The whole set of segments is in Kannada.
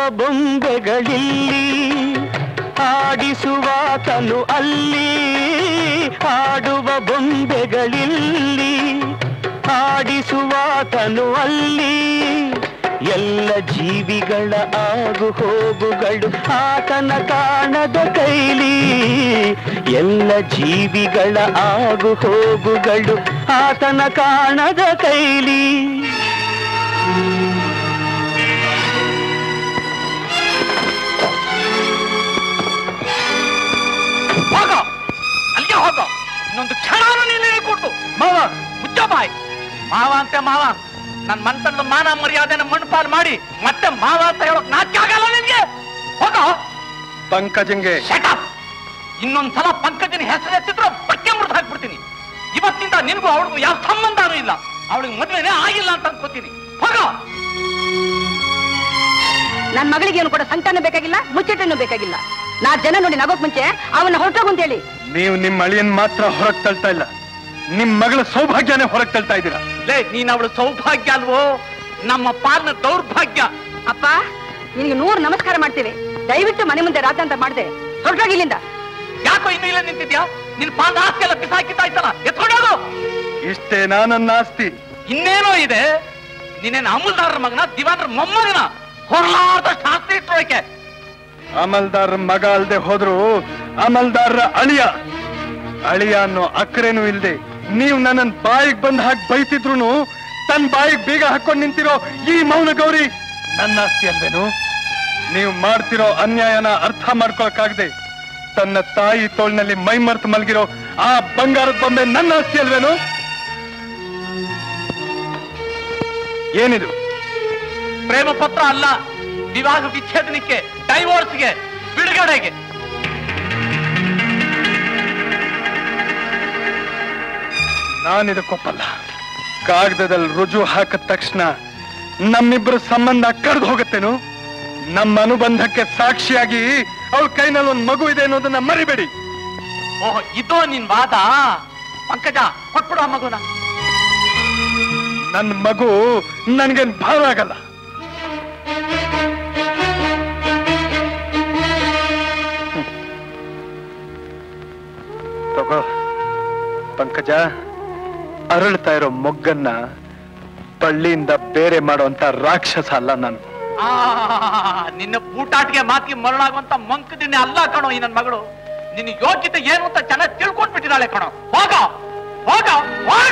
ಬೊಂಬೆಗಳಿಲ್ಲಿ ಆಡಿಸುವಾತನು ಅಲ್ಲಿ ಆಡುವ ಬೊಂಬೆಗಳಿಲ್ಲಿ ಆಡಿಸುವಾತನು ಅಲ್ಲಿ ಎಲ್ಲ ಜೀವಿಗಳ ಆಗು ಹೋಗುಗಳು ಆತನ ಕಾಣದ ಕೈಲಿ ಎಲ್ಲ ಜೀವಿಗಳ ಆಗು ಹೋಗುಗಳು ಆತನ ಕಾಣದ ಕೈಲಿ ಹೋಗೋ ಅಲ್ಲಿಗೆ ಹೋಗೋ ಇನ್ನೊಂದು ಕ್ಷಣನೂ ನೀನು ಕೊಟ್ಟು ಮಾವ ಮುಚ್ಚ ಬಾಯ್ ಮಾವ ಅಂತೆ ಮಾವ ನನ್ ಮನ್ಸನ್ನ ಮಾನ ಮರ್ಯಾದೆನ ಮಣ್ಣುಪಾಲು ಮಾಡಿ ಮತ್ತೆ ಮಾವ ಅಂತ ಹೇಳೋಕ್ ನಾಚಿಕೆ ಆಗಲ್ಲ ನಿನ್ಗೆ ಹೋಗೋ ಪಂಕಜಂಗೆ ಶಟಪ್ ಇನ್ನೊಂದ್ಸಲ ಪಂಕಜನ ಹೆಸರು ಎತ್ತಿದ್ರೆ ಬಟ್ಟೆ ಮುರಿದು ಹಾಕ್ಬಿಡ್ತೀನಿ ಇವತ್ತಿಂದ ನಿನ್ಗೂ ಅವಳಿಗೂ ಯಾವ ಸಂಬಂಧನೂ ಇಲ್ಲ ಅವಳಿಗೆ ಮದ್ವೆನೇ ಆಗಿಲ್ಲ ಅಂತ ಅನ್ಕೋತೀನಿ ಹೋಗೋ ನನ್ ಮಗಳಿಗೇನು ಕೂಡ ಸಂತಾನ ಬೇಕಾಗಿಲ್ಲ ಮುಚ್ಚಟನ್ನು ಬೇಕಾಗಿಲ್ಲ ನಾ ಜನ ನೋಡಿ ನಗೋಕ್ ಮುಂಚೆ ಅವನ್ನ ಹೊರಟೋಗು ಅಂತ ಹೇಳಿ ನೀವು ನಿಮ್ಮ ಅಳಿಯನ್ ಮಾತ್ರ ಹೊರಗ್ ತಳ್ತಾ ಇಲ್ಲ ನಿಮ್ ಮಗಳ ಸೌಭಾಗ್ಯನೇ ಹೊರಗ್ ತಳ್ತಾ ಇದ್ದೀರಾ ಲೇ ನೀನ್ ಅವಳು ಸೌಭಾಗ್ಯ ಅಲ್ವೋ ನಮ್ಮ ಪಾಲ್ನ ದೌರ್ಭಾಗ್ಯ ಅಪ್ಪ ನಿನಗೆ ನೂರು ನಮಸ್ಕಾರ ಮಾಡ್ತೇವೆ ದಯವಿಟ್ಟು ಮನೆ ಮುಂದೆ ರಾತ ಅಂತ ಮಾಡ್ದೆ ಹೊರಟೋಗಿ ಇಲ್ಲಿಂದ ಯಾಕೋ ಇನ್ನು ಇಲ್ಲ ನಿಂತಿದ್ಯಾ ನಿನ್ ಪಾಲ್ನ ಆಸ್ತಿ ಎಲ್ಲ ಬಿಸಾಕಿದ್ದಾಯ್ತಲ್ಲ ಎತ್ಕೊಂಡೋಗು ಇಷ್ಟೇ ನನ್ನ ಆಸ್ತಿ ಇನ್ನೇನೋ ಇದೆ ನೀನೇನು ಅಮಲ್ದಾರರ ಮಗನ ದಿವಾನರ ಮೊಮ್ಮಗನ ಹೊರಲಾರ್ದಷ್ಟು ಆಸ್ತಿ ಇಟ್ಟೋಕೆ ಅಮಲ್ದಾರ್ ಮಗ ಅಲ್ದೆ ಹೋದ್ರು ಅಮಲ್ದಾರರ ಅಳಿಯ ಅಳಿಯ ಅನ್ನೋ ಅಕ್ರೇನು ಇಲ್ದೆ ನೀವು ನನ್ನ ಬಾಯಿಗೆ ಬಂದ್ ಹಾಕಿ ಬೈತಿದ್ರು ತನ್ನ ಬಾಯಿಗೆ ಬೀಗ ಹಾಕೊಂಡ್ ನಿಂತಿರೋ ಈ ಮೌನ ಗೌರಿ ನನ್ನ ಆಸ್ತಿ ಅಲ್ವೇನು ನೀವು ಮಾಡ್ತಿರೋ ಅನ್ಯಾಯನ ಅರ್ಥ ಮಾಡ್ಕೊಳಕ್ಕಾಗದೆ ತನ್ನ ತಾಯಿ ತೋಳ್ನಲ್ಲಿ ಮೈ ಮರ್ತು ಮಲಗಿರೋ ಆ ಬಂಗಾರದ ಬೊಂಬೆ ನನ್ನ ಆಸ್ತಿ ಅಲ್ವೇನು ಏನಿದು ಪ್ರೇಮ ಪತ್ರ ಅಲ್ಲ ವಿವಾಹ ವಿಚ್ಛೇದನಕ್ಕೆ ಡೈವೋರ್ಸ್ಗೆ ಬಿಡುಗಡೆಗೆ ನಾನಿದಕ್ಕೊಪ್ಪಲ್ಲ ಕಾಗದದಲ್ಲಿ ರುಜು ಹಾಕಿದ ತಕ್ಷಣ ನಮ್ಮಿಬ್ಬರ ಸಂಬಂಧ ಕಡ್ದು ಹೋಗುತ್ತೇನು ನಮ್ಮ ಅನುಬಂಧಕ್ಕೆ ಸಾಕ್ಷಿಯಾಗಿ ಅವಳ ಕೈನಲ್ಲಿ ಒಂದು ಮಗು ಇದೆ ಅನ್ನೋದನ್ನ ಮರಿಬೇಡಿ ಓಹ್ ಇದೋ ನಿನ್ ವಾದ ಪಂಕಜ ಕೊಟ್ಬಿಡು ಆ ಮಗುನ ನನ್ನ ಮಗು ನನ್ಗೇನ್ ಭಾರ ಆಗಲ್ಲ ಹ್ಮ್. ತಗೋ ಪಂಕಜ ಅರಳ್ತಾ ಇರೋ ಮೊಗ್ಗನ್ನ ಬಳ್ಳಿಯಿಂದ ಬೇರೆ ಮಾಡುವಂತ ರಾಕ್ಷಸ ಅಲ್ಲ ನಾನು ಆ ನಿನ್ನ ಬೂಟಾಟಿಗೆ ಮಾತಿಗೆ ಮರಳಾಗುವಂತ ಮಂಕದಿನ್ನೆ ಅಲ್ಲ ಕಣೋ ಈ ನನ್ ಮಗಳು ನಿನ್ನ ಯೋಗ್ಯತೆ ಏನು ಅಂತ ಚೆನ್ನಾಗಿ ತಿಳ್ಕೊಂಡ್ಬಿಟ್ಟಿದ್ದಾಳೆ ಕಣೋ ಹೋಗ ಹೋಗ ಹೋಗ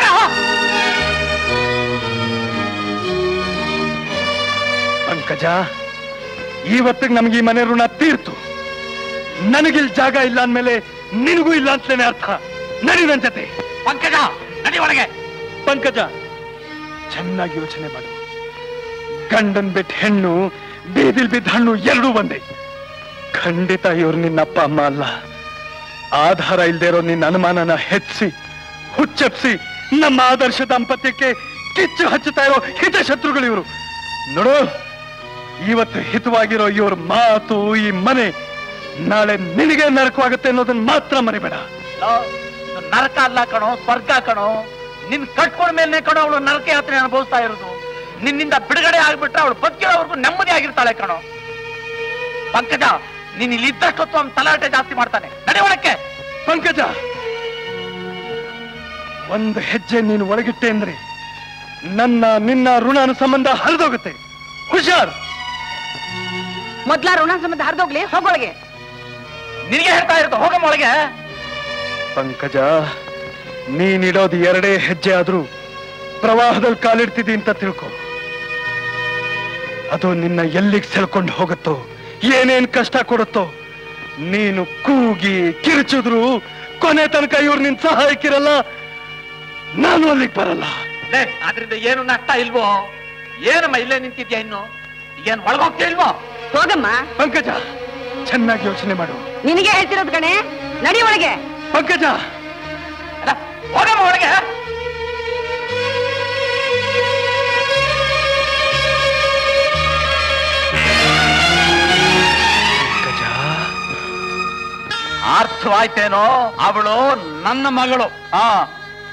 ಪಂಕಜ ಇವತ್ತಿಗೆ ನಮ್ಗೆ ಈ ಮನೆ ಋಣ ತೀರ್ತು ನನಗಿಲ್ ಜಾಗ ಇಲ್ಲ ಅಂದ್ಮೇಲೆ ನಿನಗೂ ಇಲ್ಲ ಅಂತಲೇನೆ ಅರ್ಥ ನಡಿ ನನ್ ಜೊತೆ ಪಂಕಜ ನಡಿ ಒಳಗೆ ಪಂಕಜ ಚೆನ್ನಾಗಿ ಯೋಚನೆ ಮಾಡು ಗಂಡನ್ ಬಿಟ್ಟು ಹೆಣ್ಣು ಬೀದಿಲ್ ಬಿದ್ದ ಹಣ್ಣು ಎರಡೂ ಒಂದೇ ಖಂಡಿತ ಇವ್ರು ನಿನ್ನ ಅಪ್ಪ ಅಮ್ಮ ಅಲ್ಲ ಆಧಾರ ಇಲ್ದೇ ಇರೋ ನಿನ್ನ ಅನುಮಾನನ ಹೆಚ್ಚಿಸಿ ಹುಚ್ಚೆಪ್ಸಿ ನಮ್ಮ ಆದರ್ಶ ದಾಂಪತ್ಯಕ್ಕೆ ಕಿಚ್ಚು ಹಚ್ಚುತ್ತಾ ಇರೋ ಹಿತಶತ್ರುಗಳು ಇವರು ನೋಡು ಇವತ್ತು ಹಿತವಾಗಿರೋ ಇವ್ರ ಮಾತು ಈ ಮನೆ ನಾಳೆ ನಿನಗೆ ನರಕವಾಗುತ್ತೆ ಅನ್ನೋದನ್ನ ಮಾತ್ರ ಮರಿಬೇಡ ಲೋ, ಇದು ನರಕ ಅಲ್ಲ ಕಣೋ ಸ್ವರ್ಗ ಕಣೋ ನಿನ್ ಕಟ್ಕೊಂಡ ಮೇಲೆ ಕಣೋ ಅವಳು ನರಕ ಯಾತ್ರೆ ಅನುಭವಿಸ್ತಾ ಇರೋದು ನಿನ್ನಿಂದ ಬಿಡುಗಡೆ ಆಗ್ಬಿಟ್ರೆ ಅವಳು ಬದುಕಿರೋವರೆಗೂ ನೆಮ್ಮದಿ ಆಗಿರ್ತಾಳೆ ಕಣೋ ಪಂಕಜ ನೀನ್ ಇಲ್ಲಿ ಇದ್ದಷ್ಟೊತ್ತು ಅವ್ನ್ ತಲಾಟೆ ಜಾಸ್ತಿ ಮಾಡ್ತಾನೆ ನಡಿ ಒಳಕ್ಕೆ ಪಂಕಜ ಒಂದು ಹೆಜ್ಜೆ ನೀನು ಒಳಗಿಟ್ಟೆ ಅಂದ್ರೆ ನನ್ನ ನಿನ್ನ ಋಣ ಸಂಬಂಧ ಹರಿದೋಗುತ್ತೆ ಹುಷಾರ್ ಮೊದ್ಲ ಋಣ ಸಂಬಂಧ ಹರಿದೋಗ್ಲಿ ಹೋಗೊಳಗೆ ನಿನಗೆ ಹೇಳ್ತಾ ಇರೋದು ಹೋಗಮ್ಮ ಒಳಗೆ ಪಂಕಜ ನೀನಿಡೋದು ಎರಡೇ ಹೆಜ್ಜೆ ಆದ್ರೂ ಪ್ರವಾಹದಲ್ಲಿ ಕಾಲಿಡ್ತಿದ್ದಿ ಅಂತ ತಿಳ್ಕೊ ಅದು ನಿನ್ನ ಎಲ್ಲಿಗೆ ಸೆಳ್ಕೊಂಡು ಹೋಗುತ್ತೋ ಏನೇನ್ ಕಷ್ಟ ಕೊಡುತ್ತೋ ನೀನು ಕೂಗಿ ಕಿರಿಚಿದ್ರು ಕೊನೆ ತನಕ ಇವ್ರು ನಿನ್ ಸಹಾಯಕ್ಕಿರಲ್ಲ ನಾನು ಅಲ್ಲಿಗೆ ಬರಲ್ಲ ಲೇ, ಅದ್ರಿಂದ ಏನು ನಷ್ಟ ಇಲ್ವೋ ಏನಮ್ಮ ಇಲ್ಲೇ ನಿಂತಿದ್ಯಾ ಇನ್ನು ಏನ್ ಒಳಗೋಗ್ತಾ ಇಲ್ವೋ ಹೋಗಮ್ಮ ಪಂಕಜ ಚೆನ್ನಾಗಿ ಯೋಚನೆ ಮಾಡು ನಿನಗೆ ಹೇಳ್ತಿರೋದು ಕಣೆ ನಡಿ ಒಳಗೆ ಪಂಕಜ ಅಲ್ಲ, ಹೋಗಮ್ಮ ಒಳಗೆ ಪಂಕಜ ಅರ್ಥವಾಯ್ತೇನೋ ಅವಳು ನನ್ನ ಮಗಳು ಆ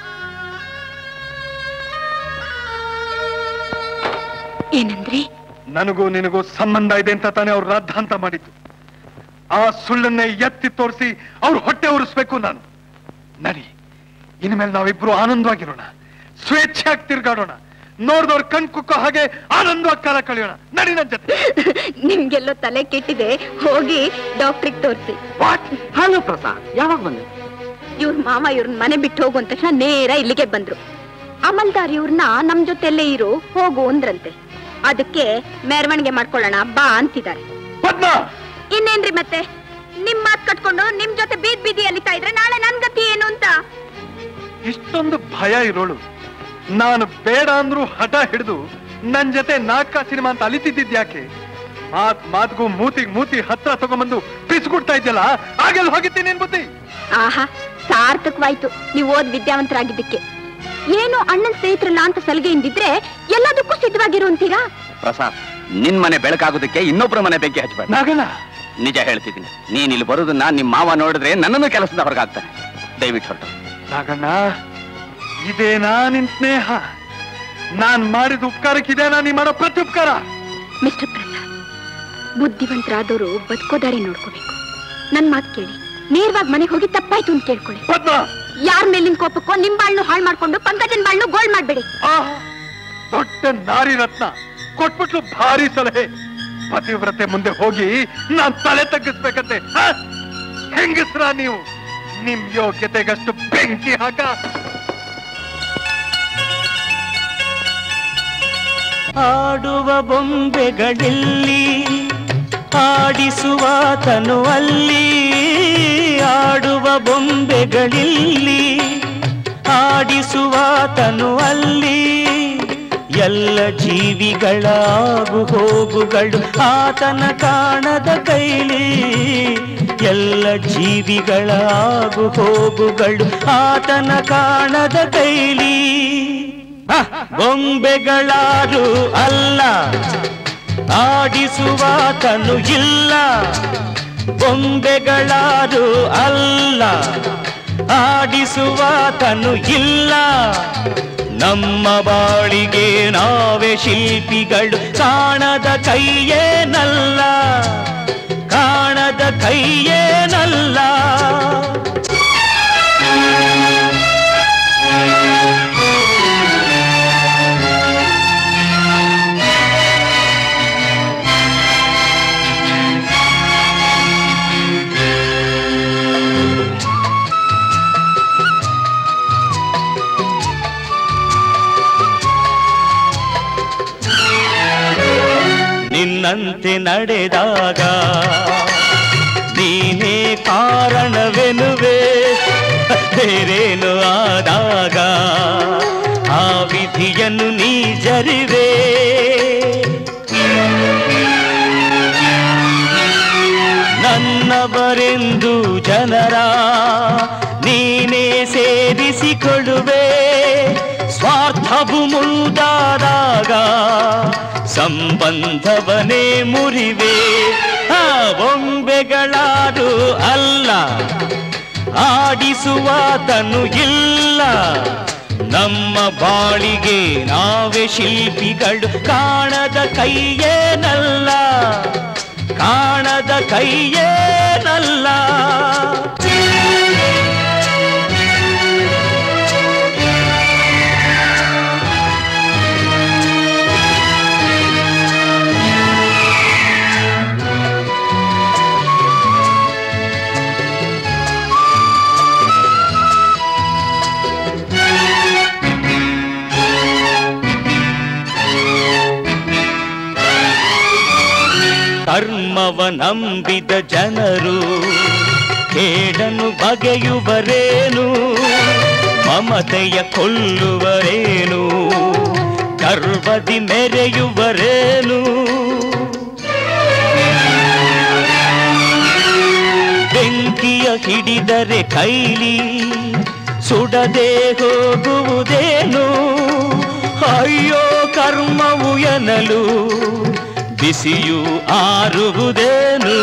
ಏನಂದ್ರಿ ನನಗೂ ನಿನಗೂ ಸಂಬಂಧ ಇದೆ ಅಂತ ತಾನೇ ಅವ್ರು ರಾದ್ಧಾಂತ ಮಾಡಿದ್ದು ಆ ಸುಳ್ಳನ್ನೇ ಎತ್ತಿ ತೋರಿಸಿ ಅವ್ರ ಹೊಟ್ಟೆ ಉರಿಸ್ಬೇಕು ನಾನು ನಡಿ ಇನ್ಮೇಲೆ ನಾವಿಬ್ರು ಆನಂದವಾಗಿರೋಣ ಸ್ವೇಚ್ಛೆಯಾಗಿ ತಿರ್ಗಾಡೋಣ ನೋಡ್ದವ್ರ ಕಣ್ ಕುಕ್ಕೋ ಹಾಗೆ ಆನಂದವಾಗಿ ಕಾಲ ಕಳೆಯೋಣ ನಡಿ ನನ್ ಜೊತೆ ನಿಮ್ಗೆಲ್ಲೋ ತಲೆ ಕೆಟ್ಟಿದೆ ಹೋಗಿ ಡಾಕ್ಟ್ರಿಗೆ ತೋರಿಸಿ ವಾಟ್ ಹಲೋ ಪ್ರಸಾದ್ ಯಾವಾಗ ಬಂದೆ ಇವ್ರ ಮಾಮ ಇವ್ರನ್ನ ಮನೆ ಬಿಟ್ಟು ಹೋಗು ಅಂದ ತಕ್ಷಣ ನೇರ ಇಲ್ಲಿಗೆ ಬಂದ್ರು ಅಮಲ್ದಾರ್ ಇವ್ರನ್ನ ನಮ್ ಜೊತೆಲ್ಲೇ ಇರು ಹೋಗು ಅಂದ್ರಂತೆ ಅದಕ್ಕೆ ಮೆರವಣಿಗೆ ಮಾಡ್ಕೊಳ್ಳೋಣ ಬಾ ಅಂತಿದ್ದಾರೆ ಪದ್ಮ ಇನ್ನೇನ್ರಿ ಮತ್ತೆ ನಿಮ್ ಮಾತ್ ಕಟ್ಕೊಂಡು ನಿಮ್ ಜೊತೆ ಬೀದ್ ಬೀದಿ ಅಲಿತಾ ಇದ್ರೆ ನಾಳೆ ನನ್ ಗತಿ ಏನು ಅಂತ ಇಷ್ಟೊಂದು ಭಯ ಇರೋಳು ನಾನು ಬೇಡ ಅಂದ್ರೂ ಹಠ ಹಿಡಿದು ನನ್ ಜೊತೆ ನಾಟಕ ಸಿನಿಮಾ ಅಂತ ಅಲಿತಿದ್ಯಾಕೆ ಮಾತ್ ಮಾತ್ಗೂ ಮೂತಿಗ್ ಮೂತಿ ಹತ್ರ ತಗೊಂಬಂದು ಪಿಸ್ಗುಡ್ತಾ ಇದ್ಯಲ್ಲ ಆಗೆಲ್ಲ ಹೋಗಿದ್ದೀನಿ ನಿನ್ ಬುದ್ಧಿ ಆಹಾ ಸಾರ್ಥಕವಾಯ್ತು ನೀವು ಓದ್ ವಿದ್ಯಾವಂತರಾಗಿದ್ದಕ್ಕೆ ಏನು ಅಣ್ಣನ್ ಸ್ನೇಹಿತರಲ್ಲ ಅಂತ ಸಲಿಗೆಯಿಂದಿದ್ರೆ ಎಲ್ಲದಕ್ಕೂ ಸಿದ್ಧವಾಗಿರು ಅಂತೀರಾ ಪ್ರಸಾದ್ ನಿನ್ ಮನೆ ಬೆಳಕಾಗೋದಕ್ಕೆ ಇನ್ನೊಬ್ಬರ ಮನೆ ಬೆಂಕಿ ಹಚ್ಚಬೇಡ ನಾಗಣ್ಣ ನಿಜ ಹೇಳ್ತಿದ್ದೀನಿ ನೀನ್ ಇಲ್ಲಿ ಬರೋದನ್ನ ನಿಮ್ ಮಾವ ನೋಡಿದ್ರೆ ನನ್ನನ್ನು ಕೆಲಸದ ಹೊರಗಾಗ್ತಾನೆ ದಯವಿಟ್ಟು ಹೊರಟು ನಾಗಣ್ಣ ಇದೇನಾ ನಿನ್ ಸ್ನೇಹ ನಾನ್ ಮಾಡಿದ ಉಪಕಾರಕ್ಕೆ ಇದೇನಾ ನೀ ಮಾಡೋ ಪ್ರತಿ ಉಪಕಾರ ಮಿಸ್ಟರ್ ಪ್ರಸಾದ್ ಬುದ್ಧಿವಂತರಾದವರು ಬದುಕೋದಾರೆ ನೋಡ್ಕೋಬೇಕು ನನ್ ಮಾತ್ ಕೇಳಿ ನೇರವಾಗಿ ಮನೆಗೆ ಹೋಗಿ ತಪ್ಪಾಯ್ತು ಅಂತ ಕೇಳ್ಕೊಳ್ಳಿ ಪದ್ಮ ಯಾರ ಮೇಲಿನ ಕೋಪಕ್ಕೋ ನಿಮ್ ಬಾಳ್ನು ಹಾಳು ಮಾಡ್ಕೊಂಡು ಪಂಕಜನ್ ಬಾಳ್ನು ಗೋಳ್ ಮಾಡ್ಬೇಡಿ ಆಹಾ, ದೊಡ್ಡ ನಾರಿ ರತ್ನ ಕೊಟ್ಬಿಟ್ಲು ಭಾರಿ ಸಲಹೆ ಪತಿವ್ರತೆ ಮುಂದೆ ಹೋಗಿ ನಾನ್ ತಲೆ ತಗ್ಗಿಸ್ಬೇಕಂತೆ ಹ? ಹೆಂಗಸ್ರ ನೀವು ನಿಮ್ ಯೋಗ್ಯತೆಗಷ್ಟು ಬೆಂಕಿ ಹಾಕ ಆಡುವ ಬೊಂಬೆಗಳಲ್ಲಿ ಆಡಿಸುವ ತನುವಲ್ಲಿ ಆಡುವ ಬೊಂಬೆಗಳಲ್ಲಿ ಆಡಿಸುವ ತನುವಲ್ಲಿ ಎಲ್ಲ ಜೀವಿಗಳ ಆಗು ಹೋಗುಗಳು ಆತನ ಕಾಣದ ಕೈಲಿ ಎಲ್ಲ ಜೀವಿಗಳ ಆಗು ಹೋಗುಗಳು ಆತನ ಕಾಣದ ಕೈಲಿ ಹ, ಬೊಂಬೆಗಳಾರು ಅಲ್ಲ ಆಡಿಸುವ ತನು ಇಲ್ಲ ಬೊಂಬೆಗಳಾರು ಅಲ್ಲ ಆಡಿಸುವ ತನು ಇಲ್ಲ ನಮ್ಮ ಬಾಳಿಗೆ ನಾವೇ ಶಿಲ್ಪಿಗಳು ಕಾಣದ ಕೈಯೇನಲ್ಲ ಕಾಣದ ಕೈಯೇನಲ್ಲ ನಿನ್ನಂತೆ ನಡೆದಾಗ ನೀನೇ ಕಾರಣವೆನುವೆ ಬೇರೇನು ಆದಾಗ ಆ ವಿಧಿಯನ್ನು ನೀ ಜರಿವೆ ನನ್ನವರೆಂದು ಜನರ ನೀನೇ ಸೇರಿಸಿಕೊಳ್ಳುವೆ ಸ್ವಾರ್ಥವು ಮುಂದಾದಾಗ ಸಂಬಂಧವನೇ ಮುರಿವೆ ಆ ಬೊಂಬೆಗಳಾರು ಅಲ್ಲ ಆಡಿಸುವ ತನು ಇಲ್ಲ ನಮ್ಮ ಬಾಳಿಗೆ ನಾವೇ ಶಿಲ್ಪಿಗಳು ಕಾಣದ ಕೈಯೇನಲ್ಲ ಕಾಣದ ಕೈಯೇನಲ್ಲ ಕರ್ಮವ ನಂಬಿದ ಜನರು ಕೇಡನು ಬಗೆಯುವರೇನು ಮಮತೆಯ ಕೊಲ್ಲುವರೇನು ಗರ್ವದಿ ಮೆರೆಯುವರೇನು ಬೆಂಕಿಯ ಹಿಡಿದರೆ ಕೈಲಿ ಸುಡದೆ ಹೋಗುವುದೇನು ಅಯ್ಯೋ ಕರ್ಮವು ಎನ್ನಲು ಬಿಸಿಯು ಆರುವುದೇನು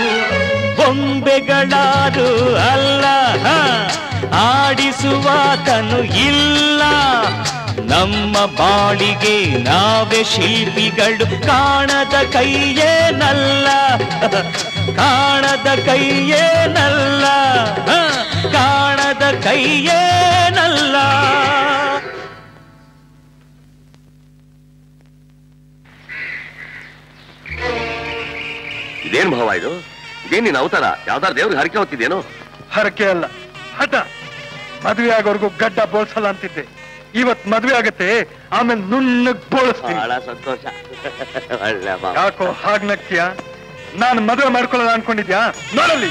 ಬೊಂಬೆಗಳಾರು ಅಲ್ಲ ಹ, ಆಡಿಸುವ ತನು ಇಲ್ಲ ನಮ್ಮ ಬಾಳಿಗೆ ನಾವೇ ಶಿಲ್ಪಿಗಳು ಕಾಣದ ಕೈಯೇನಲ್ಲ ಕಾಣದ ಕೈಯೇನಲ್ಲ ಹ, ಕಾಣದ ಕೈಯೇನಲ್ಲ ಇದೇನ್ ಭಾವ ಇದು ಇದೇನ್ ನೀನ್ ಅವತಾರ ಯಾವ್ದಾರು ದೇವ್ರಿಗೆ ಹರಕೆ ಹೊತ್ತಿದೇನೋ ಹರಕೆ ಅಲ್ಲ ಹಠ ಮದುವೆ ಆಗೋರ್ಗು ಗಡ್ಡ ಬೋಳ್ಸಲ್ಲ ಅಂತಿದ್ದೆ ಇವತ್ ಮದ್ವೆ ಆಗತ್ತೆ ಆಮೇಲೆ ನುಣ್ಣಗ್ ಬೋಳಿಸ್ತೀನಿ ಬಹಳ ಸಂತೋಷ ಒಳ್ಳೆ ಭಾವ ಯಾಕೋ ಹಾಗ್ ನಗ್ತೀಯ ನಾನು ಮದುವೆ ಮಾಡ್ಕೊಳ್ಳಲ್ಲ ಅನ್ಕೊಂಡಿದ್ಯಾ ನೋಡಲ್ಲಿ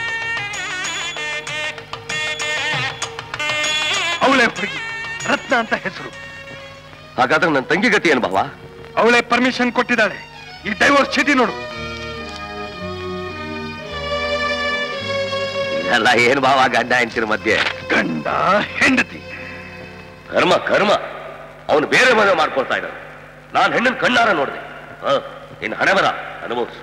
ಅವಳೆ ಹುಡುಗಿ ರತ್ನ ಅಂತ ಹೆಸರು ಹಾಗಾದ್ರೆ ನನ್ನ ತಂಗಿ ಗತಿ ಏನ್ ಭಾವ ಅವಳೆ ಪರ್ಮಿಷನ್ ಕೊಟ್ಟಿದ್ದಾಳೆ ಈ ಡೈವೋರ್ಸ್ ಚೀಟಿ ನೋಡು ಇದೆಲ್ಲ ಏನ್ ಭಾವ ಗಂಡ ಹೆಂಡತಿರ ಮಧ್ಯೆ ಗಂಡ ಹೆಂಡತಿ ಕರ್ಮ ಕರ್ಮ ಅವನು ಬೇರೆ ಮದುವೆ ಮಾಡ್ಕೊಳ್ತಾ ಇದ್ದಾನೆ ನಾನು ಹೆಣ್ಣನ್ ಕಣ್ಣಾರ ನೋಡಿದೆ ಇನ್ನು ಹಣೆ ಬರ ಅನುಭವಿಸು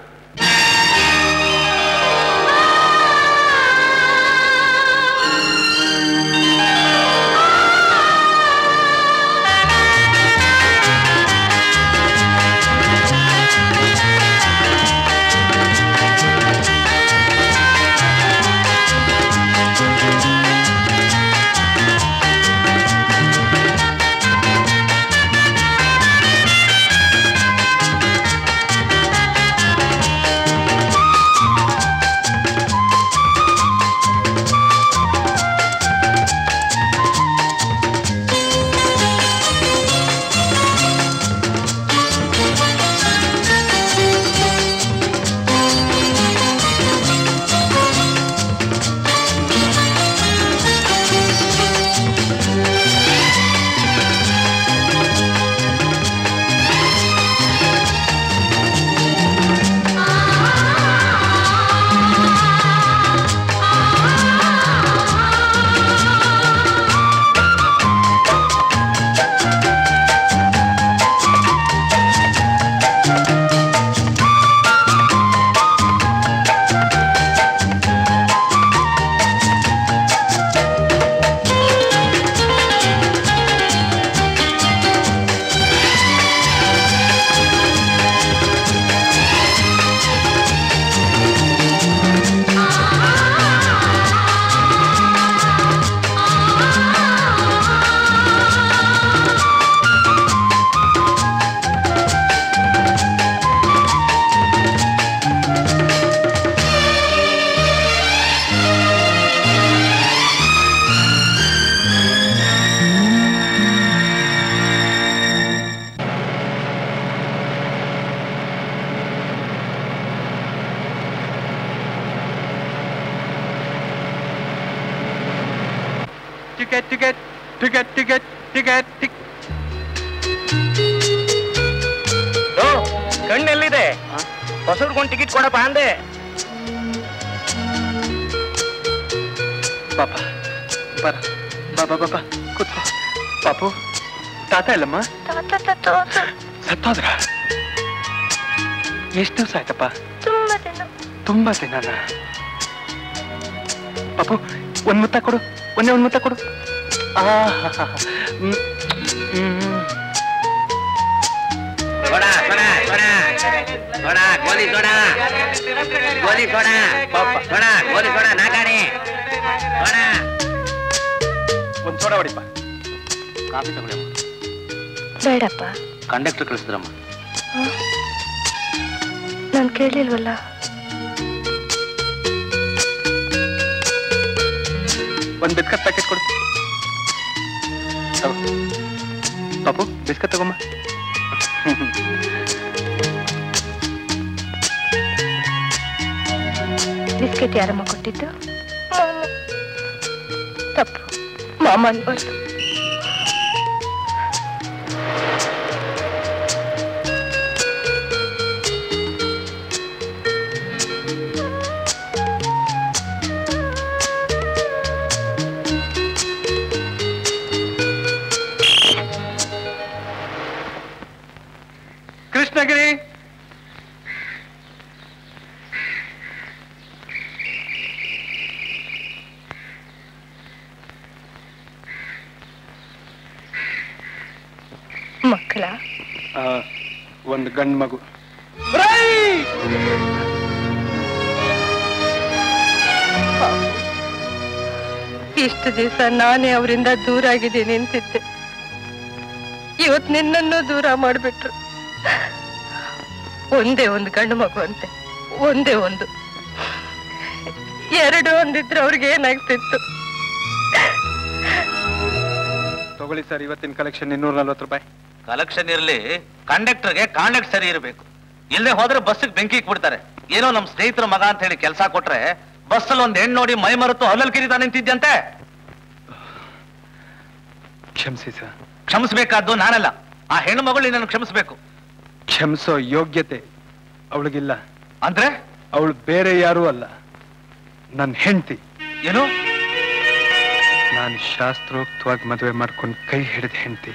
ticket ticket ticket ticket ticket tick ಕಣ್ಣೆಲ್ಲಿದೆ ಹೊಸ ಹುಡ್ಕೊಂಡು ಟಿಕೆಟ್ ಕೊಡಪ್ಪ ಅಂದೆ ಪಾಪ ಬರ ಬಾಬಾ ಬಾಬಾ ಕೂತ್ಕೋ ಪಾಪು ತಾತ ಇಲ್ಲಮ್ಮ ಸತ್ತೋದ್ರ ಎಷ್ಟು ದಿವಸ ಆಯ್ತಪ್ಪ ತುಂಬಾ ದಿನನ ಪಾಪು ಒಂದ್ ಮುತ್ತ ಕೊಡು ಒಂದೇ ಒಂದ್ ಮುತ್ತ ಕೊಡು ಆಹಾಹಾ. ಹ್ಮ್. ಹ್ಮ್. ಸೋಡಾ ಸೋಡಾ ಸೋಡಾ ಸೋಡಾ ಗೋಲಿ ಸೋಡಾ ಗೋಲಿ ಸೋಡಾ ಸೋಡಾ ಗೋಲಿ ಸೋಡಾ ನಾಗಾಣಿ ಸೋಡಾ ಒಂದ್ ಸೋಡಾ ಹೊಡಿಪ್ಪ ಕಾಫಿ ತಗೊಳ್ಳಿ ಬೇಡಪ್ಪ ಕಂಡಕ್ಟರ್ ಕಳಿಸಿದ್ರಮ್ಮ ನಾನು ಕೇಳಿಲ್ವಲ್ಲ ಒಂದ್ ಬಿಸ್ಕತ್ ಪ್ಯಾಕೆಟ್ ಕೊಡು ತಗೋ. ಪಾಪು ಬಿಸ್ಕತ್ ತಗೊಮ್ಮ ಬಿಸ್ಕೆಟ್ ಯಾರಮ್ಮ ಕೊಟ್ಟಿದ್ದು ತಪ್ಪು ಮಾಮ ಅನ್ಬಾರ್ದು ಕೃಷ್ಣಗಿರಿ ಮಕ್ಕಳ ಆ, ಒಂದು ಗಂಡು ಮಗು ಇಷ್ಟು ದಿವಸ ನಾನೇ ಅವರಿಂದ ದೂರ ಆಗಿದ್ದೀನಿ ಅಂತಿದ್ದೆ ಇವತ್ ನಿನ್ನನ್ನು ದೂರ ಮಾಡ್ಬಿಟ್ರು ಒಂದೇ ಒಂದು ಗಂಡು ಮಗು ಅಂತೆ ಒಂದೇ ಒಂದು ಎರಡು ಒಂದಿದ್ರೆ ಅವ್ರಿಗೆ ಏನಾಗ್ತಿತ್ತು ತಗೊಳ್ಳಿ ಸರ್ ಇವತ್ತಿನ ಕಲೆಕ್ಷನ್ ಇನ್ನೂರ ನಲ್ವತ್ತು ರೂಪಾಯಿ ಕಲೆಕ್ಷನ್ ಇರ್ಲಿ ಕಂಡಕ್ಟರ್ಗೆ ಕಾಂಡಕ್ಟ್ ಸರಿ ಇರಬೇಕು ಇಲ್ಲದೆ ಹೋದ್ರೆ ಬಸ್ಸಿಗೆ ಬೆಂಕಿ ಇಕ್ಬಿಡ್ತಾರೆ ಏನೋ ನಮ್ ಸ್ನೇಹಿತರ ಮಗ ಅಂತ ಹೇಳಿ ಕೆಲಸ ಕೊಟ್ರೆ ಬಸ್ಸಲ್ಲಿ ಒಂದ್ ಹೆಣ್ಣು ನೋಡಿ ಮೈ ಮರೆತು ಹಲ್ಲಲ್ ಕಿರಿತಾ ನಿಂತಿದ್ಯಂತೆ ಕ್ಷಮಿಸಿ ಸರ್ ಕ್ಷಮಿಸ್ಬೇಕಾದ್ದು ನಾನಲ್ಲ ಆ ಹೆಣ್ಣು ಮಗಳು ನಿನ್ನನ್ನು ಕ್ಷಮಿಸ್ಬೇಕು ಕ್ಷಮಿಸೋ ಯೋಗ್ಯತೆ ಅವಳಿಗಿಲ್ಲ ಅಂದ್ರೆ ಅವಳು ಬೇರೆ ಯಾರೂ ಅಲ್ಲ ನನ್ನ ಹೆಂಡತಿ ಏನು ನಾನು ಶಾಸ್ತ್ರೋಕ್ತವಾಗಿ ಮದುವೆ ಮಾಡ್ಕೊಂಡು ಕೈ ಹಿಡಿದ ಹೆಂಡತಿ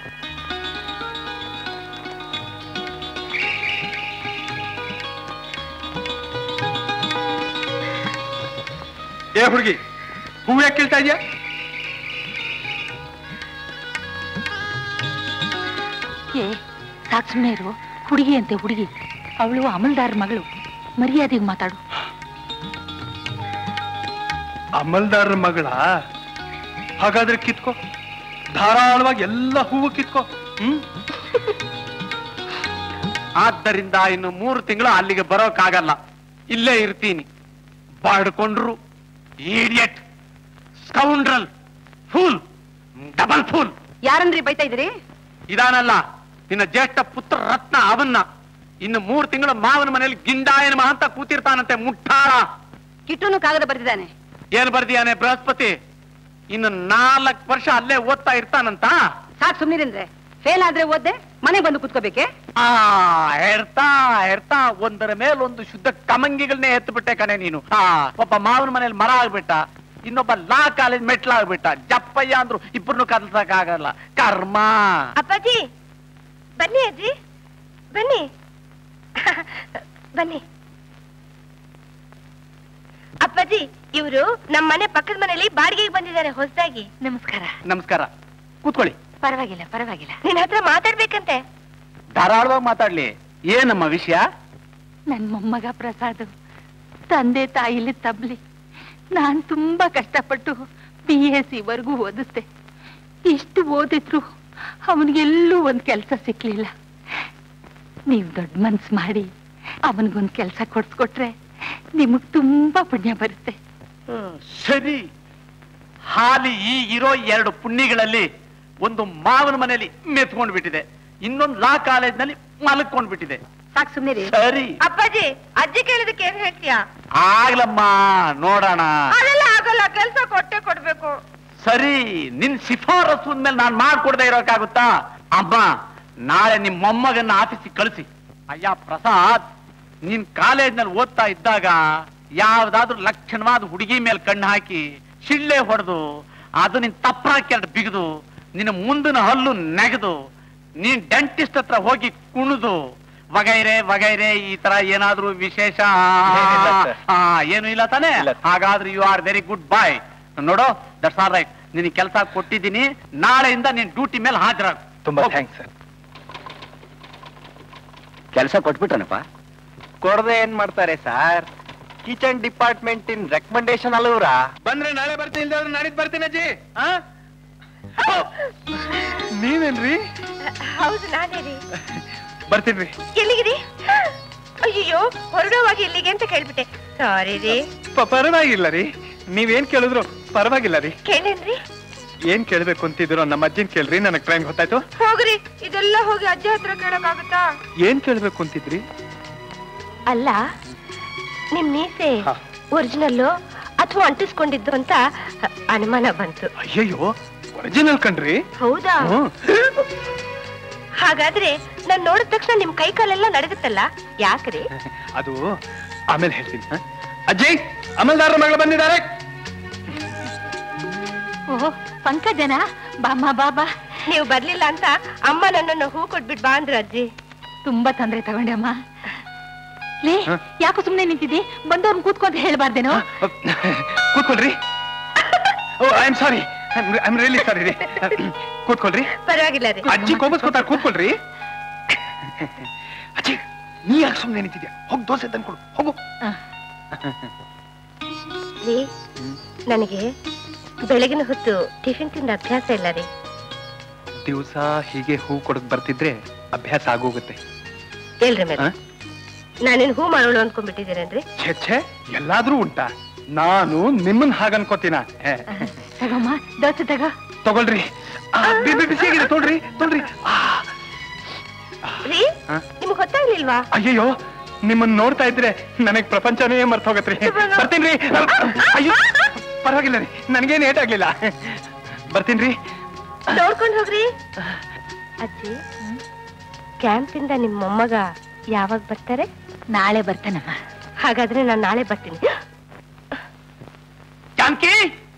ಏ ಹುಡುಗಿ ಹೂ ಯಾಕೆ ಕೇಳ್ತಾ ಇದೆಯಾ ಏ ಸಾಕ್ ಸುಮ್ನೆ ಇರು ಹುಡುಗಿ ಅಂತೆ ಹುಡುಗಿ ಅವಳು ಅಮಲ್ದಾರ್ ಮಗಳು ಮರ್ಯಾದೆಗೆ ಮಾತಾಡು ಅಮಲ್ದಾರರ ಮಗಳ ಹಾಗಾದ್ರೆ ಕಿತ್ಕೋ ಧಾರಾಳವಾಗಿ ಎಲ್ಲ ಹೂವು ಕಿತ್ಕೋ ಹ್ಮ್ ಆದ್ದರಿಂದ ಇನ್ನು ಮೂರು ತಿಂಗಳು ಅಲ್ಲಿಗೆ ಬರೋಕ್ಕಾಗಲ್ಲ ಇಲ್ಲೇ ಇರ್ತೀನಿ ಬಾಡ್ಕೊಂಡ್ರು idiot scoundrel fool double fool ಯಾರನ್ರಿ ಬೈತಾ ಇದ್ರಿ ಇದಾನಲ್ಲ ನಿನ್ನ ಜ್ಯೇಷ್ಠ ಪುತ್ರ ರತ್ನ ಅವನ್ನ ಇನ್ನು ಮೂರು ತಿಂಗಳು ಮಾವನ ಮನೆಯಲ್ಲಿ ಗಿಂಡಾಯನ ಮಹಂತ ಕೂತಿರ್ತಾನಂತೆ ಮುಟ್ಟಾಳ ಕಿಟ್ಟುನು ಕಾಗದ ಬರ್ದಿದ್ದಾನೆ ಏನ್ ಬರ್ದಿಯಾನೆ ಬೃಹಸ್ಪತಿ ಇನ್ನು ನಾಲ್ಕು ವರ್ಷ ಅಲ್ಲೇ ಓದ್ತಾ ಇರ್ತಾನಂತ ಸಾಕ್ ಸುಮ್ನಿರಿಂದ್ರೆ ಫೇಲ್ ಆದ್ರೆ ಓದ್ದೆ ಮನೆ ಬಂದು ಕುತ್ಕೋಬೇಕೆ ಆ ಹೆರ್ತಾ ಹೆರ್ತಾ ಒಂದರ ಮೇಲೊಂದು ಶುದ್ಧ ಕಮಂಗಿಗಳನ್ನೇ ಎತ್ತು ಬಿಟ್ಟೆ ಕಣೆ ನೀನು ಆ ಒಬ್ಬ ಮಾವನ ಮನೇಲಿ ಮರ ಆಗ್ಬಿಟ್ಟ ಇನ್ನೊಬ್ಬ ಲಾ ಕಾಲೇಜ್ ಮೆಟ್ಲಾಗ್ಬಿಟ್ಟ ಜಪ್ಪಯ್ಯ ಅಂದ್ರು ಇಬ್ಬರನ್ನು ಕದಲ್ಸಕ್ಕಾಗಲ್ಲ ಕರ್ಮ ಅಪ್ಪಾಜಿ ಬನ್ನಿ ಅಜ್ಜಿ ಬನ್ನಿ ಬನ್ನಿ ಅಪ್ಪಾಜಿ ಇವರು ನಮ್ಮ ಮನೆ ಪಕ್ಕದ ಮನೆಯಲ್ಲಿ ಬಾಡಿಗೆಗೆ ಬಂದಿದ್ದಾರೆ ಹೊಸದಾಗಿ ನಮಸ್ಕಾರ ನಮಸ್ಕಾರ ಕೂತ್ಕೊಳ್ಳಿ ಪರವಾಗಿಲ್ಲ ಪರವಾಗಿಲ್ಲ ನಿನ್ನ ಹತ್ರ ಮಾತಾಡ್ಬೇಕಂತೆ ಧಾರಾಳವಾಗಿ ಮಾತಾಡ್ಲಿ ಏನಮ್ಮ ವಿಷಯ ನನ್ ಮೊಮ್ಮಗ ಪ್ರಸಾದ್ ತಂದೆ ತಾಯಿಲಿ ತಬ್ಲಿ ನಾನ್ ತುಂಬಾ ಕಷ್ಟಪಟ್ಟು ಬಿ ಎಸ್ ಸಿ ವರ್ಗೂ ಓದಿಸ್ದೆ ಇಷ್ಟು ಓದಿದ್ರು ಅವನಿಗೆಲ್ಲೂ ಒಂದ್ ಕೆಲ್ಸ ಸಿಕ್ಲಿಲ್ಲ ನೀವ್ ದೊಡ್ಡ ಮನ್ಸ್ ಮಾಡಿ ಅವನಿಗೊಂದ್ ಕೆಲ್ಸ ಕೊಡ್ಸ್ಕೊಟ್ರೆ ನಿಮಗ್ ತುಂಬಾ ಪುಣ್ಯ ಬರುತ್ತೆ ಸರಿ ಹಾಲಿ ಈ ಇರೋ ಎರಡು ಪುಣ್ಯಗಳಲ್ಲಿ ಒಂದು ಮಾವನ ಮನೆಯಲ್ಲಿ ಮೆತ್ಕೊಂಡ್ ಬಿಟ್ಟಿದೆ ಇನ್ನೊಂದು ಲಾ ಕಾಲೇಜ್ನಲ್ಲಿ ಮಲ್ಕೊಂಡ್ ಬಿಟ್ಟಿದೆ ಸಾಕ್ ಸುಮ್ನಿರಿ ಸರಿ ಅಪ್ಪಾಜಿ ಅಜ್ಜಿ ಕೇಳಿದಕ್ಕೆ ಏನ್ ಹೇಳ್ತೀಯಾ ಆಗ್ಲಮ್ಮ ನೋಡೋಣ ಅದೆಲ್ಲ ಆಗಲ್ಲ ಕೆಲ್ಸ ಕೊಟ್ಟೆ ಕೊಡ್ಬೇಕು ಸರಿ ನಿನ್ ಶಿಫಾರಸು ಮೇಲೆ ನಾನ್ ಮಾಡ್ಕೊಡ್ದೆ ಇರೋಕ್ಕಾಗುತ್ತಾ ಅಮ್ಮ ನಾಳೆ ನಿಮ್ ಮೊಮ್ಮಗನ್ನ ಆಫೀಸಿಗೆ ಕಳಿಸಿ ಅಯ್ಯ ಪ್ರಸಾದ್ ನೀನ್ ಕಾಲೇಜ್ನಲ್ಲಿ ಓದ್ತಾ ಇದ್ದಾಗ ಯಾವ್ದಾದ್ರು ಲಕ್ಷಣವಾದ ಹುಡುಗಿ ಮೇಲೆ ಕಣ್ಣು ಹಾಕಿ ಶಿಳ್ಳೆ ಹೊಡೆದು ಅದು ನಿನ್ ತಪ್ಪರ ಕೆರಡು ಬಿಗಿದು ನಿನ್ನ ಮುಂದಿನ ಹಲ್ಲು ನೆಗೆದು ನೀನ್ ಡೆಂಟಿಸ್ಟ್ ಹತ್ರ ಹೋಗಿ ಕುಣಿದು ವಗೈರೆ ವಗೈರೆ ಈ ತರ ಏನಾದ್ರೂ ವಿಶೇಷ ಏನಿಲ್ಲ, sir. ಆ, ಏನು ಇಲ್ಲ ತಾನೇ ಇಲ್ಲ, sir. ಹಾಗಾದ್ರೆ you are very good boy ನೋಡು ದಟ್ಸ್ ಆಲ್ ರೈಟ್ ನಿನಗೆ ಕೆಲಸ ಕೊಟ್ಟಿದ್ದೀನಿ ನಾಳೆಯಿಂದ ನೀನ್ ಡ್ಯೂಟಿ ಮೇಲೆ ಹಾಜರಾಗ ತುಂಬಾ ಥ್ಯಾಂಕ್ಸ್ ಸರ್ ಕೆಲಸ ಕೊಟ್ಬಿಟ್ಟನಪ್ಪ ಕೊಡದೆ ಏನ್ ಮಾಡ್ತಾರೆ sir kitchen department in recommendation ಅಲ್ಲವ್ರ ಬಂದ್ರೆ ನಾಳೆ ಬರ್ತೀನಿ ಇಲ್ದಾದ್ರೆ ನಾಡಿದ್ ಬರ್ತೀನಿ ಅಜ್ಜಿ ಆ? ನೀವೇನ್ರಿ ಹೌದು ನಾನೇ ರೀ ಬರ್ತೀನ್ರಿ ಎಲ್ಲಿಗಿರಿ ಅಯ್ಯೋ ಹೊರಡೋವಾಗ ಇಲ್ಲಿಗೆ ಅಂತ ಕೇಳ್ಬಿಟ್ಟೆ ಸಾರಿ ರೀ ಪ- ಪರವಾಗಿಲ್ಲ ರೀ ನೀವೇನ್ ಕೇಳಿದ್ರು ಪರವಾಗಿಲ್ಲ ರೀ ಕೇಳೇನ್ರಿ ಏನ್ ಕೇಳ್ಬೇಕು ಅಂತಿದ್ರು ನಮ್ಮ ಅಜ್ಜಿನ್ ಕೇಳ್ರಿ ನನಗ್ ಟ್ರೈನ್ ಗೊತ್ತಾಯ್ತು ಹೋಗ್ರಿ ಇದೆಲ್ಲ ಹೋಗಿ ಅಜ್ಜಿ ಹತ್ರ ಕೇಳಕ್ಕಾಗುತ್ತಾ ಏನ್ ಕೇಳ್ಬೇಕು ಅಂತಿದ್ರಿ ಅಲ್ಲ ನಿಮ್ ಮೀಸೆ ಹಾ. ಒರಿಜಿನಲ್ಲು ಅಥವಾ ಅಂಟಿಸ್ಕೊಂಡಿದ್ದು ಅಂತ ಅನುಮಾನ ಬಂತು ಅಯ್ಯಯ್ಯೋ ಒರಿಜಿನಲ್ ಕಣ್ರಿ ಹೌದಾ ಹ್ಮ್. ಹಾಗಾದ್ರೆ ನಾನ್ ನೋಡಿದ ತಕ್ಷಣ ನಿಮ್ ಕೈ ಕಾಲೆಲ್ಲ ನಡಗುತ್ತಲ್ಲ ಯಾಕ್ರಿ ಅದು ಆಮೇಲೆ ಹೇಳ್ತೀನಿ ಹ? ಅಜ್ಜಿ ಅಮಲ್ದಾರರ ಮಗಳು ಬಂದಿದ್ದಾರೆ ಓಹ್ ಪಂಕಜನ ಬಾಮ್ಮ ಬಾಬಾ ನೀವು ಬರ್ಲಿಲ್ಲ ಅಂತ ಅಮ್ಮ ನನ್ನನ್ನು ಹೂ ಕೊಟ್ಬಿಟ್ ಬಾ ಅಂದ್ರು ಅಜ್ಜಿ ತುಂಬಾ ತೊಂದ್ರೆ ತಗೊಂಡೆ ಅಮ್ಮ ಲೇ ಹ? ಯಾಕೋ ಸುಮ್ನೆ ನಿಂತಿದ್ದಿ ಬಂದವ್ರನ್ನ ಕೂತ್ಕೊಂತ ಹೇಳ್ಬಾರ್ದೇನೋ ಕೂತ್ಕೊಳ್ರಿ oh I am sorry I'm really sorry ರೀ ಕೂತ್ಕೊಳ್ರಿ ಪರವಾಗಿಲ್ಲ ರೀ ಅಜ್ಜಿ ಕೋಪಿಸ್ಕೊತಾರೆ ಕೂತ್ಕೊಳ್ರಿ ಅಜ್ಜಿ ನೀ ಯಾಕೆ ಸುಮ್ಮನೆ ನಿಂತಿದ್ಯಾ ಹೋಗಿ ದೋಸೆ ತಂದ್ಕೊಡು ಹೋಗು ರೀ ನನಗೆ ಬೆಳಗಿನ ಹೊತ್ತು ಟಿಫಿನ್ ತಿಂದ ಅಭ್ಯಾಸ ಇಲ್ಲ ರೀ ದಿವಸ ಹೀಗೆ ಹೂ ಕೊಡಕ್ ಬರ್ತಿದ್ರೆ ಅಭ್ಯಾಸ ಆಗೋಗುತ್ತೆ ಹೇಳ್ರಿ ಮೇಲೆ ಆ? ನಾನೇನ್ ಹೂ ಮಾಡೋಳು ಅಂದ್ಕೊಂಡ್ಬಿಟ್ಟಿದ್ದೀರೇನ್ರಿ ಛೇ ಛೇ ಎಲ್ಲಾದ್ರೂ ಉಂಟಾ ನಾನು ನಿಮ್ಮನ್ ಹಾಗನ್ಕೋತೀನ ಏ, ತಗೊಮ್ಮ ದೋಸೆ ತಗೋ ತಗೊಳ್ರಿ ಆ, ಬಿ- ಬಿ- ಬಿಸಿಯಾಗಿದೆ ತೊಳ್ರಿ ತೊಳ್ರಿ ಆ, ರೀ ಆ? ನಿಮ್ಗೆ ಗೊತ್ತಾಗ್ಲಿಲ್ವಾ ಅಯ್ಯಯ್ಯೋ ನಿಮ್ಮನ್ನ ನೋಡ್ತಾ ಇದ್ರೆ ನನಗ್ ಪ್ರಪಂಚನೇ ಮರ್ತ ಹೋಗತ್ರಿ ಬರ್ತೀನಿ ಅಯ್ಯೋ ಪರವಾಗಿಲ್ಲ ರೀ ನನಗೇನು ಏಟಾಗ್ಲಿಲ್ಲ ಬರ್ತೀನಿ ನೋಡ್ಕೊಂಡು ಹೋಗ್ರಿ ಅಜ್ಜಿ ಕ್ಯಾಂಪಿಂದ ನಿಮ್ಮ ಮೊಮ್ಮಗ ಯಾವಾಗ ಬರ್ತಾರೆ ನಾಳೆ ಬರ್ತಾನಮ್ಮ ಹಾಗಾದ್ರೆ ನಾನು ನಾಳೆ ಬರ್ತೀನಿ ಜಾನಕಿ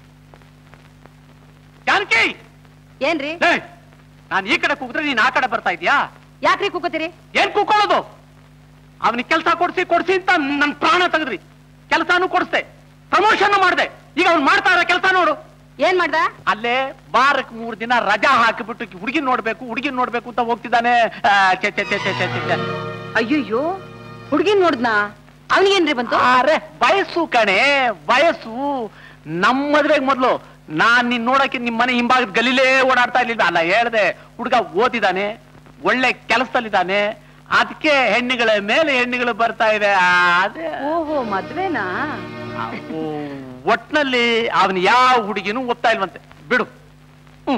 ಜಾನಕಿ ಏನ್ರಿ ನಾನು ಈ ಕಡೆ ಕೂಗಿದ್ರೆ ನೀನ್ ಆ ಕಡೆ ಬರ್ತಾ ಇದೀಯಾ ಯಾಕ್ರಿ ಕೂಕೋತೀರಿ ಏನ್ ಕೂಕೊಳ್ಳೋದು ಅವನಿಗೆ ಕೆಲಸ ಕೊಡ್ಸಿ ಕೊಡ್ಸಿ ಅಂತ ನನ್ ಪ್ರಾಣ ತೆಗೆದ್ರಿ ಕೆಲಸನೂ ಕೊಡಿಸ್ದೆ ಪ್ರಮೋಷನ್ ಮಾಡ್ದೆ ಈಗ ಅವ್ನು ಮಾಡ್ತಾ ಇರೋ ಕೆಲಸ ನೋಡು ಏನ್ ಮಾಡ್ದ ಅಲ್ಲೇ ವಾರಕ್ಕೆ ಮೂರ್ ದಿನ ರಜಾ ಹಾಕಿಬಿಟ್ಟು ಹುಡುಗಿನ್ ನೋಡ್ಬೇಕು ಹುಡುಗಿನ್ ನೋಡ್ಬೇಕು ಅಂತ ಹೋಗ್ತಿದ್ದಾನೆ ಆ, ಛೆ, ಛೆ, ಛೆ, ಛೆ, ಛೆ, ಛೆ, ಛೆ. ಅಯ್ಯಯ್ಯೋ ಹುಡ್ಗಿನ್ ನೋಡ್ದ್ನಾ ಅವನಿಗೇನ್ರಿ ಬಂತು ಅರೆ ವಯಸ್ಸು ಕಣೆ ವಯಸ್ಸು ನಮ್ಮ ಮದ್ವೆಗ್ ಮೊದ್ಲು ನಾನ್ ನಿನ್ ನೋಡಕ್ಕೆ ನಿಮ್ ಮನೆ ಹಿಂಭಾಗದ ಗಲೀಲೇ ಓಡಾಡ್ತಾ ಇರ್ಲಿಲ್ಲ ಅಲ್ಲ ಹೇಳ್ದೆ ಹುಡುಗ ಓದಿದಾನೆ ಒಳ್ಳೆ ಕೆಲಸದಲ್ಲಿದ್ದಾನೆ ಅದಕ್ಕೆ ಹೆಣ್ಣುಗಳ ಮೇಲೆ ಹೆಣ್ಣುಗಳು ಬರ್ತಾ ಇದೆ ಆ, ಅದೇ ಓಹೋ ಮದ್ವೆನಾ ಅವು ಒಟ್ನಲ್ಲಿ ಅವನ್ ಯಾವ ಹುಡುಗಿನೂ ಒಪ್ತಾ ಇಲ್ವಂತೆ ಬಿಡು ಹ್ಮ್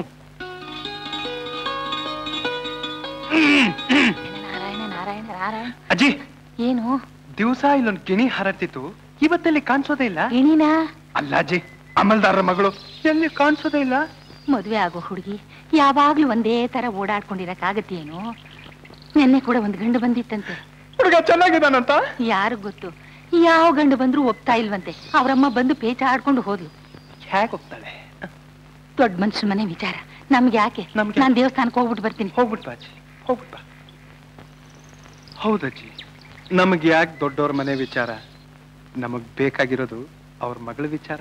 ನಾರಾಯಣ ನಾರಾಯಣ ನಾರಾಯಣ ಅಜ್ಜಿ ಏನು ದಿವಸ ಇಲ್ಲೊಂದು ಗಿಣಿ ಹಾರತ್ತಿತ್ತು ಇವತ್ತಲ್ಲಿ ಕಾಣಿಸೋದೇ ಇಲ್ಲ ಗಿಣಿನಾ ಅಲ್ಲ ಅಜ್ಜಿ ಅಮಲ್ದಾರರ ಮಗಳು ಎಲ್ಲಿ ಕಾಣಿಸೋದೇ ಇಲ್ಲ ಮದ್ವೆ ಆಗೋ ಹುಡುಗಿ ಯಾವಾಗ್ಲೂ ಒಂದೇ ತರ ಓಡಾಡ್ಕೊಂಡಿರಕ್ಕಾಗತ್ತೇನು ನಿನ್ನೆ ಕೂಡ ಒಂದ್ ಗಂಡು ಬಂದಿತ್ತಂತೆ ಹುಡುಗ ಚೆನ್ನಾಗಿದ್ದಾನಂತ ಯಾರು ಗೊತ್ತು ಯಾವ ಗಂಡು ಬಂದ್ರು ಒಪ್ತಾ ಇಲ್ವಂತೆ ಅವ್ರಮ್ಮ ಬಂದು ಪೇಚ ಆಡ್ಕೊಂಡು ಹೋದ್ಲು ಹೇಗೆ ಹೋಗ್ತಾಳೆ ದೊಡ್ಡ ಮನುಷ್ಯ ಮನೆ ವಿಚಾರ ನಮ್ಗೆ ಯಾಕೆ ನಮ್ಗೆ- ನಾನ್ ದೇವಸ್ಥಾನಕ್ಕೆ ಹೋಗ್ಬಿಟ್ಟು ಬರ್ತೀನಿ ಹೋಗ್ಬಿಟ್ ಬಾ ಅಜ್ಜಿ ಹೋಗ್ಬಿಟ್ ಬಾ ಹೌದಜ್ಜಿ ನಮಗೆ ಯಾಕೆ ದೊಡ್ಡವ್ರ ಮನೆ ವಿಚಾರ ನಮಗ್ ಬೇಕಾಗಿರೋದು ಅವ್ರ ಮಗಳ ವಿಚಾರ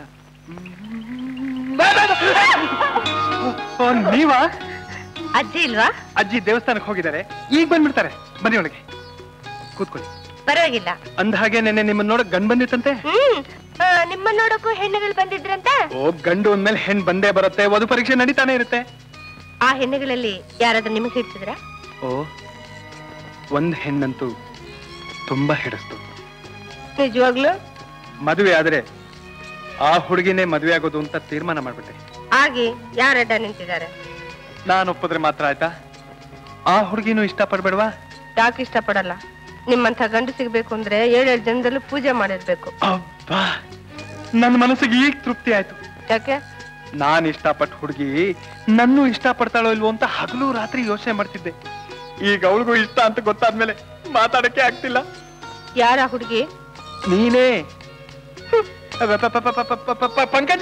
ಓ, ನೀವಾ ಅಜ್ಜಿ ಇಲ್ವಾ ಅಜ್ಜಿ ದೇವಸ್ಥಾನಕ್ಕೆ ಹೋಗಿದ್ದಾರೆ ಈಗ ಬಂದ್ಬಿಡ್ತಾರೆ ಬನ್ನಿ ಒಳಗೆ ಕೂತ್ಕೊಳ್ಳಿ ಪರವಾಗಿಲ್ಲ ಅಂದ ಹಾಗೆ ನೆನ್ನೆ ನಿಮ್ಮನ್ನ ನೋಡಕ್ ಗಂಡ್ ಬಂದಿತ್ತಂತೆ ಹ್ಮ್ ಆ, ನಿಮ್ಮ ನೋಡಕ್ಕೂ ಹೆಣ್ಣುಗಳು ಬಂದಿದ್ರಂತೆ ಓ ಗಂಡು ಅಂದ್ಮೇಲೆ ಹೆಣ್ ಬಂದೇ ಬರುತ್ತೆ ವಧು ಪರೀಕ್ಷೆ ನಡೀತಾನೆ ಇರುತ್ತೆ ಆ ಹೆಣ್ಣುಗಳಲ್ಲಿ ಯಾರಾದ್ರೂ ನಿಮಗೆ ಹಿಡ್ಸಿದ್ರ ಓ ಒಂದ್ ಹೆಣ್ಣಂತೂ ತುಂಬಾ ಹಿಡಿಸ್ತು ನಿಜವಾಗ್ಲು ಮದುವೆ ಆದ್ರೆ ಆ ಹುಡುಗಿನೇ ಮದುವೆ ಆಗೋದು ಅಂತ ತೀರ್ಮಾನ ಮಾಡ್ಬಿಟ್ಟೆ ಆಗಿ ಯಾರಡ್ಡ ನಿಂತಿದ್ದಾರೆ ನಾನು ಒಪ್ಪಿದ್ರೆ ಮಾತ್ರ ಆಯ್ತಾ ಆ ಹುಡುಗಿನೂ ಇಷ್ಟಪಡ್ಬೇಡ್ವಾ ಯಾಕೆ ಇಷ್ಟಪಡಲ್ಲ ನಿಮ್ಮಂಥ ಗಂಡು ಸಿಗ್ಬೇಕು ಅಂದ್ರೆ ಏಳೇಳು ಜನದಲ್ಲೂ ಪೂಜೆ ಮಾಡಿರ್ಬೇಕು ಅಬ್ಬಾ ನನ್ನ ಮನಸ್ಸಿಗೆ ಈಗ ತೃಪ್ತಿ ಆಯ್ತು ಯಾಕೆ ನಾನ್ ಇಷ್ಟಪಟ್ಟ ಹುಡುಗಿ ನನ್ನೂ ಇಷ್ಟಪಡ್ತಾಳೋ ಇಲ್ವೋ ಅಂತ ಹಗಲು ರಾತ್ರಿ ಯೋಚನೆ ಮಾಡ್ತಿದ್ದೆ ಈಗ ಅವಳಿಗೂ ಇಷ್ಟ ಅಂತ ಗೊತ್ತಾದ್ಮೇಲೆ ಮಾತಾಡಕ್ಕೆ ಆಗ್ತಿಲ್ಲ ಯಾರ ಹುಡುಗಿ ನೀನೇ ಪ- ಪ- ಪ- ಪ- ಪ- ಪ- ಪ- ಪಂಕಜ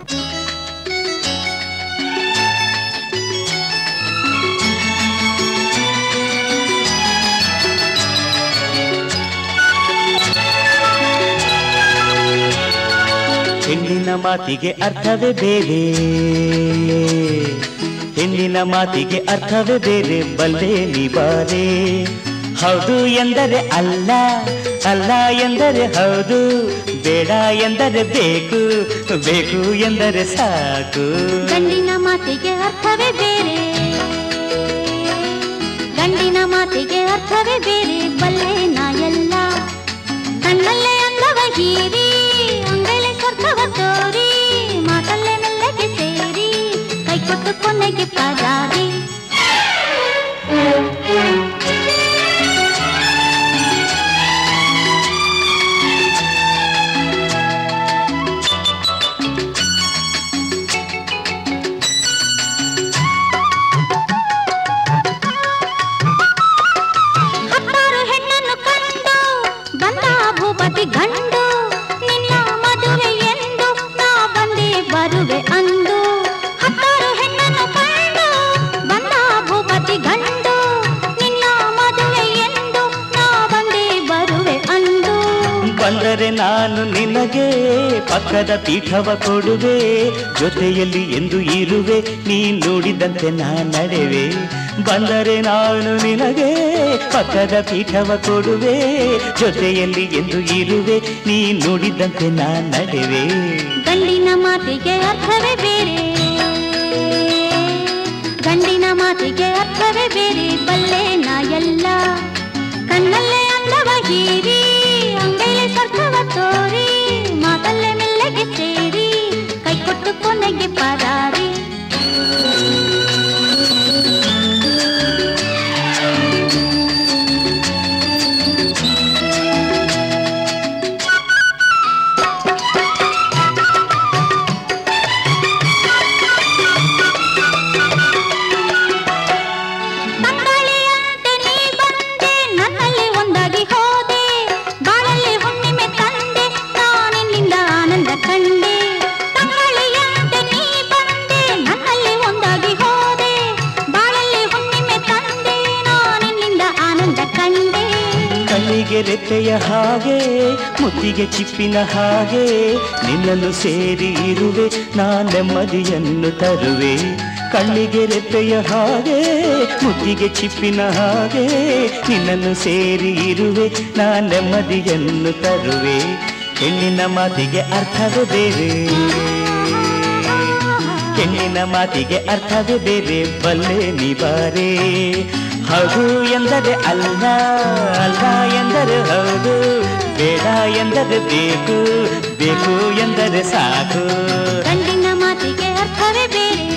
ಹೆಣ್ಣಿನ ಮಾತಿಗೆ ಅರ್ಥವೇ ಬೇರೆ ಹೆಣ್ಣಿನ ಮಾತಿಗೆ ಅರ್ಥವೇ ಬೇರೆ ಬಲ್ಲೆ ನಿಬಾರೆ ಹೌದು ಎಂದರೆ ಅಲ್ಲ ಅಲ್ಲ ಎಂದರೆ ಹೌದು ಬೇಡ ಎಂದರೆ ಬೇಕು ಬೇಕು ಎಂದರೆ ಸಾಕು ಗಂಡಿನ ಮಾತಿಗೆ ಅರ್ಥವೇ ಬೇರೆ ಗಂಡಿನ ಮಾತಿಗೆ ಅರ್ಥವೇ ಬೇರೆ ಬಲ್ಲೆ ನಾ ಎಲ್ಲ ಕಣ್ಣಲ್ಲೇ ಅಂದವ ಹೀರಿ ಅಂಗೈಲೆ ಸ್ವರ್ಗವ ತೋರಿ ಮಾತಲ್ಲೇ ಮೆಲ್ಲಗೆ ಸೇರಿ ಕೈ ಕೊಟ್ಟು ಕೊನೆಗೆ ಪರಾರಿ ಹತ್ತಾರು ಹೆಣ್ಣನ್ನು ಕಂಡು ಬಂದ ಭೂಪತಿ ಗಂಡು ನಿನ್ನ ಮದುವೆ ಎಂದು ನಾ ಬಂದೆ ಬರುವೆ ಅಂದು ಹತ್ತಾರು ಹೆಣ್ಣನ್ನು ಕಂಡು ಬಂದ ಭೂಪತಿ ಗಂಡು ನಿನ್ನ ನಾನು ನಿನಗೆ ಪಕ್ಕದ ಪೀಠವ ಕೊಡುವೆ ಜೊತೆಯಲ್ಲಿ ಎಂದು ಇರುವೆ ನೀ ನುಡಿದಂತೆ ನಾ ನಡೆವೆ ಬಂದರೆ ನಾನು ನಿನಗೆ ಪಕ್ಕದ ಪೀಠವ ಕೊಡುವೆ ಜೊತೆಯಲ್ಲಿ ಎಂದು ಇರುವೆ ನೀ ನುಡಿದಂತೆ ನಾ ನಡೆವೆ ಗಂಡಿನ ಮಾತಿಗೆ ಅರ್ಥವೇ ಬೇರೆ ಗಂಡಿನ ಮಾತಿಗೆ ಅರ್ಥವೇ ಬೇರೆ ಬಲ್ಲೆ ನಾ ಎಲ್ಲ ಕಣ್ಣಲ್ಲೇ ಅಂದವ ಹೀರಿ ಅಂಗೈಲೆ ಸ್ವರ್ಗವ ತೋರಿ ಮಾತಲ್ಲೇ ಮೆಲ್ಲಗೆ ಸೇರಿ ಕೈ ಕೊಟ್ಟು ಕೊನೆಗೆ ಪರಾರಿ ತಂಗಾಳಿಯಂತೆ ನೀ ಬಂದೆ ನನ್ನಲ್ಲಿ ಒಂದಾಗಿ ಹೋದೆ ಬಾಳಲ್ಲಿ ಹುಣ್ಣಿಮೆ ತಂದೆ ನಾನಿನ್ನಿಂದ ಆನಂದ ಕಂಡೆ ತಂಗಾಳಿಯಂತೆ ನೀ ಬಂದೆ ನನ್ನಲ್ಲಿ ಒಂದಾಗಿ ಹೋದೆ ಬಾಳಲ್ಲಿ ಹುಣ್ಣಿಮೆ ತಂದೆ ನಾನಿನ್ನಿಂದ ಆನಂದ ಕಂಡೆ ಕಣ್ಣಿಗೆ ರೆಪ್ಪೆಯ ಹಾಗೆ ಮುತ್ತಿಗೆ ಚಿಪ್ಪಿನ ಹಾಗೆ ನಿನ್ನನ್ನು ಸೇರಿ ಇರುವೆ ನಾ ನೆಮ್ಮದಿಯನ್ನು ತರುವೆ ಕಣ್ಣಿಗೆ ರೆಪ್ಪೆಯ ಹಾಗೆ ಮುತ್ತಿಗೆ ಚಿಪ್ಪಿನ ಹಾಗೆ ನಿನ್ನನ್ನು ಸೇರಿ ಇರುವೆ ನಾ ನೆಮ್ಮದಿಯನ್ನು ತರುವೆ ಹೆಣ್ಣಿನ ಮಾತಿಗೆ ಅರ್ಥವೇ ಬೇರೆ ಹೆಣ್ಣಿನ ಮಾತಿಗೆ ಅರ್ಥವೇ ಬೇರೆ ಬಲ್ಲೆ ನಿಬಾರೆ ಹೌದು ಎಂದರೆ ಅಲ್ಲ ಅಲ್ಲ ಎಂದರೆ ಹೌದು ಬೇಡ ಎಂದರೆ ಬೇಕು ಬೇಕು ಎಂದರೆ ಸಾಕು ಗಂಡಿನ ಮಾತಿಗೆ ಅರ್ಥವೇ ಬೇರೆ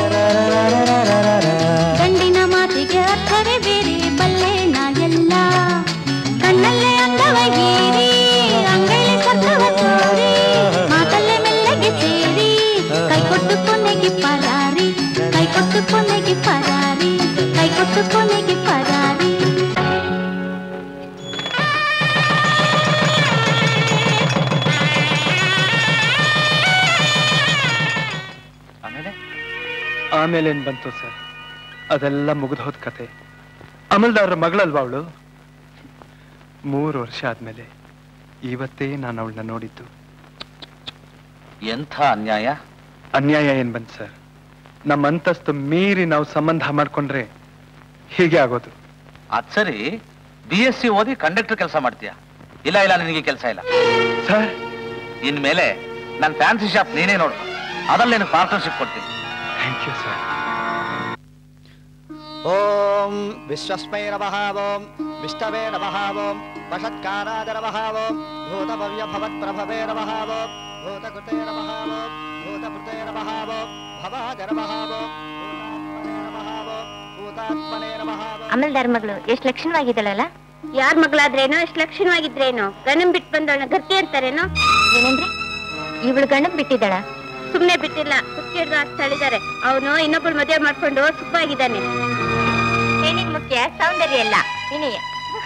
ಗಂಡಿನ ಮಾತಿಗೆ ಅರ್ಥವೇ ಬೇರೆ ಬಲ್ಲೆ ನಾ ಎಲ್ಲ ಕಣ್ಣಲ್ಲೇ ಅಂದವ ಹೀರಿ ಅಂಗೈಲಿ ಸ್ವರ್ಗವ ತೋರಿ ಮಾತಲ್ಲೇ ಮೆಲ್ಲಗೆ ಸೇರಿ ಕೈ ಕೊಟ್ಟು ಕೊನೆಗೆ ಪರಾರಿ ಕೈ ಕೊಟ್ಟು ಕೊನೆಗೆ ಪರಾರಿ ಕೈ ಕೊಟ್ಟು ಕೊನೆಗೆ ಪರಾರಿ ಆಮೇಲೆ ಆಮೇಲೆ ಏನ್ ಬಂತು ಸರ್ ಅದೆಲ್ಲ ಮುಗಿದು ಹೋದ ಕತೆ ಅಮಲ್ದಾರರ ಮಗಳಲ್ವಾ ಅವಳು ಮೂರು ವರ್ಷ ಆದ್ಮೇಲೆ ಇವತ್ತೇ ನಾನು ಅವಳನ್ನ ನೋಡಿದ್ದು ಎಂಥ ಅನ್ಯಾಯ ಅನ್ಯಾಯ ಏನ್ ಬಂತು ಸರ್ ನಮ್ಮ ಅಂತಸ್ತು ಮೀರಿ ನಾವು ಸಂಬಂಧ ಮಾಡ್ಕೊಂಡ್ರೆ ಹೀಗೆ ಆಗೋದು ಅದ್ ಸರಿ ಬಿ ಎಸ್ ಸಿ ಓದಿ ಕಂಡಕ್ಟರ್ ಕೆಲಸ ಮಾಡ್ತೀಯಾ ಇಲ್ಲ ಇಲ್ಲ ನಿನಗೆ ಕೆಲಸ ಇಲ್ಲ ಸರ್ ಇನ್ಮೇಲೆ ನನ್ನ ಫ್ಯಾನ್ಸಿ ಶಾಪ್ ನೀನೇ ನೋಡು ಅದ್ರಲ್ಲಿ ನಿನಗೆ ಪಾರ್ಟ್ನರ್ಶಿಪ್ ಕೊಡ್ತೀನಿ ಥ್ಯಾಂಕ್ ಯು ಸರ್ ಓಂ ವಿಶ್ವಸ್ಮೈ ನಮಃ ಓಂ ವಿಷ್ಣವೇ ನಮಃ ಓಂ ವಷತ್ಕಾರಾದ ನಮಃ ಓಂ ಭೂತಭವ್ಯ ಭವತ್ಪ್ರಭವೇ ನಮಃ ಓಂ ಭೂತಕೃತೆ ನಮಃ ಓಂ ಭೂತಭೃತೆ ನಮಃ ಓಂ ಭವಾದ ನಮಃ ಓಂ ಭೂತಾತ್ಮನೇ ನಮಃ ಓಂ ಭೂತಾತ್ಮನೇ ನಮಃ ಓಂ ಅಮಲ್ದಾರ್ ಮಗಳು ಎಷ್ಟು ಲಕ್ಷಣವಾಗಿದ್ದಾಳಲ್ಲ ಯಾರ್ ಮಗಳಾದ್ರೇನೋ ಎಷ್ಟು ಲಕ್ಷಣವಾಗಿದ್ರೇನೋ ಗಣನ್ ಬಿಟ್ಟು ಬಂದವಳ ಗಟ್ಟಿ ಅಂತಾರೇನೋ ಏನಂದ್ರೆ ಇವಳು ಗಂಡನ್ ಬಿಟ್ಟಿದ್ದಾಳ ಸುಮ್ನೆ ಬಿಟ್ಟಿಲ್ಲ ಕುತ್ತಿಗೆಡ್ದು ಅಷ್ಟು ತಳಿದಾರೆ ಅವನು ಇನ್ನೊಬ್ಬಳು ಮದುವೆ ಮಾಡ್ಕೊಂಡು ಸುಖವಾಗಿದ್ದಾನೆ ಹೆಣ್ಣಿನ ಮುಖ್ಯ ಸೌಂದರ್ಯ ಅಲ್ಲ ವಿನಯ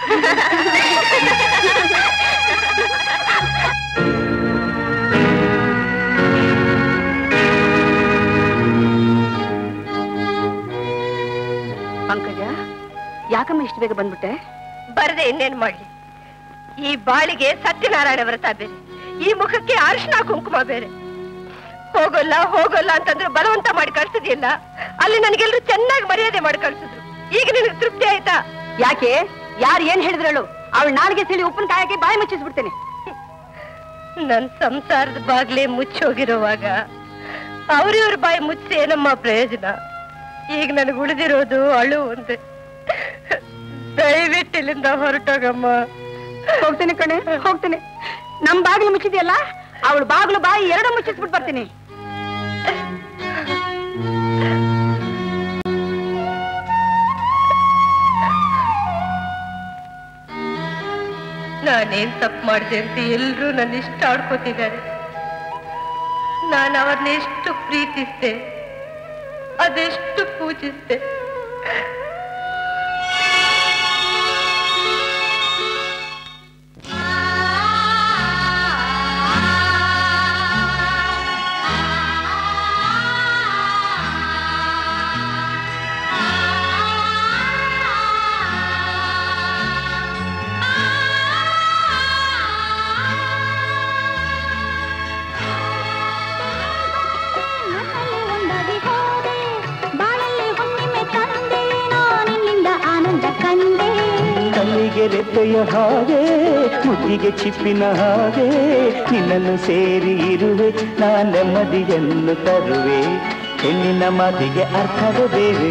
ಪಂಕಜ ಯಾಕಮ್ಮ ಇಷ್ಟು ಬೇಗ ಬಂದ್ಬಿಟ್ಟೆ ಬರದೆ ಇನ್ನೇನ್ ಮಾಡ್ಲಿ ಈ ಬಾಳಿಗೆ ಸತ್ಯನಾರಾಯಣ ವ್ರತ ಬೇರೆ ಈ ಮುಖಕ್ಕೆ ಅರಿಶಿನ ಕುಂಕುಮ ಬೇರೆ ಹೋಗೋಲ್ಲ ಹೋಗೋಲ್ಲ ಅಂತಂದ್ರೆ ಬಲವಂತ ಮಾಡಿ ಕಳ್ಸಿದ್ಯಲ್ಲ ಅಲ್ಲಿ ನನಗೆಲ್ಲರೂ ಚೆನ್ನಾಗಿ ಮರ್ಯಾದೆ ಮಾಡಿ ಕಳ್ಸಿದ್ರು ಈಗ ನಿನಗೆ ತೃಪ್ತಿ ಆಯ್ತಾ ಯಾಕೆ ಯಾರು ಏನ್ ಹೇಳಿದ್ರಳು ಅವಳು ನಾಲ್ಗೆ ಸಿಳಿ ಉಪ್ಪಿನ ಕಾಯಕ್ಕೆ ಬಾಯಿ ಮುಚ್ಚಿಸ್ಬಿಡ್ತೇನೆ ನನ್ ಸಂಸಾರದ ಬಾಗ್ಲೇ ಮುಚ್ಚೋಗಿರುವಾಗ ಅವ್ರಿವ್ರ ಬಾಯಿ ಮುಚ್ಚಿ ಏನಮ್ಮ ಪ್ರಯೋಜನ ಈಗ ನನಗೆ ಉಳಿದಿರೋದು ಅಳು ಒಂದೇ ದಯವಿಟ್ಟು ಇಲ್ಲಿಂದ ಹೊರಟೋಗಮ್ಮ ಹೋಗ್ತೇನೆ ಕಣೆ ಹೋಗ್ತೇನೆ ನಮ್ ಬಾಗಿಲು ಮುಚ್ಚಿದ್ಯಲ್ಲ ಅವಳು ಬಾಗಿಲು ಬಾಯಿ ಎರಡು ಮುಚ್ಚಿಸ್ಬಿಟ್ಟು ಬರ್ತೀನಿ ನಾನೇನ್ ತಪ್ಪು ಮಾಡಿದೆ ಅಂತ ಎಲ್ರೂ ನನ್ನ ಇಷ್ಟ ಆಡ್ಕೋತಿದ್ದಾರೆ ನಾನು ಅವ್ರನ್ನ ಎಷ್ಟು ಪ್ರೀತಿಸ್ದೆ ಅದೆಷ್ಟು ಪೂಜಿಸ್ದೆ ರೆಪ್ಪೆಯ ಹಾಗೆ ಮುತ್ತಿಗೆ ಚಿಪ್ಪಿನ ಹಾಗೆ ನಿನ್ನನ್ನು ಸೇರಿ ಇರುವೆ ನಾ ನೆಮ್ಮದಿಯನ್ನು ತರುವೆ ಹೆಣ್ಣಿನ ಮಾತಿಗೆ ಅರ್ಥವೇ ಬೇರೆ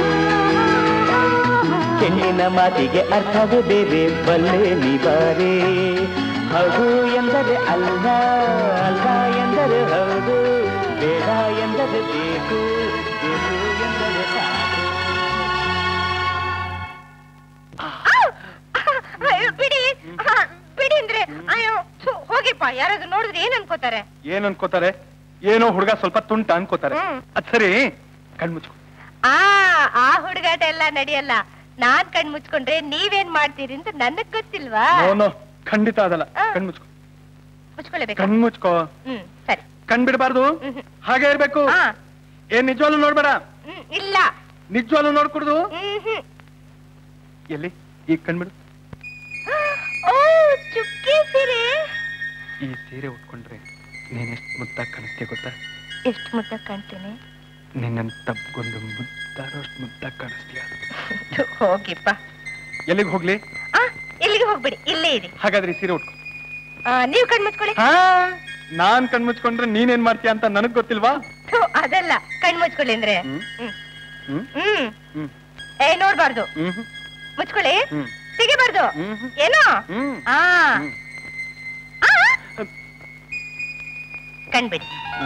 ಹೆಣ್ಣಿನ ಮಾತಿಗೆ ಅರ್ಥವೇ ಬೇರೆ ಬಲ್ಲೆ ನಿಬಾರೆ ಹೌದು ಎಂದರೆ ಅಲ್ಲ ಅಲ್ಲ ಎಂದರೆ ಹೌದು ಬೇಡ ಎಂದರೆ ಬೇಕು ಬೇಕು ಎಂದರೆ ಸಾಕು ಅಯ್ಯೋ, ಬಿಡಿ ಹಾ, ಬಿಡಿ ಅಂದ್ರೆ ಅಯ್ಯೋ ಥು, ಹೋಗಿಪ್ಪ ಯಾರಾದ್ರೂ ನೋಡಿದ್ರೆ ಏನ್ ಅನ್ಕೋತಾರೆ ಏನ್ ಅನ್ಕೋತಾರೆ ಏನೋ ಹುಡುಗ ಸ್ವಲ್ಪ ತುಂಟ ಅನ್ಕೋತಾರೆ ಹ್ಮ್. ಅದ್ ಸರಿ ಕಣ್ಮುಚ್ಕೊ ಆ ಆ ಹುಡುಗಾಟ ಎಲ್ಲ ನಡೆಯಲ್ಲ ನಾನ್ ಕಣ್ ಮುಚ್ಕೊಂಡ್ರೆ ನೀವೇನ್ ಮಾಡ್ತೀರಿ ಅಂತ ನನಗ್ ಗೊತ್ತಿಲ್ವಾ ನೋನೋ ಖಂಡಿತ ಅದಲ್ಲ ಆ. ಕಣ್ಮುಚ್ಕೊ ಮುಚ್ಕೊಳ್ಳೇಬೇಕು ಕಣ್ಮುಚ್ಕೋ ಹ್ಮ್ ಸರಿ ಕಣ್ ಬಿಡಬಾರ್ದು ಹ್ಮ್. ಹಾಗೆ ಇರ್ಬೇಕು ಹಾ ಏನ್ ನಿಜವಾಗ್ಲೂ ನೋಡ್ಬೇಡ ಹ್ಮ್ ಇಲ್ಲ ನಿಜವಾಗ್ಲೂ ನೋಡ್ಕೊಡುದು ಹ್ಮ್ ಹ್ಮ್ ಎಲ್ಲಿ ಈಗ ಕಣ್ಬಿಡು ಓ ಚುಕ್ಕಿ ಸೀರೆ ಈ ಸೀರೆ ಉಟ್ಕೊಂಡ್ರೆ ನೀನ್ ಎಷ್ಟು ಮುದ್ದಾಗಿ ಕಾಣಿಸ್ತೀಯ ಗೊತ್ತಾ ಎಷ್ಟು ಮುದ್ದ ಕಾಣ್ತೀನಿ ನಿನ್ನನ್ ತಪ್ಕೊಂಡು ಮುದ್ದಾರೋಷ್ಟು ಮುದ್ದಾಗಿ ಕಾಣಿಸ್ತೀಯ ಥು, ಹೋಗಿಪ್ಪ ಎಲ್ಲಿಗೆ ಹೋಗ್ಲಿ ಆ ಇಲ್ಲಿಗೆ ಹೋಗ್ಬಿಡಿ ಇಲ್ಲೇ ಇರಿ ಹಾಗಾದ್ರೆ ಈ ಸೀರೆ ಉಟ್ಕೊ ಆ, ನೀವ್ ಕಣ್ ಮುಚ್ಕೊಳ್ಳಿ ಹಾ ನಾನ್ ಕಣ್ಮುಚ್ಕೊಂಡ್ರೆ ನೀನೇನ್ ಮಾಡ್ತೀಯ ಅಂತ ನನಗ್ ಗೊತ್ತಿಲ್ವಾ ಥು, ಅದಲ್ಲ ಕಣ್ ಮುಚ್ಕೊಳ್ಳಿ ಅಂದ್ರೆ ಹ್ಮ್. ಹ್ಮ್ ಹ್ಮ್ ಹ್ಮ್ ಹ್ಮ್ ಏ ನೋಡ್ಬಾರ್ದು ಹ್ಮ್ ಹ್ಮ್, ಮುಚ್ಕೊಳ್ಳಿ ಹ್ಮ್ ತೆಗಿಬಾರ್ದು ಹ್ಮ್ ಹ್ಮ್, ಏನೋ ಹ್ಮ್ ಆ ಹ್ಮ್. ಆ. ಕಣ್ಬಿಡಿ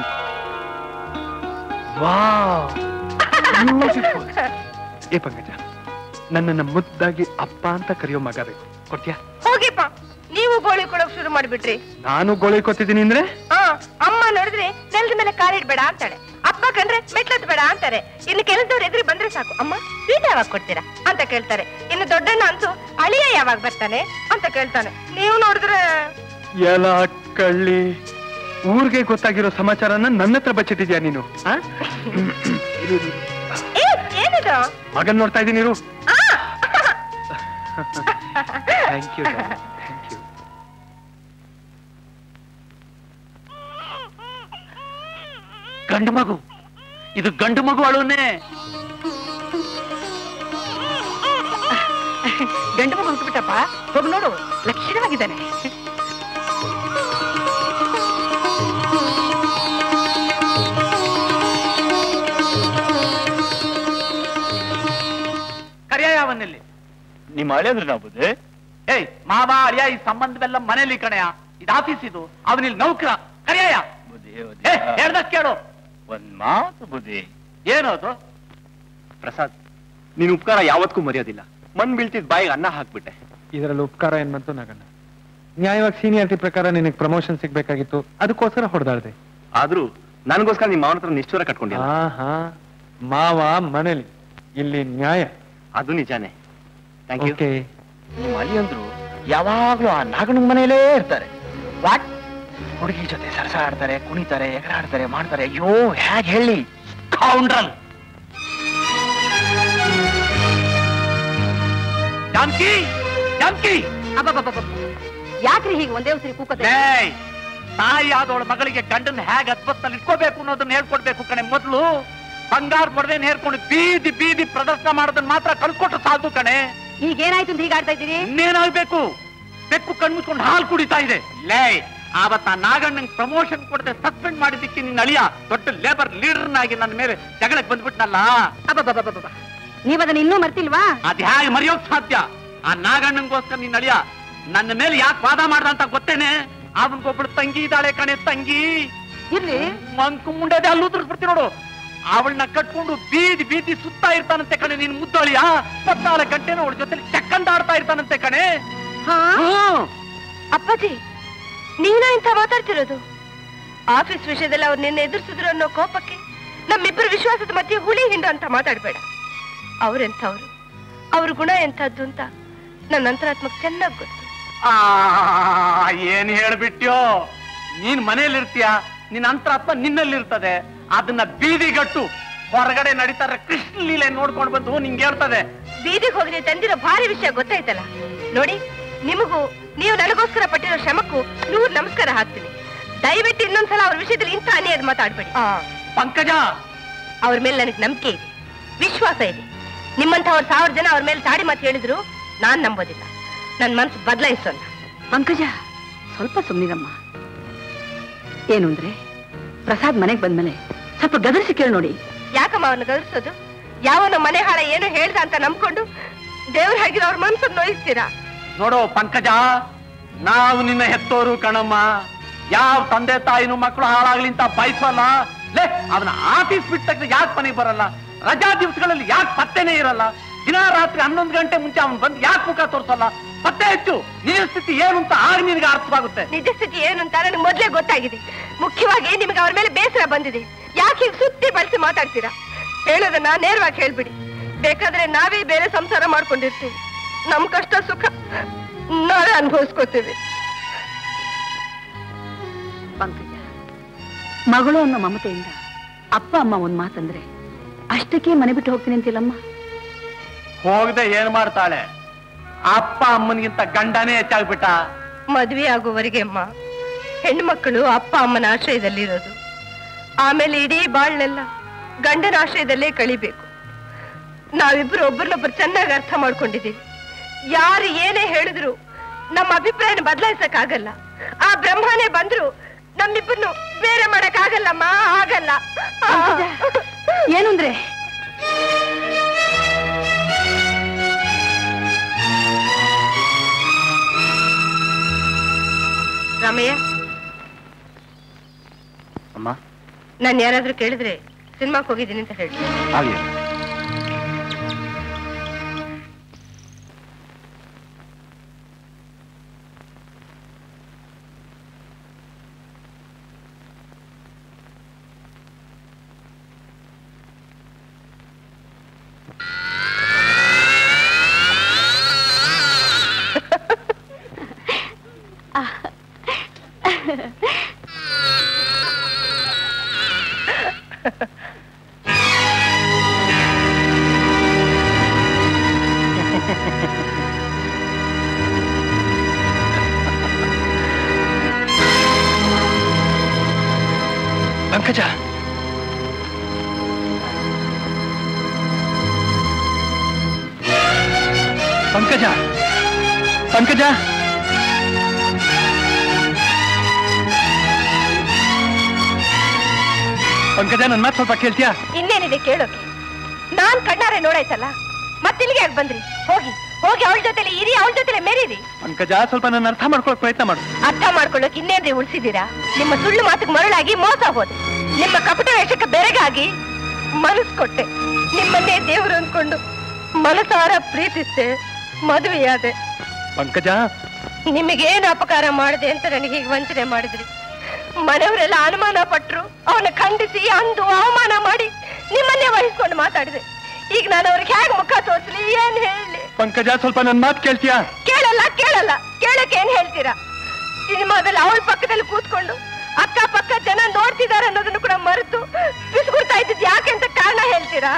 ವಾವ್ Beautiful. ಏ ಪಂಕಜ ನನ್ನನ್ನ ಮುದ್ದಾಗಿ ಅಪ್ಪ ಅಂತ ಕರೆಯೋ ಮಗ ಬೇಕು ಕೊಡ್ತೀಯಾ ಹೋಗಿಪ್ಪ ನೀವು ಗೋಳಿ ಕೊಡೋಕ್ ಶುರು ಮಾಡ್ಬಿಟ್ರಿ ನಾನು ಗೋಳಿ ಕೊತ್ತಿದ್ದೀನಿ ಅಂದ್ರೆ ಆ ಅಮ್ಮ ನೋಡಿದ್ರೆ ನೆಲದ ಮೇಲೆ ಕಾಲಿಡ್ಬೇಡ ಅಂತಾಳೆ ಅಪ್ಪ ಕಂಡ್ರೆ ಮೆಟ್ಲತ್ ಬೇಡ ಅಂತಾರೆ ಇನ್ನು ಕೆಲಸದವ್ರು ಎದುರು ಬಂದ್ರೆ ಸಾಕು ಅಮ್ಮ ಸ್ವೀಟ್ ಯಾವಾಗ ಕೊಡ್ತೀರಾ ಅಂತ ಕೇಳ್ತಾರೆ ಇನ್ನು ದೊಡ್ಡಣ್ಣ ಅಂತೂ ಅಳಿಯ ಯಾವಾಗ ಬರ್ತಾನೆ ಅಂತ ಕೇಳ್ತಾನೆ ನೀವು ನೋಡಿದ್ರೆ ಎಲ್ಲ ಕಳ್ಳಿ ಊರಿಗೆ ಗೊತ್ತಾಗಿರೋ ಸಮಾಚಾರನ ನನ್ನ ಹತ್ರ ಬಚ್ಚಿಟ್ಟಿದ್ಯಾ ನೀನು ಆ? ಇರು, ಇರು. ಏ ಏನಿದು ಮಗನ್ ನೋಡ್ತಾ ಇದ್ದೀನಿ ಇರು ಆ! ಥ್ಯಾಂಕ್ ಯು ಥ್ಯಾಂಕ್ ಯು ಗಂಡು ಮಗು ಇದು ಗಂಡು ಮಗು ಅಳುನೇ ಗಂಡು ಮಗು ಹುಟ್ಟುಬಿಟ್ಟಪ್ಪ ಹೋಗಿ ನೋಡು ಲಕ್ಷಣವಾಗಿದ್ದಾನೆ ಕರಿಯ ಅವನಲ್ಲಿ ನಿಮ್ಮ ಹಳೆ ಅಂದ್ರೆ ನಾವು ಬುದ್ಧಿ ಏಯ್ ಮಾವ ಅಳಿಯ ಈ ಸಂಬಂಧವೆಲ್ಲ ಮನೇಲಿ ಕಣಯ್ಯ ಇದು ಆಫೀಸ್ ಇದು ಅವನಿಲ್ ನೌಕರ ಕರಿಯ ಬುದ್ಧಿ ಏ ಹೇಳ್ದಕ್ ಕೇಳು ಒಂದ್ ಮಾತು ಬುದ್ಧಿ ಏನದು ಪ್ರಸಾದ್ ನೀನ್ ಉಪಕಾರ ಯಾವತ್ತೂ ಮರೆಯೋದಿಲ್ಲ ಮಣ್ ಬೀಳ್ತಿದ್ ಬಾಯಿಗೆ ಅನ್ನ ಹಾಕ್ಬಿಟ್ಟೆ ಇದರಲ್ಲಿ ಉಪಕಾರ ಏನ್ ಬಂತು ನಗಣ್ಣ ನ್ಯಾಯವಾಗಿ ಸೀನಿಯಾರಿಟಿ ಪ್ರಕಾರ ನಿನಗೆ ಪ್ರಮೋಷನ್ ಸಿಗ್ಬೇಕಾಗಿತ್ತು ಅದಕ್ಕೋಸ್ಕರ ಹೊಡೆದಾಡ್ದೆ ಆದ್ರೂ ನನಗೋಸ್ಕರ ನಿಮ್ಮ ಮಾವನ ಹತ್ರ ನಿಷ್ಠೂರ ಕಟ್ಕೊಂಡಿಲ್ಲ ಹಾ ಹಾ ಮಾವ ಮನೇಲಿ ಇಲ್ಲಿ ನ್ಯಾಯ ಅದು ನಿಜಾನೇ ಥ್ಯಾಂಕ್ ಯು ಓಕೆ ನಿಮ್ಮ ಅಳಿಯಂದ್ರು ಯಾವಾಗ್ಲೂ ಆ ನಾಗನ ಮನೆಯಲ್ಲೇ ಇರ್ತಾರೆ ವಾಟ್ ಹುಡುಗಿ ಜೊತೆ ಸರಸ ಆಡ್ತಾರೆ ಕುಣಿತಾರೆ ಎಗರಾಡ್ತಾರೆ ಮಾಡ್ತಾರೆ ಅಯ್ಯೋ ಹೇಗೆ ಹೇಳಿ ಕೌಂಡ್ರಲ್ ಜಾನ್ಕಿ ಜಾನ್ಕಿ ಅಬ್ಬಬ್ಬಬ್ಬ ಯಾಕ್ರಿ ಹೀಗೆ ಒಂದೇ ಉಸಿರಿ ಕೂಕೋತೆ ಏಯ್ ತಾಯಿ ಆದವಳ ಮಗಳಿಗೆ ಗಂಡನ ಹೇಗ್ ಅದ್ಭುತದಲ್ಲಿ ಇಟ್ಕೋಬೇಕು ಅನ್ನೋದನ್ನ ಹೇಳ್ಕೊಡ್ಬೇಕು ಕಣೆ ಮೊದ್ಲು ಬಂಗಾರ ಪಡೆದೇನ್ ಹೇರ್ಕೊಂಡು ಬೀದಿ ಬೀದಿ ಪ್ರದರ್ಶನ ಮಾಡೋದನ್ನ ಮಾತ್ರ ಕಲ್ಸ್ಕೊಟ್ರೆ ಸಾಕು ಕಣೆ ಈಗೇನಾಯ್ತು ಅಂತ ಹೀಗಾಡ್ತಾ ಇದ್ದೀರಿ ಇನ್ನೇನಾಗ್ಬೇಕು ಬೆಕ್ಕು ಕಣ್ಮುಚ್ಕೊಂಡು ಹಾಲು ಕುಡಿತಾ ಇದೆ ಲೇ ಆವತ್ತ ಆ ನಾಗಣ್ಣಂಗ್ ಪ್ರಮೋಷನ್ ಕೊಡದೆ ಸಸ್ಪೆಂಡ್ ಮಾಡಿದ್ದಕ್ಕೆ ನಿನ್ನ ಅಳಿಯ ದೊಡ್ಡ ಲೇಬರ್ ಲೀಡರ್ನಾಗಿ ನನ್ನ ಮೇಲೆ ಜಗಳಕ್ಕೆ ಬಂದ್ಬಿಟ್ನಲ್ಲ ಅಬ್ಬಬ್ಬಬ್ಬಬ್ಬ ನೀವದನ್ನ ಇನ್ನೂ ಮರ್ತಿಲ್ವಾ ಅದ್ ಹೇಗೆ ಮರೆಯೋಕ್ ಸಾಧ್ಯ ಆ ನಾಗಣ್ಣಂಗೋಸ್ಕರ ನಿನ್ನ ಅಳಿಯ ನನ್ನ ಮೇಲೆ ಯಾಕೆ ವಾದ ಮಾಡ್ದ ಅಂತ ಗೊತ್ತೇನೆ ಅವನ್ಗೊಬ್ಳು ತಂಗಿ ಇದ್ದಾಳೆ ಕಣೆ ತಂಗಿ ಇರ್ಲಿ ಮಂಕು ಮುಂಡೆದೆ ಅಲ್ಲಿ ಉದುರಿಸ್ಬಿಡ್ತಿ ನೋಡು ಅವಳನ್ನ ಕಟ್ಕೊಂಡು ಬೀದಿ ಬೀದಿ ಸುತ್ತಾ ಇರ್ತಾನಂತೆ ಕಣೆ ನಿನ್ ಮುದ್ದಳಿಯ ಇಪ್ಪತ್ನಾಲ್ಕು ಗಂಟೆನೂ ಅವಳ ಜೊತೆ ಚಕ್ಕಂದಾಡ್ತಾ ಇರ್ತಾನಂತೆ ಕಣೆ ಹಾ ಹ್ಮ್ ಅಪ್ಪಾಜಿ ನೀನ ಇಂಥ ಮಾತಾಡ್ತಿರೋದು ಆಫೀಸ್ ವಿಷಯದಲ್ಲಿ ಅವ್ರು ನಿನ್ನ ಎದುರಿಸಿದ್ರು ಅನ್ನೋ ಕೋಪಕ್ಕೆ ನಮ್ಮಿಬ್ಬರ ವಿಶ್ವಾಸದ ಮಧ್ಯೆ ಹುಳಿ ಹಿಂಡು ಅಂತ ಮಾತಾಡ್ಬೇಡ ಅವ್ರೆಂಥವ್ರು ಅವ್ರ ಗುಣ ಎಂಥದ್ದು ಅಂತ ನನ್ನ ಅಂತರಾತ್ಮಕ್ ಚೆನ್ನಾಗ್ ಗೊತ್ತು ಆ ಏನ್ ಹೇಳ್ಬಿಟ್ಯೋ ನೀನ್ ಮನೇಲಿರ್ತೀಯ ನಿನ್ನ ಅಂತರಾತ್ಮ ನಿನ್ನಲ್ಲಿರ್ತದೆ ಅದನ್ನ ಬೀದಿಗಟ್ಟು ಹೊರಗಡೆ ನಡೀತಾರೆ ಕೃಷ್ಣ ಲೀಲೆ ನೋಡ್ಕೊಂಡು ಬಂದು ನಿಂಗೆ ಹೇಳ್ತದೆ ಬೀದಿಗೆ ಹೋಗಿ ನೀವು ತಂದಿರೋ ಭಾರಿ ವಿಷಯ ಗೊತ್ತಾಯ್ತಲ್ಲ ನೋಡಿ ನಿಮಗೂ ನೀವು ನನಗೋಸ್ಕರ ಪಟ್ಟಿರೋ ಶ್ರಮಕ್ಕೂ ನೂರು ನಮಸ್ಕಾರ ಹಾಕ್ತೀನಿ ದಯವಿಟ್ಟು ಇನ್ನೊಂದ್ಸಲ ಅವ್ರ ವಿಷಯದಲ್ಲಿ ಇಂಥ ಅನ್ಯಾಯದ ಮಾತಾಡ್ಬೇಡಿ ಪಂಕಜ ಅವ್ರ ಮೇಲೆ ನನಗೆ ನಂಬಿಕೆ ಇದೆ ವಿಶ್ವಾಸ ಇದೆ ನಿಮ್ಮಂಥವ್ರು ಸಾವಿರ ಜನ ಅವ್ರ ಮೇಲೆ ಸಾಡಿ ಮಾತು ಹೇಳಿದ್ರು ನಾನ್ ನಂಬೋದಿಲ್ಲ ನನ್ ಮನ್ಸು ಬದಲಾಯಿಸೋಣ ಪಂಕಜ ಸ್ವಲ್ಪ ಸುಮ್ಮನಿರಮ್ಮ ಏನು ಅಂದ್ರೆ ಪ್ರಸಾದ್ ಮನೆಗೆ ಬಂದ್ಮೇಲೆ ಸ್ವಲ್ಪ ಗದರಿಸಿ ಕೇಳಿ ನೋಡಿ ಯಾಕಮ್ಮ ಅವನು ಗದರ್ಸೋದು ಯಾವನ ಮನೆ ಹಾಳ ಏನು ಹೇಳ್ದ ಅಂತ ನಂಬ್ಕೊಂಡು ದೇವ್ರ ಹಾಗಿರೋ ಅವ್ರ ಮನ್ಸನ್ನು ನೋಯಿಸ್ತೀರಾ ನೋಡು ಪಂಕಜ ನಾವು ನಿನ್ನ ಹೆತ್ತೋರು ಕಣಮ್ಮ ಯಾವ ತಂದೆ ತಾಯಿನೂ ಮಕ್ಕಳು ಹಾಳಾಗ್ಲಿ ಅಂತ ಬಯಸಲ್ಲ ಲೇ ಅವನ ಆಫೀಸ್ ಬಿಟ್ಟ ತಕ್ಷಣ ಯಾಕೆ ಮನೆಗೆ ಬರಲ್ಲ ರಜಾ ದಿವಸಗಳಲ್ಲಿ ಯಾಕೆ ಪತ್ತೆನೇ ಇರಲ್ಲ ದಿನ ರಾತ್ರಿ ಹನ್ನೊಂದು ಗಂಟೆ ಮುಂಚೆ ಅವನು ಬಂದು ಯಾಕೆ ಮುಖ ತೋರಿಸಲ್ಲ ಪತ್ತೆ ಹೆಚ್ಚು ನಿನ್ನ ಸ್ಥಿತಿ ಏನು ಅಂತ ಆಗ ನಿನಗೆ ಅರ್ಥವಾಗುತ್ತೆ ನಿಜ ಸ್ಥಿತಿ ಏನು ಅಂತ ನನಗೆ ಮೊದ್ಲೇ ಗೊತ್ತಾಗಿದೆ ಮುಖ್ಯವಾಗಿ ನಿಮ್ಗೆ ಅವ್ರ ಮೇಲೆ ಬೇಸರ ಬಂದಿದೆ ಯಾಕೆ ಹೀಗೆ ಸುತ್ತಿ ಬಳಸಿ ಮಾತಾಡ್ತೀರಾ ಹೇಳೋದನ್ನ ನೇರವಾಗಿ ಹೇಳ್ಬಿಡಿ ಬೇಕಾದ್ರೆ ನಾವೇ ಬೇರೆ ಸಂಸಾರ ಮಾಡ್ಕೊಂಡಿರ್ತೀವಿ ನಮ್ ಕಷ್ಟ ಸುಖ ನಾವೇ ಅನುಭವಿಸ್ಕೋತೀವಿ ಪಂಕಜ ಮಗಳು ಅನ್ನೋ ಮಮತೆಯಿಂದ ಅಪ್ಪ ಅಮ್ಮ ಒಂದ್ ಮಾತಂದ್ರೆ ಅಷ್ಟಕ್ಕೆ ಮನೆ ಬಿಟ್ಟು ಹೋಗ್ತೀನಿ ಅಂತಿಲ್ಲಮ್ಮ ಹೋಗದೆ ಏನ್ ಮಾಡ್ತಾಳೆ ಅಪ್ಪ ಅಮ್ಮನಿಗಿಂತ ಗಂಡನೇ ಹೆಚ್ಚಾಗ್ಬಿಟ್ಟ ಮದ್ವೆ ಆಗುವವರೆಗೆ ಅಮ್ಮ ಹೆಣ್ಣು ಮಕ್ಕಳು ಅಪ್ಪ ಅಮ್ಮನ ಆಶ್ರಯದಲ್ಲಿರೋದು ಆಮೇಲೆ ಇಡೀ ಬಾಳ್ನೆಲ್ಲ ಗಂಡನ ಆಶ್ರಯದಲ್ಲೇ ಕಳಿಬೇಕು ನಾವಿಬ್ರು ಒಬ್ಬರನ್ನೊಬ್ಬರು ಚೆನ್ನಾಗಿ ಅರ್ಥ ಮಾಡ್ಕೊಂಡಿದೀವಿ ಯಾರು ಏನೇ ಹೇಳಿದ್ರು ನಮ್ಮ ಅಭಿಪ್ರಾಯನ ಬದಲಾಯಿಸಕ್ ಆಗಲ್ಲ ಆ ಬ್ರಹ್ಮನೇ ಬಂದ್ರು ನಮ್ಮಿಬ್ಬರನ್ನು ಬೇರೆ ಮಾಡಕ್ ಆಗಲ್ಲಮ್ಮ ಆಗಲ್ಲ ಏನು ಅಂದ್ರೆ ರಾಮಯ್ಯ ಅಮ್ಮ ನಾನು ಯಾರಾದ್ರೂ ಕೇಳಿದ್ರೆ ಸಿನಿಮಾಕ್ ಹೋಗಿದ್ದೀನಿ ಅಂತ ಹೇಳಿ ಹಾಗೆ ಪಂಕಜ ಪಂಕಜ ಪಂಕಜ ಪಂಕಜ ನನ್ ಮಾತು ಸ್ವಲ್ಪ ಕೇಳ್ತೀಯಾ ಇನ್ನೇನಿದೆ ಕೇಳೋಕೆ ನಾನ್ ಕಣ್ಣಾರೆ ನೋಡಾಯ್ತಲ್ಲ ಮತ್ತಿಲ್ಲಿಗೆ ಯಾಕೆ ಬಂದ್ರಿ ಹೋಗಿ ಹೋಗಿ ಅವಳ ಜೊತೆಲಿ ಇರಿ ಅವಳ ಜೊತೆಲೆ ಮೆರೀರಿ ಪಂಕಜ ಸ್ವಲ್ಪ ನನ್ನ ಅರ್ಥ ಮಾಡ್ಕೊಳಕ್ ಪ್ರಯತ್ನ ಮಾಡು ಅರ್ಥ ಮಾಡ್ಕೊಳ್ಳೋಕೆ ಇನ್ನೇನ್ರಿ ಉಳಿಸಿದೀರಾ ನಿಮ್ಮ ಸುಳ್ಳು ಮಾತಿಗೆ ಮರಳಾಗಿ ಮೋಸ ಹೋದೆ ನಿಮ್ಮ ಕಪಟ ವೇಷಕ್ಕೆ ಬೆರಗಾಗಿ ಮನಸ್ ಕೊಟ್ಟೆ ನಿಮ್ಮನ್ನೇ ದೇವರು ಅಂದ್ಕೊಂಡು ಮನಸಾರ ಪ್ರೀತಿಸ್ತೆ ಮದುವೆಯಾದೆ ಪಂಕಜ ನಿಮಗೇನು ಅಪಕಾರ ಮಾಡಿದೆ ಅಂತ ನನಗೆ ಹೀಗೆ ವಂಚನೆ ಮಾಡಿದ್ರಿ ಮನೆಯವರೆಲ್ಲ ಅನುಮಾನ ಪಟ್ರು ಅವನ ಖಂಡಿಸಿ ಅಂದು ಅವಮಾನ ಮಾಡಿ ನಿಮ್ಮನ್ನೇ ವಹಿಸ್ಕೊಂಡು ಮಾತಾಡಿದೆ ಈಗ ನಾನು ಅವ್ರಿಗೆ ಹೇಗೆ ಮುಖ ತೋರಿಸ್ಲಿ ಏನ್ ಹೇಳಿ ಪಂಕಜ ಸ್ವಲ್ಪ ನನ್ ಮಾತು ಕೇಳ್ತೀಯಾ ಕೇಳಲ್ಲ ಕೇಳಲ್ಲ ಕೇಳಕ್ಕೆ ಏನ್ ಹೇಳ್ತೀರಾ ಸಿನಿಮಾದಲ್ಲಿ ಅವಳ ಪಕ್ಕದಲ್ಲಿ ಕೂತ್ಕೊಂಡು ಅಕ್ಕ ಪಕ್ಕ ಜನ ನೋಡ್ತಿದ್ದಾರೆ ಅನ್ನೋದನ್ನು ಕೂಡ ಮರೆತು ಬಿಸ್ಕೊಡ್ತಾ ಇದ್ದಿದ್ ಯಾಕೆ ಅಂತ ಕಾರಣ ಹೇಳ್ತೀರಾ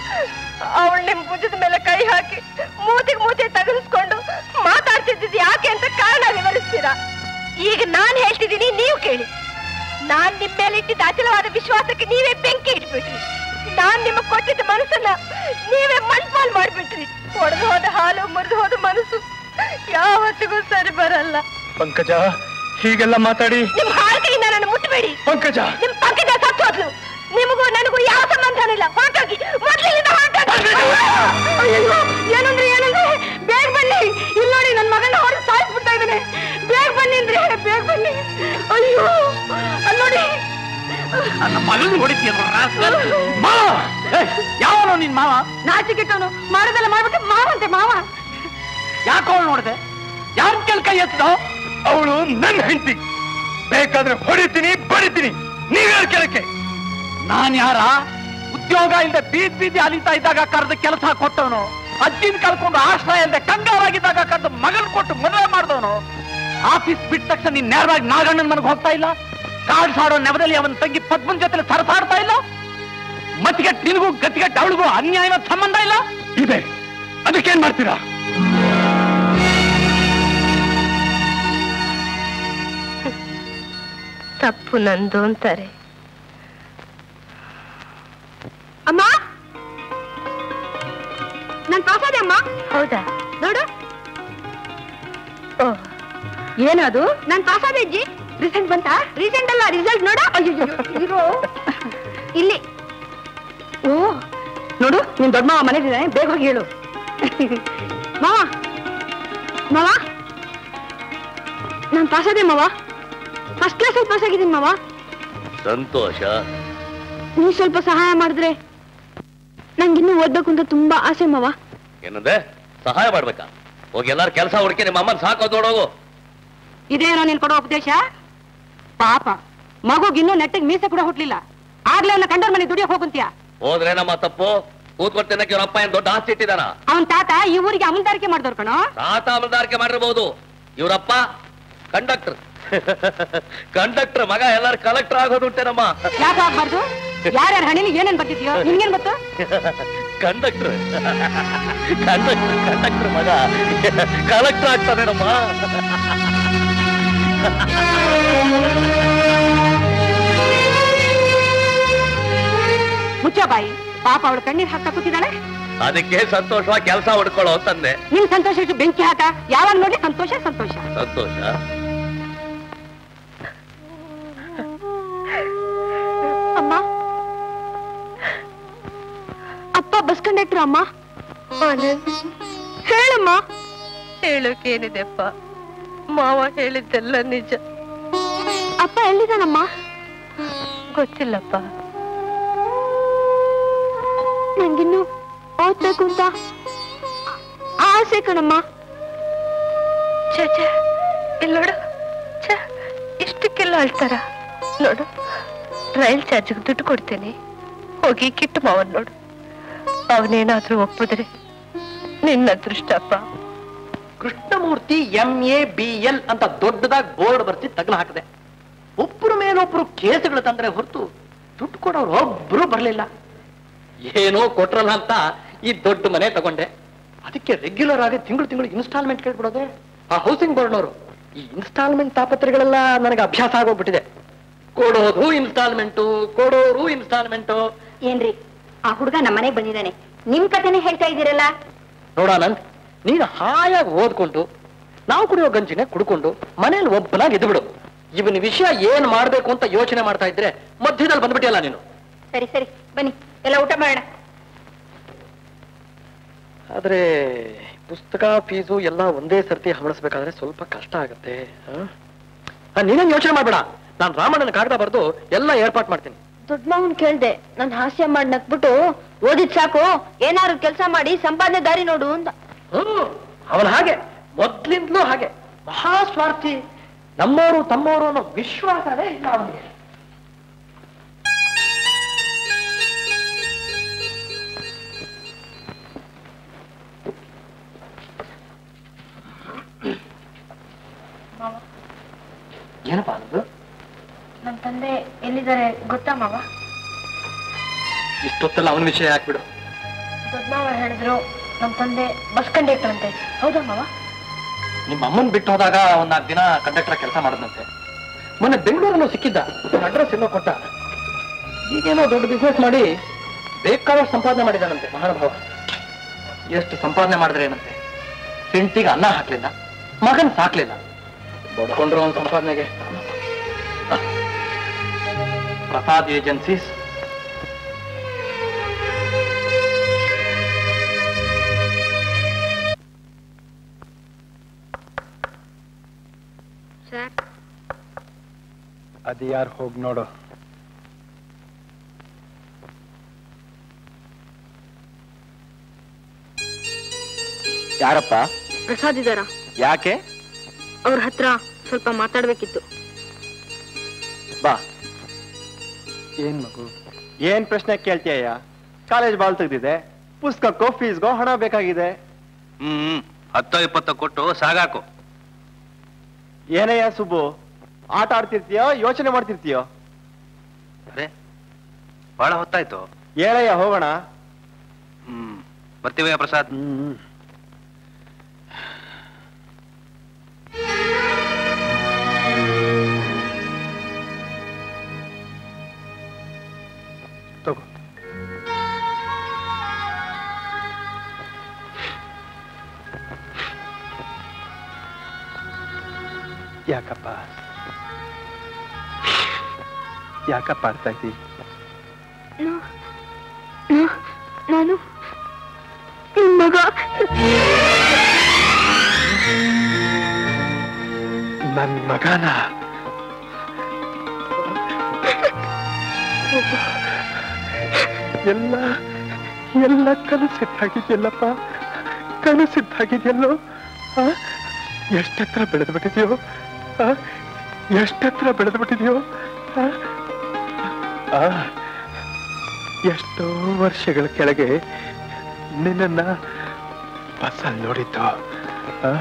ಅವಳು ನಿಮ್ ಭುಜದ ಮೇಲೆ ಕೈ ಹಾಕಿ ಮೂತಿಗೆ ಮೂತಿ ತಗಲಿಸ್ಕೊಂಡು ಮಾತಾಡ್ತಿದ್ದಿದ್ ಯಾಕೆ ಅಂತ ಕಾರಣ ವಿವರಿಸ್ತೀರಾ ಈಗ ನಾನ್ ಹೇಳ್ತಿದ್ದೀನಿ ನೀವು ಕೇಳಿ ನಾನ್ ನಿಮ್ ಮೇಲೆ ಇಟ್ಟಿದ್ದ ಅಚಲವಾದ ವಿಶ್ವಾಸಕ್ಕೆ ನೀವೇ ಬೆಂಕಿ ಇಟ್ಬಿಟ್ರಿ ನಾನ್ ನಿಮಗ್ ಕೊಟ್ಟಿದ್ದ ಮನಸ್ಸನ್ನ ನೀವೇ ಮಣ್ಪಾಲ್ ಮಾಡ್ಬಿಟ್ರಿ ಒಡೆದು ಹೋದ ಹಾಲು ಮುರಿದು ಹೋದ ಮನಸ್ಸು ಯಾವತ್ತಿಗೂ ಸರಿ ಬರಲ್ಲ ಪಂಕಜ ಹೀಗೆಲ್ಲ ಮಾತಾಡಿ ನಿಮ್ ಹಾಳ್ಕೆಯಿಂದ ನನ್ನ ಮುಟ್ಟಬೇಡಿ ಪಂಕಜ ನಿಮ್ ಪಕ್ಕದ ಸತ್ತು ಹೋದ್ಲು ನಿಮಗೂ ನನಗೂ ಯಾವ ಸಂಬಂಧನೂ ಇಲ್ಲ ಹೊರಟೋಗಿ ಮೊದ್ಲಿನಿಂದ ಹೊರಟೋಗಿ ಅಯ್ಯೋ ಏನಂದ್ರೆ ಏನಂದ್ರೆ ಬೇಗ ಬನ್ನಿ ಇಲ್ಲಿ ನೋಡಿ ನನ್ನ ಮಗನ ಹೊಡೆದು ಸಾಯಿಸ್ಬಿಡ್ತಾ ಇದ್ದಾನೆ ಬೇಗ ಬನ್ನಿ ಅಂದ್ರೆ ಬೇಗ ಬನ್ನಿ ಅಯ್ಯೋ ಅಲ್ಲಿ ನೋಡಿ ನನ್ನ ಮಗನ ಹೊಡಿತೀಯ ಮಾವ ಯಾವನೋ ನಿನ್ ಮಾವ ನಾಚಿಕೆಟ್ಟವನು ಮಾಡೋದೆಲ್ಲ ಮಾಡ್ಬಿಟ್ಟು ಮಾವಂತೆ ಮಾವ ಯಾಕೋ ನೋಡಿದೆ ಯಾರ ಕೆಲ್ ಕೈ ಎತ್ತೋ ಅವಳು ನನ್ನ ಹೆಂಡತಿ ಬೇಕಾದ್ರೆ ಹೊಡಿತೀನಿ ಬಡಿತೀನಿ ನೀವ್ಯಾರ ಕೆಳಕ್ಕೆ ನಾನ್ ಯಾರ ಉದ್ಯೋಗ ಇಲ್ಲದೆ ಬೀದ್ ಬೀದಿ ಅಲಿತಾ ಇದ್ದಾಗ ಕರೆದು ಕೆಲಸ ಕೊಟ್ಟವನು ಅಜ್ಜಿನ ಕಳ್ಕೊಂಡು ಆಶ್ರಯ ಇಲ್ಲದೆ ಕಂಗಾರಾಗಿದ್ದಾಗ ಕರೆದು ಮಗನ್ ಕೊಟ್ಟು ಮದುವೆ ಮಾಡಿದವನು ಆಫೀಸ್ ಬಿಟ್ಟ ತಕ್ಷಣ ನೀನ್ ನೇರವಾಗಿ ನಾಗಣ್ಣನ ಮನೆಗೆ ಹೋಗ್ತಾ ಇಲ್ಲ ಕಾಡ್ ಸಾಡೋ ನೆವದಲ್ಲಿ ಅವನ ತಂಗಿ ಪದ್ಮನ್ ಜೊತೆ ಸರಸಾಡ್ತಾ ಇಲ್ಲ ಮತ್ತಿಗೆಟ್ ನಿನಗೂ ಗತಿಗೆಟ್ ಅವಳಿಗೂ ಅನ್ಯಾಯವಾದ ಸಂಬಂಧ ಇಲ್ಲ ಇದೆ ಅದಕ್ಕೇನ್ ಮಾಡ್ತೀರಾ ತಪ್ಪು ನಂದು ಅಂತಾರೆ ಅಮ್ಮ ನನ್ ಪ್ರಸಾದೆ ಅಮ್ಮ ಹೌದಾ ನೋಡು ಏನದು ನಾನ್ ಪಾಸ್ ಆದೆ ಅಜ್ಜಿ ರಿಸಲ್ಟ್ ಬಂತಾ ರೀಸೆಂಟ್ ಅಲ್ಲ ರಿಸಲ್ಟ್ ನೋಡ ಅಯ್ಯೋ ಇರೋ ಇಲ್ಲಿ ಓ ನೋಡು ನಿನ್ ದೊಡ್ಡ ಮಾವ ಮನೆಗಿದ್ದಾನೆ ಬೇಗ ಹೋಗಿ ಹೇಳು ಮಾವ ಮಾವ ನಾನ್ ಪಾಸ್ ಆದೆ ಮಾವ ಫಸ್ಟ್ ಕ್ಲಾಸಲ್ಲಿ ಪಾಸ್ ಆಗಿದ್ದೀನಿ ಮಾವ ಸಂತೋಷ ನೀವ್ ಸ್ವಲ್ಪ ಸಹಾಯ ಮಾಡಿದ್ರೆ ನಂಗಿನ್ನೂ ಓದ್ಬೇಕು ಅಂತ ತುಂಬಾ ಆಸೆ ಮಾವ ಏನಂದೆ ಸಹಾಯ ಮಾಡ್ಬೇಕಾ ಹೋಗಿ ಎಲ್ಲಾರು ಕೆಲಸ ಹುಡುಕಿ ನಿಮ್ಮ ಅಮ್ಮನ್ ಸಾಕೋದ್ ನೋಡೋಗು ಇದೇನೋ ನೀನ್ ಕೊಡೋ ಉಪದೇಶ ಪಾಪ ಮಗುಗಿನ್ನೂ ನೆಟ್ಟಿಗೆ ಮೀಸೆ ಕೂಡ ಹುಟ್ಲಿಲ್ಲ ಆಗ್ಲೇ ಅವನ ಕಂಡೋರ್ ಮನೆ ದುಡಿಯಕ್ ಹೋಗುಂತ್ಯ ಹೋದ್ರೆ ನಮ್ಮ ತಪ್ಪು ಕೂತ್ಕೊಂಡು ತಿನ್ನಕ್ಕೆ ಇವ್ರ ಅಪ್ಪ ಏನ್ ದೊಡ್ಡ ಆಸ್ತಿ ಇಟ್ಟಿದಾನ ಅವನ್ ತಾತ ಈ ಊರಿಗೆ ಅಮಲ್ದಾರಿಕೆ ಮಾಡ್ದವ್ರ ಕಣೋ ತಾತ ಅಮಲ್ದಾರಿಕೆ ಮಾಡಿರ್ಬೋದು ಇವ್ರಪ್ಪ ಕಂಡಕ್ಟರ್ ಕಂಡಕ್ಟರ್ ಮಗ ಎಲ್ಲಾರು ಕಲೆಕ್ಟರ್ ಆಗೋದುಂಟೆ ನಮ್ಮ ಯಾಕೆ ಆಗ್ಬಾರ್ದು ಯಾರ್ಯಾರ ಹಣಿಲಿ ಏನೇನ್ ಬರ್ತಿದ್ಯೋ ನಿನ್ಗೇನ್ ಗೊತ್ತು ಕಂಡಕ್ಟರ್ ಕಂಡಕ್ಟರ್ ಕಂಡಕ್ಟರ್ ಮಗ ಕಲೆಕ್ಟರ್ ಆಗ್ತಾನೆ ನಮ್ಮ ಮುಚ್ಚೋ ಬಾಯಿ ಪಾಪ ಅವಳು ಕಣ್ಣೀರ್ ಹಾಕ್ತಾ ಕೂತಿದ್ದಾಳೆ ಅದಕ್ಕೆ ಸಂತೋಷವಾಗಿ ಕೆಲಸ ಹುಡ್ಕೊಳ್ಳೋ ಅಂತಂದೆ ನಿನ್ ಸಂತೋಷಕ್ಕೆ ಬೆಂಕಿ ಹಾಕ ಯಾವಾಗ ನೋಡಿ ಸಂತೋಷ ಸಂತೋಷ ಸಂತೋಷ ಅಮ್ಮ ಅಪ್ಪ ಬಸ್ ಕಂಡಕ್ಟರ್ ಅಮ್ಮ ಹೇಳಮ್ಮ ಹೇಳೋಕೇನಿದೆಪ್ಪ ಮಾವ ಹೇಳಿದ್ದೆಲ್ಲ ನಿಜ ಅಪ್ಪ ಎಲ್ಲಿದ್ದಾನಮ್ಮ ಗೊತ್ತಿಲ್ಲಪ್ಪ ನಂಗಿನ್ನು ಓದ್ಬೇಕು ಅಂತ ಆಸೆ ಕಣಮ್ಮ ಛೇ ಛೇ ಇಲ್ಲಿ ನೋಡು ಛೇ ಇಷ್ಟಕ್ಕೆಲ್ಲ ಅಳ್ತಾರ ನೋಡು ರೈಲ್ ಚಾರ್ಜ್ಗೆ ದುಡ್ಡು ಕೊಡ್ತೇನೆ ಹೋಗಿ ಕಿಟ್ಟು ಮಾವನ್ ನೋಡು ಅವನೇನಾದ್ರೂ ಒಪ್ಪಿದ್ರೆ ನಿನ್ನ ಅದೃಷ್ಟಪ್ಪ Krishnamurthy M A B L ಅಂತ ದೊಡ್ಡದಾಗಿ ಬೋರ್ಡ್ ಬರ್ಸಿ ತಗಲ ಹಾಕಿದೆ ಒಬ್ಬರ ಮೇಲೊಬ್ರು ಕೇಸುಗಳು ತಂದ್ರೆ ಹೊರತು ದುಡ್ಡು ಕೊಡೋರು ಒಬ್ರು ಬರ್ಲಿಲ್ಲ ಏನೋ ಕೊಟ್ರಲ್ಲ ಅಂತ ಈ ದೊಡ್ಡ ಮನೆ ತಗೊಂಡೆ ಅದಕ್ಕೆ ರೆಗ್ಯುಲರ್ ಆಗಿ ತಿಂಗಳು ತಿಂಗಳು ಇನ್ಸ್ಟಾಲ್ಮೆಂಟ್ ಕೇಳ್ಬಿಡೋದೆ ಆ ಹೌಸಿಂಗ್ ಬೋರ್ಡ್ನವರು ಈ ಇನ್ಸ್ಟಾಲ್ಮೆಂಟ್ ತಾಪತ್ರೆಗಳೆಲ್ಲ ನನಗೆ ಅಭ್ಯಾಸ ಆಗೋಗ್ಬಿಟ್ಟಿದೆ ಕೊಡೋದು ಇನ್ಸ್ಟಾಲ್ಮೆಂಟು ಕೊಡೋರು ಇನ್ಸ್ಟಾಲ್ಮೆಂಟು ಏನ್ರಿ ಆ ಹುಡುಗ ನಮ್ಮ ಮನೆಗೆ ಬಂದಿದ್ದಾನೆ ನಿಮ್ ಕಥೆನೇ ಹೇಳ್ತಾ ಇದ್ದೀರಲ್ಲ ನೋಡಾನಂದ್ ನೀನು ಹಾಯಾಗಿ ಓದ್ಕೊಂಡು ನಾವು ಕುಡಿಯೋ ಗಂಜಿನೇ ಕುಡ್ಕೊಂಡು ಮನೇಲಿ ಒಬ್ಬನಾಗಿ ಇದ್ಬಿಡು ಇವನ ವಿಷಯ ಏನ್ ಮಾಡ್ಬೇಕು ಅಂತ ಯೋಚನೆ ಮಾಡ್ತಾ ಇದ್ರೆ ಮಧ್ಯದಲ್ಲಿ ಬಂದ್ಬಿಟ್ಟಿಯಲ್ಲ ನೀನು ಸರಿ ಸರಿ ಬನ್ನಿ ಎಲ್ಲ ಊಟ ಮಾಡೋಣ ಆದ್ರೆ ಪುಸ್ತಕ ಫೀಸು ಎಲ್ಲ ಒಂದೇ ಸರ್ತಿ ಹಮಣಿಸ್ಬೇಕಾದ್ರೆ ಸ್ವಲ್ಪ ಕಷ್ಟ ಆಗತ್ತೆ ನೀನೇನ್ ಯೋಚನೆ ಮಾಡ್ಬೇಡ ನಾನು ರಾಮಣ್ಣನ ಕಾಗದ ಬರೆದು ಎಲ್ಲ ಏರ್ಪಾಟ್ ಮಾಡ್ತೀನಿ ದೊಡ್ಡ ಮಾವನ್ ಕೇಳ್ದೆ ನನ್ ಹಾಸ್ಯ ಮಾಡಿ ನಕ್ಬಿಟ್ಟು ಓದಿದ್ ಸಾಕು ಏನಾದ್ರು ಕೆಲಸ ಮಾಡಿ ಸಂಪಾದನೆ ದಾರಿ ನೋಡು ಅಂತ ಹ್ಮ್ ಅವನ ಹಾಗೆ ಮೊದ್ಲಿಂದಲೂ ಹಾಗೆ ಮಹಾ ಸ್ವಾರ್ಥಿ ನಮ್ಮವರು ತಮ್ಮವರು ಅನ್ನೋ ವಿಶ್ವಾಸನೇ ಇಲ್ಲ ಅವನಿಗೆ ಏನಪ್ಪಾ ಅದು ನಮ್ ತಂದೆ ಎಲ್ಲಿದ್ದಾರೆ ಗೊತ್ತಾ ಮಾವ ಇಷ್ಟೊತ್ತಲ್ಲ ಅವನ ವಿಷಯ ಹಾಕ್ಬಿಡು ದೊಡ್ಡ ಮಾವ ಹೇಳಿದ್ರು ನಮ್ ತಂದೆ ಬಸ್ ಕಂಡಕ್ಟರ್ ಅಂತೆ ಹೌದಾ ಮಾವ ನಿಮ್ಮ ಅಮ್ಮನ್ ಬಿಟ್ಟು ಹೋದಾಗ ಒಂದ್ ನಾಲ್ಕು ದಿನ ಕಂಡಕ್ಟರ್ ಕೆಲಸ ಮಾಡದಂತೆ ಮೊನ್ನೆ ಬೆಂಗಳೂರಲ್ಲೂ ಸಿಕ್ಕಿದ್ದ ಅಡ್ರೆಸ್ ಎಲ್ಲೋ ಕೊಟ್ಟ ಈಗೇನೋ ದೊಡ್ಡ ಬಿಸ್ನೆಸ್ ಮಾಡಿ ಬೇಕಾದಷ್ಟು ಸಂಪಾದನೆ ಮಾಡಿದಾನಂತೆ ಮಹಾನುಭಾವ ಎಷ್ಟು ಸಂಪಾದನೆ ಮಾಡಿದ್ರೆ ಏನಂತೆ ಹೆಂಡತಿಗೆ ಅನ್ನ ಹಾಕ್ಲಿಲ್ಲ ಮಗನ್ ಸಾಕ್ಲಿಲ್ಲ ಬಡ್ಕೊಂಡ್ರು ಅವನ ಸಂಪಾದನೆಗೆ ಪ್ರಸಾದ್ ಏಜೆನ್ಸೀಸ್ ಸರ್ ಅದು ಯಾರು ಹೋಗಿ ನೋಡು ಯಾರಪ್ಪ ಪ್ರಸಾದ್ ಇದಾರ ಯಾಕೆ ಅವ್ರ ಹತ್ರ ಸ್ವಲ್ಪ ಮಾತಾಡ್ಬೇಕಿತ್ತು ಬಾ ಏನ್ ಮಗು ಏನ್ ಪ್ರಶ್ನೆ ಕೇಳ್ತೀಯ ಕಾಲೇಜ್ ಬಾಲ್ ತೆಗ್ದಿದೆ ಪುಸ್ತಕಕ್ಕೋ ಫೀಸ್ಗೋ ಹಣ ಬೇಕಾಗಿದೆ ಹ್ಮ್ ಹತ್ತೋ ಇಪ್ಪತ್ತೋ ಕೊಟ್ಟು ಸಾಗಾಕು ಏನಯ್ಯ ಸುಬ್ಬು ಆಟ ಆಡ್ತಿರ್ತೀಯೋ ಯೋಚನೆ ಮಾಡ್ತಿರ್ತೀಯೋ ಅರೆ ಬಹಳ ಹೊತ್ತಾಯ್ತು ಹೇಳಯ್ಯ ಹೋಗೋಣ ಹ್ಮ್ ಬರ್ತೀವಯ್ಯ ಪ್ರಸಾದ್ ಹ್ಮ್ ತಗೋ ಯಾಕಪ್ಪ ಯಾಕಪ್ಪ ಆಡ್ತಾ ಇದ್ದೀ ನಾನು ನಿನ್ ಮಗ ನನ್ ಮಗನ ಎಲ್ಲ ಎಲ್ಲ ಕನಸಿದ್ದಾಗಿದೆಯಲ್ಲಪ್ಪ ಕನಸಿದ್ದಾಗಿದೆಯಲ್ಲೋ ಆ? ಎಷ್ಟೆತ್ರ ಬೆಳೆದು ಬಿಟ್ಟಿದ್ಯೋ ಆ? ಎಷ್ಟೆತ್ರ ಬೆಳೆದು ಬಿಟ್ಟಿದ್ಯೋ ಆ? ಆ, ಎಷ್ಟೋ ವರ್ಷಗಳ ಕೆಳಗೆ ನಿನ್ನನ್ನ ಬಸ್ಸಲ್ಲಿ ನೋಡಿದ್ದು ಆ?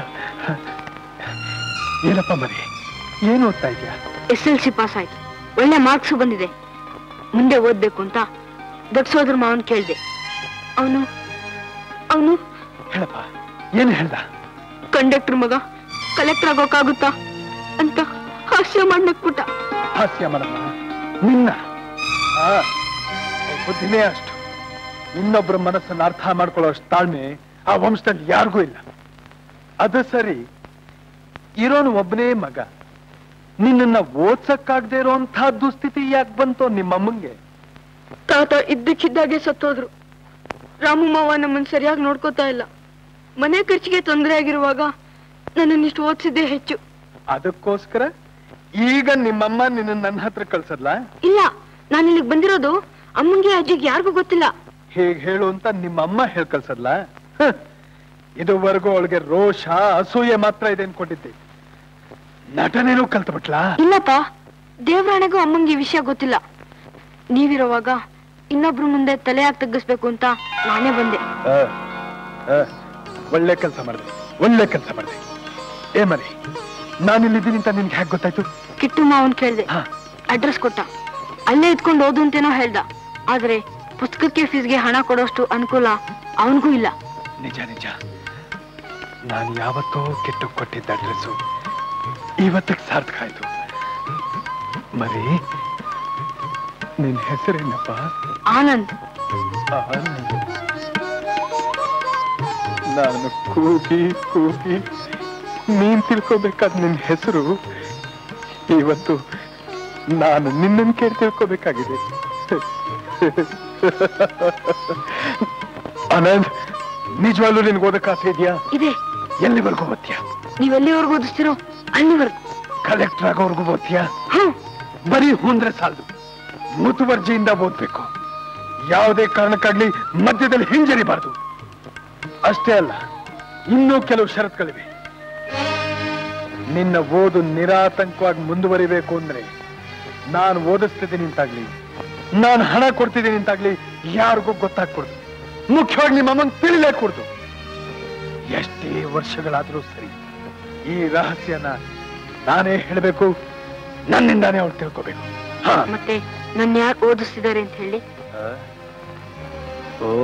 ಏನಪ್ಪ ಮರಿ ಏನು ಓದ್ತಾ ಇದೆಯಾ ಎಸ್ ಎಲ್ ಸಿ ಪಾಸ್ ಆಯ್ತು ಒಳ್ಳೆ ಮಾರ್ಕ್ಸ್ ಬಂದಿದೆ ಮುಂದೆ ಓದ್ಬೇಕು ಅಂತ ದೊಡ್ಡ ಸೋದರ ಮಾವನ್ ಕೇಳ್ದೆ ಅವನು ಅವನು ಹೇಳಪ್ಪ ಏನು ಹೇಳ್ದ ಕಂಡಕ್ಟರ್ ಮಗ ಕಲೆಕ್ಟರ್ ಆಗೋಕ್ಕಾಗುತ್ತಾ ಅಂತ ಹಾಸ್ಯ ಮಾಡ್ನಕ್ಬಿಟ್ಟ ಹಾಸ್ಯ ಮನಮ್ಮ ನಿನ್ನ ಆ, ಅವ್ರ ಬುದ್ಧಿನೇ ಅಷ್ಟು ಇನ್ನೊಬ್ಬರ ಮನಸ್ಸನ್ನು ಅರ್ಥ ಮಾಡ್ಕೊಳ್ಳೋ ಅಷ್ಟು ತಾಳ್ಮೆ ಆ ವಂಶದಲ್ಲಿ ಯಾರಿಗೂ ಇಲ್ಲ ಅದು ಸರಿ ಇರೋನು ಒಬ್ಬನೇ ಮಗ ನಿನ್ನನ್ನ ಓದ್ಸಕ್ಕಾಗದೆ ಇರೋಂಥ ದುಸ್ಥಿತಿ ಯಾಕೆ ಬಂತು ನಿಮ್ಮಮ್ಮಂಗೆ ತಾತ ಇದ್ದಕ್ಕಿದ್ದಾಗೆ ಸತ್ತೋದ್ರು ರಾಮು ಮಾವ ನಮ್ಮನ್ನ ಸರಿಯಾಗಿ ನೋಡ್ಕೋತಾ ಇಲ್ಲ ಮನೆ ಖರ್ಚಿಗೆ ತೊಂದರೆ ಆಗಿರುವಾಗ ನನ್ನನ್ನಿಷ್ಟು ಓದಿಸಿದ್ದೇ ಹೆಚ್ಚು ಅದಕ್ಕೋಸ್ಕರ ಈಗ ನಿಮ್ಮಮ್ಮ ನಿನ್ನ ನನ್ನ ಹತ್ರ ಕಳ್ಸದ್ಲಾ ಇಲ್ಲ ನಾನು ಇಲ್ಲಿಗೆ ಬಂದಿರೋದು ಅಮ್ಮಂಗೆ ಅಜ್ಜಿಗೆ ಯಾರಿಗೂ ಗೊತ್ತಿಲ್ಲ ಹೇಗ್ ಹೇಳು ಅಂತ ನಿಮ್ಮಮ್ಮ ಹೇಳ್ ಕಳ್ಸದ್ಲಾ ಹ. ಇದುವರೆಗೂ ಅವಳಿಗೆ ರೋಷ ಅಸೂಯೆ ಮಾತ್ರ ಇದೆ ಅನ್ಕೊಂಡಿದ್ದೆ ನಟನೇನೂ ಕಲ್ತ್ಬಿಟ್ಲಾ ಇಲ್ಲಪ್ಪ ದೇವ್ರಾಣೆಗೂ ಅಮ್ಮಂಗೆ ಈ ವಿಷಯ ಗೊತ್ತಿಲ್ಲ ನೀವಿರುವಾಗ ಇನ್ನೊಬ್ರು ಮುಂದೆ ತಲೆ ಯಾಕೆ ತಗ್ಗಿಸ್ಬೇಕು ಅಂತ ನಾನೇ ಬಂದೆ ಆ, ಆ, ಒಳ್ಳೆ ಕೆಲಸ ಮಾಡಿದೆ ಒಳ್ಳೆ ಕೆಲಸ ಮಾಡಿದೆ ಏ ಮರಿ ನಾನಿಲ್ಲಿದ್ದೀನಿ ಅಂತ ನಿನ್ಗೆ ಹೇಗೆ ಗೊತ್ತಾಯ್ತು ಕಿಟ್ಟು ಮಾವನ್ ಕೇಳ್ದೆ ಅಡ್ರೆಸ್ ಕೊಟ್ಟ ಅಲ್ಲೇ ಇದ್ಕೊಂಡು ಓದು ಅಂತೇನೋ ಹೇಳ್ದ ಆದ್ರೆ ಪುಸ್ತಕಕ್ಕೆ ಫೀಸ್ಗೆ ಹಣ ಕೊಡೋಷ್ಟು ಅನುಕೂಲ ಅವನಿಗೂ ಇಲ್ಲ ನಿಜ ನಿಜ ನಾನು ಯಾವತ್ತೋ ಕೆಟ್ಟು ಕೊಟ್ಟಿದ್ದ ಅಡ್ರೆಸ್ಸು ಇವತ್ತಿಗೆ ಸಾರ್ಥಕ ಆಯ್ತು ಮರಿ ನಿನ್ ಹೆಸರೇನಪ್ಪ ಆನಂದ್ ಆನಂದ್. ನಾನು ಕೂಗಿ ಕೂಗಿ ನೀನ್ ತಿಳ್ಕೊಬೇಕಾದ ನಿನ್ ಹೆಸರು ಇವತ್ತು ನಾನು ನಿನ್ನನ್ ಕೇಳಿ ತಿಳ್ಕೊಬೇಕಾಗಿದೆ ಆನಂದ್ ನಿಜವಾಗ್ಲೂ ನಿನ್ಗೆ ಓದಕ್ ಆಸೆ ಇದೆಯಾ ಇದೆ ಎಲ್ಲಿವರೆಗೂ ಓದ್ತೀಯಾ ನೀವೆಲ್ಲಿವರೆಗೂ ಓದಿಸ್ತಿರೋ ಅಲ್ಲಿವರೆಗೂ ಕಲೆಕ್ಟರ್ ಆಗೋವರೆಗೂ ಓದ್ತೀಯಾ ಹ್ಮ್ ಬರೀ ಹೂಂದ್ರೆ ಸಾಲದು ಮುತುವರ್ಜಿಯಿಂದ ಓದ್ಬೇಕು ಯಾವುದೇ ಕಾರಣಕ್ಕಾಗ್ಲಿ ಮಧ್ಯದಲ್ಲಿ ಹಿಂಜರಿಬಾರದು ಅಷ್ಟೇ ಅಲ್ಲ ಇನ್ನೂ ಕೆಲವು ಷರತ್ತುಗಳಿವೆ ನಿನ್ನ ಓದು ನಿರಾತಂಕವಾಗಿ ಮುಂದುವರಿಬೇಕು ಅಂದ್ರೆ ನಾನು ಓದಿಸ್ತಿದ್ದೀನಿ ಅಂತಾಗ್ಲಿ ನಾನು ಹಣ ಕೊಡ್ತಿದ್ದೀನಿ ಅಂತಾಗ್ಲಿ ಯಾರಿಗೂ ಗೊತ್ತಾಗ್ಕೊಡ್ದು ಮುಖ್ಯವಾಗಿ ನಿಮ್ಮ ಅಮ್ಮಂಗ್ ತಿಳಿಲೇ ಕೊಡ್ದು ಎಷ್ಟೇ ವರ್ಷಗಳಾದ್ರೂ ಸರಿ ಈ ರಹಸ್ಯನ ನಾನೇ ಹೇಳಬೇಕು ನನ್ನಿಂದಾನೇ ಅವ್ಳು ತಿಳ್ಕೋಬೇಕು ಹಾ ಮತ್ತೆ ನನ್ನ ಯಾರು ಓದಿಸ್ತಿದ್ದಾರೆ ಅಂತ ಹೇಳಿ ಓ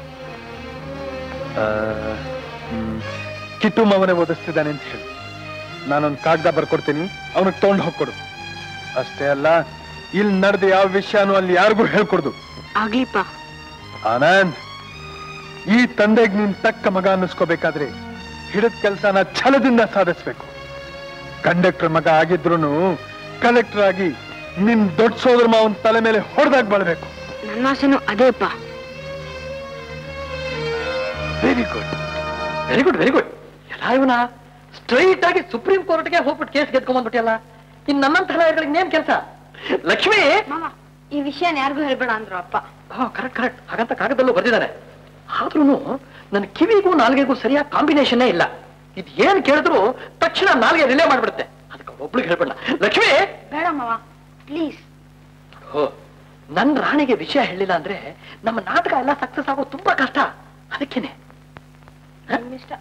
ಆ, ಹ್ಮ್. ಕಿಟ್ಟು ಮಾವನೇ ಓದಿಸ್ತಿದ್ದಾನೆ ಅಂತ ಹೇಳಿ ನಾನೊಂದು ಕಾಗದ ಬರ್ಕೊಡ್ತೀನಿ ಅವನಿಗೆ ತಗೊಂಡು ಹೋಗ್ಕೊಡು ಅಷ್ಟೇ ಅಲ್ಲ ಇಲ್ಲಿ ನಡೆದ ಯಾವ ವಿಷಯನೂ ಅಲ್ಲಿ ಯಾರಿಗೂ ಹೇಳ್ಕೊಡ್ದು ಆಗ್ಲಿಪ್ಪ ಆನಂದ್ ಈ ತಂದೆಗೆ ನೀನ್ ತಕ್ಕ ಮಗ ಅನ್ನಿಸ್ಕೋಬೇಕಾದ್ರೆ ಹಿಡಿದ ಕೆಲಸನ ಛಲದಿಂದ ಸಾಧಿಸ್ಬೇಕು ಕಂಡಕ್ಟರ್ ಮಗ ಆಗಿದ್ರು ಕಲೆಕ್ಟರ್ ಆಗಿ ನಿನ್ ದೊಡ್ಡ ಸೋದರ ಮಾವನ್ ತಲೆ ಮೇಲೆ ಹೊಡೆದಾಗ ಬಳಬೇಕು ನನ್ನ ಆಸೆನೂ ಅದೇಪ್ಪ very good very good very good ಎಲ್ಲ ಇವನ ಸ್ಟ್ರೈಟ್ ಆಗಿ ಸುಪ್ರೀಂ ಕೋರ್ಟ್ಗೆ ಹೋಗ್ಬಿಟ್ಟು ಕೇಸ್ ಗೆದ್ಕೊಂಡ್ಬಂದ್ಬಿಟ್ಟಿಯಲ್ಲ ಇನ್ ನಮ್ಮಂತ ಹಳೆಯಗಳಿಗೆ ಇನ್ನೇನ್ ಕೆಲಸ ಲಕ್ಷ್ಮಿ ಈ ವಿಷಯನ ಯಾರಿಗೂ ಹೇಳ್ಬೇಡ ಅಂದ್ರು ಅಪ್ಪ ಕರೆಕ್ಟ್ ಕರೆಕ್ಟ್ ಹಾಗಂತ ಕಾಗದಲ್ಲೂ ಬರ್ದಿದ್ದಾನೆ ಆದ್ರೂ ನನ್ನ ಕಿವಿಗೂ ನಾಲ್ಗೆಗೂ ಸರಿಯಾದ ಕಾಂಬಿನೇಷನ್ನೇ ಇಲ್ಲ ಇದು ಏನ್ ಕೇಳಿದ್ರು ತಕ್ಷಣ ನಾಲ್ಗೆ ರಿಲೇ ಮಾಡ್ಬಿಡುತ್ತೆ ಅದಕ್ಕೆ ಒಬ್ಳಿಗೆ ಹೇಳ್ಬೇಡ ಲಕ್ಷ್ಮಿ ಬೇಡ ಮಾವ ಪ್ಲೀಸ್ ಹೋ ನನ್ನ ರಾಣಿಗೆ ವಿಷಯ ಹೇಳಿಲ್ಲ ಅಂದ್ರೆ ನಮ್ಮ ನಾಟಕ ಎಲ್ಲ ಸಕ್ಸಸ್ ಆಗೋದು ತುಂಬಾ ಕಷ್ಟ ಅದಕ್ಕೇನೆ ಇಷ್ಟ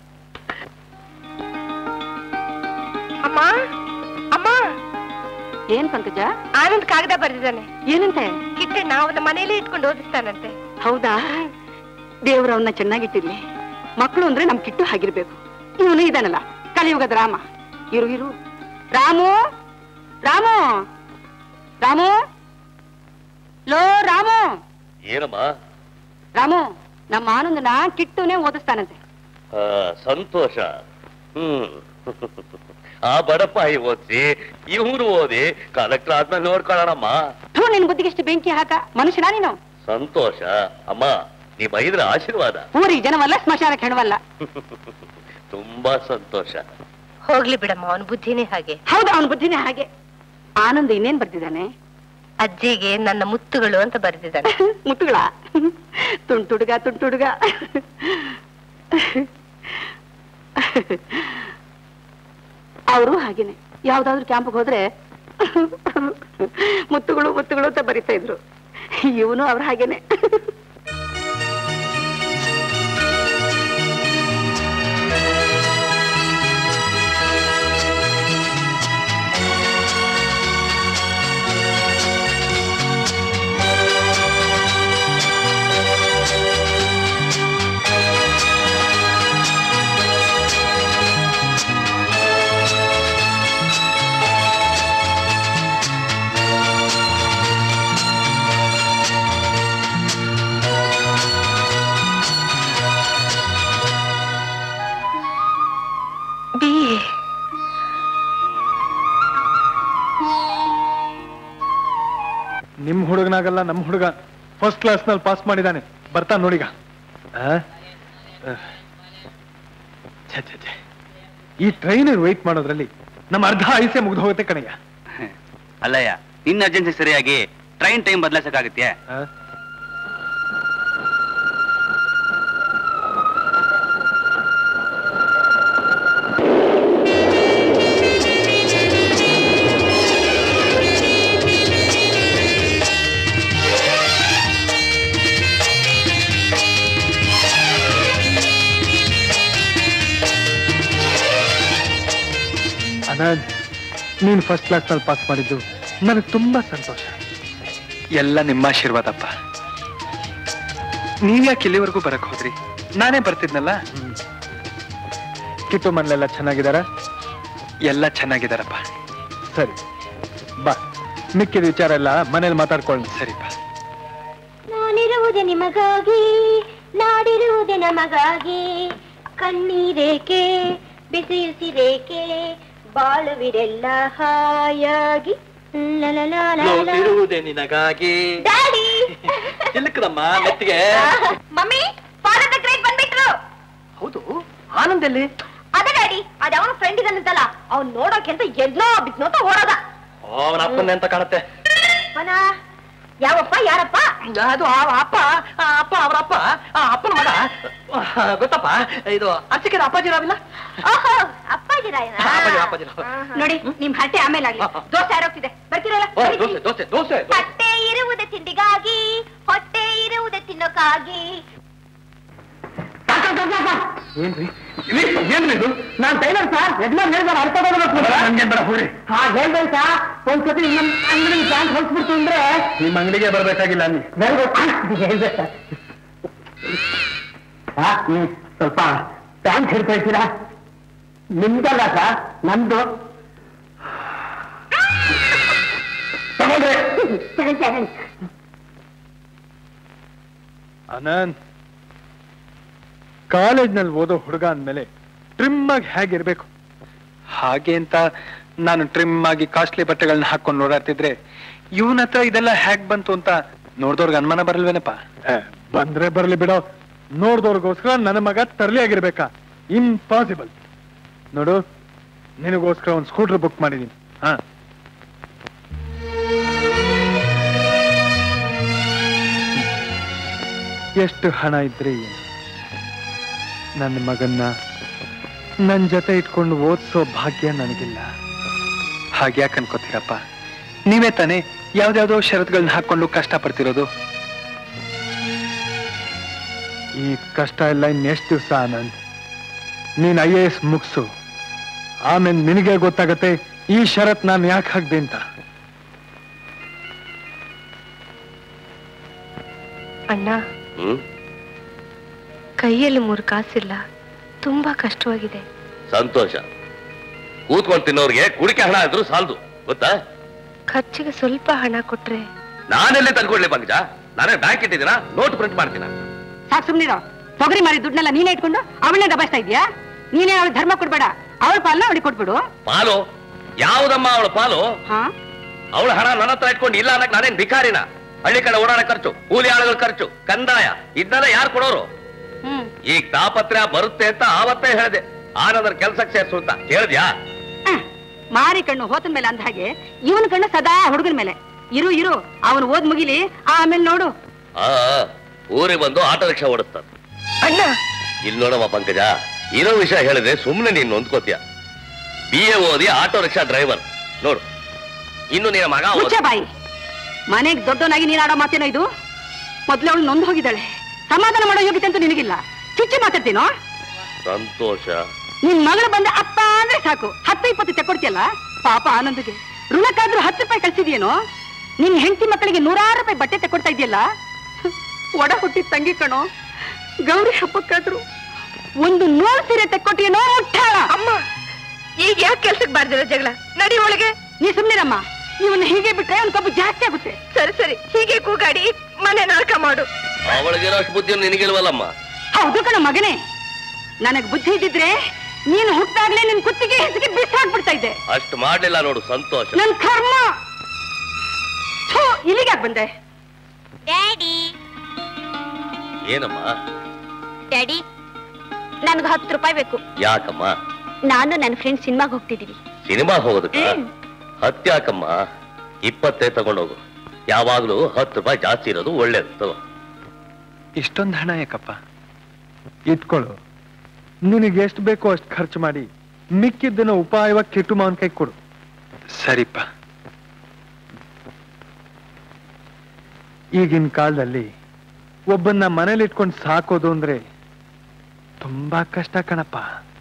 ಅಮ್ಮ ಅಮ್ಮ ಏನ್ ಪಂಕಜ ಆನಂದ್ ಕಾಗದ ಬರೆದಿದ್ದಾನೆ ಏನಂತೆ ಕಿಟ್ಟಣ್ಣ ಅವನ ಮನೇಲಿ ಇಟ್ಕೊಂಡು ಓದಿಸ್ತಾನಂತೆ ಹೌದಾ ದೇವ್ರ ಅವನ್ನ ಚೆನ್ನಾಗಿಟ್ಟಿರ್ಲಿ ಮಕ್ಕಳು ಅಂದ್ರೆ ನಮ್ ಕಿಟ್ಟು ಹಾಗಿರ್ಬೇಕು ಇವನು ಇದಾನಲ್ಲ ಕಲಿಯುಗದ ರಾಮ ಇರು ಇರು ರಾಮು ರಾಮು ರಾಮು ಲೋ ರಾಮು ಏನಮ್ಮ ರಾಮು ನಮ್ಮ ಆನಂದನ ಕಿಟ್ಟುನೇ ಓದಿಸ್ತಾನಂತೆ ಆ, ಸಂತೋಷ ಹ್ಮ್ ಆ ಬಡಪಾಯಿ ಓದಿಸಿ ಇವ್ರು ಓದಿ ಕಲೆಕ್ಟರ್ ಆದ್ಮೇಲೆ ನೋಡ್ಕೊಳ್ಳೋಣಮ್ಮ ಥೂ ನಿನ್ ಬುದ್ಧಿಗೆಷ್ಟು ಬೆಂಕಿ ಹಾಕ ಮನುಷ್ಯನ ನೀನು ಸಂತೋಷ ಅಮ್ಮ ನೀ ಬೈದ್ರ ಆಶೀರ್ವಾದ ಊರಿಗೆ ಜನವಲ್ಲ ಸ್ಮಶಾನಕ್ಕೆ ಹೆಣವಲ್ಲ ತುಂಬಾ ಸಂತೋಷ ಹೋಗ್ಲಿ ಬಿಡಮ್ಮ ಅವನ ಬುದ್ಧಿನೇ ಹಾಗೆ ಹೌದು ಅವನ ಬುದ್ಧಿನೇ ಹಾಗೆ ಆನಂದ ಇನ್ನೇನ್ ಬರ್ತಿದ್ದಾನೆ ಅಜ್ಜಿಗೆ ನನ್ನ ಮುತ್ತುಗಳು ಅಂತ ಬರೆದಿದ್ದಾನೆ ಮುತ್ತುಗಳ ತುಂಟುಡುಗ ತುಂಟುಡುಗ ಅವರು ಹಾಗೇನೆ ಯಾವ್ದಾದ್ರು ಕ್ಯಾಂಪ್ಗೆ ಹೋದ್ರೆ ಮುತ್ತುಗಳು ಮುತ್ತುಗಳು ಅಂತ ಬರಿತಾ ಇದ್ರು ಇವನು ಅವ್ರ ಹಾಗೇನೆ ಬಿ ನಿಮ್ ಹುಡುಗನಾಗಲ್ಲ ನಮ್ ಹುಡುಗ ಫಸ್ಟ್ ಕ್ಲಾಸ್ ನಲ್ಲಿ ಪಾಸ್ ಮಾಡಿದಾನೆ ಬರ್ತಾ ನೋಡಿಗ ಆ? ಆ. ಛೆ, ಛೆ, ಛೆ. ಈ ಟ್ರೈನ್ ವೆಯ್ಟ್ ಮಾಡೋದ್ರಲ್ಲಿ ನಮ್ಮ ಅರ್ಧ ಆಯುಷ್ಯ ಮುಗ್ದು ಹೋಗುತ್ತೆ ಕಣಯ್ಯ ಅಲ್ಲಯ್ಯ ನಿನ್ನ ಅರ್ಜೆನ್ಸಿ ಸರಿಯಾಗಿ ಟ್ರೈನ್ ಟೈಮ್ ಬದಲಾಯಿಸಕ್ಕಾಗತ್ತೆ ಆ? ಅನಂತ್ ನೀನ್ ಫಸ್ಟ್ ಕ್ಲಾಸ್ ನಲ್ಲಿ ಪಾಸ್ ಮಾಡಿದ್ದು ನನಗೆ ತುಂಬಾ ಸಂತೋಷ ಎಲ್ಲ ನಿಮ್ಮ ಆಶೀರ್ವಾದಪ್ಪ ನೀವ್ಯಾಕೆ ಇಲ್ಲಿವರೆಗೂ ಬರಕ್ ಹೋದ್ರಿ ನಾನೇ ಬರ್ತಿದ್ನಲ್ಲ ಕಿಟ್ಟು ಮನೆಲೆಲ್ಲ ಚೆನ್ನಾಗಿದಾರ ಎಲ್ಲ ಚೆನ್ನಾಗಿದಾರಪ್ಪ ಸರಿ ಬಾ ಮಿಕ್ಕಿದ ವಿಚಾರ ಎಲ್ಲ ಮನೇಲಿ ಮಾತಾಡ್ಕೊಳ್ಳಿ ಸರಿಪ್ಪ ನಾನಿರುವುದೇ ನಿಮಗಾಗಿ ನಾಡಿರುವುದೇ ನಮಗಾಗಿ ಕಣ್ಣೀರೇಕೆ ಬಿಸಿಯುಸಿರೇಕೆ ಬಾಳುವಿರೆಲ್ಲ ಹಾಯಾಗಿ ಇರುವುದೇ ನಿನಗಾಗಿ ಡ್ಯಾಡಿ ಚಿಲ್ಕದಮ್ಮ ನೆತ್ತಿಗೆ ಮಮ್ಮಿ ಫಾದರ್ ದ ಗ್ರೇಟ್ ಬಂದ್ಬಿಟ್ರು ಹೌದು ಆನಂದಲ್ಲಿ ಅದೇ ಡ್ಯಾಡಿ ಅದ ಅವನ ಫ್ರೆಂಡ್ ಇದ್ದಾನಂತಲ್ಲ ಅವ್ನ್ ನೋಡೋಕೆ ಅಂತ ಎಲ್ಲೋ ಬಿದ್ನೋತ ಓಡೋದ ಅವನ ಅಪ್ಪನೇ ಅಂತ ಕಾಣುತ್ತೆ ಅವನ ಯಾವಪ್ಪ ಯಾರಪ್ಪ ಅದು ಆ ಅಪ್ಪ ಆ ಅಪ್ಪ ಅವರ ಅಪ್ಪ ಆ ಅಪ್ಪನ ಮಗ ಆ, ಗೊತ್ತಪ್ಪ ಇದು ಅರ್ಚಕರ ಅಪ್ಪಾಜಿ ರಾವಿಲ್ಲ ಓಹೋ ಅಪ್ಪಾಜಿ ರಾಯನ ಅಪ್ಪಾಜಿ ಅಪ್ಪಾಜಿ ರಾವ್. ನೋಡಿ ನಿಮ್ ಹಟ್ಟೆ ಆಮೇಲೆ ಆಗ್ಲಿ ದೋಸೆ ಯಾರೋಗ್ತಿದೆ ಬರ್ತೀರಲ್ಲ ಓ, ದೋಸೆ ದೋಸೆ ದೋಸೆ ಹೊಟ್ಟೆ ಇರುವುದೇ ತಿಂಡಿಗಾಗಿ ಹೊಟ್ಟೆ ಇರುವುದೇ ತಿನ್ನೋಕ್ಕಾಗಿ ಏನ್ರಿ ಏನ್ರಿ ಇದು ನಾನ್ ಟೈಲರ್ ಸರ್ ಯಜಮಾನ್ ಹೇಳಿದಾರ ಅರ್ಥ ನನ್ಗೆ ಬೇಡ ಹೋಗ್ರಿ ಹಾ ಹೇಳ್ದೆ ಸರ್ ಒಂದ್ಸತಿ ನಮ್ಮ ಅಂಗಡಿ ಪ್ಯಾಂಟ್ ಹೊಲ್ಸ್ಬಿಡ್ತು ಅಂದ್ರೆ ನಿಮ್ಮ ಅಂಗಡಿಗೆ ಬರ್ಬೇಕಾಗಿಲ್ಲ ನೀ ಹೇಳ್ದೆ ಸರ್ ಸ್ವಲ್ಪ ಪ್ಯಾಂಟ್ ಹಿಡ್ಕೊಳ್ತೀರಾ ನಿಮ್ದಲ್ಲ ಸರ್ ನಂದು ತಗೊಂಡ್ರೆ ಅನಂತ್ ಕಾಲೇಜ್ನಲ್ಲಿ ಓದೋ ಹುಡುಗ ಅಂದ್ಮೇಲೆ ಟ್ರಿಮ್ ಆಗಿ ಹೇಗಿರ್ಬೇಕು ಹಾಗೆ ಅಂತ ನಾನು ಟ್ರಿಮ್ ಆಗಿ ಕಾಸ್ಟ್ಲಿ ಬಟ್ಟೆಗಳನ್ನ ಹಾಕೊಂಡು ಓಡಾಡ್ತಿದ್ರೆ ಇವನ ಹತ್ರ ಇದೆಲ್ಲ ಹ್ಯಾಕ್ ಬಂತು ಅಂತ ನೋಡ್ದವ್ರಿಗೆ ಅನುಮಾನ ಬರಲ್ವೇನಪ್ಪ ಬಂದ್ರೆ ಬರ್ಲಿ ಬಿಡೋ ನೋಡ್ದವ್ರಿಗೋಸ್ಕರ ನನ್ನ ಮಗ ತರ್ಲಿ ಆಗಿರ್ಬೇಕಾ ಇಂಪಾಸಿಬಲ್ ನೋಡು ನಿನಗೋಸ್ಕರ ಒಂದು ಸ್ಕೂಟರ್ ಬುಕ್ ಮಾಡಿದೀನಿ ಹಾ ಎಷ್ಟು ಹಣ ಇದ್ರೆ ಏನು ನನ್ನ ಮಗನ್ನ ನನ್ನ ಜೊತೆ ಇಟ್ಕೊಂಡು ಓದಿಸೋ ಭಾಗ್ಯ ನನಗಿಲ್ಲ ಹಾಗ್ಯಾಕೆ ಅನ್ಕೋತೀರಪ್ಪ ನೀವೇ ತಾನೇ ಯಾವ್ದಾವ್ದೋ ಷರತ್ತುಗಳನ್ನ ಹಾಕೊಂಡು ಕಷ್ಟ ಪಡ್ತಿರೋದು ಈ ಕಷ್ಟ ಎಲ್ಲ ಇನ್ನೆಷ್ಟು ದಿವಸ ಆನಂದ್ ನೀನ್ ಐ ಎ ಎಸ್ ಮುಗಿಸು ಆಮೇಲೆ ನಿನಗೆ ಗೊತ್ತಾಗತ್ತೆ ಈ ಷರತ್ ನಾನು ಯಾಕೆ ಹಾಕ್ದೆ ಅಂತ ಅಣ್ಣ ಹ್ಮ್ ಕೈಯಲ್ಲಿ ಮೂರು ಕಾಸಿಲ್ಲ ತುಂಬಾ ಕಷ್ಟವಾಗಿದೆ ಸಂತೋಷ ಕೂತ್ಕೊಂಡು ತಿನ್ನೋರ್ಗೆ ಕುಡಿಕೆ ಹಣ ಇದ್ರು ಸಾಲದು ಗೊತ್ತಾ ಖರ್ಚಿಗೆ ಸ್ವಲ್ಪ ಹಣ ಕೊಟ್ರೆ ನಾನೆಲ್ಲಿ ತಂದ್ಕೊಡ್ಲಿ ಪಂಕಜ ನಾನೇ ಬ್ಯಾಂಕ್ ಇಟ್ಟಿದ್ದೀನ ನೋಟ್ ಪ್ರಿಂಟ್ ಮಾಡ್ತೀನ ಸಾಕ್ ಸುಮ್ನಿರೋ ತೊಗರಿ ಮಾರಿ ದುಡ್ಡನ್ನೆಲ್ಲ ನೀನೇ ಇಟ್ಕೊಂಡು ಅವಳನ್ನೇ ದಬಾಯಿಸ್ತಾ ಇದೀಯಾ ನೀನೇ ಅವಳು ಧರ್ಮ ಕೊಡ್ಬೇಡ ಅವಳ ಪಾಲನ ಅವಳಿಗೆ ಕೊಟ್ಬಿಡು ಪಾಲು ಯಾವುದಮ್ಮ ಅವಳ ಪಾಲು ಹಾ ಅವಳ ಹಣ ನನ್ನ ಹತ್ರ ಇಟ್ಕೊಂಡು ಇಲ್ಲ ಅನ್ನಕ್ ನಾನೇನ್ ಭಿಕಾರಿನ ಹಳ್ಳಿ ಕಡೆ ಓಡಾಡ ಖರ್ಚು ಕೂಲಿ ಆಳುಗಳ ಖರ್ಚು ಕಂದಾಯ ಇದನ್ನೆಲ್ಲ ಯಾರು ಕೊಡೋರು ಹ್ಮ್ ಈಗ ತಾಪತ್ರೆ ಬರುತ್ತೆ ಅಂತ ಆವತ್ತೇ ಹೇಳಿದೆ ಆನಂದ್ರ ಕೆಲ್ಸಕ್ಕೆ ಸೇರ್ಸು ಅಂತ ಹೇಳಿದ್ಯಾ ಮಾರಿ ಕಣ್ಣು ಹೋತನ ಮೇಲೆ ಅಂದ ಹಾಗೆ ಇವನ ಕಣ್ಣು ಸದಾ ಹುಡುಗನ ಮೇಲೆ ಇರು ಇರು ಅವನು ಓದ್ ಮುಗಿಲಿ ಆಮೇಲೆ ನೋಡು ಆ ಊರಿಗೆ ಬಂದು ಆಟೋ ರಿಕ್ಷಾ ಓಡಿಸ್ತಾನೆ ಅಣ್ಣ ಇಲ್ಲಿ ನೋಡಮ್ಮ ಪಂಕಜ ಇರೋ ವಿಷಯ ಹೇಳಿದ್ರೆ ಸುಮ್ಮನೆ ನೀನು ನೊಂದ್ಕೋತೀಯ ಬಿ ಎ ಓದಿ ಆಟೋ ರಿಕ್ಷಾ ಡ್ರೈವರ್ ನೋಡು ಇನ್ನು ನಿನ್ನ ಮಗ ಓದ್- ಮುಚ್ಚ ಬಾಯಿ ಮನೆಗ್ ದೊಡ್ಡವನಾಗಿ ನೀನ್ ಆಡೋ ಮಾತೇನೋ ಇದು ಮೊದ್ಲು ಅವಳು ನೊಂದು ಹೋಗಿದ್ದಾಳೆ ಸಮಾಧಾನ ಮಾಡೋ ಯೋಗ್ಯತೆ ಅಂತೂ ನಿನಗಿಲ್ಲ ಚುಚ್ಚಿ ಮಾತಾಡ್ತೀನೋ ಸಂತೋಷ ನಿನ್ ಮಗಳು ಬಂದ ಅಪ್ಪ ಅಂದ್ರೆ ಸಾಕು ಹತ್ತು ಇಪ್ಪತ್ತು ತೆಕ್ಕೊಡ್ತಿಯಲ್ಲ ಪಾಪ ಆನಂದಿಗೆ ಋಣಕ್ಕಾದ್ರೂ ಹತ್ತು ರೂಪಾಯಿ ಕಳ್ಸಿದ್ಯೇನೋ ನಿನ್ ಹೆಂಡತಿ ಮಕ್ಕಳಿಗೆ ನೂರಾರು ರೂಪಾಯಿ ಬಟ್ಟೆ ತೆಕ್ಕೊಡ್ತಾ ಇದೆಯಲ್ಲ ಒಡ ಹುಟ್ಟಿದ ತಂಗಿ ಕಣೋ ಗೌರಿ ಹಬ್ಬಕ್ಕಾದ್ರು ಒಂದು ನೂರು ಸೀರೆ ತೆಕ್ಕೊಟ್ಟಿಯೇನೋ ಮುಟ್ಟಾಳ ಅಮ್ಮ ಈಗ ಯಾಕೆ ಕೆಲ್ಸಕ್ಕೆ ಬಾರ್ದಿರೋ ಜಗಳ ನಡಿ ಒಳಗೆ ನೀ ಸುಮ್ನಿರಮ್ಮ ಇವನ್ನ ಹೀಗೆ ಬಿಟ್ರೆ ಅವ್ನ ಕಬ್ಬು ಜಾಸ್ತಿ ಆಗುತ್ತೆ ಸರಿ ಸರಿ ಹೀಗೆ ಕೂಗಾಡಿ ಮನೆ ನಾಟಕ ಮಾಡು ಅವಳಿಗಿರೋಷ್ಟು ಬುದ್ಧಿ ನಿನಗಿಲ್ವಲ್ಲಮ್ಮ ಹೌದು ಕಣ ಮಗನೇ ನನಗ್ ಬುದ್ಧಿ ಇದ್ದಿದ್ರೆ ನೀನು ಹುಟ್ಟಾಗ್ಲೇ ನಿನ್ ಕುತ್ತಿಗೆ ಹೆಸರಿಗೆ ಬಿಸಾಕ್ಬಿಡ್ತಾ ಇದ್ದೆ ಅಷ್ಟು ಮಾಡ್ಲಿಲ್ಲ ನೋಡು ಸಂತೋಷ ನನ್ ಕರ್ಮ ಥು, ಇಲ್ಲಿಗೆ ಯಾಕ್ ಬಂದೆ ಡ್ಯಾಡಿ ಏನಮ್ಮ ಡ್ಯಾಡಿ ನನ್ಗೆ ಹತ್ತು ರೂಪಾಯಿ ಬೇಕು ಯಾಕಮ್ಮ ನಾನು ನನ್ನ ಫ್ರೆಂಡ್ ಸಿನಿಮಾಗೆ ಹೋಗ್ತಿದೀವಿ ಸಿನಿಮಾ ಹೋಗೋದಕ್ಕ ಹತ್ಯಾಕಮ್ಮ ಇಪ್ಪತ್ತೇ ತಗೊಂಡೋಗು ಯಾವಾಗ್ಲೂ ಹತ್ತು ರೂಪಾಯಿ ಜಾಸ್ತಿ ಇರೋದು ಒಳ್ಳೇದು ತಗೋ ಇಷ್ಟೊಂದು ಹಣ ಯಾಕಪ್ಪ ಇಟ್ಕೊಳ್ಳು ನಿನಗೆ ಎಷ್ಟು ಬೇಕೋ ಅಷ್ಟು ಖರ್ಚು ಮಾಡಿ ಮಿಕ್ಕಿದ್ದನ್ನ ಉಪಾಯವಾಗಿ ಕಿಟ್ಟು ಮಾವನ್ ಕೈ ಕೊಡು ಸರಿಪ್ಪ ಈಗಿನ ಕಾಲದಲ್ಲಿ ಒಬ್ಬನ್ನ ಮನೇಲಿ ಇಟ್ಕೊಂಡು ಸಾಕೋದು ಅಂದ್ರೆ ತುಂಬಾ ಕಷ್ಟ ಕಣಪ್ಪ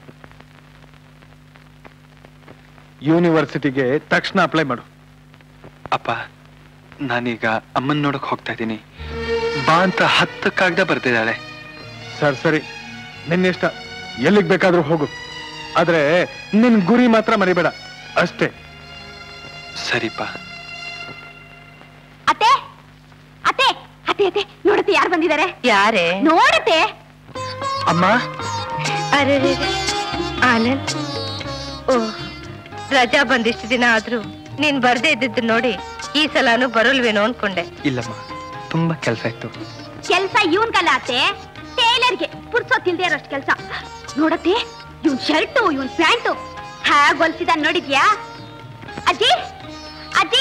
ಯೂನಿವರ್ಸಿಟಿಗೆ ತಕ್ಷಣ ಅಪ್ಲೈ ಮಾಡು ಅಪ್ಪ ನಾನೀಗ ಅಮ್ಮನ್ ನೋಡಕ್ ಹೋಗ್ತಾ ಇದ್ದೀನಿ ಬಾ ಅಂತ ಹತ್ತು ಕಾಗದ ಬರ್ತಿದ್ದಾಳೆ ಸರಿ ಸರಿ ನಿನ್ನಿಷ್ಟ ಎಲ್ಲಿಗ್ ಬೇಕಾದ್ರೂ ಹೋಗು ಆದ್ರೆ ನಿನ್ ಗುರಿ ಮಾತ್ರ ಮರಿಬೇಡ ಅಷ್ಟೇ ಸರಿಪಾ ಅತ್ತೆ ಅತ್ತೆ ಅತ್ತೆ ಅತ್ತೆ ನೋಡತ್ತೆ ಯಾರು ಬಂದಿದ್ದಾರೆ ಯಾರೇ ನೋಡತ್ತೆ ಅಮ್ಮ ಅರೆ ಆನಂದ್ ಓ ರಜಾ ಬಂದಿಷ್ಟು ದಿನ ಆದ್ರೂ ನೀನ್ ಬರ್ದೇ ಇದ್ದಿದ್ದು ನೋಡಿ ಈ ಸಲಾನು ಬರೋಲ್ವೇನೋ ಅನ್ಕೊಂಡೆ ಇಲ್ಲಮ್ಮ ತುಂಬಾ ಕೆಲಸ ಇತ್ತು ಕೆಲ್ಸ ಇವನ್ ಕಲ್ಲ ಅತ್ತೆ ಟೈಲರ್ಗೆ ಪುರ್ಸೋತಿಲ್ದೇ ಇರೋಷ್ಟು ಕೆಲ್ಸ ನೋಡತ್ತೆ ಇವನ್ ಶರ್ಟು ಇವನ್ ಪ್ಯಾಂಟು ಹೇಗ್ ಹೊಲ್ಸಿದ ನೋಡಿದ್ಯಾ ಅಜ್ಜಿ ಅಜ್ಜಿ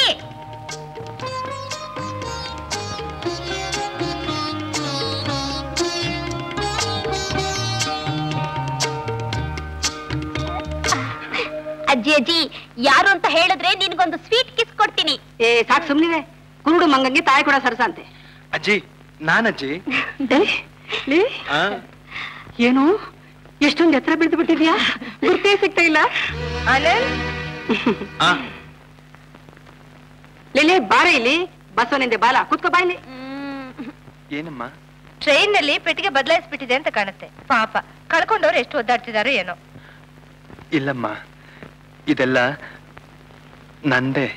ಅಜ್ಜಿ ಅಜ್ಜಿ ಯಾರು ಅಂತ ಹೇಳಿದ್ರೆ ನಿನ್ಗೊಂದು ಸ್ವೀಟ್ ಕಿಸ್ ಕೊಡ್ತೀನಿ ಏ ಸಾಕ್ ಸುಮ್ನಿದೆ ಕುರುಡು ಮಂಗಂಗೆ ತಾಯಿ ಕೂಡ ಸರಸ ಅಂತೆ ಅಜ್ಜಿ ನಾನಜ್ಜಿ ಏ, ಲೇ, ಏನು ಎಷ್ಟೊಂದು ಎತ್ತರ ಬಿದ್ದು ಬಿಟ್ಟಿದ್ಯಾ ಗುರ್ತೇ ಸಿಗ್ತಾ ಇಲ್ಲ ಆನಂದ್ ಲೇಲೆ ಬಾರ ಇಲ್ಲಿ ಬಸವನಿಂದೆ ಬಾಲ ಕುತ್ಕೋ ಬಾ ಇಲ್ಲಿ ಏನಮ್ಮ ಟ್ರೈನ್ ನಲ್ಲಿ ಪೆಟ್ಟಿಗೆ ಬದಲಾಯಿಸ್ಬಿಟ್ಟಿದೆ ಅಂತ ಕಾಣುತ್ತೆ ಪಾಪ ಕಳ್ಕೊಂಡವ್ರು ಎಷ್ಟು ಒದ್ದಾಡ್ತಿದಾರೋ ಏನೋ ಇಲ್ಲಮ್ಮ ಇದೆಲ್ಲ ನಂದೇ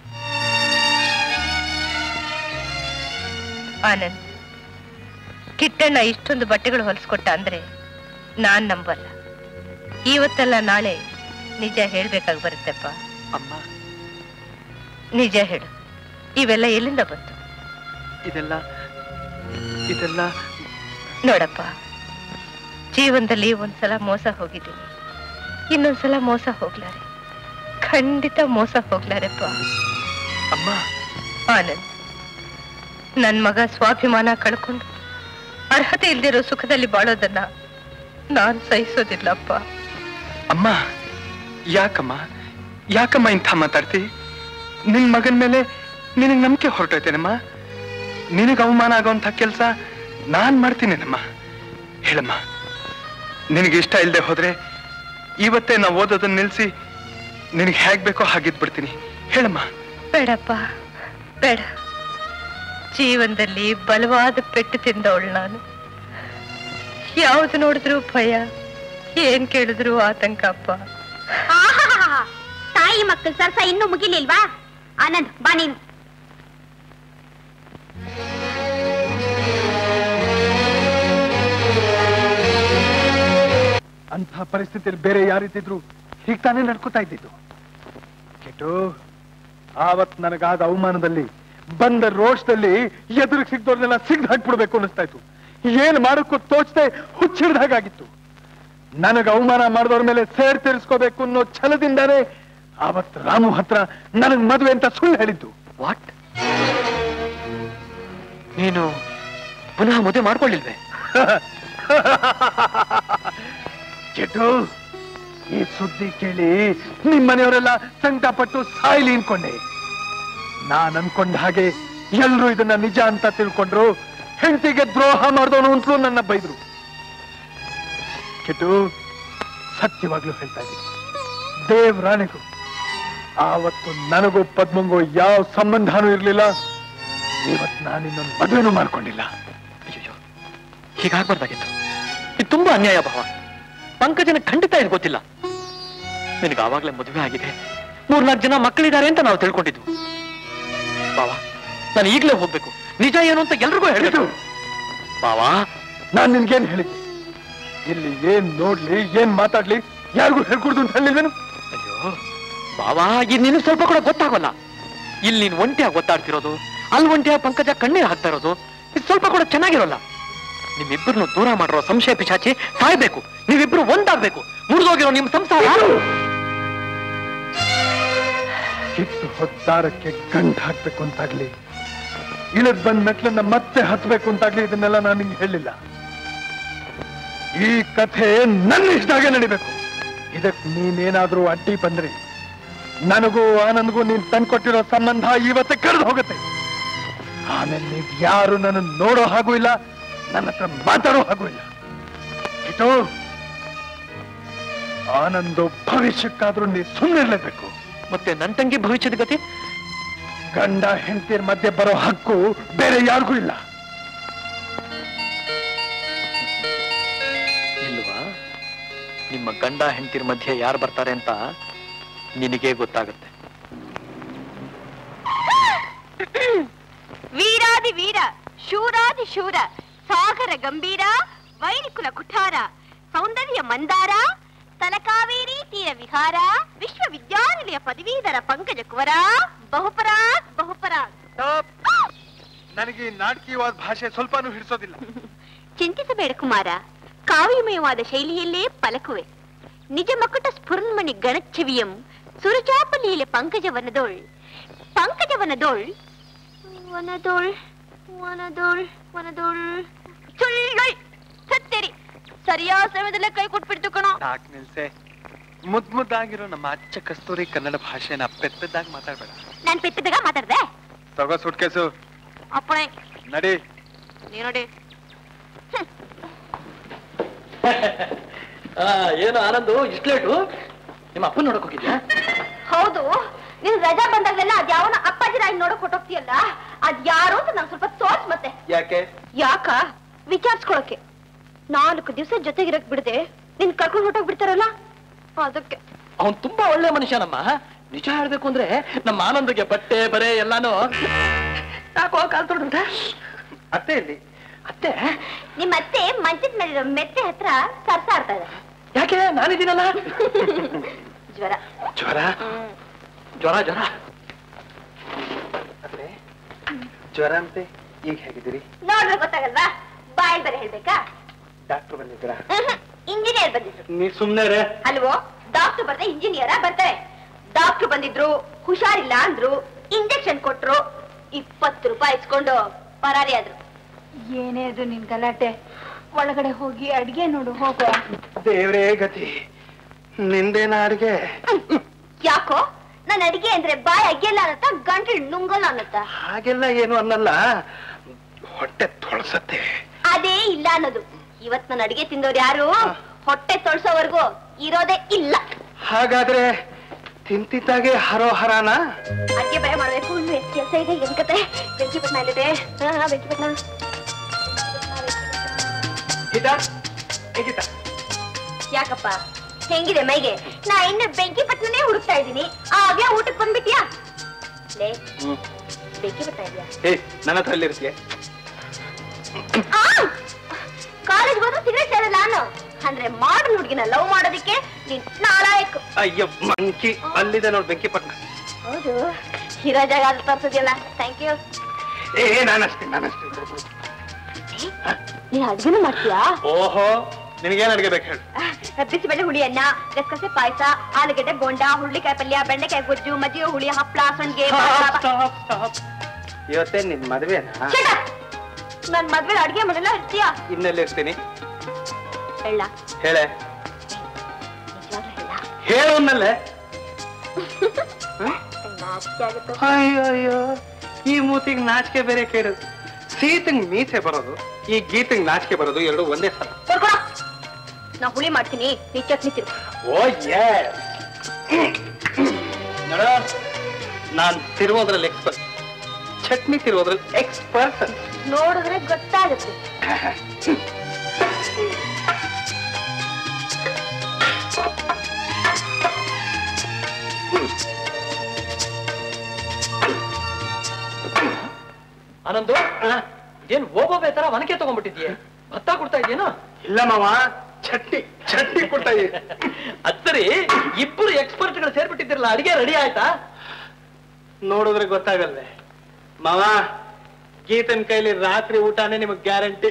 ಆನಂದ್ ಕಿಟ್ಟಣ್ಣ ಇಷ್ಟೊಂದು ಬಟ್ಟೆಗಳು ಹೊಲಿಸ್ಕೊಟ್ಟ ಅಂದ್ರೆ ನಾನ್ ನಂಬಲ್ಲ ಇವತ್ತಲ್ಲ ನಾಳೆ ನಿಜ ಹೇಳ್ಬೇಕಾಗಿ ಬರುತ್ತೆಪ್ಪ ಅಮ್ಮ ನಿಜ ಹೇಳು ಇವೆಲ್ಲ ಎಲ್ಲಿಂದ ಬಂತು ಇದೆಲ್ಲ ಇದೆಲ್ಲ ನೋಡಪ್ಪ ಜೀವನದಲ್ಲಿ ಒಂದ್ಸಲ ಮೋಸ ಹೋಗಿದ್ದೀನಿ ಇನ್ನೊಂದ್ಸಲ ಮೋಸ ಹೋಗ್ಲಾರೆ ಖಂಡಿತ ಮೋಸ ಹೋಗ್ಲಾರೆಪ್ಪ ಅಮ್ಮ ಆನಂದ್ ನನ್ ಮಗ ಸ್ವಾಭಿಮಾನ ಕಳ್ಕೊಂಡು ಅರ್ಹತೆ ಇಲ್ದಿರೋ ಸುಖದಲ್ಲಿ ಬಾಳೋದನ್ನ ನಾನ್ ಸಹಿಸೋದಿಲ್ಲಪ್ಪ ಅಮ್ಮ ಯಾಕಮ್ಮ ಯಾಕಮ್ಮ ಇಂಥ ಮಾತಾಡ್ತಿ ನಿನ್ ಮಗನ್ ಮೇಲೆ ನಿನಗ್ ನಂಬಿಕೆ ಹೊರಟೋಯ್ತೇನಮ್ಮ ನಿನಗ್ ಅವಮಾನ ಆಗೋಂಥ ಕೆಲ್ಸ ನಾನ್ ಮಾಡ್ತೀನೇನಮ್ಮ ಹೇಳಮ್ಮ ನಿನಗೆ ಇಷ್ಟ ಇಲ್ಲದೆ ಹೋದ್ರೆ ಇವತ್ತೇ ನಾವು ಓದೋದನ್ನ ನಿಲ್ಸಿ ನಿನಗೆ ಹೇಗ್ ಬೇಕೋ ಹಾಗಿದ್ ಬಿಡ್ತೀನಿ ಹೇಳಮ್ಮ ಬೇಡಪ್ಪ ಬೇಡ ಜೀವನದಲ್ಲಿ ಬಲವಾದ ಪೆಟ್ಟು ತಿಂದವಳು ನಾನು ಯಾವ್ದು ನೋಡಿದ್ರು ಭಯ ಏನ್ ಕೇಳಿದ್ರು ಆತಂಕ ಅಪ್ಪ ಆಹಾಹಾಹಾ. ತಾಯಿ ಮಕ್ಕಳ ಸರ್ಸ ಇನ್ನೂ ಮುಗಿಲಿಲ್ವಾ ಆನಂದ್ ಬಾ ನೀನು ಅಂಥ ಪರಿಸ್ಥಿತಿಯಲ್ಲಿ ಬೇರೆ ಯಾರಿದ್ದಿದ್ರು ಹೀಗ್ ತಾನೇ ನಡ್ಕೋತಾ ಇದ್ದಿದ್ದು ಕೆಟ್ಟು ಆವತ್ ನನಗಾದ ಅವಮಾನದಲ್ಲಿ ಬಂದ ರೋಷದಲ್ಲಿ ಎದುರು ಸಿಗ್ದವ್ರನ್ನೆಲ್ಲ ಸಿಗ್ದು ಹಾಕ್ಬಿಡ್ಬೇಕು ಅನ್ನಿಸ್ತಾ ಇತ್ತು ಏನ್ ಮಾಡೋಕ್ಕೂ ತೋಚದೆ ಹುಚ್ಚಿಡ್ದಾಗಿತ್ತು ನನಗ ಅವಮಾನ ಮಾಡಿದವ್ರ ಮೇಲೆ ಸೇರ್ ತೀರಿಸ್ಕೋಬೇಕು ಅನ್ನೋ ಛಲದಿಂದಾನೇ ಆವತ್ ರಾಮು ಹತ್ರ ನನಗ್ ಮದುವೆ ಅಂತ ಸುಳ್ಳು ಹೇಳಿದ್ದು ವಾಟ್ ನೀನು ಪುನಃ ಮದುವೆ ಮಾಡ್ಕೊಳ್ಳಿಲ್ವೇ ಕೆಟ್ಟು ಈ ಸುದ್ದಿ ಕೇಳಿ ನಿಮ್ಮನೆಯವರೆಲ್ಲ ಸಂಕಟಪಟ್ಟು ಸಾಯ್ಲಿ ಅನ್ಕೊಂಡೆ ನಾನ್ ಅನ್ಕೊಂಡ ಹಾಗೆ ಎಲ್ರು ಇದನ್ನ ನಿಜ ಅಂತ ತಿಳ್ಕೊಂಡ್ರು ಹೆಂಡತಿಗೆ ದ್ರೋಹ ಮಾಡಿದವನು ಅಂತಲೂ ನನ್ನ ಬೈದ್ರು ಕೆಟ್ಟು ಸತ್ಯವಾಗ್ಲೂ ಹೇಳ್ತಾ ಇದ್ದೀನಿ ದೇವ್ರಾಣಿಗೂ ಆವತ್ತು ನನಗೂ ಪದ್ಮಂಗೂ ಯಾವ ಸಂಬಂಧನೂ ಇರ್ಲಿಲ್ಲ ಇವತ್ತು ನಾನು ಇನ್ನೊಂದು ಮದುವೆನೂ ಮಾಡ್ಕೊಂಡಿಲ್ಲ ಅಯ್ಯೋ ಹೀಗಾಗ್ಬಾರ್ದಾಗಿತ್ತು ಇದು ತುಂಬಾ ಅನ್ಯಾಯ ಭಾವ ಪಂಕಜನ ಖಂಡಿತ ಇದು ಗೊತ್ತಿಲ್ಲ ನಿನಗೆ ಆವಾಗ್ಲೇ ಮದುವೆ ಆಗಿದೆ ಮೂರ್ನಾಲ್ಕು ಜನ ಮಕ್ಕಳಿದ್ದಾರೆ ಅಂತ ನಾವು ತಿಳ್ಕೊಂಡಿದ್ವು ಬಾವ ನಾನು ಈಗ್ಲೇ ಹೋಗ್ಬೇಕು ನಿಜ ಏನು ಅಂತ ಎಲ್ರಿಗೂ ಹೇಳ್ಬೇಕು ಬಾವಾ ನಾನ್ ನಿನ್ಗೇನ್ ಹೇಳಿದ್ದೆ ಇಲ್ಲಿ ಏನ್ ನೋಡ್ಲಿ ಏನ್ ಮಾತಾಡ್ಲಿ ಯಾರಿಗೂ ಹೇಳ್ಕೊಡ್ದು ಅಂತ ಹೇಳಿಲ್ವೇನು ಅಯ್ಯೋ ಬಾವಾ ಇದು ನಿನಗೆ ಸ್ವಲ್ಪ ಕೂಡ ಗೊತ್ತಾಗೋಲ್ಲ ಇಲ್ಲಿ ನೀನು ಒಂಟಿಯಾಗಿ ಗೊತ್ತಾಡ್ತಿರೋದು ಅಲ್ಲಿ ಒಂಟಿಯಾಗಿ ಪಂಕಜ ಕಣ್ಣೀರ್ ಹಾಕ್ತಾ ಇರೋದು ಇದು ಸ್ವಲ್ಪ ಕೂಡ ಚೆನ್ನಾಗಿರೋಲ್ಲ ನಿಮ್ಮಿಬ್ಬರನ್ನು ದೂರ ಮಾಡಿರೋ ಸಂಶಯ ಪಿಶಾಚಿ ಸಾಯ್ಬೇಕು ನೀವಿಬ್ರು ಒಂದಾಗ್ಬೇಕು ಮುರಿದೋಗಿರೋ ನಿಮ್ ಸಂಸಾರ ಕಿತ್ತು ಹೊತ್ತಾರಕ್ಕೆ ಗಂಟ್ ಹಾಕ್ಬೇಕು ಅಂತಾಗ್ಲಿ ಇಳದ್ ಬಂದ್ ಮೆಟ್ಲನ್ನ ಮತ್ತೆ ಹತ್ಬೇಕು ಅಂತಾಗ್ಲಿ ಇದನ್ನೆಲ್ಲ ನಾನು ನಿಂಗೆ ಹೇಳಿಲ್ಲ ಈ ಕಥೆ ನನ್ನ ಇಷ್ಟಾಗೆ ನಡಿಬೇಕು ಇದಕ್ ನೀನೇನಾದ್ರೂ ಅಡ್ಡಿ ಬಂದ್ರಿ ನನಗೂ ಆನಂದ್ಗೂ ನೀನ್ ತಂದ್ಕೊಟ್ಟಿರೋ ಸಂಬಂಧ ಇವತ್ತೇ ಕರೆದು ಹೋಗುತ್ತೆ ಆಮೇಲೆ ನೀವ್ ಯಾರು ನನ್ನ ನೋಡೋ ಹಾಗೂ ಇಲ್ಲ ನನ್ನ ಹತ್ರ ಮಾತಾಡೋ ಹಾಗೂ ಇಲ್ಲ ಇದು ಆನಂದು ಭವಿಷ್ಯಕ್ಕಾದ್ರೂ ನೀ ಸುಮ್ಮನಿರ್ಲೇಬೇಕು ಮತ್ತೆ ನನ್ ತಂಗಿ ಭವಿಷ್ಯದ ಗತಿ ಗಂಡ ಹೆಂಡತಿಯರ ಮಧ್ಯೆ ಬರೋ ಹಕ್ಕು ಬೇರೆ ಯಾರಿಗೂ ಇಲ್ಲ ಇಲ್ವಾ ನಿಮ್ಮ ಗಂಡ ಹೆಂಡತಿರ ಮಧ್ಯೆ ಯಾರು ಬರ್ತಾರೆ ಅಂತ ನಿನಗೆ ಗೊತ್ತಾಗುತ್ತೆ ವೀರಾದಿ ವೀರ ಶೂರಾದಿ ಶೂರ ಸಾಗರ ಗಂಭೀರ ವೈರಿಕುಲ ಕುಠಾರ ಸೌಂದರ್ಯ ಮಂದಾರ ತಲಕಾವೇರಿ ತೀರ ವಿಹಾರ ವಿಶ್ವವಿದ್ಯಾನಿಲಯ ಪದವೀಧರ ಪಂಕಜ ಕುವರ ಬಹುಪರಾಗ್ ಬಹುಪರಾಗ್ ನನಗೆ ಈ ನಾಟಕೀಯವಾದ ಭಾಷೆ ಸ್ವಲ್ಪನೂ ಹಿಡಿಸೋದಿಲ್ಲ ಚಿಂತಿಸಬೇಡ ಕುಮಾರ ಕಾವ್ಯಮಯವಾದ ಶೈಲಿಯಲ್ಲೇ ಪಲಕುವೆ ನಿಜ ಮಕುಟ ಸ್ಫುರನ್ಮಣಿ ಗಣಚ್ಛವಿಯಂ ಸುರಚಾಪ ಲೀಲೆ ಪಂಕಜ ವನದೋಳ್ ಪಂಕಜ ವನದೋಳ್ ವನದೋಳ್ ವನದೋಳ್ ವನದೋಳ್ ಸುಳ್ಳೊಳ್ ಸತ್ತೇರಿ ಸರಿಯಾದ ಸಮಯದಲ್ಲೇ ಕೈ ಕೊಟ್ಬಿಡ್ತು ಕಣೋ ಸಾಕ್ ನಿಲ್ಸೆ ಮುದ್ ಮುದ್ದಾಗಿರೋ ನಮ್ಮ ಅಚ್ಚ ಕಸ್ತೂರಿ ಕನ್ನಡ ಭಾಷೆನ ಪೆದ್ದದಾಗಿ ಮಾತಾಡ್ಬೇಡ ನಾನ್ ಪೆತ್ತದಾಗ ಮಾತಾಡ್ದೆ ತಗೋ ಸುಟ್ಕೇಸು ಅಪ್ಪಣೆ ನಡಿ ನೀ ನೋಡಿ ಏನು ಆನಂದು ಇಷ್ಟು ಲೇಟು ನಿಮ್ಮ ಅಪ್ಪನ ನೋಡಕ್ ಹೋಗಿದ್ಯಾ ಹೌದು ನೀನ್ ರಜಾ ಬಂದಾಗಲೆಲ್ಲ ಅದ್ ಯಾವನ ಅಪ್ಪಾಜಿ ರಾಯ್ ನೋಡಕ್ ಹೊಟ್ಟೋಗ್ತೀಯಲ್ಲ ಅದ್ ಯಾರು ಅಂತ ನಂಗೆ ಸ್ವಲ್ಪ ತೋರ್ಸ್ ಮತ್ತೆ ಯಾಕೆ ಯಾಕ ವಿಚಾರಿಸ್ಕೊಳಕ್ಕೆ ನಾಲ್ಕು ದಿವಸ ಜೊತೆಗಿರಕ್ ಬಿಡದೆ ನಿನ್ ಕರ್ಕೊಂಡು ಹೊಟ್ಟೋಗ್ಬಿಡ್ತಾರಲ್ಲ ಅದಕ್ಕೆ ಅವನ್ ತುಂಬಾ ಒಳ್ಳೆ ಮನುಷ್ಯನಮ್ಮ ನಿಜ ಹೇಳ್ಬೇಕು ಅಂದ್ರೆ ನಮ್ಮ ಆನಂದಗೆ ಬಟ್ಟೆ ಬರೆ ಎಲ್ಲಾನು ಯಾಕೋ ಕಾಲ್ ತೊಳ್ದ್ಬಿಟ್ಟೆ? ಅತ್ತೆ ಇಲ್ಲಿ ಅತ್ತೆ ನಿಮ್ಮ ಅತ್ತೆ ಮಂಚದ ಮೇಲಿರೋ ಮೆತ್ತೆ ಹತ್ರ ಸರ್ಸಾಡ್ತಾ ಇದೆ ಯಾಕೆ ನಾನಿದ್ದೀನಲ್ಲ ಜ್ವರ ಜ್ವರ ಜ್ವರ ಜ್ವರ ಅತ್ತೆ ಜ್ವರ ಅಂತೆ ಈಗ ಹೇಗಿದ್ದೀರಿ ನೋಡ್ರೆ ಗೊತ್ತಾಗಲ್ವಾ ಬಾಯ್ ಬರೆ ಹೇಳ್ಬೇಕಾ ಡಾಕ್ಟರ್ ಬಂದಿದ್ದೀರಾ ಇಂಜಿನಿಯರ್ ಬಂದಿದ್ರು ನೀ ಸುಮ್ನೆ ಅಲ್ವೋ ಡಾಕ್ಟರ್ ಬರ್ದೆ ಇಂಜಿನಿಯರ ಬರ್ತಾರೆ ಡಾಕ್ಟರ್ ಬಂದಿದ್ರು ಹುಷಾರಿಲ್ಲ ಅಂದ್ರು ಇಂಜೆಕ್ಷನ್ ಕೊಟ್ರು ಇಪ್ಪತ್ತು ರೂಪಾಯಿ ಇಸ್ಕೊಂಡು ಪರಾರಿ ಆದ್ರು ಏನೇ ಅದು ನಿನ್ ಗಲಾಟೆ ಒಳಗಡೆ ಹೋಗಿ ಅಡ್ಗೆ ನೋಡು ಹೋಗೋ ದೇವ್ರೇ ಗತಿ ನಿಂದೇನ ಅಡಿಗೆ ಯಾಕೋ ನನ್ನ ಅಡಿಗೆ ಅಂದ್ರೆ ಬಾಯ್ ಅಗ್ಗೆಲ್ಲ ಅನ್ನತ್ತ ಗಂಟ್ಲು ನುಂಗಲ್ಲ ಅನ್ನತ್ತ ಹಾಗೆಲ್ಲ ಏನು ಅನ್ನಲ್ಲ ಹೊಟ್ಟೆ ತೊಳಸತ್ತೆ ಅದೇ ಇಲ್ಲ ಅನ್ನೋದು ಇವತ್ ನನ್ನ ಅಡಿಗೆ ತಿಂದವ್ರು ಯಾರು ಹೊಟ್ಟೆ ತೊಳ್ಸೋವರೆಗೂ ಇರೋದೇ ಇಲ್ಲ ಹಾಗಾದ್ರೆ ತಿಂತಿದ್ದಾಗೆ ಹರೋ ಹರಾನ ಅಡ್ಗೆ ಬರೆ ಮಾಡ್ಬೇಕು ಇನ್ನು ಎಷ್ಟು ಕೆಲಸ ಇದೆ ಏನ್ ಕತೆ ಬೆಂಕಿ ಪಟ್ನ ಇಲ್ಲಿದೆ ಹಾ ಹಾ, ಬೆಂಕಿ ಪಟ್ನ ಯಾಕಪ್ಪ ಹೆಂಗಿದೆ ಮೈಗೆ ನಾ ಇನ್ನು ಬೆಂಕಿ ಪಟ್ನನೇ ಹುಡುಕ್ತಾ ಇದ್ದೀನಿ ಆಗ್ಲೇ ಊಟಕ್ಕೆ ಬಂದ್ಬಿಟ್ಯಾ ಲೇ ಬೆಂಕಿ ಪಟ್ನ ಇದೆಯಾ ಏ ನನ್ನ ಹತ್ರ ಎಲ್ಲಿರ್ತೀಯ ಕಾಲೇಜ್ ಹೋದ್ರೆ ಸಿಗರೇಟ್ ಸೇರಲ್ಲ ನಾನು ಅಂದ್ರೆ ಮಾಡರ್ನ್ ಹುಡುಗಿನ ಲವ್ ಮಾಡೋದಿಕ್ಕೆ ನೀನ್ ನಾಲಾಯಕ್ ಅಯ್ಯೋ ಮಂಕಿ ಅಲ್ಲಿದೆ ನೋಡ್ ಬೆಂಕಿಪಟ್ನ ಹೌದು ಇರೋ ಜಾಗ ಅದು ತರ್ಸದಿಲ್ಲ ಥ್ಯಾಂಕ್ ಯು ಏ ನಾನಷ್ಟೇ ನಾನಷ್ಟೇ ನೀನ್ ಅಡ್ಗೆನೂ ಮಾಡ್ತೀಯಾ ಓಹೋ ನಿನಗೇನ್ ಅಡ್ಗೆ ಬೇಕು ಹೇಳು ಬಿಸಿಬೇಳೆ ಹುಳಿ ಅನ್ನ ಗಸಗಸೆ ಪಾಯಸ ಆಲೂಗಡ್ಡೆ ಬೋಂಡ ಹುರುಳಿಕಾಯಿ ಪಲ್ಯ ಬೆಂಡೆಕಾಯಿ ಗೊಜ್ಜು ಮಜ್ಜಿಗೆ ಹುಳಿ ಹಪ್ಪಳ ಸೊಂಡಿಗೆ ಇವತ್ತೇ ನಿನ್ ಮದ್ವೆನಾ ನನ್ ಮದ್ವೆ ಅಡ್ಗೆ ಮಾಡಲ್ಲ ಇರ್ತೀಯಾ ಇನ್ನೆಲ್ಲಿ ಇರ್ತೀನಿ ಹೇಳ ಹೇಳೆ ನಿಜವಾಗ್ಲೂ ಹೇಳ ಹೇಳು ಅನ್ನಲ್ಲೇ ನಾಚಿಕೆ ಆಗುತ್ತೆ ಅಯ್ಯೋ ಅಯ್ಯೋ ಈ ಮೂತಿಗೆ ನಾಚಿಕೆ ಬೇರೆ ಕೇಳು ಸೀತಂಗ್ ಮೀಸೆ ಬರೋದು ಈ ಗೀತಂಗ್ ನಾಚಿಕೆ ಬರೋದು ಎರಡು ಒಂದೇ ಸಲ ಕೊಡ್ಕೊಡ ನಾ ಹುಳಿ ಮಾಡ್ತೀನಿ ನೀ ಚಟ್ನಿ ತಿರು ಓ ನೋಡ ನಾನ್ ತಿರುವುದ್ರಲ್ಲಿ ಎಕ್ಸ್ಪರ್ಟ್ ಚಟ್ನಿ ತಿರುವುದ್ರಲ್ಲಿ ಎಕ್ಸ್ಪರ್ಟ್ ನೋಡಿದ್ರೆ ಗೊತ್ತಾಗುತ್ತೆ ಆನಂದು ಏನ್ ಓಬೋಬೆ ತರ ಒನಕೆ ತಗೊಂಡ್ಬಿಟ್ಟಿದ್ಯೆ ಭತ್ತ ಕೊಡ್ತಾ ಇದೆಯೇನೋ ಇಲ್ಲ ಮಾವ ಚಟ್ನಿ ಚಟ್ನಿ ಕೊಡ್ತಾ ಇದೀನಿ ಅತ್ತರಿ ಇಬ್ಬರು ಎಕ್ಸ್ಪರ್ಟ್ ಗಳು ಸೇರ್ಬಿಟ್ಟಿದ್ದಿರಲ್ಲ ಅಡಿಗೆ ರೆಡಿ ಆಯ್ತಾ ನೋಡಿದ್ರೆ ಗೊತ್ತಾಗಲ್ವೇ ಮಾವ ಗೀತನ್ ಕೈಲಿ ರಾತ್ರಿ ಊಟನೇ ನಿಮಗ್ ಗ್ಯಾರಂಟಿ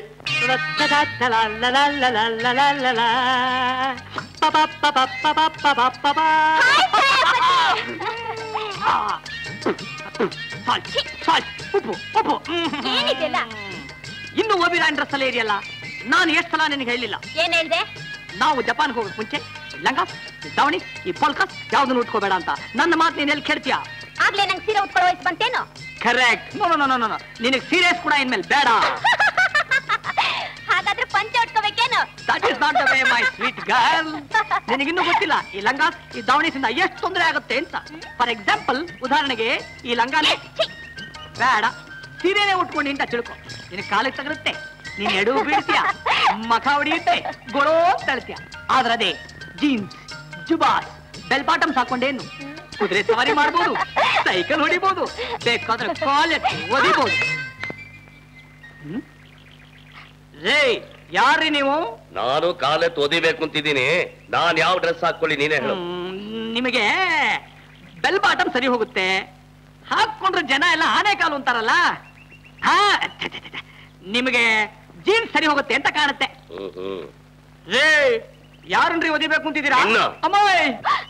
ಉಪ್ಪು ಉಪ್ಪು ಏನಿದೆಲ್ಲ ಇನ್ನು ಓಬಿರಾನ್ ಡ್ರೆಸ್ ಅಲ್ಲೇ ಇದೆಯಲ್ಲ ನಾನು ಎಷ್ಟು ಸಲ ನಿನಗೆ ಹೇಳಿಲ್ಲ ಏನ್ ಹೇಳ್ದೆ ನಾವು ಜಪಾನ್ಗೆ ಹೋಗಕ್ ಮುಂಚೆ ಲಂಗ ಈ ದಾವಣಿ ಈ ಪೋಲ್ಕಸ್ ಯಾವ್ದನ್ನು ಉಟ್ಕೋಬೇಡ ಅಂತ ನನ್ನ ಮಾತು ನೀನ್ ಎಲ್ಲಿ ಕೇಳ್ತೀಯ ಆಗ್ಲೇ ನಂಗೆ ಸೀರೆ ಉಟ್ಕೊಳ್ಳೋ ವಯಸ್ಸು ಬಂತೇನು correct no no no no ನಿನಗೆ ಸೀರಿಯಸ್ ಕೂಡ ಇನ್ಮೇಲೆ ಬೇಡ ಹಾಗಾದ್ರೆ ಪಂಚೆ ಉಟ್ಕೋಬೇಕೇನು that is not the way my sweet girl ನಿನಗಿನ್ನೂ ಗೊತ್ತಿಲ್ಲ ಈ ಲಂಗ ಈ ದಾವಣಿಸಿಂದ ಎಷ್ಟು ತೊಂದರೆ ಆಗುತ್ತೆ ಅಂತ ಫಾರ್ ಎಕ್ಸಾಂಪಲ್ ಉದಾಹರಣೆಗೆ ಈ ಲಂಗಾನೆ ಬೇಡ ಸೀರೆನೇ ಉಟ್ಕೊಂಡು ಅಂತ ತಿಳ್ಕೊ ನಿನಗೆ ಕಾಲಿಗೆ ತಗರುತ್ತೆ ನೀನ್ ಎಡು ಬೀಳ್ತೀಯ ಮಖ ಹೊಡಿಯುತ್ತೆ ಗೊಳೋ ಅಂತ ತಳ್ತೀಯ ಆದ್ರೆ ಅದೇ ಜೀನ್ಸ್ ಜುಬಾಸ್ ಬೆಲ್ ಬಾಟಮ್ಸ್ ಹಾಕೊಂಡೇನು ಕುದುರೆ ಸವಾರಿ ಮಾಡ್ಬೋದು ಸೈಕಲ್ ಹೊಡಿಬೋದು ಬೇಕಾದ್ರೆ ಕಾಲೆತ್ತಿ ಒದಿಬೋದು ಹ್ಮ್? ರೇ ಯಾರ್ರಿ ನೀವು ನಾನು ಕಾಲೆತ್ತು ಓದಿಬೇಕು ಅಂತಿದ್ದೀನಿ ನಾನ್ ಯಾವ ಡ್ರೆಸ್ ಹಾಕೊಳ್ಳಿ ನೀನೇ ಹೇಳು ಹ್ಮ್, ನಿಮಗೆ ಬೆಲ್ ಬಾಟಮ್ ಸರಿ ಹೋಗುತ್ತೆ ಹಾಕೊಂಡ್ರೆ ಜನ ಎಲ್ಲ ಆನೆ ಕಾಲು ಅಂತಾರಲ್ಲ ಹಾ ಛೆ, ಛೆ, ಛೆ, ಛೆ. ನಿಮಗೆ ಜೀನ್ಸ್ ಸರಿ ಹೋಗುತ್ತೆ ಅಂತ ಕಾಣುತ್ತೆ ಹ್ಮ್ ಹ್ಮ್ ರೇ ಯಾರನ್ರಿ ಓದಿಬೇಕು ಅಂತಿದ್ದೀರಾ ಇನ್ನು. ಅಮ್ಮಾಯ್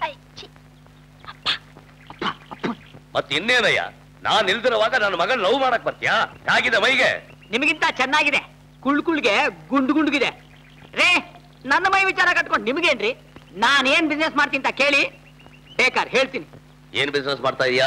ಮತ್ ಇನ್ನೇನಯ್ಯ ನಾನ್ ಇಲ್ದಿರುವಾಗ ನನ್ನ ಮಗನ್ ಲವ್ ಮಾಡಕ್ ಬರ್ತೀಯಾ ಹೇಗಿದೆ ಮೈಗೆ ನಿಮಗಿಂತ ಚೆನ್ನಾಗಿದೆ ಕುಳ್ ಕುಳ್ಗೆ ಗುಂಡು ಗುಂಡುಗಿದೆ ರೇ ನನ್ನ ಮೈ ವಿಚಾರ ಕಟ್ಕೊಂಡು ನಿಮಗೇನ್ರಿ ನಾನೇನ್ ಬಿಸ್ನೆಸ್ ಮಾಡ್ತೀನಿ ಅಂತ ಕೇಳಿ ಬೇಕಾರ್ ಹೇಳ್ತೀನಿ ಏನ್ ಬಿಸ್ನೆಸ್ ಮಾಡ್ತಾ ಇದೀಯಾ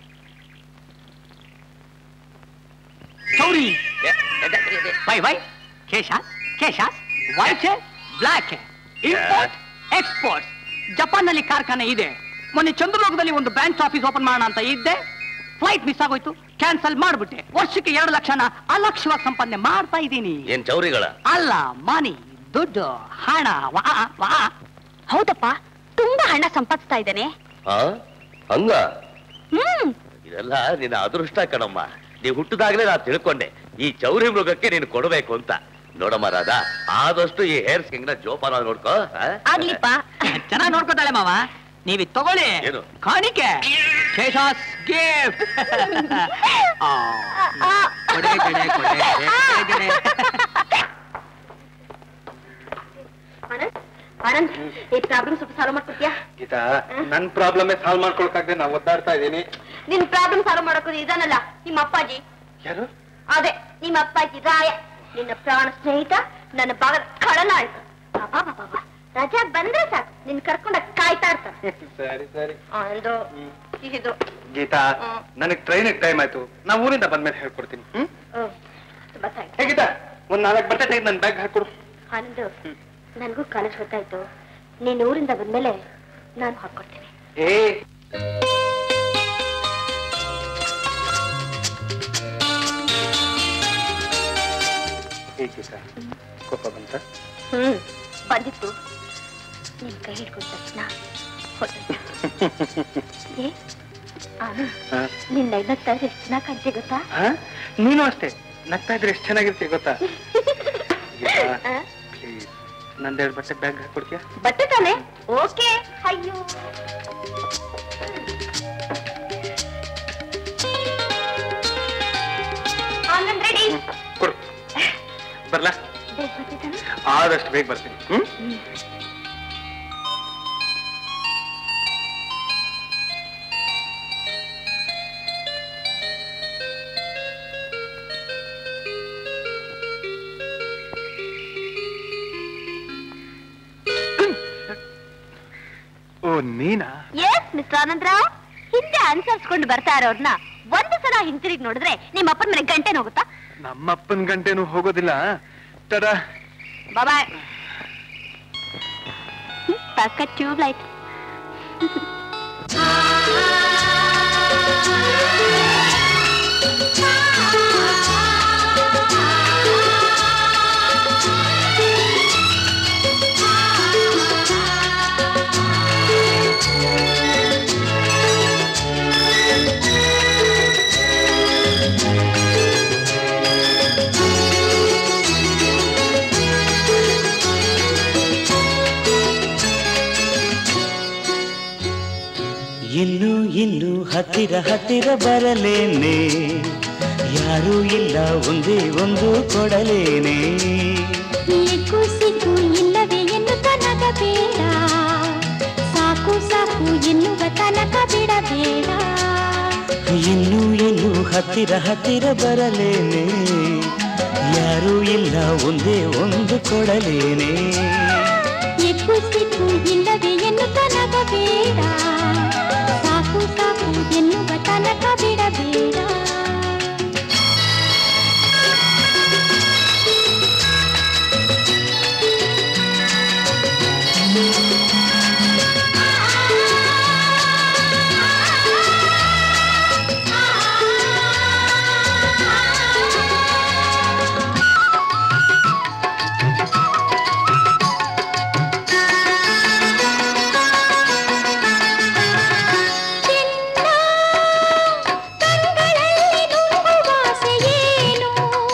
ಚೌರಿ ವೈ ವೈ ಕೇಶ ಕೇಶ white black import export Japan ನಲ್ಲಿ ಕಾರ್ಖಾನೆ ಇದೆ ಮೊನ್ನೆ ಚಂದ್ರಲೋಕದಲ್ಲಿ ಒಂದು ಬ್ರಾಂಚ್ ಆಫೀಸ್ ಓಪನ್ ಮಾಡೋಣ ಅಂತ ಇದ್ದೆ ಫ್ಲೈಟ್ ಮಿಸ್ ಆಗೋಯ್ತು ಕ್ಯಾನ್ಸಲ್ ಮಾಡ್ಬಿಟ್ಟೆ ವರ್ಷಕ್ಕೆ ಎರಡು ಲಕ್ಷನ ಅಲಕ್ಷವಾಗಿ ಸಂಪಾದನೆ ಮಾಡ್ತಾ ಇದ್ದೀನಿ ಏನ್ ಚೌರಿಗಳ ಅಲ್ಲ ಮನಿ ದುಡ್ಡು ಹಣ ವಾ ವಾ ಹೌದಪ್ಪ ತುಂಬಾ ಹಣ ಸಂಪಾದಿಸ್ತಾ ಇದ್ದಾನೆ ಹಾ ಹಂಗ ಹ್ಮ್ ಇದೆಲ್ಲ ನಿನ್ನ ಅದೃಷ್ಟ ಕಣಮ್ಮ ನೀ ಹುಟ್ಟಿದಾಗ್ಲೇ ನಾ ತಿಳ್ಕೊಂಡೆ ಈ ಚೌರಿ ಮೃಗಕ್ಕೆ ನೀನು ಕೊಡಬೇಕು ಅಂತ ನೋಡಮ್ಮ ರಾಧ ಆದಷ್ಟು ಈ ಹೇರ್ ಸ್ಕಿಂಗ್ ನ ಜೋಪಾನ ನೋಡ್ಕೋ ಆ? ಆಗ್ಲಿಪ್ಪ ಚೆನ್ನಾಗಿ ನೋಡ್ಕೋತಾಳೆ ಮಾವ ನೀವ್ ಇದ್ ತಗೊಳ್ಳಿ ಏನು? ಕಾಣಿಕೆ ಶೇಷಾಸ್ ಗಿಫ್ಟ್ ಕೊಡೆ ಕೊಡೆ ಕೊಡೆ ಕೊಡೆ, ಕೊಡೆ. ಆನಂದ್ ಆನಂದ್ ಈ ಪ್ರಾಬ್ಲಮ್ ಸ್ವಲ್ಪ ಸಾಲ್ವ್ ಮಾಡ್ಕೊಡ್ತೀಯಾ ಗೀತಾ ನನ್ ಪ್ರಾಬ್ಲಮ್ ಸಾಲ್ವ್ ಮಾಡ್ಕೊಳಕಾಗ್ದೆ ನಾ ಒದ್ದಾಡ್ತಾ ಇದ್ದೀನಿ ನಿನ್ ಪ್ರಾಬ್ಲಮ್ ಸಾಲ್ವ್ ಮಾಡೋಕೋದು ಇದನ್ನಲ್ಲ ನಿಮ್ಮ ಅಪ್ಪಾಜಿ ಯಾರು ಅದೇ ನಿಮ್ಮ ಅಪ್ಪಾಜಿ ರಾಯ ನಿನ್ನ ಪ್ರಾಣ ಸ್ನೇಹಿತ ನನ್ನ ಭಾಗದ ಖಳನಾಳ್ ಬಾಬಾ ರಜಾ ಬಂದ್ರೆ ಸಾಕು ನಿನ್ ಕರ್ಕೊಂಡ ಕಾಯ್ತಾ ಇರ್ತಾರೆ ಸರಿ ಸರಿ ಒಂದು ಇದು ಗೀತಾ ಹ್ಮ್. ನನಗ್ ಟ್ರೈನಿಗೆ ಟೈಮ್ ಆಯ್ತು ನಾ ಊರಿಂದ ಬಂದ್ಮೇಲೆ ಹೇಳ್ಕೊಡ್ತೀನಿ ಹ್ಮ್ ಹ್ಮ್. ತುಂಬಾ thanks. ಹೇಗಿದ್ದ ಒಂದ್ ನಾಲ್ಕು ಬಟ್ಟೆ ತೆಗೆದು ನನ್ ಬ್ಯಾಗ್ ಹಾಕೊಡು ಆನಂದ್ ನನಗೂ ಕಾಲೇಜ್ ಗೊತ್ತಾಯ್ತು ನೀನ್ ಊರಿಂದ ಬಂದ್ಮೇಲೆ ನಾನು ಹಾಕೊಡ್ತೀನಿ ಏ ಹೇಗ್ ಗೀತಾ ಕೋಪ ಬಂತ ಹ್ಮ್ ಬಂದಿತ್ತು ನಿನ್ ಕೈ ಹಿಡ್ಕೊಂಡ ತಕ್ಷಣ ಹೊರ್ಟೋಯ್ತು. ಏ ಆನಂದ್ ಹಾ? ನಿನ್ನ ನಗ್ತಾ ಇದ್ರೆ ಎಷ್ಟು ಚೆನ್ನಾಗಿ ಕಾಣ್ತಿ ಗೊತ್ತಾ ಹಾ? ನೀನು ಅಷ್ಟೇ ನಗ್ತಾ ಇದ್ರೆ ಎಷ್ಟು ಚೆನ್ನಾಗಿರ್ತೀಯ ಗೊತ್ತಾ ಗೀತಾ ಆ? ಪ್ಲೀಸ್ ನಂದೆರಡು ಬಟ್ಟೆ ಬ್ಯಾಗ್ ಹಾಕೊಡ್ತೀಯ ಬಟ್ಟೆ ತಾನೆ ಓಕೆ ಅಯ್ಯೋ ರೆಡಿ ಕೊಡು ಬರ್ಲಾ ಆದಷ್ಟು ಬೇಗ ಬರ್ತೀನಿ ಹ್ಮ್ ಓ ನೀನಾ ಎಸ್ ಮಿಸ್ಟರ್ ಆನಂದರಾವ್ ಹಿಂದೆ ಅನ್ಸರ್ಸ್ಕೊಂಡು ಬರ್ತಾ ಇರೋರ್ನ ಒಂದು ಸಲ ಹಿಂತಿರುಗಿ ನೋಡಿದ್ರೆ ನಿಮ್ಮ ಅಪ್ಪನ ಮನೆ ಗಂಟೆ ಹೋಗುತ್ತಾ ನಮ್ಮಪ್ಪನ ಗಂಟೆನೂ ಹೋಗೋದಿಲ್ಲ ತಡ ಬಾಯ್ ಪಕ್ಕ ಟ್ಯೂಬ್ ಲೈಟ್ ಇನ್ನು ಇನ್ನು ಹತ್ತಿರ ಹತ್ತಿರ ಬರಲೇನೆ ಯಾರೂ ಇಲ್ಲ ಒಂದೇ ಒಂದು ಕೊಡಲೇನೆ ಏಕು ಸಿಕ್ಕು ಇಲ್ಲವೇ ಎನ್ನುತ್ತ ನಗಬೇಡ ಸಾಕು ಸಾಕು ಎನ್ನುವ ತನಕ ಬಿಡಬೇಡ ಇನ್ನು ಇನ್ನು ಹತ್ತಿರ ಹತ್ತಿರ ಬರಲೇನೆ ಯಾರೂ ಇಲ್ಲ ಒಂದೇ ಒಂದು ಕೊಡಲೇನೆ ಏಕು ಸಿಕ್ಕು ಇಲ್ಲವೇ ಎನ್ನುತ್ತ ನಗಬೇಡ ಸಾಕು ಸಾಕು ಎನ್ನುವ ತನಕ ಬಿಡಬೇಡ ಕಣ್ಗಳಲ್ಲಿ ನುಂಗುವ ಆಸೆಯೇನು?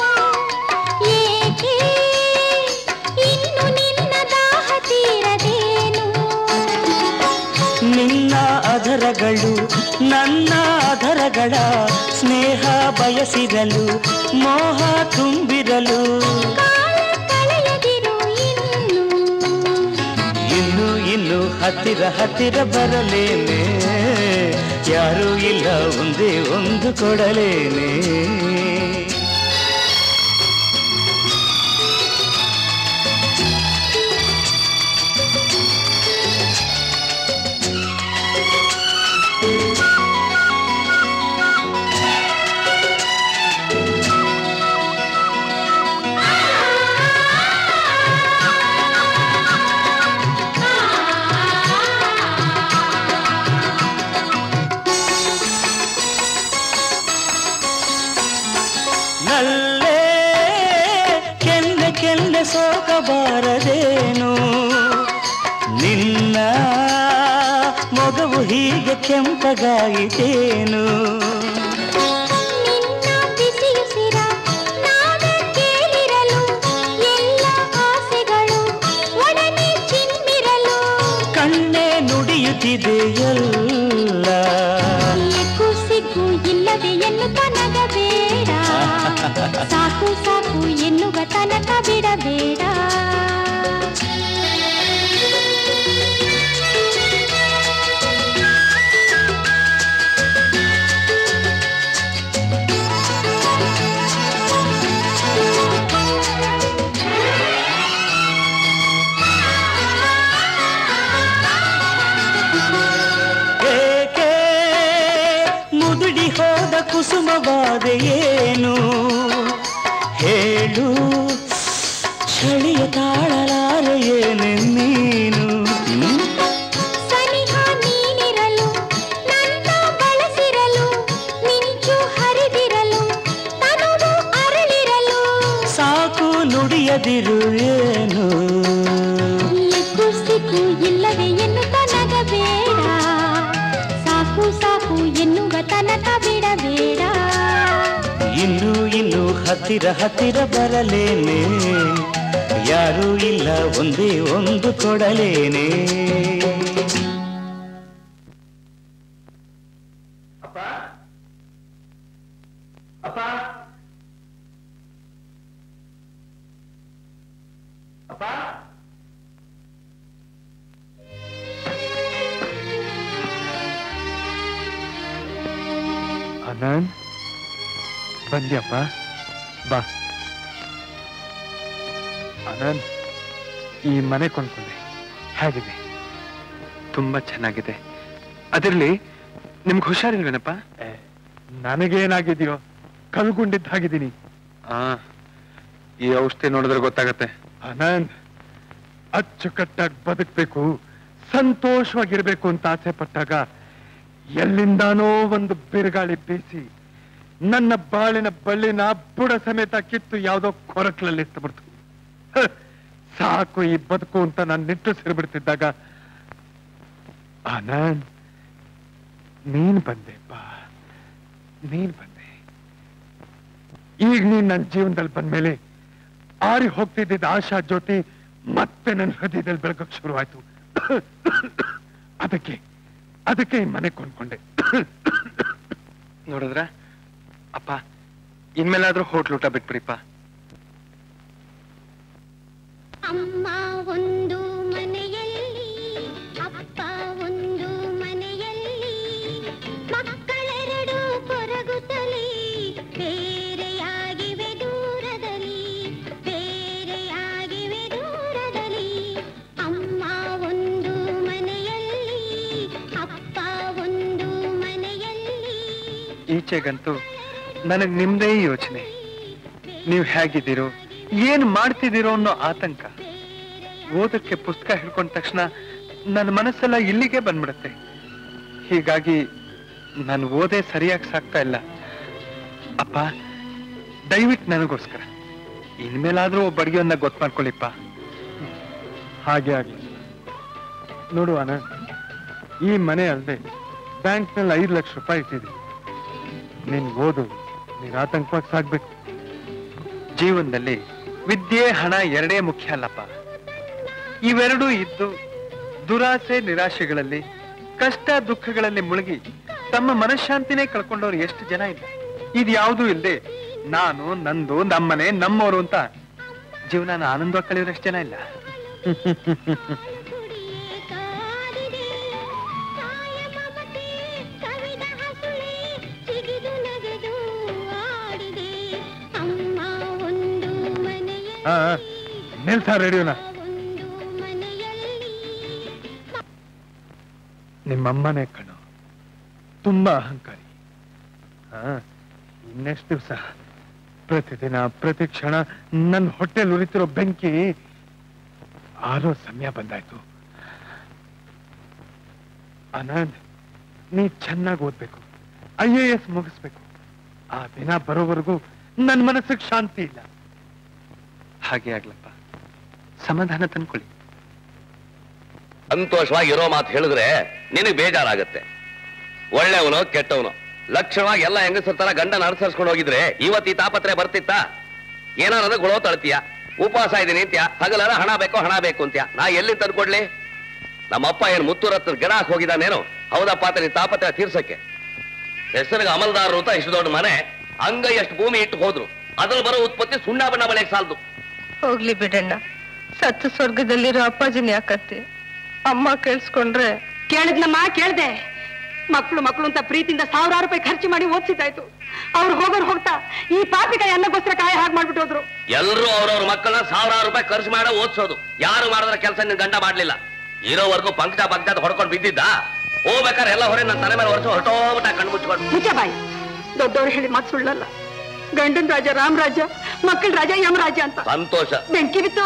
ಏಕೆ ಇನ್ನು ನಿನ್ನ ದಾಹ ತೀರದೇನು ನಿನ್ನ ಅಧರಗಳು ನನ್ನ ಅಧರಗಳ ಸ್ನೇಹ ಬಯಸಿರಲು ಮೋಹ ತುಂಬಿರಲು ಕಳೆಯದಿರು ಇನ್ನು ಇನ್ನು ಇನ್ನು ಹತ್ತಿರ ಹತ್ತಿರ ಬರಲೇನೆ ಯಾರೂ ಇಲ್ಲ ಒಂದೇ ಒಂದು ಕೊಡಲೇನೆ ನಲ್ಲೇ ಕೆನ್ನೆ ಕೆನ್ನೆ ಸೋಕಬಾರದೇನು ನಿನ್ನ ಮೊಗವು ಹೀಗೆ ಕೆಂಪಗಾಯಿತೇನು ನಿನ್ನ ಬಿಸಿಯುಸಿರ ನಾವೇ ಕೇಳಿರಲು ಎಲ್ಲ ಆಸೆಗಳು ಒಡನೆ ಚಿಮ್ಮಿರಲು ಕಣ್ಣೆ ನುಡಿಯುತ್ತಿದೆ ಎಲ್ಲ ಏಕು ಸಿಕ್ಕು ಇಲ್ಲದೆ ಎನ್ನುತ್ತ ನಗಬೇಡ ಸಾಕು ಸಾಕು ಎನ್ನುವ ತನಕ ಬಿಡಬೇಡ ಏಕೆ ಮುದುಡಿ ಹೋದ ಕುಸುಮವಾದ ಏನು ಹೇಳು ಚಳಿಯ ತಾಳಲಾರೆ ಏನೆ ನೀನು ಹ್ಮ್? ಸನಿಹ ನೀನಿರಲು ನನ್ನ ಬಳಸಿರಲು ಮಿಂಚು ಹರಿದಿರಲು ತನುವು ಅರಳಿರಲು ಸಾಕು ನುಡಿಯದಿರು ಏನು ಎಕ್ಕು ಸಿಕ್ಕು ಇಲ್ಲವೇ ಎನ್ನುತ್ತ ನಗಬೇಡ ಸಾಕು ಸಾಕು ಎನ್ನುವ ತನಕ ಬಿಡಬೇಡ ಇನ್ನು ಇನ್ನು ಹತ್ತಿರ ಹತ್ತಿರ ಬರಲೇನೆ ಯಾರೂ ಇಲ್ಲ ಒಂದೇ ಒಂದು ಕೊಡಲೇನೆ ಅನಂತ್ ಬಂದ್ಯಪ್ಪ ಬಾ ಅನಂತ್ ಈ ಮನೆ ಕೊಂಡ್ಕೊಂಡೆ ಹೇಗಿದೆ ತುಂಬಾ ಚೆನ್ನಾಗಿದೆ ಅದರಲ್ಲಿ ನಿಮ್ಗೆ ಹುಷಾರಿಲ್ವೇನಪ್ಪ ನನಗೇನಾಗಿದೆಯೋ ಕಲ್ಗುಂಡಿದ್ದ ಹಾಗಿದ್ದೀನಿ ಆ ಈ ಔಷಧಿ ನೋಡಿದ್ರೆ ಗೊತ್ತಾಗತ್ತೆ ಅನಂತ್ ಅಚ್ಚುಕಟ್ಟಾಗಿ ಬದುಕ್ಬೇಕು ಸಂತೋಷವಾಗಿರ್ಬೇಕು ಅಂತ ಆಸೆ ಪಟ್ಟಾಗ ಎಲ್ಲಿಂದಾನೋ ಒಂದು ಬಿರುಗಾಳಿ ಬೀಸಿ ನನ್ನ ಬಾಳಿನ ಬಳ್ಳಿನ ಬುಡ ಸಮೇತ ಕಿತ್ತು ಯಾವುದೋ ಕೊರಟ್ಲಲ್ಲಿ ಎತ್ತಬಿಡ್ತು ಹ, ಸಾಕು ಈ ಬದುಕು ಅಂತ ನಾನು ನಿಟ್ಟುಸಿರ್ಬಿಡ್ತಿದ್ದಾಗ ಆನಂದ್ ನೀನ್ ಬಂದೆ ಬಾ ನೀನ್ ಬಂದೆ ಈಗ ನೀನ್ ನನ್ನ ಜೀವನದಲ್ಲಿ ಬಂದ್ಮೇಲೆ ಆರಿ ಹೋಗ್ತಿದ್ದ ಆಶಾ ಜ್ಯೋತಿ ಮತ್ತೆ ನನ್ನ ಹೃದಯದಲ್ಲಿ ಬೆಳಗಕ್ ಶುರುವಾಯ್ತು ಅದಕ್ಕೆ ಅದಕ್ಕೆ ಈ ಮನೆ ಕೊಂಡ್ಕೊಂಡೆ ನೋಡಿದ್ರ ಅಪ್ಪ ಇನ್ಮೇಲಾದ್ರೂ ಹೋಟ್ಲ್ ಊಟ ಬಿಟ್ಬಿಡಿಪ್ಪ ಅಮ್ಮ ಒಂದು ಮನೆಯಲ್ಲಿ ಅಪ್ಪ ಒಂದು ಮನೆಯಲ್ಲಿ ಮಕ್ಕಳೆರಡು ಕೊರಗುತ್ತಲೇ ಬೇರೆಯಾಗಿವೆ ದೂರದಲ್ಲಿ ಬೇರೆಯಾಗಿವೆ ದೂರದಲ್ಲಿ ಅಮ್ಮ ಒಂದು ಮನೆಯಲ್ಲಿ ಅಪ್ಪ ಒಂದು ಮನೆಯಲ್ಲಿ ಈಚೆಗಂತೂ ನನಗ್ ನಿಮ್ದೇ ಯೋಚನೆ ನೀವು ಹೇಗಿದ್ದೀರೋ ಏನ್ ಮಾಡ್ತಿದ್ದೀರೋ ಅನ್ನೋ ಆತಂಕ ಓದಕ್ಕೆ ಪುಸ್ತಕ ಹಿಡ್ಕೊಂಡ ತಕ್ಷಣ ನನ್ನ ಮನಸ್ಸೆಲ್ಲ ಇಲ್ಲಿಗೆ ಬಂದ್ಬಿಡುತ್ತೆ ಹೀಗಾಗಿ ನಾನು ಓದೇ ಸರಿಯಾಗಿ ಸಾಕ್ತಾ ಇಲ್ಲ ಅಪ್ಪ ದಯವಿಟ್ಟು ನನಗೋಸ್ಕರ ಇನ್ಮೇಲಾದ್ರೂ ಒಬ್ಬ ಅಡಿಗೆಯನ್ನ ಗೊತ್ತು ಮಾಡ್ಕೊಳ್ಳಿಪ್ಪ ಹಾಗೆ ಆಗ್ಲಿ ನೋಡು ಅನಂತ್ ಈ ಮನೆ ಅಲ್ಲದೆ ಬ್ಯಾಂಕ್ನಲ್ಲಿ ಐದು ಲಕ್ಷ ರೂಪಾಯಿ ಇಟ್ಟಿದ್ದೀನಿ ನೀನ್ ಓದು ನೀನ್ ಆತಂಕವಾಗಿ ಸಾಗ್ಬೇಕು ಜೀವನದಲ್ಲಿ ವಿದ್ಯೆ ಹಣ ಎರಡೇ ಮುಖ್ಯ ಅಲ್ಲಪ್ಪ ಇವೆರಡೂ ಇದ್ದು ದುರಾಸೆ ನಿರಾಶೆಗಳಲ್ಲಿ ಕಷ್ಟ ದುಃಖಗಳಲ್ಲಿ ಮುಳುಗಿ ತಮ್ಮ ಮನಃಶಾಂತಿನೇ ಕಳ್ಕೊಂಡವ್ರು ಎಷ್ಟು ಜನ ಇಲ್ಲ ಇದ್ಯಾವುದೂ ಇಲ್ಲದೆ ನಾನು ನಂದು ನಮ್ಮನೆ ನಮ್ಮವರು ಅಂತ ಜೀವನ ಆನಂದವಾಗಿ ಕಳೆಯೋರಷ್ಟು ಜನ ಇಲ್ಲ ಕವಿದ ಹಸುಳೆ ಸಿಗಿದು ನಗೆದು ಆಡಿದೆ ಅಮ್ಮ ಒಂದು ಮನೆಯ ಹಾ ನಿಲ್ಸ ರೇಡಿಯೋನ ನಿಮ್ಮಮ್ಮನೇ ಕಣು ತುಂಬಾ ಅಹಂಕಾರಿ ಹಾ ಇನ್ನೆಷ್ಟು ದಿವಸ ಪ್ರತಿದಿನ ಪ್ರತಿ ಕ್ಷಣ ನನ್ನ ಹೊಟ್ಟೆಲ್ ಉರಿತಿರೋ ಬೆಂಕಿ ಆರೋ ಸಮಯ ಬಂದಾಯ್ತು ಆನಂದ್ ನೀ ಚೆನ್ನಾಗಿ ಓದ್ಬೇಕು ಐ ಎ ಎಸ್ ಮುಗಿಸ್ಬೇಕು ಆ ದಿನ ಬರೋವರೆಗೂ ನನ್ನ ಮನಸ್ಸಿಗೆ ಶಾಂತಿ ಇಲ್ಲ ಹಾಗೆ ಆಗ್ಲಪ್ಪ ಸಮಾಧಾನ ತಂದ್ಕೊಳ್ಳಿ ಸಂತೋಷವಾಗಿ ಇರೋ ಮಾತು ಹೇಳಿದ್ರೆ ನಿನಗೆ ಬೇಜಾರಾಗತ್ತೆ ಒಳ್ಳೆಯವನು ಕೆಟ್ಟವನು ಲಕ್ಷಣವಾಗಿ ಎಲ್ಲ ಹೆಂಗಸರ ತರ ಗಂಡನ ಅನುಸರಿಸ್ಕೊಂಡು ಹೋಗಿದ್ರೆ ಇವತ್ತು ಈ ತಾಪತ್ರೆ ಬರ್ತಿತ್ತಾ ಏನಾರ ಗುಳೋ ತಳ್ತೀಯ ಉಪವಾಸ ಇದೀನಿ ಅಂತ್ಯ ಹಗಲೆಲ್ಲ ಹಣ ಬೇಕು ಹಣ ಬೇಕು ಅಂತ್ಯ ನಾ ಎಲ್ಲಿ ತಂದ್ಕೊಡ್ಲಿ ನಮ್ಮಪ್ಪ ಏನ್ ಮುತ್ತೂರತ್ರ ಗಿಡ ಹಾಕಿ ಹೋಗಿದ್ದಾನೇನು ಹೌದಪ್ಪ ಅಂತ ನೀನ್ ತಾಪತ್ರೆ ತೀರ್ಸಕ್ಕೆ ಹೆಸರಿಗೆ ಅಮಲ್ದಾರರು ಅಂತ ಇಷ್ಟು ದೊಡ್ಡ ಮನೆ ಹಂಗ ಎಷ್ಟು ಭೂಮಿ ಇಟ್ಟು ಹೋದ್ರು ಅದ್ರಲ್ಲಿ ಬರೋ ಉತ್ಪತ್ತಿ ಸುಣ್ಣ ಬಣ್ಣ ಬಳೆಗೆ ಸಾಲದು ಹೋಗ್ಲಿ ಬಿಡಣ್ಣ ಸತ್ತು ಸ್ವರ್ಗದಲ್ಲಿರೋ ಅಪ್ಪಾಜಿನ ಯಾಕತ್ತೆ ಅಮ್ಮ ಕೇಳಿಸ್ಕೊಂಡ್ರೆ ಕೇಳಿದ್ನಮ್ಮ ಕೇಳ್ದೆ ಮಕ್ಕಳು ಮಕ್ಕಳು ಅಂತ ಪ್ರೀತಿಯಿಂದ ಸಾವಿರಾರು ರೂಪಾಯಿ ಖರ್ಚು ಮಾಡಿ ಓದಿಸಿದ್ದಾಯ್ತು ಅವ್ರು ಹೋಗೋರು ಹೋಗ್ತಾ ಈ ಪಾಪಿಕಾಯಿ ಅನ್ನಗೋಸ್ಕರ ಕಾಯಿ ಹಾಗೆ ಮಾಡ್ಬಿಟ್ಟು ಹೋದ್ರು ಎಲ್ಲರೂ ಅವ್ರವ್ರ ಮಕ್ಕಳನ್ನ ಸಾವಿರಾರು ರೂಪಾಯಿ ಖರ್ಚು ಮಾಡೋ ಓದಿಸೋದು ಯಾರು ಮಾಡಿದ್ರ ಕೆಲಸ ನಿನ್ ಗಂಡ ಮಾಡ್ಲಿಲ್ಲ ಇರೋವರೆಗೂ ಪಂಕ್ತ ಪಂಕ್ತ ಹೊಡ್ಕೊಂಡು ಬಿದ್ದಿದ್ದ ಹೋಗ್ಬೇಕಾದ್ರೆ ಎಲ್ಲ ಹೊರೆ ನನ್ನ ತಲೆ ಮೇಲೆ ವರ್ಷ ಹೊರಟೋಗ್ಬಿಟ್ಟ ಕಣ್ಣು ಮುಚ್ಕೊಂಡು ಮುಚ್ಚಬಾಯಿ ದೊಡ್ಡವ್ರು ಹೇಳಿ ಮಾತು ಸುಳ್ಳಲ್ಲ ಗಂಡನ್ ರಾಜ ರಾಮ್ ರಾಜ್ಯ ಮಕ್ಕಳ ರಾಜ ಯಮ ರಾಜ್ಯ ಅಂತ ಸಂತೋಷ ಬೆಂಕಿ ಬಿತ್ತು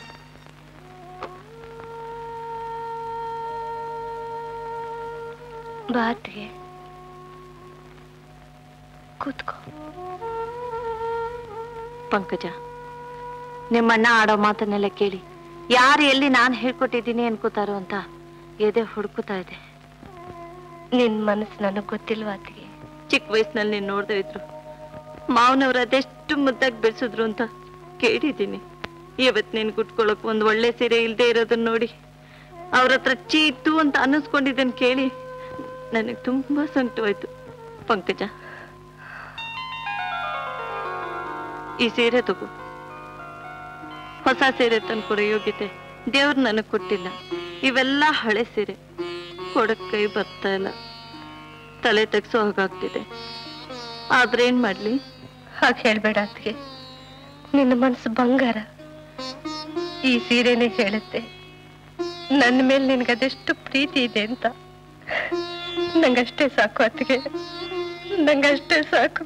ಬಾತ್ಗೆ ಕೂತ್ಕೋ ಪಂಕಜ ನಿಮ್ಮಣ್ಣ ಆಡೋ ಮಾತನ್ನೆಲ್ಲ ಕೇಳಿ ಯಾರು ಎಲ್ಲಿ ನಾನು ಹೇಳ್ಕೊಟ್ಟಿದ್ದೀನಿ ಅನ್ಕೋತಾರೋ ಅಂತ ಎದೆ ಹುಡುಕುತ್ತಾ ಇದೆ ನಿನ್ ಮನಸ್ಸು ನನಗ್ ಗೊತ್ತಿಲ್ವಾ ಅತ್ತಿಗೆ ಚಿಕ್ಕ ವಯಸ್ಸಿನಲ್ಲಿ ನೀನ್ ನೋಡ್ದೇ ಇದ್ರು ಮಾವನವ್ರು ಅದೆಷ್ಟು ಮುದ್ದಾಗಿ ಬೆಳೆಸಿದ್ರು ಅಂತ ಕೇಳಿದ್ದೀನಿ ಇವತ್ ನೀನ್ ಕುಟ್ಕೊಳಕ್ ಒಂದ್ ಒಳ್ಳೆ ಸೀರೆ ಇಲ್ದೇ ಇರೋದನ್ನ ನೋಡಿ ಅವ್ರ ಹತ್ರ ಚೀತು ಅಂತ ಅನ್ನಿಸ್ಕೊಂಡಿದ್ದನ್ ಕೇಳಿ ನನಗ್ ತುಂಬಾ ಸಂಕಟವಾಯ್ತು ಪಂಕಜ ಈ ಸೀರೆ ತಗೋ ಹೊಸ ಸೀರೆ ತಂದ್ಕೊಡೋ ಯೋಗ್ಯತೆ ದೇವ್ರು ನನಗ್ ಕೊಟ್ಟಿಲ್ಲ ಇವೆಲ್ಲ ಹಳೆ ಸೀರೆ ಕೊಡಕ್ ಕೈ ಬರ್ತಾ ಇಲ್ಲ ತಲೆ ತೆಗ್ಸೋ ಹಾಗಾಗ್ತಿದೆ ಆದ್ರೆ ಏನ್ ಮಾಡ್ಲಿ ಹಾಗೆ ಹೇಳ್ಬೇಡ ಅತ್ಗೆ ನಿನ್ನ ಮನಸ್ಸು ಬಂಗಾರ ಈ ಸೀರೆನೇ ಹೇಳುತ್ತೆ ನನ್ನ ಮೇಲೆ ನಿನ್ಗೆ ಅದೆಷ್ಟು ಪ್ರೀತಿ ಇದೆ ಅಂತ ನಂಗಷ್ಟೇ ಸಾಕು ಅತ್ತಿಗೆ ನಂಗಷ್ಟೇ ಸಾಕು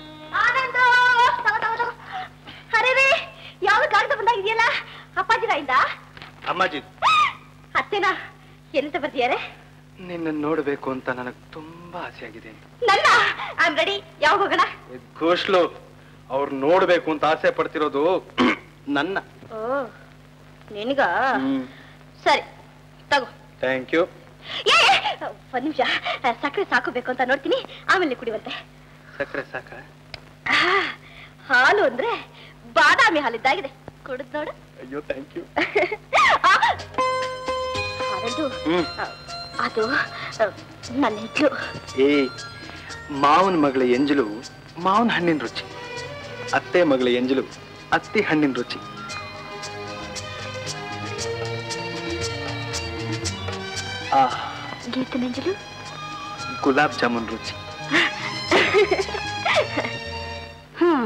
ಅರೆ ಯಾವ ಕಾಗದ ಬಂದಾಗಿದೆಯಲ್ಲ ಅಪ್ಪಾಜಿರ ಇದ್ದ ಅಮ್ಮಾಜಿ ಅತ್ತೆನಾ ಎಲ್ಲಿಂದ ಬರ್ದಿಯಾರೆ ನಿನ್ನ ನೋಡ್ಬೇಕು ಅಂತ ನನಗ್ ತುಂಬಾ ಆಸೆ ಆಗಿದೆ ನನ್ನ ಐಮ್ ರೆಡಿ ಯಾವಾಗ ಹೋಗೋಣ ಘೋಷ್ಲು ಅವ್ರು ನೋಡ್ಬೇಕು ಅಂತ ಆಸೆ ಪಡ್ತಿರೋದು ನನ್ನ ಓ ನಿನಗ ಸರಿ ತಗೋ ಥ್ಯಾಂಕ್ ಯು ಏ ಒಂದ್ ನಿಮಿಷ ಸಕ್ಕರೆ ಸಾಕು ಬೇಕು ಅಂತ ನೋಡ್ತೀನಿ ಆಮೇಲೆ ಕುಡಿವಂತೆ ಸಕ್ಕರೆ ಸಾಕ ಆ, ಹಾಲು ಅಂದ್ರೆ ಬಾದಾಮಿ ಹಾಲಿದ್ದಾಗಿದೆ ಕುಡಿದ್ ನೋಡು ಅಯ್ಯೋ ಥ್ಯಾಂಕ್ ಯು ಆ, ಹಾಲಂದು ಹ್ಮ್ ಆ, ಅದು ಆ, ನನ್ನ ಹೆಜ್ಲು ಏ ಮಾವನ ಮಗಳ ಎಂಜಲು ಮಾವನ ಹಣ್ಣಿನ ರುಚಿ ಅತ್ತೆ ಮಗಳ ಎಂಜಲು ಅತ್ತಿ ಹಣ್ಣಿನ ರುಚಿ ಆ ಗೀತ ನಂಜಲು ಗುಲಾಬ್ ಜಾಮೂನ್ ರುಚಿ ಹ್ಮ್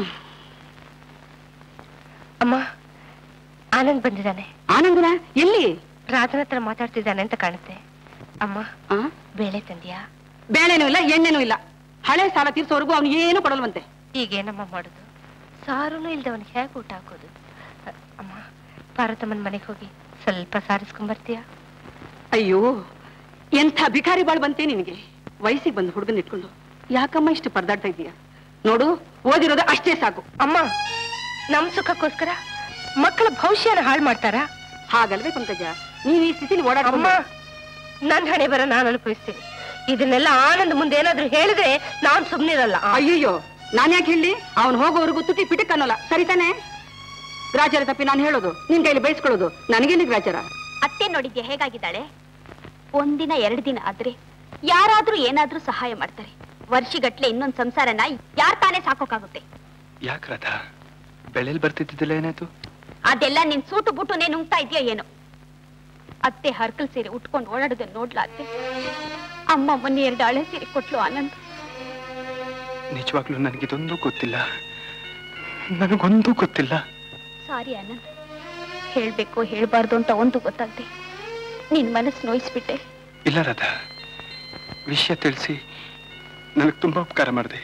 ಅಮ್ಮ ಆನಂದ್ ಬಂದಿದ್ದಾನೆ ಆನಂದನ ಎಲ್ಲಿ ರಾಧನ ಹತ್ರ ಮಾತಾಡ್ತಿದ್ದಾನೆ ಅಂತ ಕಾಣುತ್ತೆ ಅಮ್ಮ ಆ? ಬೇಳೆ ತಂದ್ಯಾ ಬೇಳೆನೂ ಇಲ್ಲ ಎಣ್ಣೆನೂ ಇಲ್ಲ ಹಳೆ ಸಾಲ ತೀರ್ಸೋವರೆಗೂ ಅವನು ಏನು ಕೊಡಲ್ವಂತೆ ಈಗೇನಮ್ಮ ಮಾಡುದು ಸಾರುನು ಇಲ್ದವನಿಗೆ ಹೇಗೆ ಊಟ ಹಾಕೋದು ಅ- ಅಮ್ಮ ಪಾರ್ವತಮ್ಮನ ಮನೆಗೆ ಹೋಗಿ ಸ್ವಲ್ಪ ಸಾರಿಸ್ಕೊಂಡ್ ಬರ್ತೀಯಾ ಅಯ್ಯೋ ಎಂಥ ಭಿಕಾರಿ ಬಾಳ್ ಬಂತೆ ನಿನಗೆ ವಯಸ್ಸಿಗೆ ಬಂದು ಹುಡುಗನ್ ಇಟ್ಕೊಂಡು ಯಾಕಮ್ಮ ಇಷ್ಟು ಪರದಾಡ್ತಾ ಇದೀಯ ನೋಡು ಓದಿರೋದು ಅಷ್ಟೇ ಸಾಕು ಅಮ್ಮ ನಮ್ ಸುಖಕ್ಕೋಸ್ಕರ ಮಕ್ಕಳ ಭವಿಷ್ಯನ ಹಾಳು ಮಾಡ್ತಾರಾ ಹಾಗಲ್ವೇ ಪಂಕಜ ನೀನ್ ಈ ಸ್ಥಿತಿಲಿ ಅಮ್ಮ ಓಡಾಡಮ್ಮ ನನ್ ಹಣೆ ಬರ ನಾನು ಅನುಭವಿಸ್ತೀನಿ ಇದನ್ನೆಲ್ಲ ಆನಂದ್ ಮುಂದೆ ಏನಾದ್ರೂ ಹೇಳಿದ್ರೆ ನಾನ್ ಸುಮ್ನಿರಲ್ಲ ಅಯ್ಯಯ್ಯೋ ನಾನ್ ಯಾಕೆ ಹೇಳಿ ಅವನು ಹೋಗೋವರೆಗೂ ತುಟಿ ಪಿಟಕ್ ಅನ್ನೋಲ್ಲ ಸರಿ ತಾನೆ ಗ್ರಾಚಾರ ತಪ್ಪಿ ನಾನು ಹೇಳೋದು ನಿನ್ ಕೈಲಿ ಬಯಸ್ಕೊಳ್ಳೋದು ನನಗೇನು ಗ್ರಾಚಾರ ಅತ್ತೆ ನೋಡಿದ್ಯಾ ಹೇಗಾಗಿದ್ದಾಳೆ ಒಂದಿನ ಎರಡು ದಿನ ಆದ್ರೆ ಯಾರಾದ್ರೂ ಏನಾದ್ರೂ ಸಹಾಯ ಮಾಡ್ತಾರೆ ವರ್ಷಗಟ್ಲೆ ಇನ್ನೊಂದ್ ಸಂಸಾರನ ಯಾರ್ ತಾನೇ ಸಾಕೋಕಾಗುತ್ತೆ ಯಾಕೆ ರಾಧಾ ಬೆಳೆಲ್ ಬರ್ತಿದ್ದಿಲ್ಲ ಏನಾಯ್ತು ಅದೆಲ್ಲ ನಿನ್ ಸೂಟು ಬುಟುನೇ ನುಂಗ್ತಾ ಇದೆಯೋ ಏನೋ ಅತ್ತೆ ಹರ್ಕಲ್ ಸೀರೆ ಉಟ್ಕೊಂಡು ಓಡಾಡೋದನ್ನ ನೋಡ್ಲಾ ಅತ್ತೆ ಅಮ್ಮ ಮೊನ್ನೆ ಎರಡು ಹಳೆ ಸೀರೆ ಕೊಟ್ಲು ಆನಂದ್ ನಿಜವಾಗ್ಲೂ ನನಗಿದೊಂದು ಗೊತ್ತಿಲ್ಲ ನನಗೊಂದು ಗೊತ್ತಿಲ್ಲ ಸಾರಿ ಆನಂದ್ ಹೇಳ್ಬೇಕು ಹೇಳ್ಬಾರ್ದು ಅಂತ ಒಂದು ಗೊತ್ತಾಗ್ದೆ ನಿನ್ ಮನಸ್ಸು ನೋಯಿಸ್ಬಿಟ್ಟೆ ಇಲ್ಲ ರಾಧಾ ವಿಷಯ ತಿಳಿಸಿ ನನಗೆ ತುಂಬಾ ಉಪಕಾರ ಮಾಡಿದೆ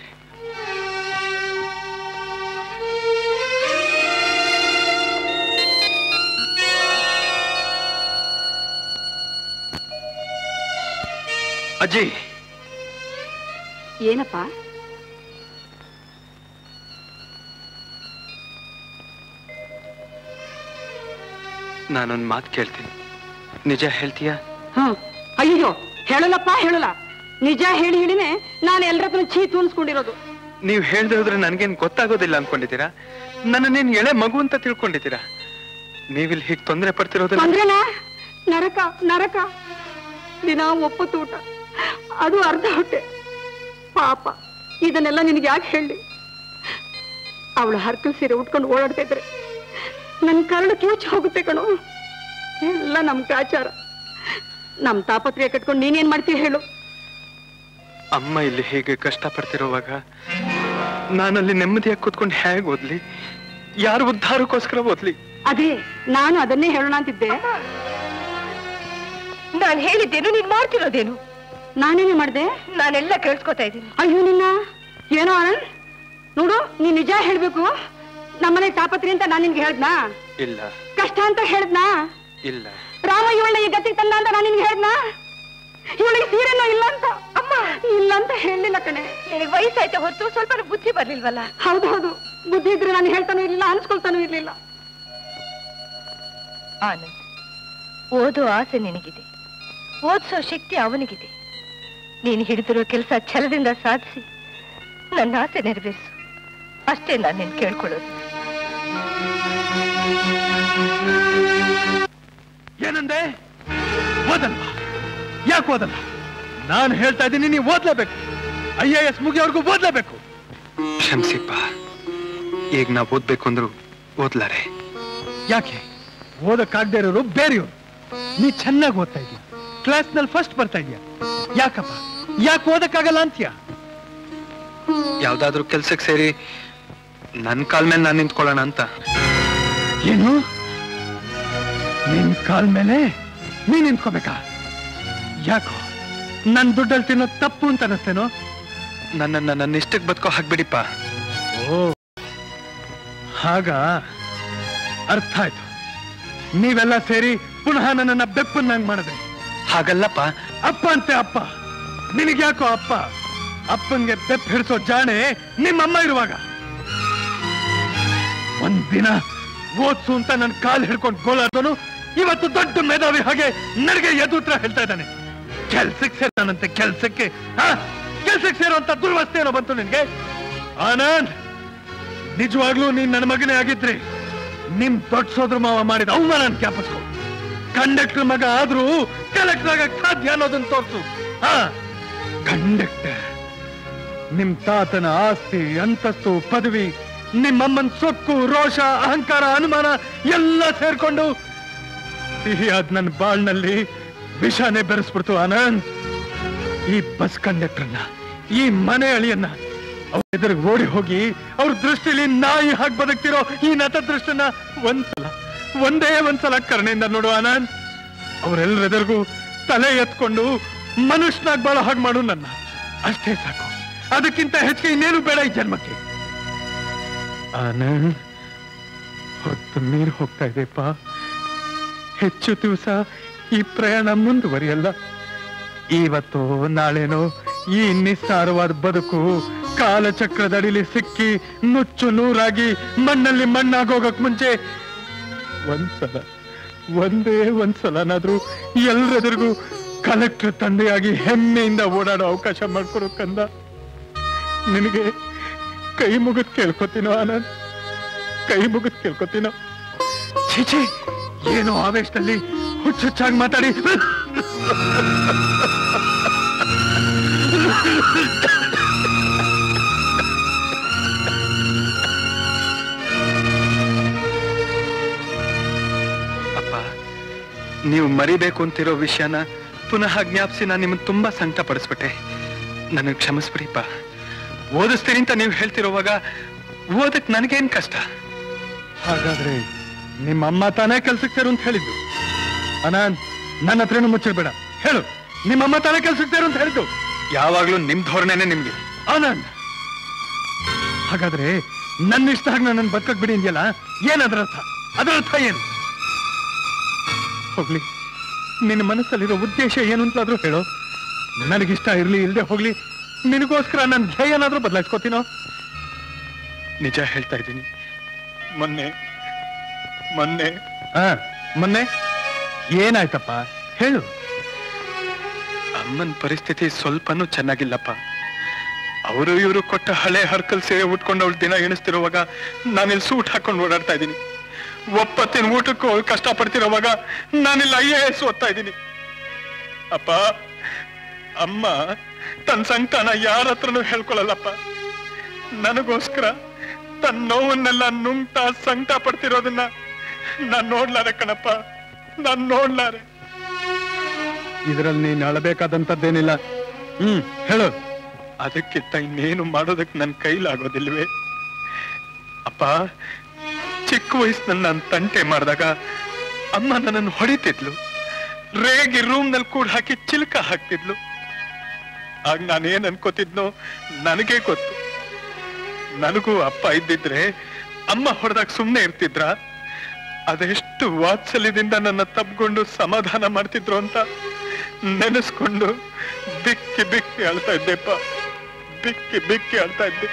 ಅಜ್ಜಿ ಏನಪ್ಪ ನಾನೊಂದು ಮಾತು ಕೇಳ್ತೀನಿ ನಿಜ ಹೇಳ್ತೀಯಾ ಹ್ಮ್ ಅಯ್ಯೋ ಹೇಳಲ್ಲಪ್ಪ ಹೇಳಲ್ಲ ನಿಜ ಹೇಳಿ ಹೇಳಿನೇ ನಾನು ಎಲ್ರ ಹತ್ರ ಚೀತು ಅನ್ಸ್ಕೊಂಡಿರೋದು ನೀವು ಹೇಳ್ದೆ ಹೋದ್ರೆ ನನ್ಗೇನ್ ಗೊತ್ತಾಗೋದಿಲ್ಲ ಅನ್ಕೊಂಡಿದ್ದೀರಾ ನನ್ನನ್ನೇನ್ ಎಳೆ ಮಗು ಅಂತ ತಿಳ್ಕೊಂಡಿದ್ದೀರಾ ನೀವಿಲ್ಲಿ ಹೀಗೆ ತೊಂದರೆ ಪಡ್ತಿರೋದನ್ನ ತೊಂದ್ರೆನಾ ನರಕ ನರಕ ದಿನ ಒಪ್ಪತ್ತು ಊಟ ಅದು ಅರ್ಧ ಹೊಟ್ಟೆ ಪಾಪ ಇದನ್ನೆಲ್ಲ ನಿನಗೆ ಯಾಕೆ ಹೇಳಿ ಅವಳು ಹರ್ಕಲ್ ಸೀರೆ ಉಟ್ಕೊಂಡು ಓಡಾಡ್ತಾ ಇದ್ರೆ ನನ್ ಕರಳು ಕಿವುಚಿ ಹೋಗುತ್ತೆ ಕಣೋ ಎಲ್ಲ ನಮ್ ಕಾಚಾರ ನಮ್ ತಾಪತ್ರೆಯ ಕಟ್ಕೊಂಡು ನೀನೇನ್ ಮಾಡ್ತೀಯ ಹೇಳು ಅಮ್ಮ ಇಲ್ಲಿ ಹೇಗೆ ಕಷ್ಟ ಪಡ್ತಿರೋವಾಗ ನಾನಲ್ಲಿ ನೆಮ್ಮದಿಯಾಗಿ ಕೂತ್ಕೊಂಡು ಹೇಗೆ ಓದ್ಲಿ ಯಾರು ಉದ್ಧಾರಕ್ಕೋಸ್ಕರ ಓದ್ಲಿ ಅದೇ ನಾನು ಅದನ್ನೇ ಹೇಳೋಣ ಅಂತಿದ್ದೆ ನಾನ್ ಹೇಳಿದ್ದೇನು ನೀನ್ ಮಾಡ್ತಿರೋದೇನು ನಾನೇನೇ ಮಾಡ್ದೆ ನಾನೆಲ್ಲ ಕೇಳಿಸ್ಕೊತಾ ಇದ್ದೀನಿ ಅಯ್ಯೋ ನಿನ್ನ ಏನೋ ಆನಂದ್ ನೋಡು ನೀನ್ ನಿಜ ಹೇಳ್ಬೇಕು ನಮ್ಮನೆ ತಾಪತ್ರಿ ಅಂತ ನಾನು ನಿನ್ಗೆ ಹೇಳ್ದ್ನಾ ಇಲ್ಲ ಕಷ್ಟ ಅಂತ ಹೇಳ್ದ್ನಾ ಇಲ್ಲ ರಾಮ ಇವಳ ಈ ಗತಿಗೆ ತಂದ ಅಂತ ನಾನು ನಿನ್ಗೆ ಹೇಳ್ದ್ನಾ ಇವಳಿಗೆ ಸೀರೆನೋ ಇಲ್ಲ ಅಂತ ಅಮ್ಮ ಇಲ್ಲ ಅಂತ ಹೇಳಲಿಲ್ಲ ಕಣೆ ನಿನಗೆ ವಯಸ್ಸಾಯ್ತಾ ಹೊರತು ಸ್ವಲ್ಪ ಬುದ್ಧಿ ಬರ್ಲಿಲ್ವಲ್ಲ ಹೌದು ಹೌದು ಬುದ್ಧಿ ಇದ್ರೆ ನಾನು ಹೇಳ್ತಾನೂ ಇರ್ಲಿಲ್ಲ ಅನ್ಸ್ಕೊಳ್ತಾನೂ ಇರ್ಲಿಲ್ಲ ಆನಂದ್ ಓದೋ ಆಸೆ ನಿನಗಿದೆ ಓದಿಸೋ ಶಕ್ತಿ ಅವನಿಗಿದೆ ನೀನು ಹಿಡಿದಿರೋ ಕೆಲಸ ಛಲದಿಂದ ಸಾಧಿಸಿ ನನ್ನ ಆಸೆ ನೆರವೇರಿಸು ಅಷ್ಟೇ ನಾನು ನಿನ್ ಕೇಳ್ಕೊಳ್ಳೋದು ಏನಂದೆ ಓದಲ್ವಾ ಯಾಕೆ ಓದಲ್ಲ ನಾನು ಹೇಳ್ತಾ ಇದ್ದೀನಿ ನೀವು ಓದ್ಲೇಬೇಕು ಐ ಎ ಎಸ್ ಮುಗಿಯೋರ್ಗು ಓದ್ಲೇಬೇಕು ಕ್ಷಮಿಸಿಪ್ಪ ಈಗ ನಾ ಓದ್ಬೇಕು ಅಂದ್ರು ಓದ್ಲಾರೆ ಯಾಕೆ ಓದಕ್ಕಾಗದೇ ಇರೋರು ಬೇರೆಯವರು ನೀ ಚೆನ್ನಾಗಿ ಓದ್ತಾ ಇದೀಯ ಕ್ಲಾಸ್ನಲ್ಲಿ ಫಸ್ಟ್ ಬರ್ತಾ ಇದೀಯ ಯಾಕಪ್ಪ ಯಾಕೆ ಓದಕ್ಕಾಗಲ್ಲ ಅಂತೀಯ ಯಾವ್ದಾದ್ರು ಕೆಲ್ಸಕ್ಕೆ ಸೇರಿ ನನ್ ಕಾಲ್ ಮೇಲೆ ನಾನು ನಿಂತ್ಕೊಳ್ಳೋಣ ಅಂತ ಏನು ನಿನ್ ಕಾಲ್ ಮೇಲೆ ನೀ ನಿಂತ್ಕೋಬೇಕಾ ಯಾಕೋ ನನ್ ದುಡ್ಡಲ್ಲಿ ತಿನ್ನೋ ತಪ್ಪು ಅಂತ ಅನಿಸ್ತೇನೋ ನನ್ನನ್ನ ನನ್ನ ಇಷ್ಟಕ್ಕೆ ಬದುಕೋ ಹಾಕ್ಬಿಡಿಪ್ಪ ಓ ಹಾಗ ಅರ್ಥ ಆಯ್ತು ನೀವೆಲ್ಲ ಸೇರಿ ಪುನಃ ನನ್ನನ್ನ ಬೆಪ್ಪನ್ನಂಗ್ ಮಾಡಿದ್ರಿ ಹಾಗಲ್ಲಪ್ಪ ಅಪ್ಪ ಅಂತೆ ಅಪ್ಪ ನಿನಗ್ಯಾಕೋ ಅಪ್ಪ ಅಪ್ಪಂಗೆ ಬೆಪ್ಪ ಹಿಡಿಸೋ ಜಾಣೆ ನಿಮ್ಮಮ್ಮ ಇರುವಾಗ ಒಂದಿನ ಓದ್ಸು ಅಂತ ನನ್ನ ಕಾಲ್ ಹಿಡ್ಕೊಂಡು ಗೋಳಾದನು ಇವತ್ತು ದೊಡ್ಡ ಮೇಧಾವಿ ಹಾಗೆ ನನಗೆ ಎದುತ್ರ ಹೇಳ್ತಾ ಇದ್ದಾನೆ ಕೆಲ್ಸಕ್ಕೆ ಸೇರ್ತಾನಂತೆ ಕೆಲ್ಸಕ್ಕೆ ಹಾ ಕೆಲ್ಸಕ್ಕೆ ಸೇರುವಂತ ದುರ್ವಸ್ಥೆ ಏನೋ ಬಂತು ನಿನ್ಗೆ ಆನಂದ್ ನಿಜವಾಗ್ಲೂ ನೀನ್ ನನ್ನ ಮಗನೇ ಆಗಿದ್ರಿ ನಿಮ್ ದೊಡ್ಡ ಸೋದ್ರ ಮಾವ ಮಾಡಿದ ಅವಮಾನ ಜ್ಞಾಪಿಸ್ಕೊ ಕಂಡಕ್ಟರ್ ಮಗ ಆದ್ರೂ ಕಲೆಕ್ಟರ್ ಆಗಕ್ ಸಾಧ್ಯ ಅನ್ನೋದನ್ನ ತೋರ್ಸು ಹಾ ಕಂಡಕ್ಟರ್ ನಿಮ್ ತಾತನ ಆಸ್ತಿ ಅಂತಸ್ತು ಪದವಿ ನಿಮ್ಮಮ್ಮನ್ ಸೊಕ್ಕು ರೋಷ ಅಹಂಕಾರ ಅನುಮಾನ ಎಲ್ಲ ಸೇರ್ಕೊಂಡು ಸಿಹಿಯಾದ ನನ್ನ ಬಾಳ್ನಲ್ಲಿ ವಿಷಾನೇ ಬೆರೆಸ್ಬಿಡ್ತು ಆನಂದ್ ಈ ಬಸ್ ಕಂಡಕ್ಟರ್ನ ಈ ಮನೆ ಅಳಿಯನ್ನ ಅವ್ರ ಎದುರಿಗೆ ಓಡಿ ಹೋಗಿ ಅವ್ರ ದೃಷ್ಟಿಲಿ ನಾಯಿ ಹಾಗೆ ಬದುಕ್ತಿರೋ ಈ ನತ ದೃಷ್ಟನ ಒಂದ್ಸಲ ಒಂದೇ ಒಂದ್ಸಲ ಕರುಣೆಯಿಂದ ನೋಡು ಆನಂದ್ ಅವರೆಲ್ಲರೆದುರಿಗೂ ತಲೆ ಎತ್ಕೊಂಡು ಮನುಷ್ಯನಾಗ್ ಬಾಳ ಹಾಗೆ ಮಾಡು ನನ್ನ ಅಷ್ಟೇ ಸಾಕು ಅದಕ್ಕಿಂತ ಹೆಚ್ಚಿಗೆ ಇನ್ನೇನು ಬೇಡ ಈ ಜನ್ಮಕ್ಕೆ ಆನಂದ್ ಹೊತ್ತು ನೀರು ಹೋಗ್ತಾ ಇದೆಪ್ಪ ಹೆಚ್ಚು ದಿವಸ ಈ ಪ್ರಯಾಣ ಮುಂದುವರಿಯಲ್ಲ ಇವತ್ತು ನಾಳೆನೋ ಈ ನಿಸ್ಸಾರವಾದ ಬದುಕು ಕಾಲಚಕ್ರದಡಿಲಿ ಸಿಕ್ಕಿ ನುಚ್ಚು ನೂರಾಗಿ ಮಣ್ಣಲ್ಲಿ ಮಣ್ಣಾಗೋಗಕ್ ಮುಂಚೆ ಒಂದ್ಸಲ ಒಂದೇ ಒಂದ್ಸಲನಾದ್ರೂ ಎಲ್ರೆದುರಿಗೂ ಕಲೆಕ್ಟರ್ ತಂದೆಯಾಗಿ ಹೆಮ್ಮೆಯಿಂದ ಓಡಾಡೋ ಅವಕಾಶ ಮಾಡ್ಕೊಡು ಕಂದ ನಿನಗೆ ಕೈ ಮುಗಿದ್ ಕೇಳ್ಕೊತೀನೋ ಆನಂದ್ ಕೈ ಮುಗಿದ್ ಕೇಳ್ಕೊತೀನೋ ಛೀ ಏನೋ ಆವೇಶದಲ್ಲಿ ಹುಚ್ಚುಚ್ಚಾಗಿ ಮಾತಾಡಿ ಅಪ್ಪ ನೀವು ಮರಿಬೇಕು ಅಂತಿರೋ ವಿಷಯನ ಪುನಃ ಜ್ಞಾಪಿಸಿ ನಾನು ನಿಮ್ಮನ್ನು ತುಂಬಾ ಸಂಕಟ ಪಡಿಸ್ಬಿಟ್ಟೆ ನನಗೆ ಕ್ಷಮಿಸ್ಬಿಡಿಪ್ಪ ಓದಿಸ್ತೀನಿ ಅಂತ ನೀವು ಹೇಳ್ತಿರೋವಾಗ ಓದಕ್ ನನಗೇನ್ ಕಷ್ಟ ಹಾಗಾದ್ರೆ ನಿಮ್ಮ ಅಮ್ಮ ತಾನೇ ಕೆಲ್ಸಕ್ಕೆ ಸೇರು ಅಂತ ಹೇಳಿದ್ದು ಅನಂತ್ ನನ್ನ ಹತ್ರನೂ ಮುಚ್ಚಿರ್ಬೇಡ ಹೇಳು ನಿಮ್ಮಮ್ಮ ತಾನೇ ಕೆಲ್ಸಕ್ಕೆ ಸೇರು ಅಂತ ಹೇಳಿದ್ದು ಯಾವಾಗ್ಲೂ ನಿಮ್ ಧೋರಣೆನೆ ನಿಮ್ಗೆ ಆನಂದ್ ಹಾಗಾದ್ರೆ ನನ್ನ ಇಷ್ಟ ಹಾಗೆ ನನ್ನ ಬದುಕಕ್ ಬಿಡಿ ಇದೆಯಲ್ಲ ಏನ್ ಅದರ ಅರ್ಥ ಅದರ ಅರ್ಥ ಏನು ಹೋಗ್ಲಿ ನಿನ್ನ ಮನಸ್ಸಲ್ಲಿರೋ ಉದ್ದೇಶ ಏನು ಅಂತಾದ್ರೂ ಹೇಳು ನನಗಿಷ್ಟ ಇರ್ಲಿ ಇಲ್ಲದೆ ಹೋಗ್ಲಿ ನಿನಗೋಸ್ಕರ ನನ್ನ ಧ್ಯೇಯನಾದ್ರೂ ಬದಲಾಯಿಸ್ಕೋತೀನೋ ನಿಜ ಹೇಳ್ತಾ ಇದ್ದೀನಿ ಮೊನ್ನೆ ಮೊನ್ನೆ ಹಾ ಮೊನ್ನೆ ಏನಾಯ್ತಪ್ಪ ಹೇಳು ಅಮ್ಮನ ಪರಿಸ್ಥಿತಿ ಸ್ವಲ್ಪನೂ ಚೆನ್ನಾಗಿಲ್ಲಪ್ಪ ಅವರು ಇವರು ಕೊಟ್ಟ ಹಳೆ ಹರ್ಕಲ್ ಸೇವೆ ಉಟ್ಕೊಂಡು ಅವಳು ದಿನ ಎಣಿಸ್ತಿರುವಾಗ ನಾನಿಲ್ಲಿ ಸೂಟ್ ಹಾಕೊಂಡು ಓಡಾಡ್ತಾ ಇದ್ದೀನಿ ಒಪ್ಪತ್ತಿನ ಊಟಕ್ಕೂ ಅವ್ಳು ಕಷ್ಟ ಪಡ್ತಿರೋವಾಗ ನಾನಿಲ್ಲಿ ಐ ಎ ಎಸ್ ಓದ್ತಾ ಇದ್ದೀನಿ ಅಪ್ಪ ಅಮ್ಮ ತನ್ನ ಸಂಕಟನ ಯಾರ ಹತ್ರನೂ ಹೇಳ್ಕೊಳಲ್ಲಪ್ಪ ನನಗೋಸ್ಕರ ತನ್ನ ನೋವನ್ನೆಲ್ಲ ನುಂಗ್ತಾ ಸಂಕಟ ಪಡ್ತಿರೋದನ್ನ ನಾನ್ ನೋಡ್ಲಾರೆ ಕಣಪ್ಪ ನಾನ್ ನೋಡ್ಲಾರೆ ಇದರಲ್ಲಿ ನೀನು ಅಳಬೇಕಾದಂತದ್ದೇನಿಲ್ಲ ಹ್ಮ್ ಹೇಳು ಅದಕ್ಕಿಂತ ಇನ್ನೇನು ಮಾಡೋದಕ್ಕೆ ನನ್ನ ಕೈಲಾಗೋದಿಲ್ವೇ ಅಪ್ಪ ಚಿಕ್ಕ ವಯಸ್ಸಿನಲ್ಲಿ ನಾನು ತಂಟೆ ಮಾಡಿದಾಗ ಅಮ್ಮ ನನ್ನನ್ನು ಹೊಡಿತಿದ್ಲು ರೇಗಿ ರೂಮ್ನಲ್ಲಿ ಕೂಡ ಹಾಕಿ ಚಿಲ್ಕ ಹಾಕ್ತಿದ್ಲು ಆಗ ನಾನೇನ್ ಅನ್ಕೋತಿದ್ನೋ ನನಗೆ ಗೊತ್ತು ನನಗೂ ಅಪ್ಪ ಇದ್ದಿದ್ರೆ ಅಮ್ಮ ಹೊಡೆದಾಗ ಸುಮ್ಮನೆ ಇರ್ತಿದ್ರ ಅದೆಷ್ಟು ವಾತ್ಸಲ್ಯದಿಂದ ನನ್ನ ತಬ್ಕೊಂಡು ಸಮಾಧಾನ ಮಾಡ್ತಿದ್ರು ಅಂತ ನೆನೆಸ್ಕೊಂಡು ಬಿಕ್ಕಿ ಬಿಕ್ಕಿ ಅಳ್ತಾ ಇದ್ದೆಪ್ಪ ಬಿಕ್ಕಿ ಬಿಕ್ಕಿ ಅಳ್ತಾ ಇದ್ದೆ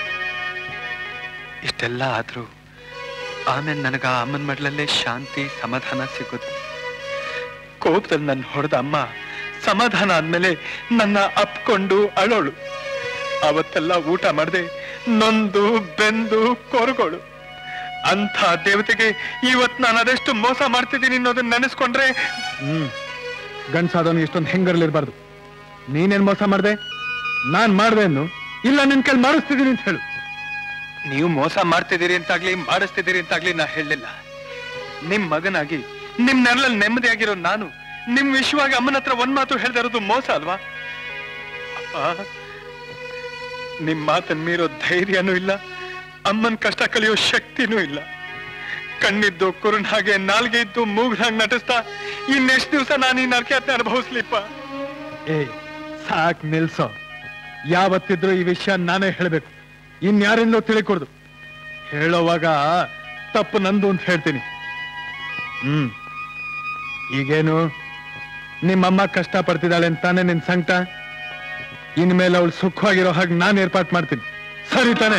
ಇಷ್ಟೆಲ್ಲ ಆದ್ರೂ ಆಮೇಲೆ ನನಗ ಆ ಅಮ್ಮನ ಮಡ್ಲಲ್ಲೇ ಶಾಂತಿ ಸಮಾಧಾನ ಸಿಗೋದು ಕೋಪದಲ್ಲಿ ನನ್ನ ಹೊಡೆದ ಅಮ್ಮ ಸಮಾಧಾನ ಆದ್ಮೇಲೆ ನನ್ನ ಅಪ್ಕೊಂಡು ಅಳೋಳು ಅವತ್ತೆಲ್ಲ ಊಟ ಮಾಡದೆ ನೊಂದು ಬೆಂದು ಕೊರಗೋಳು ಅಂಥ ದೇವತೆಗೆ ಇವತ್ ನಾನು ಅದೆಷ್ಟು ಮೋಸ ಮಾಡ್ತಿದ್ದೀನಿ ಅನ್ನೋದನ್ನ ನೆನೆಸ್ಕೊಂಡ್ರೆ ಹ್ಮ್ ಗಂಡ್ಸಾದವನಿಗೆ ಇಷ್ಟೊಂದು ಹೆಂಗರ್ಲಿರ್ಬಾರ್ದು ನೀನೇನ್ ಮೋಸ ಮಾಡ್ದೆ ನಾನ್ ಮಾಡ್ದೆ ಅನ್ನು ಇಲ್ಲ ನಿನ್ ಕೈಲಿ ಮಾಡಿಸ್ತಿದ್ದೀನಿ ಅಂತ ಹೇಳು ನೀವು ಮೋಸ ಮಾಡ್ತಿದ್ದೀರಿ ಅಂತಾಗ್ಲಿ ಮಾಡಿಸ್ತಿದ್ದೀರಿ ಅಂತಾಗ್ಲಿ ನಾ ಹೇಳಲಿಲ್ಲ ನಿಮ್ ಮಗನಾಗಿ ನಿಮ್ ನೆರಳಲ್ಲಿ ನೆಮ್ಮದಿಯಾಗಿರೋ ನಾನು ನಿಮ್ ವಿಶ್ವವಾಗಿ ಅಮ್ಮನ ಹತ್ರ ಒಂದ್ ಮಾತು ಹೇಳ್ತಾ ಇರೋದು ಮೋಸ ಅಲ್ವಾ ಅಪ್ಪ ನಿಮ್ ಮಾತನ್ ಮೀರೋ ಧೈರ್ಯನೂ ಇಲ್ಲ ಅಮ್ಮನ್ ಕಷ್ಟ ಕಲಿಯೋ ಶಕ್ತಿನೂ ಇಲ್ಲ ಕಣ್ಣಿದ್ದು ಕುರುಣ್ ಹಾಗೆ ನಾಲ್ಗೆ ಇದ್ದು ಮೂಗ್ನಾಗ್ ನಟಿಸ್ತಾ ಇನ್ನೆಷ್ಟು ದಿವಸ ನಾನು ಈ ನರಕ್ಯಾತನ ಅನುಭವಿಸ್ಲಿಪ್ಪ ಏ ಸಾಕ್ ನಿಲ್ಸೋ ಯಾವತ್ತಿದ್ರು ಈ ವಿಷಯ ನಾನೇ ಹೇಳ್ಬೇಕು ಇನ್ಯಾರಿಂದಲೂ ತಿಳಿಕೊಡ್ದು ಹೇಳೋವಾಗ ತಪ್ಪು ನಂದು ಅಂತ ಹೇಳ್ತೀನಿ ಹ್ಮ್ ಈಗೇನು ನಿಮ್ಮಮ್ಮ ಕಷ್ಟ ಪಡ್ತಿದ್ದಾಳೆ ಅಂತಾನೆ ನಿನ್ ಸಂಕಟ ಇನ್ಮೇಲೆ ಅವಳು ಸುಖವಾಗಿರೋ ಹಾಗೆ ನಾನು ಏರ್ಪಾಟ್ ಮಾಡ್ತೀನಿ ಸರಿ ತಾನೆ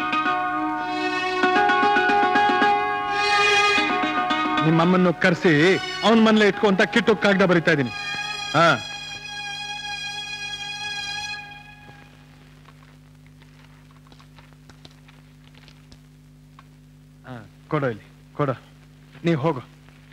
ನಿಮ್ಮಮ್ಮನ್ನು ಕರೆಸಿ ಅವನ ಮನೇಲೆ ಇಟ್ಕೊಂತ ಕಿಟ್ಟು ಕಾಗದ ಬರಿತಾ ಇದ್ದೀನಿ ಹಾ ಹಾ, ಕೊಡು ಇಲ್ಲಿ ಕೊಡು ನೀವು ಹೋಗು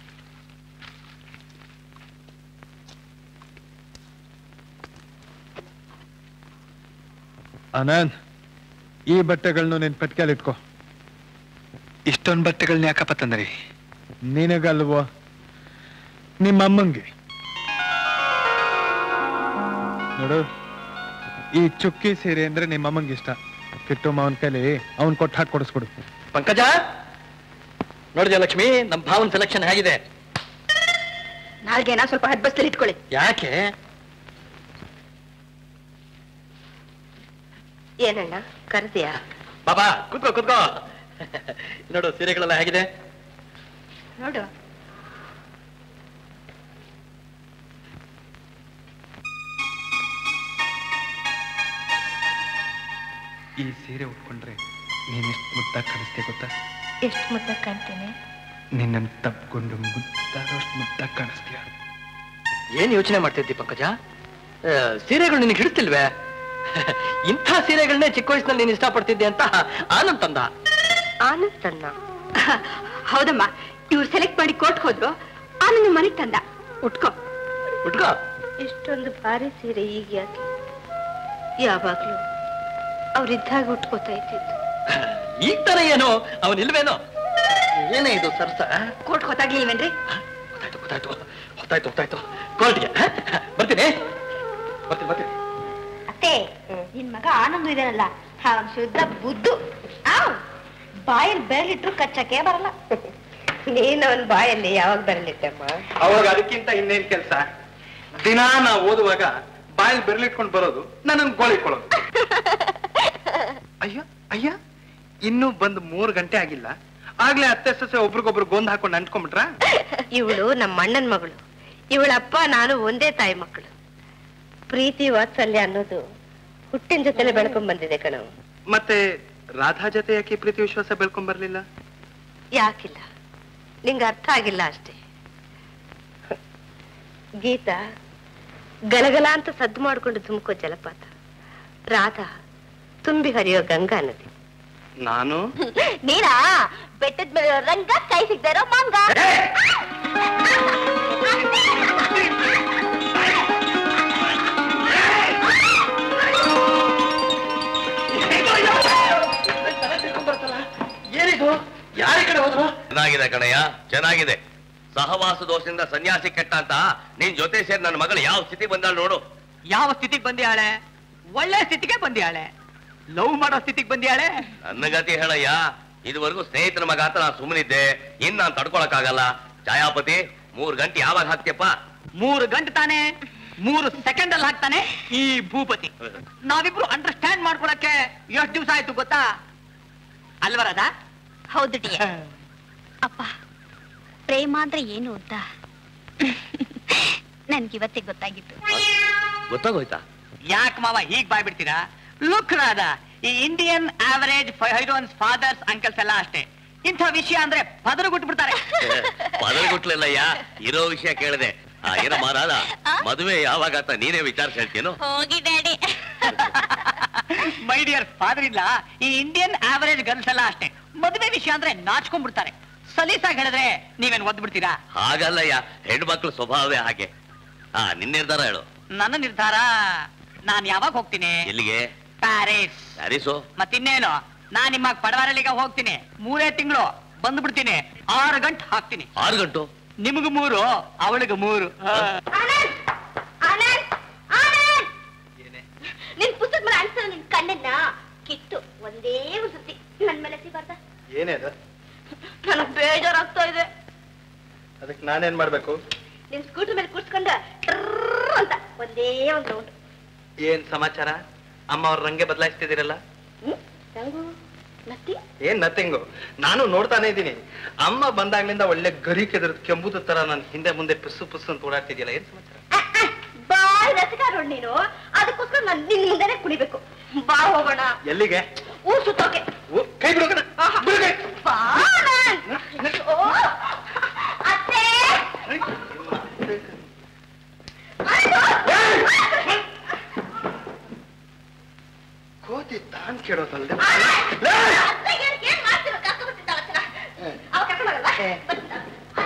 ಆನಂದ್ ಈ ಬಟ್ಟೆಗಳನ್ನು ನಿನ್ ಪೆಟ್ಕೆಲ್ ಇಟ್ಕೋ ಇಷ್ಟೊಂದು ಬಟ್ಟೆಗಳನ್ನ ಯಾಕಪ್ಪ ತಂದ್ರಿ ನಿನಗಲ್ವೋ ನಿಮ್ಮಮ್ಮಂಗೆ ನೋಡು ಈ ಚುಕ್ಕಿ ಸೀರೆ ಅಂದ್ರೆ ನಿಮ್ಮಮ್ಮಂಗೆ ಇಷ್ಟ ಕಿಟ್ಟು ಮಾವನ್ ಕೈಲಿ ಅವನ್ ಕೊಟ್ಟು ಹಾಕಿ ಕೊಡಿಸ್ಕೊಡು ಪಂಕಜ ನೋಡಿದ್ಯಾ ಲಕ್ಷ್ಮಿ ನಮ್ ಭಾವನ್ ಸೆಲೆಕ್ಷನ್ ಹೇಗಿದೆ ನಾಲ್ಗೆನ ಸ್ವಲ್ಪ ಹದ್ಬಸ್ತಲ್ಲಿ ಇಟ್ಕೊಳ್ಳಿ ಯಾಕೆ ಏನಣ್ಣ ಕರೆದಿಯಾ ಬಾಬಾ ಕುತ್ಕೋ ಕುತ್ಕೋ ನೋಡು ಸೀರೆಗಳೆಲ್ಲ ಹೇಗಿದೆ ನೋಡು ಈ ಸೀರೆ ಉಟ್ಕೊಂಡ್ರೆ ನೀನ್ ಎಷ್ಟು ಮುದ್ದಾಗಿ ಕಾಣಿಸ್ತೀಯ ಗೊತ್ತಾ ಎಷ್ಟು ಮುದ್ದ ಕಾಣ್ತೇನೆ ನಿನ್ನನ್ನು ತಪ್ಕೊಂಡು ಮುದ್ದಾದಷ್ಟು ಮುದ್ದಾಗಿ ಕಾಣಿಸ್ತೀಯ ಏನ್ ಯೋಚನೆ ಮಾಡ್ತಿದ್ದಿ ಪಂಕಜ ಆ, ಸೀರೆಗಳು ನಿನಗೆ ಹಿಡಿಸ್ತಿಲ್ವೇ ಇಂಥ ಸೀರೆಗಳನ್ನೇ ಚಿಕ್ಕ ವಯಸ್ಸಿನಲ್ಲಿ ನೀನು ಇಷ್ಟಪಡ್ತಿದ್ದೆ ಅಂತ ಆನಂದ್ ತಂದ ಆನಂದ್ ತನ್ನ ಹೌದಮ್ಮ ಇವ್ರು ಸೆಲೆಕ್ಟ್ ಮಾಡಿ ಕೋರ್ಟ್ ಹೋದ್ರು ಆನಂದ್ ಮನೆಗ್ ತಂದ ಉಟ್ಕೋ ಉಟ್ಕೋ ಇಷ್ಟೊಂದು ಭಾರಿ ಸೀರೆ ಈಗ ಯಾಕೆ ಯಾವಾಗ್ಲೂ ಅವ್ರಿದ್ದಾಗ ಉಟ್ಕೋತಾ ಇದ್ದಿದ್ದು ಈಗ ತರ ಏನು ಅವನಿಲ್ವೇನೋ ಏನೇ ಇದು ಸರ್ಸ ಕೋರ್ಟ್ ಗೊತ್ತಾಗ್ಲಿಲ್ವೇನ್ರಿ ಗೊತ್ತಾಯ್ತು ಗೊತ್ತಾಯ್ತು ಗೊತ್ತಾಯ್ತು ಕೋರ್ಟ್ಗೆ ಬರ್ತೀನಿ ಬರ್ತೀನಿ ಬರ್ತೀನಿ ಅತ್ತೆ ನಿನ್ ಮಗ ಆನಂದ್ ಇದಾನಲ್ಲ ಅವ್ನ್ ಶುದ್ಧ ಬುದ್ದು ಆವ್ ಬಾಯಲ್ಲಿ ಬೆರಳಿಟ್ರು ಕಚ್ಚಕ್ಕೆ ಬರಲ್ಲ ನೀನ್ ಅವನ್ ಬಾಯಲ್ಲಿ ಯಾವಾಗ ಬರಲಿಟ್ಟಮ್ಮ ಅವಾಗ ಅದಕ್ಕಿಂತ ಇನ್ನೇನ್ ಕೆಲಸ ದಿನಾ ನಾ ಓದುವಾಗ ಬಾಯಲ್ಲಿ ಬೆರಳಿಟ್ಕೊಂಡು ಬರೋದು ನನ್ನನ್ನು ಗೋಳಿಕೊಳ್ಳೋದು ಅಯ್ಯ ಅಯ್ಯ ಇನ್ನೂ ಬಂದ್ ಮೂರ್ ಗಂಟೆ ಆಗಿಲ್ಲ ಆಗ್ಲೇ ಅತ್ತೆ ಸೊಸೆ ಒಬ್ರಿಗೊಬ್ರು ಗೊಂದ್ ಹಾಕೊಂಡು ಅಂಟ್ಕೊಂಡ್ಬಿಟ್ರ ಇವಳು ನಮ್ಮ ಅಣ್ಣನ್ ಮಗಳು ಇವಳಪ್ಪ ನಾನು ಒಂದೇ ತಾಯಿ ಮಕ್ಕಳು ಪ್ರೀತಿ ವಾತ್ಸಲ್ಯ ಅನ್ನೋದು ಹುಟ್ಟಿನ ಜೊತೆಲೆ ಬೆಳ್ಕೊಂಡ್ ಬಂದಿದೆ ಕಣವು ಮತ್ತೆ ರಾಧಾ ಜೊತೆ ಯಾಕೆ ಪ್ರೀತಿ ವಿಶ್ವಾಸ ಬೆಳ್ಕೊಂಡ್ ಬರ್ಲಿಲ್ಲ ಯಾಕಿಲ್ಲ ನಿಂಗೆ ಅರ್ಥ ಆಗಿಲ್ಲ ಅಷ್ಟೇ ಗೀತಾ ಗಲಗಲ ಅಂತ ಸದ್ದು ಮಾಡ್ಕೊಂಡು ಧುಮುಕೋ ಜಲಪಾತ ರಾಧಾ ತುಂಬಿ ಹರಿಯೋ ಗಂಗಾ ನದಿ ನಾನು ನೀರಾ ಬೆಟ್ಟದ ಮೇಲೆ ರಂಗ ಕೈ ಸಿಗ್ತಾ ಇರೋ ಮಂಗ ಏನಿದು ಯಾರ ಕಡೆ ಹೋದ್ರು ಚೆನ್ನಾಗಿದೆ ಕಣಯ್ಯ ಚೆನ್ನಾಗಿದೆ ಸಹವಾಸ ದೋಷದಿಂದ ಸನ್ಯಾಸಿ ಕೆಟ್ಟ ಅಂತ ನಿನ್ ಜೊತೆ ಸೇರಿ ನನ್ನ ಮಗಳು ಯಾವ ಸ್ಥಿತಿ ಬಂದಾಳ ನೋಡು ಯಾವ ಸ್ಥಿತಿಗೆ ಬಂದಿಯಾಳೆ ಒಳ್ಳೆ ಸ್ಥಿತಿಗೆ ಬಂದಿಯಾಳೆ ಲವ್ ಮಾಡೋ ಸ್ಥಿತಿಗೆ ಬಂದಿಯಾಳೆ ನನ್ನ ಗತಿ ಹೇಳಯ್ಯ ಇದುವರೆಗೂ ಸ್ನೇಹಿತರ ಮಗ ಅಂತ ನಾನು ಸುಮ್ಮನಿದ್ದೆ ಇನ್ ನಾನು ತಡ್ಕೊಳಕ್ಕಾಗಲ್ಲ ಛಾಯಾಪತಿ ಮೂರ್ ಗಂಟೆ ಯಾವಾಗ ಹಾಕ್ತಿಯಪ್ಪ ಮೂರು ಗಂಟೆ ತಾನೆ ಮೂರು ಸೆಕೆಂಡ್ ಅಲ್ಲಿ ಹಾಕ್ತಾನೆ ಈ ಭೂಪತಿ ನಾವಿಬ್ರು ಅಂಡರ್ಸ್ಟ್ಯಾಂಡ್ ಮಾಡ್ಕೊಳಕ್ಕೆ ಎಷ್ಟು ದಿವಸ ಆಯ್ತು ಗೊತ್ತಾ ಅಲ್ವರದ ಹೌದು ಡಿಯ ಅಪ್ಪ ಪ್ರೇಮ ಅಂದ್ರೆ ಏನು ಅಂತ ನನ್ಗಿವತ್ತೇ ಗೊತ್ತಾಗಿತ್ತು ಗೊತ್ತಾಗೋಯ್ತಾ ಯಾಕೆ ಮಾವ ಹೀಗ್ ಬಾಯ್ಬಿಡ್ತೀರಾ ಲುಕ್ ರಾದ ಈ ಇಂಡಿಯನ್ ಆವರೇಜ್ ಹೈರೋನ್ಸ್ ಫಾದರ್ಸ್ ಅಂಕಲ್ಸ್ ಎಲ್ಲ ಅಷ್ಟೇ ಇಂಥ ವಿಷಯ ಅಂದ್ರೆ ಪದರು ಬಿಟ್ಬಿಡ್ತಾರೆ ಪದರಗುಟ್ಲಲ್ಲಯ್ಯ ಇರೋ ವಿಷಯ ಕೇಳಿದೆ ಆ ಏನ ಮಾರಾದ ಮದುವೆ ಯಾವಾಗ ಅಂತ ನೀನೇ ವಿಚಾರಿಸಿ ಹೇಳ್ತೀನೋ ಹೋಗಿ ಡ್ಯಾಡಿ ಮೈ ಡಿಯರ್ ಫಾದರ್ ಇಲ್ಲ ಈ ಇಂಡಿಯನ್ ಆವರೇಜ್ ಗರ್ಲ್ಸ್ ಎಲ್ಲ ಅಷ್ಟೇ ಮದುವೆ ವಿಷಯ ಅಂದ್ರೆ ನಾಚ್ಕೊಂಡ್ಬಿಡ್ತಾರೆ ಸಲೀಸಾಗಿ ಹೇಳಿದ್ರೆ ನೀವೇನ್ ಒದ್ ಬಿಡ್ತೀರಾ ಹಾಗಲ್ಲಯ್ಯ ಹೆಣ್ಮಕ್ಳು ಸ್ವಭಾವವೇ ಹಾಗೆ ಹಾ ನಿನ್ನ ನಿರ್ಧಾರ ಹೇಳು ನನ್ನ ನಿರ್ಧಾರ ನಾನ್ ಯಾವಾಗ ಹೋಗ್ತೀನಿ ಎಲ್ಲಿಗೆ ಪ್ಯಾರಿಸ್ ಪ್ಯಾರಿಸು ಮತ್ತಿನ್ನೇನು ನಾನ್ ನಿಮ್ಮ ಪಡವಾರಲ್ಲಿಗೆ ಹೋಗ್ತೀನಿ ಮೂರೇ ತಿಂಗಳು ಬಂದ್ಬಿಡ್ತೀನಿ ಆರು ಗಂಟೆ ಹಾಕ್ತೀನಿ ಆರು ಗಂಟು ನಿಮಗ್ ಮೂರು ಅವಳಿಗೆ ಮೂರು ಆ. ಆನಂದ್ ಆನಂದ್ ನಿನ್ ಪುಸ್ತಕ ಮೇಲೆ ಅನ್ಸ ನಿನ್ ಕಣ್ಣನ್ನ ಕಿತ್ತು ಒಂದೇ ಒಂದ್ ಸುತ್ತಿ ನನ್ ಮೇಲೆ ಸಿಬಾರ್ದ ಏನೇ ಅದು ನನಗ್ ಬೇಜಾರಾಗ್ತಾ ಇದೆ ಅದಕ್ಕೆ ನಾನೇನ್ ಮಾಡ್ಬೇಕು ನಿನ್ ಸ್ಕೂಟರ್ ಮೇಲೆ ಕೂರ್ಸ್ಕೊಂಡ ಟ್ರರ್ ಅಂತ ಒಂದೇ ಒಂದ್ ರೌಂಡ್ ಏನ್ ಸಮಾಚಾರ ಅಮ್ಮ ಅವ್ರ ರಂಗೆ ಬದಲಾಯಿಸ್ತಿದ್ದೀರಲ್ಲ ರಂಗು ನತ್ತಿ ಏನ್ ನಥಿಂಗು ನಾನು ನೋಡ್ತಾನೆ ಇದ್ದೀನಿ ಅಮ್ಮ ಬಂದಾಗ್ಲಿಂದ ಒಳ್ಳೆ ಗರಿ ಕೆದ್ರ ಕೆಂಬುದ ತರ ನನ್ ಹಿಂದೆ ಮುಂದೆ ಪುಸ್ಸು ಪುಸ್ಸು ಅಂತ ಓಡಾಡ್ತಿದ್ಯಲ್ಲ ಏನ್ ಸಮಾಚಾರ ಬಾಯ್ ರಸಿಕಾರ ನೀನು ಅದಕ್ಕೋಸ್ಕರ ನಾನ್ ನಿನ್ ಮುಂದೆನೆ ಕುಣಿಬೇಕು ಬಾ ಹೋಗೋಣ ಎಲ್ಲಿಗೆ ಊರ್ ಸುತ್ತೋಕೆ ಓ, ಕೈ ಬಿಡು ಕಣ. ಬಿಡು ಕೈ. ಬಾ ಆನಂದ್. ಓ, ಅತ್ತೆ ಕೋತಿ ತಾನ್ ಕೇಳೋದಲ್ದೆ ಅತ್ತೆಗೆ ಏನ್ ಮಾಡ್ತೀರ ಕರ್ಕೊಂಡ್ ಬರ್ತಿದ್ದಾಳೆ ಅತ್ತೆನ. ಅವ ಕರ್ಕೊಂಡ್ ಬರಲ್ಲ? ಬರ್ತಿದ್ದಾಳೆ.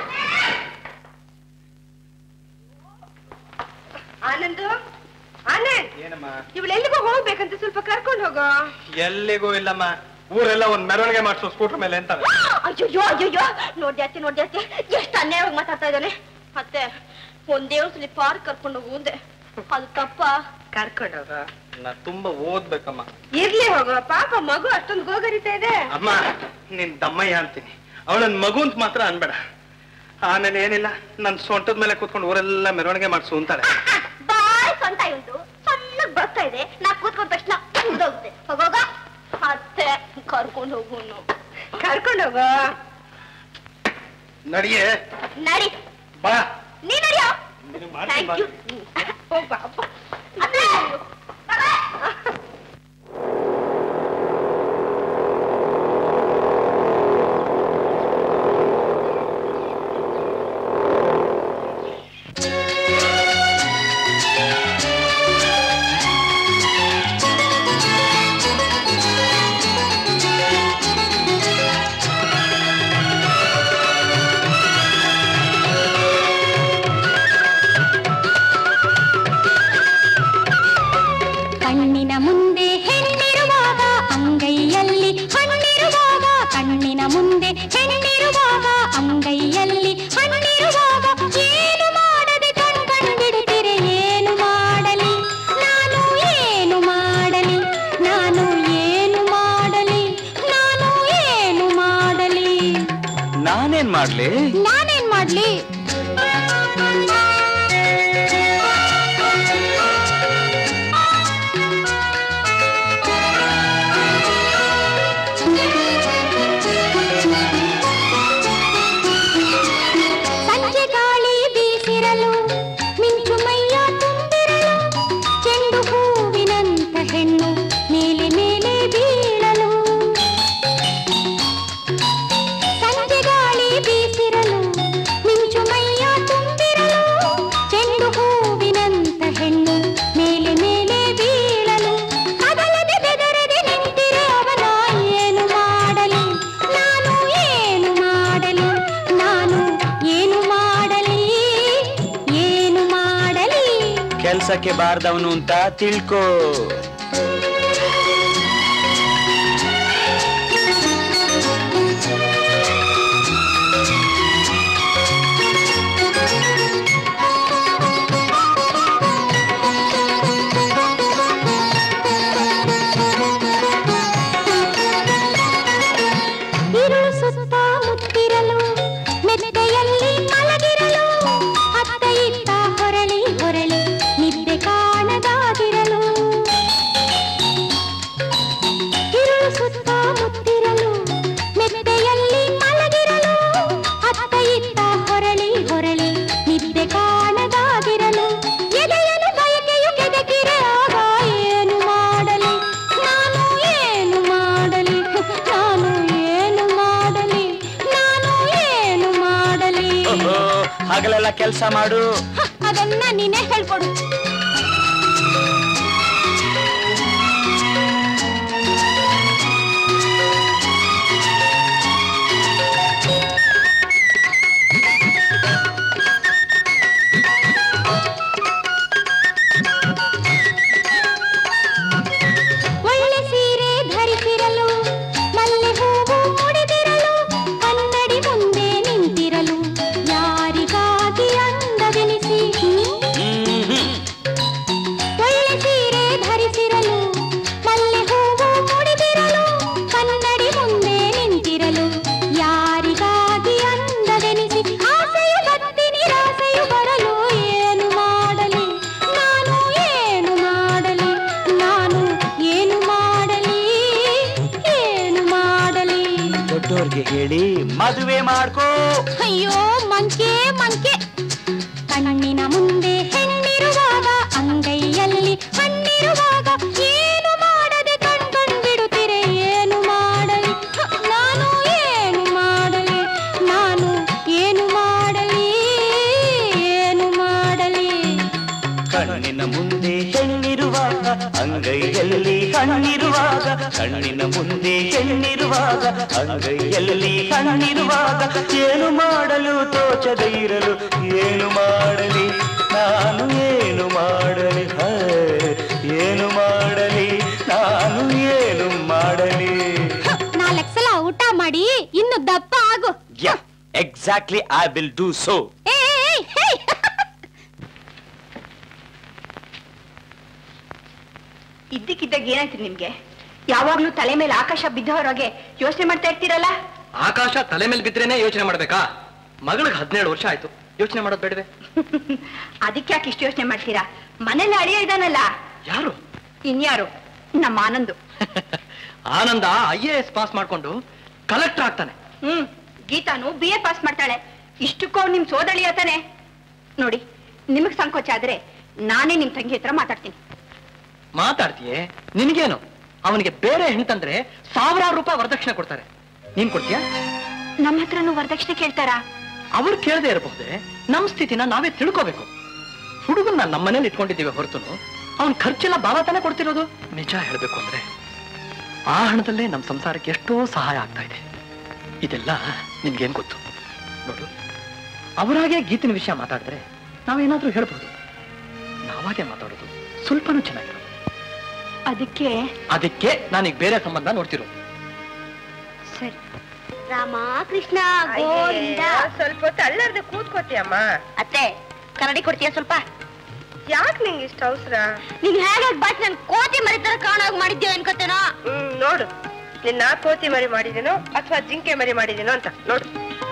ಆನಂದ್ ಆನಂದ್ ಏನಮ್ಮ ಇವಳು ಎಲ್ಲಿಗೋ ಹೋಗ್ಬೇಕಂತ ಸ್ವಲ್ಪ ಕರ್ಕೊಂಡು ಹೋಗೋ ಎಲ್ಲಿಗೂ ಇಲ್ಲಮ್ಮ ಊರೆಲ್ಲ ಒಂದ್ ಮೆರವಣಿಗೆ ಮಾಡ್ಸೋ ಸ್ಕೂಟರ್ ಮೇಲೆ ಅಂತ ಅಯ್ಯೋ ಅಯ್ಯೋ ನೋಡ್ದೆ ಅತ್ತೆ ನೋಡ್ದೆ ಅತ್ತೆ ಎಷ್ಟು ಅನ್ಯಾಯವಾಗಿ ಮಾತಾಡ್ತಾ ಇದ್ದಾನೆ ಅತ್ತೆ ಒಂದೇ ಒಂದ್ಸಲಿ ಪಾರ್ಕ್ ಕರ್ಕೊಂಡು ಹೋಗು ಅಂದೆ ಅದು ತಪ್ಪ ಕರ್ಕೊಂಡು ಹೋಗೋ ನಾ ತುಂಬಾ ಓದ್ಬೇಕಮ್ಮ ಇರ್ಲಿ ಹೋಗೋ ಪಾಪ ಮಗು ಅಷ್ಟೊಂದು ಗೋಗರಿತಾ ಇದೆ ಅಮ್ಮ ನಿನ್ ದಮ್ಮಯ್ಯ ಅಂತೀನಿ ಅವಳನ್ ಮಗು ಅಂತ ಮಾತ್ರ ಅನ್ಬೇಡ ಆಮೇಲೆ ಏನಿಲ್ಲ ನನ್ ಸೊಂಟದ ಮೇಲೆ ಕೂತ್ಕೊಂಡು ಊರೆಲ್ಲ ಮೆರವಣಿಗೆ ಮಾಡ್ಸು ಅಂತಾಳೆ ಬಾಯ್ ಸ್ವಂತ ಇವಂದು ಸಣ್ಣಗ್ ಬರ್ತಾ ಇದೆ ನಾ ಕೂತ್ಕೊಂಡ ತಕ್ಷಣ ಮುಗ್ದೋಗುತ್ತೆ ಹೋಗೋಗ ಅತ್ತೆ ಕರ್ಕೊಂಡು ಹೋಗುನು ಕರ್ಕೊಂಡು ಹೋಗೋ ನಡಿಯೇ ನಡಿ ಬಾ ನೀ ನಡಿಯೋ ನೀನು ಮಾಡ್ತೀನಿ ಥ್ಯಾಂಕ್ ಯು ಹೋಗ್ ಬಾ ಅಪ್ಪ. ಅತ್ತೆ ಕಣ್ಣಿನ ಮುಂದೆ ಹೆಣ್ಣಿರುವಾಗ ಅಂಗೈಯಲ್ಲಿ ಹಣ್ಣಿರುವಾಗ ಕಣ್ಣಿನ ಮುಂದೆ ಹೆಣ್ಣಿರುವಾಗ ಅಂಗೈಯಲ್ಲಿ ಹಣ್ಣಿರುವಾಗ ಏನು ಮಾಡದೆ ಕಣ್ ಕಂಡಿಡುತ್ತಿರೆ ಏನು ಮಾಡಲಿ ನಾನು ಏನು ಮಾಡಲಿ ನಾನು ಏನು ಮಾಡಲಿ ನಾನು ಏನು ಮಾಡಲಿ ನಾನೇನ್ ಮಾಡ್ಲಿ ನಾನೇನ್ ಮಾಡ್ಲಿ ಸಂಜೆ ಗಾಳಿ ಬೀಸಿರಲು ಮಿಂಚು ಮೈಯ ತುಂಬಿರಲು ಚೆಂಡು ಹೂವಿನಂತ ಹೆಣ್ಣು ಮೇಲೆ ಮೇಲೆ ಬೀಳಲು ಸಂಜೆ ಗಾಳಿ ಬೀಸಿರಲು ಮಿಂಚು ಮೈಯ ತುಂಬಿರಲು ಚೆಂಡು ಹೂವಿನಂತ ಹೆಣ್ಣು ಮೇಲೆ ಮೇಲೆ ಬೀಳಲು ಕದಲದೆ ಬೆದರದೆ ನಿಂತಿರೆ ಅವನ ಏನು ಮಾಡಲಿ ನಾನು ಏನು ಮಾಡಲಿ ನಾನು ಏನು ಮಾಡಲಿ ಏನು ಮಾಡಲಿ ಕೆಲ್ಸಕ್ಕೆ ಬಾರ್ದವನು ಅಂತ ತಿಳ್ಕೋ ಇರುಳು ಸುತ್ತ ಮುತ್ತಿರಲು ಮೆತ್ತೆಯಲ್ಲಿ ಮಲಗಿರಲು ಅತ್ತ ಇತ್ತ ಹೊರಳಿ ಹೊರಳಿ ನಿದ್ದೆ ಕಾಣದಾಗಿರಲು ಇರುಳು ಸುತ್ತ ಮುತ್ತಿರಲು ಮೆತ್ತೆಯಲ್ಲಿ ಮಲಗಿರಲು ಅತ್ತ ಇತ್ತ ಹೊರಳಿ ಹೊರಳಿ ನಿದ್ದೆ ಕಾಣದಾಗಿರಲು ಎದೆಯಲು ಬಯಕೆಯು ಕೆದಕಿರೆ ಆಗ ಏನು ಮಾಡಲಿ ನಾನು ಏನು ಮಾಡಲಿ ನಾನು ಏನು ಮಾಡಲಿ ನಾನು ಏನು ಮಾಡಲಿ ಓಹೋ ಹಗಲೆಲ್ಲ ಕೆಲ್ಸ ಮಾಡು ಹ, ಅದನ್ನ ನೀನೇ ಹೇಳ್ಕೊಡು ಹೇಳಿ ಮದುವೆ ಮಾಡ್ಕೋ ಅಯ್ಯೋ ಮಂಕೆ ಮಂಕೆ ಕಣ್ಣಿನ ಮುಂದೆ ಹೆಣ್ಣಿರುವಾಗ ಅಂಗೈಯಲ್ಲಿ ಹಣ್ಣಿರುವಾಗ ಏನು ಮಾಡದೆ ಕಣ್ಕೊಂಡ್ಬಿಡುತ್ತೀರೆ ಏನು ಮಾಡಲಿ ಹ, ನಾನು ಏನು ಮಾಡಲಿ ನಾನು ಏನು ಮಾಡಲಿ ಏನು ಮಾಡಲಿ ಕಣ್ಣಿನ ಮುಂದೆ ಹೆಣ್ಣಿರುವಾಗ ಅಂಗೈಯಲ್ಲಿ ಹಣ್ಣಿರುವಾಗ ಕಣ್ಣಿನ ಮುಂದೆ ಹೆಣ್ಣಿರುವಾಗ ಅಂಗೈಯಲ್ಲಿ ಹಣ್ಣಿರುವಾಗ ಏನು ಮಾಡಲು ತೋಚದೆ ಇರಲು ಏನು ಮಾಡಲಿ ನಾನು ಏನು ಮಾಡಲಿ ಹೇ, ಏನು ಮಾಡಲಿ ನಾನು ಏನು ಮಾಡಲಿ ನಾಲ್ಕು ಸಲ ಊಟ ಮಾಡಿ ಇನ್ನು ದಪ್ಪ ಆಗು yeah exactly I will do so ಏ, ಏ, ಏ, ಹೇ. ಇದ್ದಕ್ಕಿದ್ದಾಗ ಏನಾಯ್ತು ನಿಮ್ಗೆ ಯಾವಾಗ್ಲೂ ತಲೆ ಮೇಲೆ ಆಕಾಶ ಬಿದ್ದವರಾಗೆ ಯೋಚನೆ ಮಾಡ್ತಾ ಇರ್ತೀರಲ್ಲ ಆಕಾಶ ತಲೆ ಮೇಲೆ ಬಿದ್ರೇನೆ ಯೋಚನೆ ಮಾಡ್ಬೇಕಾ ಮಗಳಿಗೆ ಹದಿನೇಳು ವರ್ಷ ಆಯ್ತು ಯೋಚನೆ ಮಾಡೋದ್ ಬೇಡವೆ ಅದಕ್ಕೆ ಯಾಕೆ ಇಷ್ಟು ಯೋಚನೆ ಮಾಡ್ತೀರಾ ಮನೇಲಿ ಅಳಿಯ ಇದಾನಲ್ಲ ಯಾರು ಇನ್ಯಾರು ನಮ್ಮ Anandu Ananda I A S pass ಮಾಡ್ಕೊಂಡು ಕಲೆಕ್ಟರ್ ಆಗ್ತಾನೆ ಹ್ಮ್ ಗೀತಾನು ಬಿ ಎ ಪಾಸ್ ಮಾಡ್ತಾಳೆ ಇಷ್ಟಕ್ಕೂ ಅವ್ನು ನಿಮ್ ಸೋದಳಿ ಆತಾನೆ ನೋಡಿ ನಿಮಗ್ ಸಂಕೋಚ ಆದ್ರೆ ನಾನೇ ನಿಮ್ ತಂಗಿ ಹತ್ರ ಮಾತಾಡ್ತೀನಿ ಮಾತಾಡ್ತೀಯೇ ನಿನ್ಗೇನು ಅವನಿಗೆ ಬೇರೆ ಹೆಣ್ಣು ತಂದ್ರೆ ಸಾವಿರಾರು ರೂಪಾಯಿ ವರದಕ್ಷಿಣೆ ಕೊಡ್ತಾರೆ ನೀನ್ ಕೊಡ್ತೀಯಾ ನಮ್ಮ ಹತ್ರನು ವರದಕ್ಷಿಣೆ ಕೇಳ್ತಾರಾ ಅವ್ರು ಕೇಳದೆ ಇರಬಹುದೇ ನಮ್ ಸ್ಥಿತಿನ ನಾವೇ ತಿಳ್ಕೋಬೇಕು ಹುಡುಗನ್ನ ನಮ್ಮನೇಲಿ ಇಟ್ಕೊಂಡಿದ್ದೀವಿ ಹೊರತು ಅವನ್ ಖರ್ಚೆಲ್ಲ ಬಾಬಾ ತಾನೇ ಕೊಡ್ತಿರೋದು ನಿಜ ಹೇಳ್ಬೇಕು ಅಂದ್ರೆ ಆ ಹಣದಲ್ಲೇ ನಮ್ ಸಂಸಾರಕ್ಕೆ ಎಷ್ಟೋ ಸಹಾಯ ಆಗ್ತಾ ಇದೆ ಇದೆಲ್ಲ ನಿಮ್ಗೇನ್ ಗೊತ್ತು ನೋಡು ಅವರಾಗೆ ಗೀತಿನ ವಿಷಯ ಮಾತಾಡಿದ್ರೆ ನಾವೇನಾದ್ರೂ ಹೇಳ್ಬೋದು ನಾವಾಗೆ ಮಾತಾಡೋದು ಸ್ವಲ್ಪನೂ ಚೆನ್ನಾಗಿರೋದು ಅದಕ್ಕೆ ಅದಕ್ಕೆ ನಾನೀಗ ಬೇರೆ ಸಂಬಂಧ ನೋಡ್ತಿರೋದು ಸರಿ ರಾಮ ಕೃಷ್ಣ ಸ್ವಲ್ಪ ಹೊತ್ತು ಅಳ್ಳಾರ್ದೆ ಕೂತ್ಕೋತಿಯಮ್ಮ ಅತ್ತೆ ಕನ್ನಡಿ ಕೊಡ್ತೀಯ ಸ್ವಲ್ಪ ಯಾಕೆ ನಿಂಗೆ ಇಷ್ಟ ಅವಸರ ನೀನ್ ಹೇಗಾಗಿ ಬಾಟ್ ನನ್ ಕೋತಿ ಮರಿತರ ಕಾಣೋಗ್ ಮಾಡಿದ್ಯೋ ಅನ್ಕೋತೇನೋ ಹ್ಮ್ ನೋಡು ನಿನ್ನ ಕೋತಿ ಮರಿ ಮಾಡಿದೇನೋ ಅಥವಾ ಜಿಂಕೆ ಮರಿ ಮಾಡಿದೇನೋ ಅಂತ ನೋಡು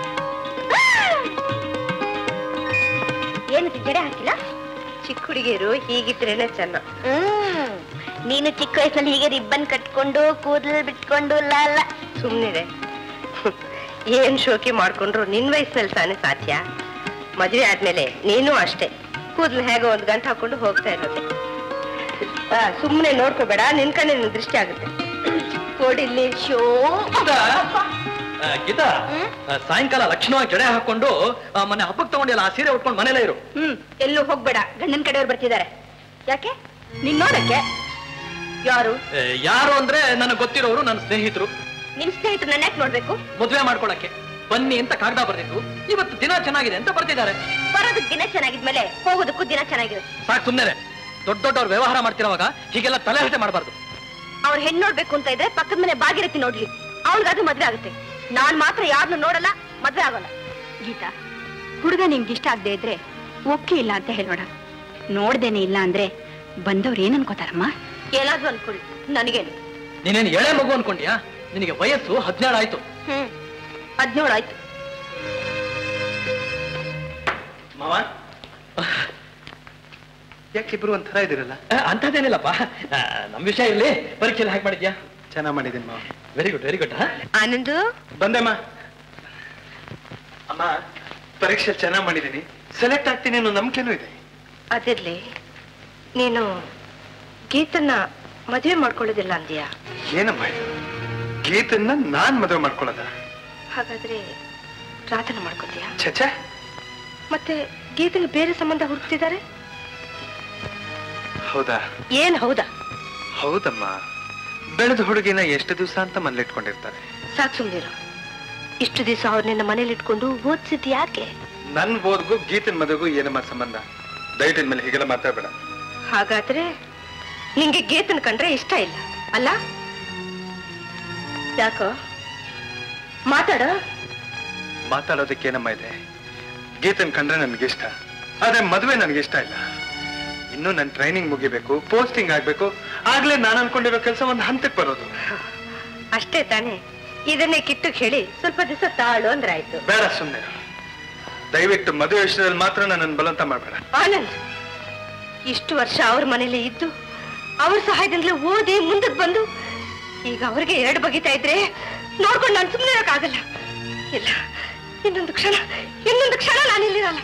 ಏನು ಜಡೆ ಹಾಕಿಲ್ಲ ಚಿಕ್ಕ ಹುಡುಗಿಯರು ಹೀಗಿದ್ರೇನೆ ಚೆನ್ನ ಹ್ಮ್ ನೀನು ಚಿಕ್ಕ ವಯಸ್ಸಲ್ಲಿ ಹೀಗೆ ರಿಬ್ಬನ್ ಕಟ್ಕೊಂಡು ಕೂದಲು ಬಿಟ್ಕೊಂಡು ಲಾಲ ಸುಮ್ನಿದೆ ಏನ್ ಶೋಕಿ ಮಾಡ್ಕೊಂಡ್ರು ನಿನ್ ವಯಸ್ಸಲ್ಲಿ ತಾನೇ ಸಾಧ್ಯ ಮದ್ವೆ ಆದ್ಮೇಲೆ ನೀನು ಅಷ್ಟೇ ಕೂದ್ಲು ಹೇಗೋ ಒಂದ್ ಗಂಟೆ ಹಾಕೊಂಡು ಹೋಗ್ತಾ ಇರೋದೆ ಆ, ಸುಮ್ನೆ ನೋಡ್ಕೋಬೇಡ ನಿನ್ ಕಣ್ಣೆ ನಿನ್ ದೃಷ್ಟಿ ಆಗುತ್ತೆ ಕೊಡಿಲ್ಲಿ ಶೋ ಆ, ಗೀತಾ ಆ, ಸಾಯಂಕಾಲ ಲಕ್ಷಣವಾಗಿ ಜಡೆ ಹಾಕೊಂಡು ಆ, ಮೊನ್ನೆ ಹಬ್ಬಕ್ಕೆ ತಗೊಂಡಿಲ್ಲ ಆ ಸೀರೆ ಉಟ್ಕೊಂಡು ಮನೇಲೇ ಇರು ಹ್ಮ್ ಎಲ್ಲೂ ಹೋಗ್ಬೇಡ ಗಂಡನ್ ಕಡೆಯವ್ರು ಬರ್ತಿದ್ದಾರೆ ಯಾಕೆ ನಿನ್ ನೋಡಕ್ಕೆ ಯಾರು ಏ, ಯಾರು ಅಂದ್ರೆ ನನಗೆ ಗೊತ್ತಿರೋರು ನನ್ನ ಸ್ನೇಹಿತರು ನಿನ್ ಸ್ನೇಹಿತರು ನನ್ನ ಯಾಕೆ ನೋಡ್ಬೇಕು ಮದುವೆ ಮಾಡ್ಕೊಳಕ್ಕೆ ಬನ್ನಿ ಅಂತ ಕಾಗದ ಬರ್ದಿತ್ತು ಇವತ್ತು ದಿನ ಚೆನ್ನಾಗಿದೆ ಅಂತ ಬರ್ತಿದ್ದಾರೆ ಬರೋದಕ್ ದಿನ ಚೆನ್ನಾಗಿದ್ಮೇಲೆ ಹೋಗೋದಕ್ಕೂ ದಿನ ಚೆನ್ನಾಗಿರುತ್ತೆ ಸಾಕು ಸುಮ್ಮನೆ ದೊಡ್ಡ ದೊಡ್ಡವ್ರು ವ್ಯವಹಾರ ಮಾಡ್ತಿರೋವಾಗ ಹೀಗೆಲ್ಲ ತಲೆ ಹರಟೆ ಮಾಡಬಾರ್ದು ಅವ್ರ ಹೆಣ್ ನೋಡ್ಬೇಕು ಅಂತ ಇದ್ರೆ ಪಕ್ಕದ ಮನೆ ಭಾಗಿರತಿ ನೋಡ್ಲಿ ಅವಳಿಗಾದ್ರೂ ಮದ್ವೆ ಆಗುತ್ತೆ ನಾನ್ ಮಾತ್ರ ಯಾರನ್ನು ನೋಡಲ್ಲ ಮದ್ವೆ ಆಗೋಲ್ಲ ಗೀತಾ ಹುಡುಗ ನಿಮ್ಗೆ ಇಷ್ಟ ಆಗದೆ ಇದ್ರೆ ಒಕ್ಕೆ ಇಲ್ಲ ಅಂತ ಹೇಳೋಣ ನೋಡ್ದೇನೆ ಇಲ್ಲ ಅಂದ್ರೆ ಬಂದವ್ರು ಏನ್ ಅನ್ಕೋತಾರಮ್ಮ ಏನಾದ್ರೂ ಅನ್ಕೊಳ್ಳಿ ನನಗೇನು ನೀನೇನು ಎಳೆ ಮಗು ಅನ್ಕೊಂಡ್ಯಾ ನಿನಗೆ ವಯಸ್ಸು ಹದಿನೇಳು ಆಯ್ತು ಹ್ಮ್ ಹದ್ನೇಳು ಆಯ್ತು ಮಾವ ಯಾಕಿಬ್ರು ಒಂಥರ ಇದಿರಲ್ಲ ಆ, ಅಂಥದ್ದೇನಿಲ್ಲಪ್ಪ ಆ, ನಮ್ ವಿಷಯ ಇಲ್ಲಿ ಪರೀಕ್ಷೆ ಹಾಕಿ ಮಾಡಿದ್ಯಾ ಚೆನ್ನಾಗ್ ಮಾಡಿದ್ದೀನಿ ಮಾವ very good very good Anandu ಬಂದೆಮ್ಮ ಅಮ್ಮ ಪರೀಕ್ಷೆ ಚೆನ್ನಾಗ್ ಮಾಡಿದ್ದೀನಿ ಸೆಲೆಕ್ಟ್ ಆಗ್ತೀನಿ ಅನ್ನೋ ನಂಬಿಕೆನೂ ಇದೆ ಅದಿರ್ಲಿ ನೀನು ಗೀತನ್ನ ಮದುವೆ ಮಾಡ್ಕೊಳ್ಳೋದಿಲ್ಲ ಅಂದ್ಯಾ ಏನಮ್ಮ ಇದು ಗೀತನ್ನ ನಾನ್ ಮದುವೆ ಮಾಡ್ಕೊಳ್ಳೋದ ಹಾಗಾದ್ರೆ ಪ್ರಾರ್ಥನೆ ಮಾಡ್ಕೋತೀಯಾ ಛೆ ಮತ್ತೆ ಗೀತನ ಬೇರೆ ಸಂಬಂಧ ಹುಡುಕ್ತಿದ್ದಾರೆ ಹೌದಾ ಏನ್ ಹೌದಾ ಹೌದಮ್ಮ ಬೆಳೆದ ಹುಡುಗಿನ ಎಷ್ಟು ದಿವಸ ಅಂತ ಮನೇಲಿಟ್ಕೊಂಡಿರ್ತಾರೆ ಸಾಕ್ ಸುಮ್ನಿರು ಇಷ್ಟು ದಿವಸ ಅವ್ರನ್ನ ಮನೇಲಿ ಇಟ್ಕೊಂಡು ಓದ್ಸಿದ್ ಯಾಕೆ ನನ್ ಓದ್ಗೂ ಗೀತನ್ ಮದುವೆಗೂ ಏನಮ್ಮ ಸಂಬಂಧ ದಯವಿಟ್ಟು ಮೇಲೆ ಹೀಗೆಲ್ಲ ಮಾತಾಡ್ಬೇಡ ಹಾಗಾದ್ರೆ ನಿಂಗೆ ಗೀತನ್ ಕಂಡ್ರೆ ಇಷ್ಟ ಇಲ್ಲ ಅಲ್ಲ ಯಾಕೋ ಮಾತಾಡ ಮಾತಾಡೋದಕ್ಕೆ ಏನಮ್ಮ ಇದೆ ಗೀತನ್ ಕಂಡ್ರೆ ನನ್ಗೆ ಇಷ್ಟ ಆದ್ರೆ ಮದುವೆ ನನ್ಗೆ ಇಷ್ಟ ಇಲ್ಲ ಇನ್ನು ನನ್ ಟ್ರೈನಿಂಗ್ ಮುಗಿಬೇಕು ಪೋಸ್ಟಿಂಗ್ ಆಗ್ಬೇಕು ಆಗ್ಲೇ ನಾನು ಅನ್ಕೊಂಡಿರೋ ಕೆಲಸ ಒಂದು ಹಂತಕ್ಕೆ ಬರೋದು ಅಷ್ಟೇ ತಾನೇ ಇದನ್ನೇ ಕಿಟ್ಟಕ್ ಹೇಳಿ ಸ್ವಲ್ಪ ದಿವಸ ತಾಳು ಅಂದ್ರೆ ಆಯ್ತು ಬೇಡ ಸುಮ್ಮನೆ ದಯವಿಟ್ಟು ಮದುವೆ ವಿಷಯದಲ್ಲಿ ಮಾತ್ರ ನನ್ನನ್ನು ಬಲವಂತ ಮಾಡಬೇಡ ಆನಂದ್ ಇಷ್ಟು ವರ್ಷ ಅವ್ರ ಮನೇಲಿ ಇದ್ದು ಅವ್ರ ಸಹಾಯದಿಂದಲೇ ಓದಿ ಮುಂದಕ್ಕೆ ಬಂದು ಈಗ ಅವ್ರಿಗೆ ಎರಡು ಬಗಿತಾ ಇದ್ರೆ ನೋಡ್ಕೊಂಡು ನಾನು ಸುಮ್ಮನೆ ಆಗಲ್ಲ ಇಲ್ಲ ಇನ್ನೊಂದು ಕ್ಷಣ ಇನ್ನೊಂದು ಕ್ಷಣ ನಾನು ಇಲ್ಲಿರಲ್ಲ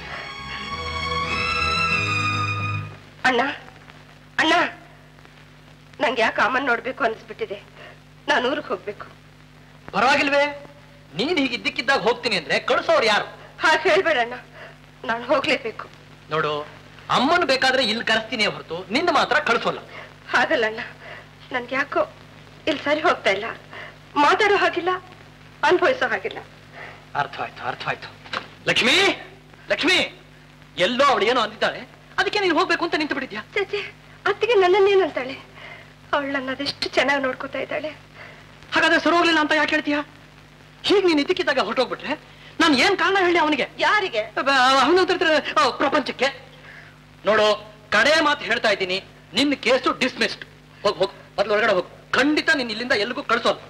ಅಣ್ಣ ಅಣ್ಣ ನಂಗೆ ಯಾಕೆ ಅಮ್ಮನ್ ನೋಡ್ಬೇಕು ಅನ್ಸ್ಬಿಟ್ಟಿದೆ ನಾನು ಊರಿಗೆ ಹೋಗ್ಬೇಕು ಪರವಾಗಿಲ್ವೇ ನೀನ್ ಹೀಗೆ ಇದ್ದಕ್ಕಿದ್ದಾಗ ಹೋಗ್ತೀನಿ ಅಂದ್ರೆ ಕಳ್ಸೋರು ಯಾರು ಹಾಗೆ ಹೇಳ್ಬೇಡಣ್ಣ ನಾನು ಹೋಗ್ಲೇಬೇಕು ನೋಡು ಅಮ್ಮನ್ ಬೇಕಾದ್ರೆ ಇಲ್ಲಿ ಕರೆಸ್ತೀನಿ ಹೊರತು ನಿನ್ನ ಮಾತ್ರ ಕಳ್ಸೋಲ್ಲ ಹಾಗಲ್ಲಣ್ಣ ನನ್ಗೆ ಯಾಕೋ ಇಲ್ಲಿ ಸರಿ ಹೋಗ್ತಾ ಇಲ್ಲ ಮಾತಾಡೋ ಹಾಗಿಲ್ಲ ಅನುಭವಿಸೋ ಹಾಗಿಲ್ಲ ಅರ್ಥವಾಯ್ತು ಅರ್ಥವಾಯ್ತು ಲಕ್ಷ್ಮಿ ಲಕ್ಷ್ಮಿ ಎಲ್ಲೋ ಅವಳು ಏನೋ ಅಂದಿದ್ದಾಳೆ ಅದಕ್ಕೆ ನೀನು ಹೋಗ್ಬೇಕು ಅಂತ ನಿಂತು ಬಿಟ್ಟಿದ್ಯಾ ಚೇಚೆ ಅತ್ತಿಗೆ ನನ್ನನ್ನೇನಂತಾಳೆ ಅವಳು ನನ್ನ ಅದೆಷ್ಟು ಚೆನ್ನಾಗಿ ನೋಡ್ಕೋತಾ ಇದ್ದಾಳೆ ಹಾಗಾದ್ರೆ ಸರಿ ಹೋಗ್ಲಿಲ್ಲ ಅಂತ ಯಾಕೆ ಹೇಳ್ತೀಯಾ ಹೀಗೆ ನೀನು ಇದ್ದಕ್ಕಿದ್ದಾಗ ಹೊರಟೋಗ್ಬಿಟ್ರೆ ನಾನು ಏನ್ ಕಾರಣ ಹೇಳಿ ಅವನಿಗೆ ಯಾರಿಗೆ ಅವನ ಪ್ರಪಂಚಕ್ಕೆ ನೋಡು ಕಡೆ ಮಾತು ಹೇಳ್ತಾ ಇದ್ದೀನಿ ನಿನ್ನ ಕೇಸು ಡಿಸ್ಮಿಸ್ಡ್ ಹೋಗ್ ಹೋಗ್ ಮೊದ್ಲು ಹೊರಗಡೆ ಹೋಗು ಖಂಡಿತ ನೀನ್ ಇಲ್ಲಿಂದ ಎಲ್ಗೂ ಕಳ್ಸೋಲ್ಲ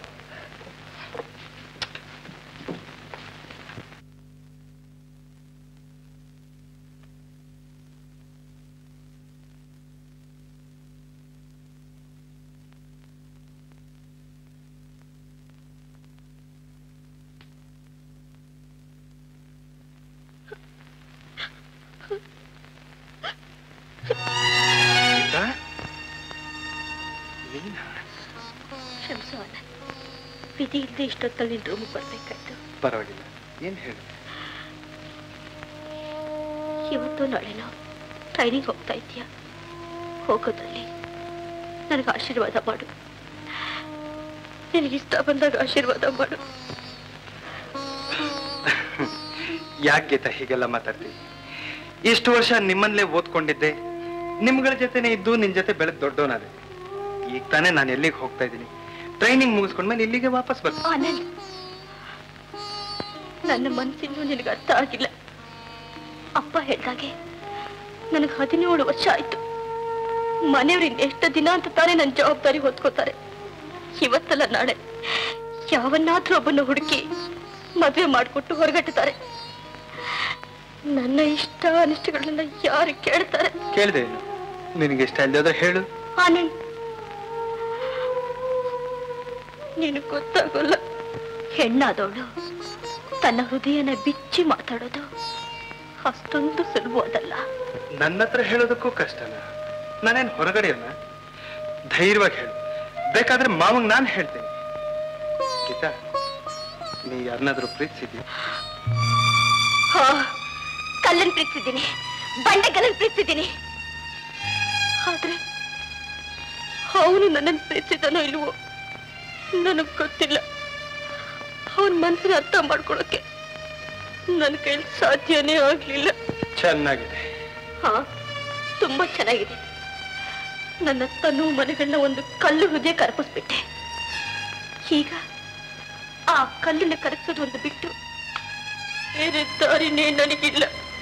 ಕ್ಷಮಿಸು ಆನಂದ್ ವಿಧಿ ಇಲ್ಲದೆ ಇಷ್ಟೊತ್ತಲ್ಲಿ ನಿನ್ ರೂಮಿಗೆ ಬರ್ಬೇಕಾಯ್ತು ಪರವಾಗಿಲ್ಲ ಏನ್ ಹೇಳು ಇವತ್ತು ನಾಳೆನೋ ಟ್ರೈನಿಂಗ್ ಹೋಗ್ತಾ ಇದೀಯ ಹೋಗೋದ್ರಲ್ಲಿ ನನಗೆ ಆಶೀರ್ವಾದ ಮಾಡು ನಿನಗೆ ಇಷ್ಟ ಬಂದಾಗ ಆಶೀರ್ವಾದ ಮಾಡು ಯಾಕೆ ಗೀತಾ ಹೀಗೆಲ್ಲ ಮಾತಾಡ್ತೀವಿ ಇಷ್ಟು ವರ್ಷ ನಿಮ್ಮನ್ಲೇ ಓದ್ಕೊಂಡಿದ್ದೆ ನಿಮ್ಗಳ ಜೊತೆನೆ ಇದ್ದು ನಿನ್ ಜೊತೆ ಬೆಳೆದ್ ದೊಡ್ಡವನಾದೆ ಈಗ ತಾನೇ ನಾನು ಎಲ್ಲಿಗೆ ಹೋಗ್ತಾ ಇದ್ದೀನಿ ಟ್ರೈನಿಂಗ್ ಮುಗಿಸ್ಕೊಂಡ್ಮೇಲೆ ಇಲ್ಲಿಗೆ ವಾಪಸ್ ಬರ್ತೀನಿ ಆನಂದ್ ನನ್ನ ಮನಸ್ಸಿನ್ನೂ ನಿನಗೆ ಅರ್ಥ ಆಗಿಲ್ಲ ಅಪ್ಪ ಹೇಳ್ದಾಗೆ ನನಗೆ ಹದಿನೇಳು ವರ್ಷ ಆಯ್ತು ಮನೆಯವ್ರಿಂದ ಎಷ್ಟು ದಿನ ಅಂತ ತಾನೇ ನನ್ನ ಜವಾಬ್ದಾರಿ ಹೊತ್ಕೋತಾರೆ ಇವತ್ತಲ್ಲ ನಾಳೆ ಯಾವನ್ನಾದ್ರೂ ಒಬ್ಬನ ಹುಡುಕಿ ಮದುವೆ ಮಾಡಿಕೊಟ್ಟು ಹೊರಗಟ್ಟುತ್ತಾರೆ ನನ್ನ ಇಷ್ಟ ಅನಿಷ್ಟಗಳನ್ನ ಯಾರು ಕೇಳ್ತಾರೆ ಕೇಳಿದೆ ಏನು ನಿನಗೆ ಇಷ್ಟ ಇಲ್ಲದೆ ಹೋದ್ರೆ ಹೇಳು ಆನಂದ್ ನೀನು ಗೊತ್ತಾಗೋಲ್ಲ ಹೆಣ್ಣಾದವಳು ತನ್ನ ಹೃದಯನ ಬಿಚ್ಚಿ ಮಾತಾಡೋದು ಅಷ್ಟೊಂದು ಸುಲಭವಾದಲ್ಲ ನನ್ನ ಹತ್ರ ಹೇಳೋದಕ್ಕೂ ಕಷ್ಟನ ನಾನೇನ್ ಹೊರಗಡೆಯವನ ಧೈರ್ಯವಾಗಿ ಹೇಳು ಬೇಕಾದ್ರೆ ಮಾವಂಗ್ ನಾನು ಹೇಳ್ತೀನಿ ಗೀತಾ ನೀ ಯಾರನ್ನಾದ್ರೂ ಪ್ರೀತಿಸಿದ್ಯಾ ಹಾ ಕಲ್ಲನ್ ಪ್ರೀತಿಸಿದ್ದೀನಿ ಬಂಡೆ ಕಲ್ಲನ್ ಪ್ರೀತಿಸಿದ್ದೀನಿ ಆದ್ರೆ ಅವನು ನನ್ನನ್ನು ಪ್ರೀತಿಸಿದನೋ ಇಲ್ವೋ ನನಗ್ ಗೊತ್ತಿಲ್ಲ ಅವನ ಮನಸ್ಸಿನ ಅರ್ಥ ಮಾಡ್ಕೊಳಕ್ಕೆ ನನ್ನ ಕೈಲಿ ಸಾಧ್ಯನೇ ಆಗ್ಲಿಲ್ಲ ಚೆನ್ನಾಗಿದೆ ಹಾ ತುಂಬಾ ಚೆನ್ನಾಗಿದೆ ನನ್ನ ತನು ಮನೆಗಳನ್ನ ಒಂದು ಕಲ್ಲು ಹೃದಯ ಕರಪಿಸ್ಬಿಟ್ಟೆ ಈಗ ಆ ಕಲ್ಲನ್ನ ಕರಗಿಸೋದು ಒಂದು ಬಿಟ್ಟು ಬೇರೆ ದಾರಿನೇ ನನಗಿಲ್ಲ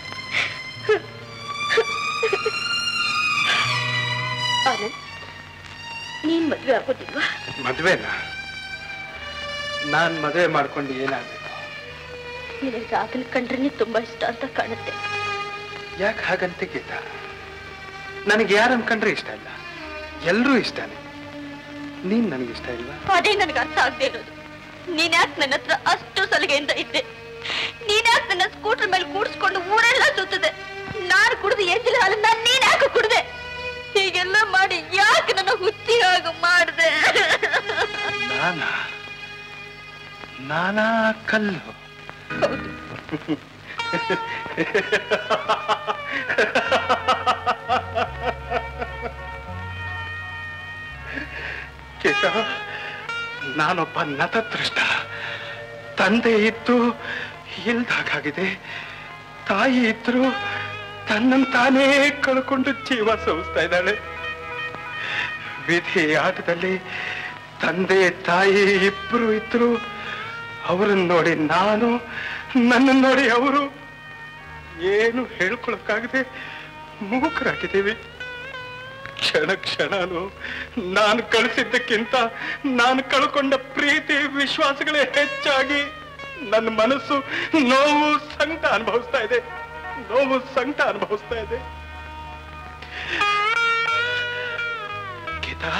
ಆನಂದ್ ನೀನ್ ಮದ್ವೆ ಆಗೋದಿಲ್ವಾ ಮದ್ವೆನಾ ನಾನ್ ಮದುವೆ ಮಾಡ್ಕೊಂಡು ಏನಾಗ್ಬೇಕು ನಿನಗೆ ಅದನ್ನ ಕಂಡ್ರೆ ತುಂಬಾ ಇಷ್ಟ ಅಂತ ಕಾಣುತ್ತೆ ಯಾಕೆ ಹಾಗಂತೆ ಗೀತಾ ನನಗೆ ಯಾರು ಅನ್ಕೊಂಡ್ರೆ ಇಷ್ಟ ಇಲ್ಲ ಎಲ್ರೂ ಇಷ್ಟನೇ ನೀನ್ ನನಗೆ ಇಷ್ಟ ಇಲ್ವಾ ಅದೇ ನನಗೆ ಅರ್ಥ ಆಗದೆ ಇರೋದು ನೀನ್ಯಾಕ್ ನನ್ನ ಹತ್ರ ಅಷ್ಟು ಸಲಿಗೆಯಿಂದ ಇದ್ದೆ ನೀನ್ಯಾಕ್ ನನ್ನ ಸ್ಕೂಟರ್ ಮೇಲೆ ಕೂಡಿಸ್ಕೊಂಡು ಊರೆಲ್ಲ ಸುತ್ತದೆ ನಾನು ಕುಡಿದು ಎಂಜಿಲ್ ಹಾಲನ್ನ ನೀನ್ಯಾಕೆ ಕುಡ್ದೆ ಹೀಗೆಲ್ಲ ಮಾಡಿ ಯಾಕೆ ನನ್ನ ಹುಚ್ಚಿ ಹಾಗೆ ಮಾಡಿದೆ ನಾನಾ ನಾನಾ ಕಲ್ಲು ಕೇಕ ನಾನೊಬ್ಬ ನತದೃಷ್ಟ ತಂದೆ ಇದ್ದು ಇಲ್ದಾಗಿದೆ ತಾಯಿ ಇದ್ರು ತನ್ನನ್ನು ತಾನೇ ಕಳ್ಕೊಂಡು ಜೀವ ಸವಿಸ್ತಾ ಇದ್ದಾಳೆ ವಿಧಿ ಆಟದಲ್ಲಿ ತಂದೆ ತಾಯಿ ಇಬ್ರು ಇದ್ರು ಅವರನ್ನ ನೋಡಿ ನಾನು ನನ್ನನ್ನು ನೋಡಿ ಅವರು ಏನು ಹೇಳ್ಕೊಳಕ್ಕಾಗದೆ ಮೂಕರಾಗಿದ್ದೀವಿ ಕ್ಷಣ ಕ್ಷಣನು ನಾನು ಕಳಿಸಿದ್ದಕ್ಕಿಂತ ನಾನು ಕಳ್ಕೊಂಡ ಪ್ರೀತಿ ವಿಶ್ವಾಸಗಳೇ ಹೆಚ್ಚಾಗಿ ನನ್ನ ಮನಸ್ಸು ನೋವು ಸಂಕಟ ಅನುಭವಿಸ್ತಾ ಇದೆ ನೋವು ಸಂಕಟ ಅನುಭವಿಸ್ತಾ ಇದೆ ಗೀತಾ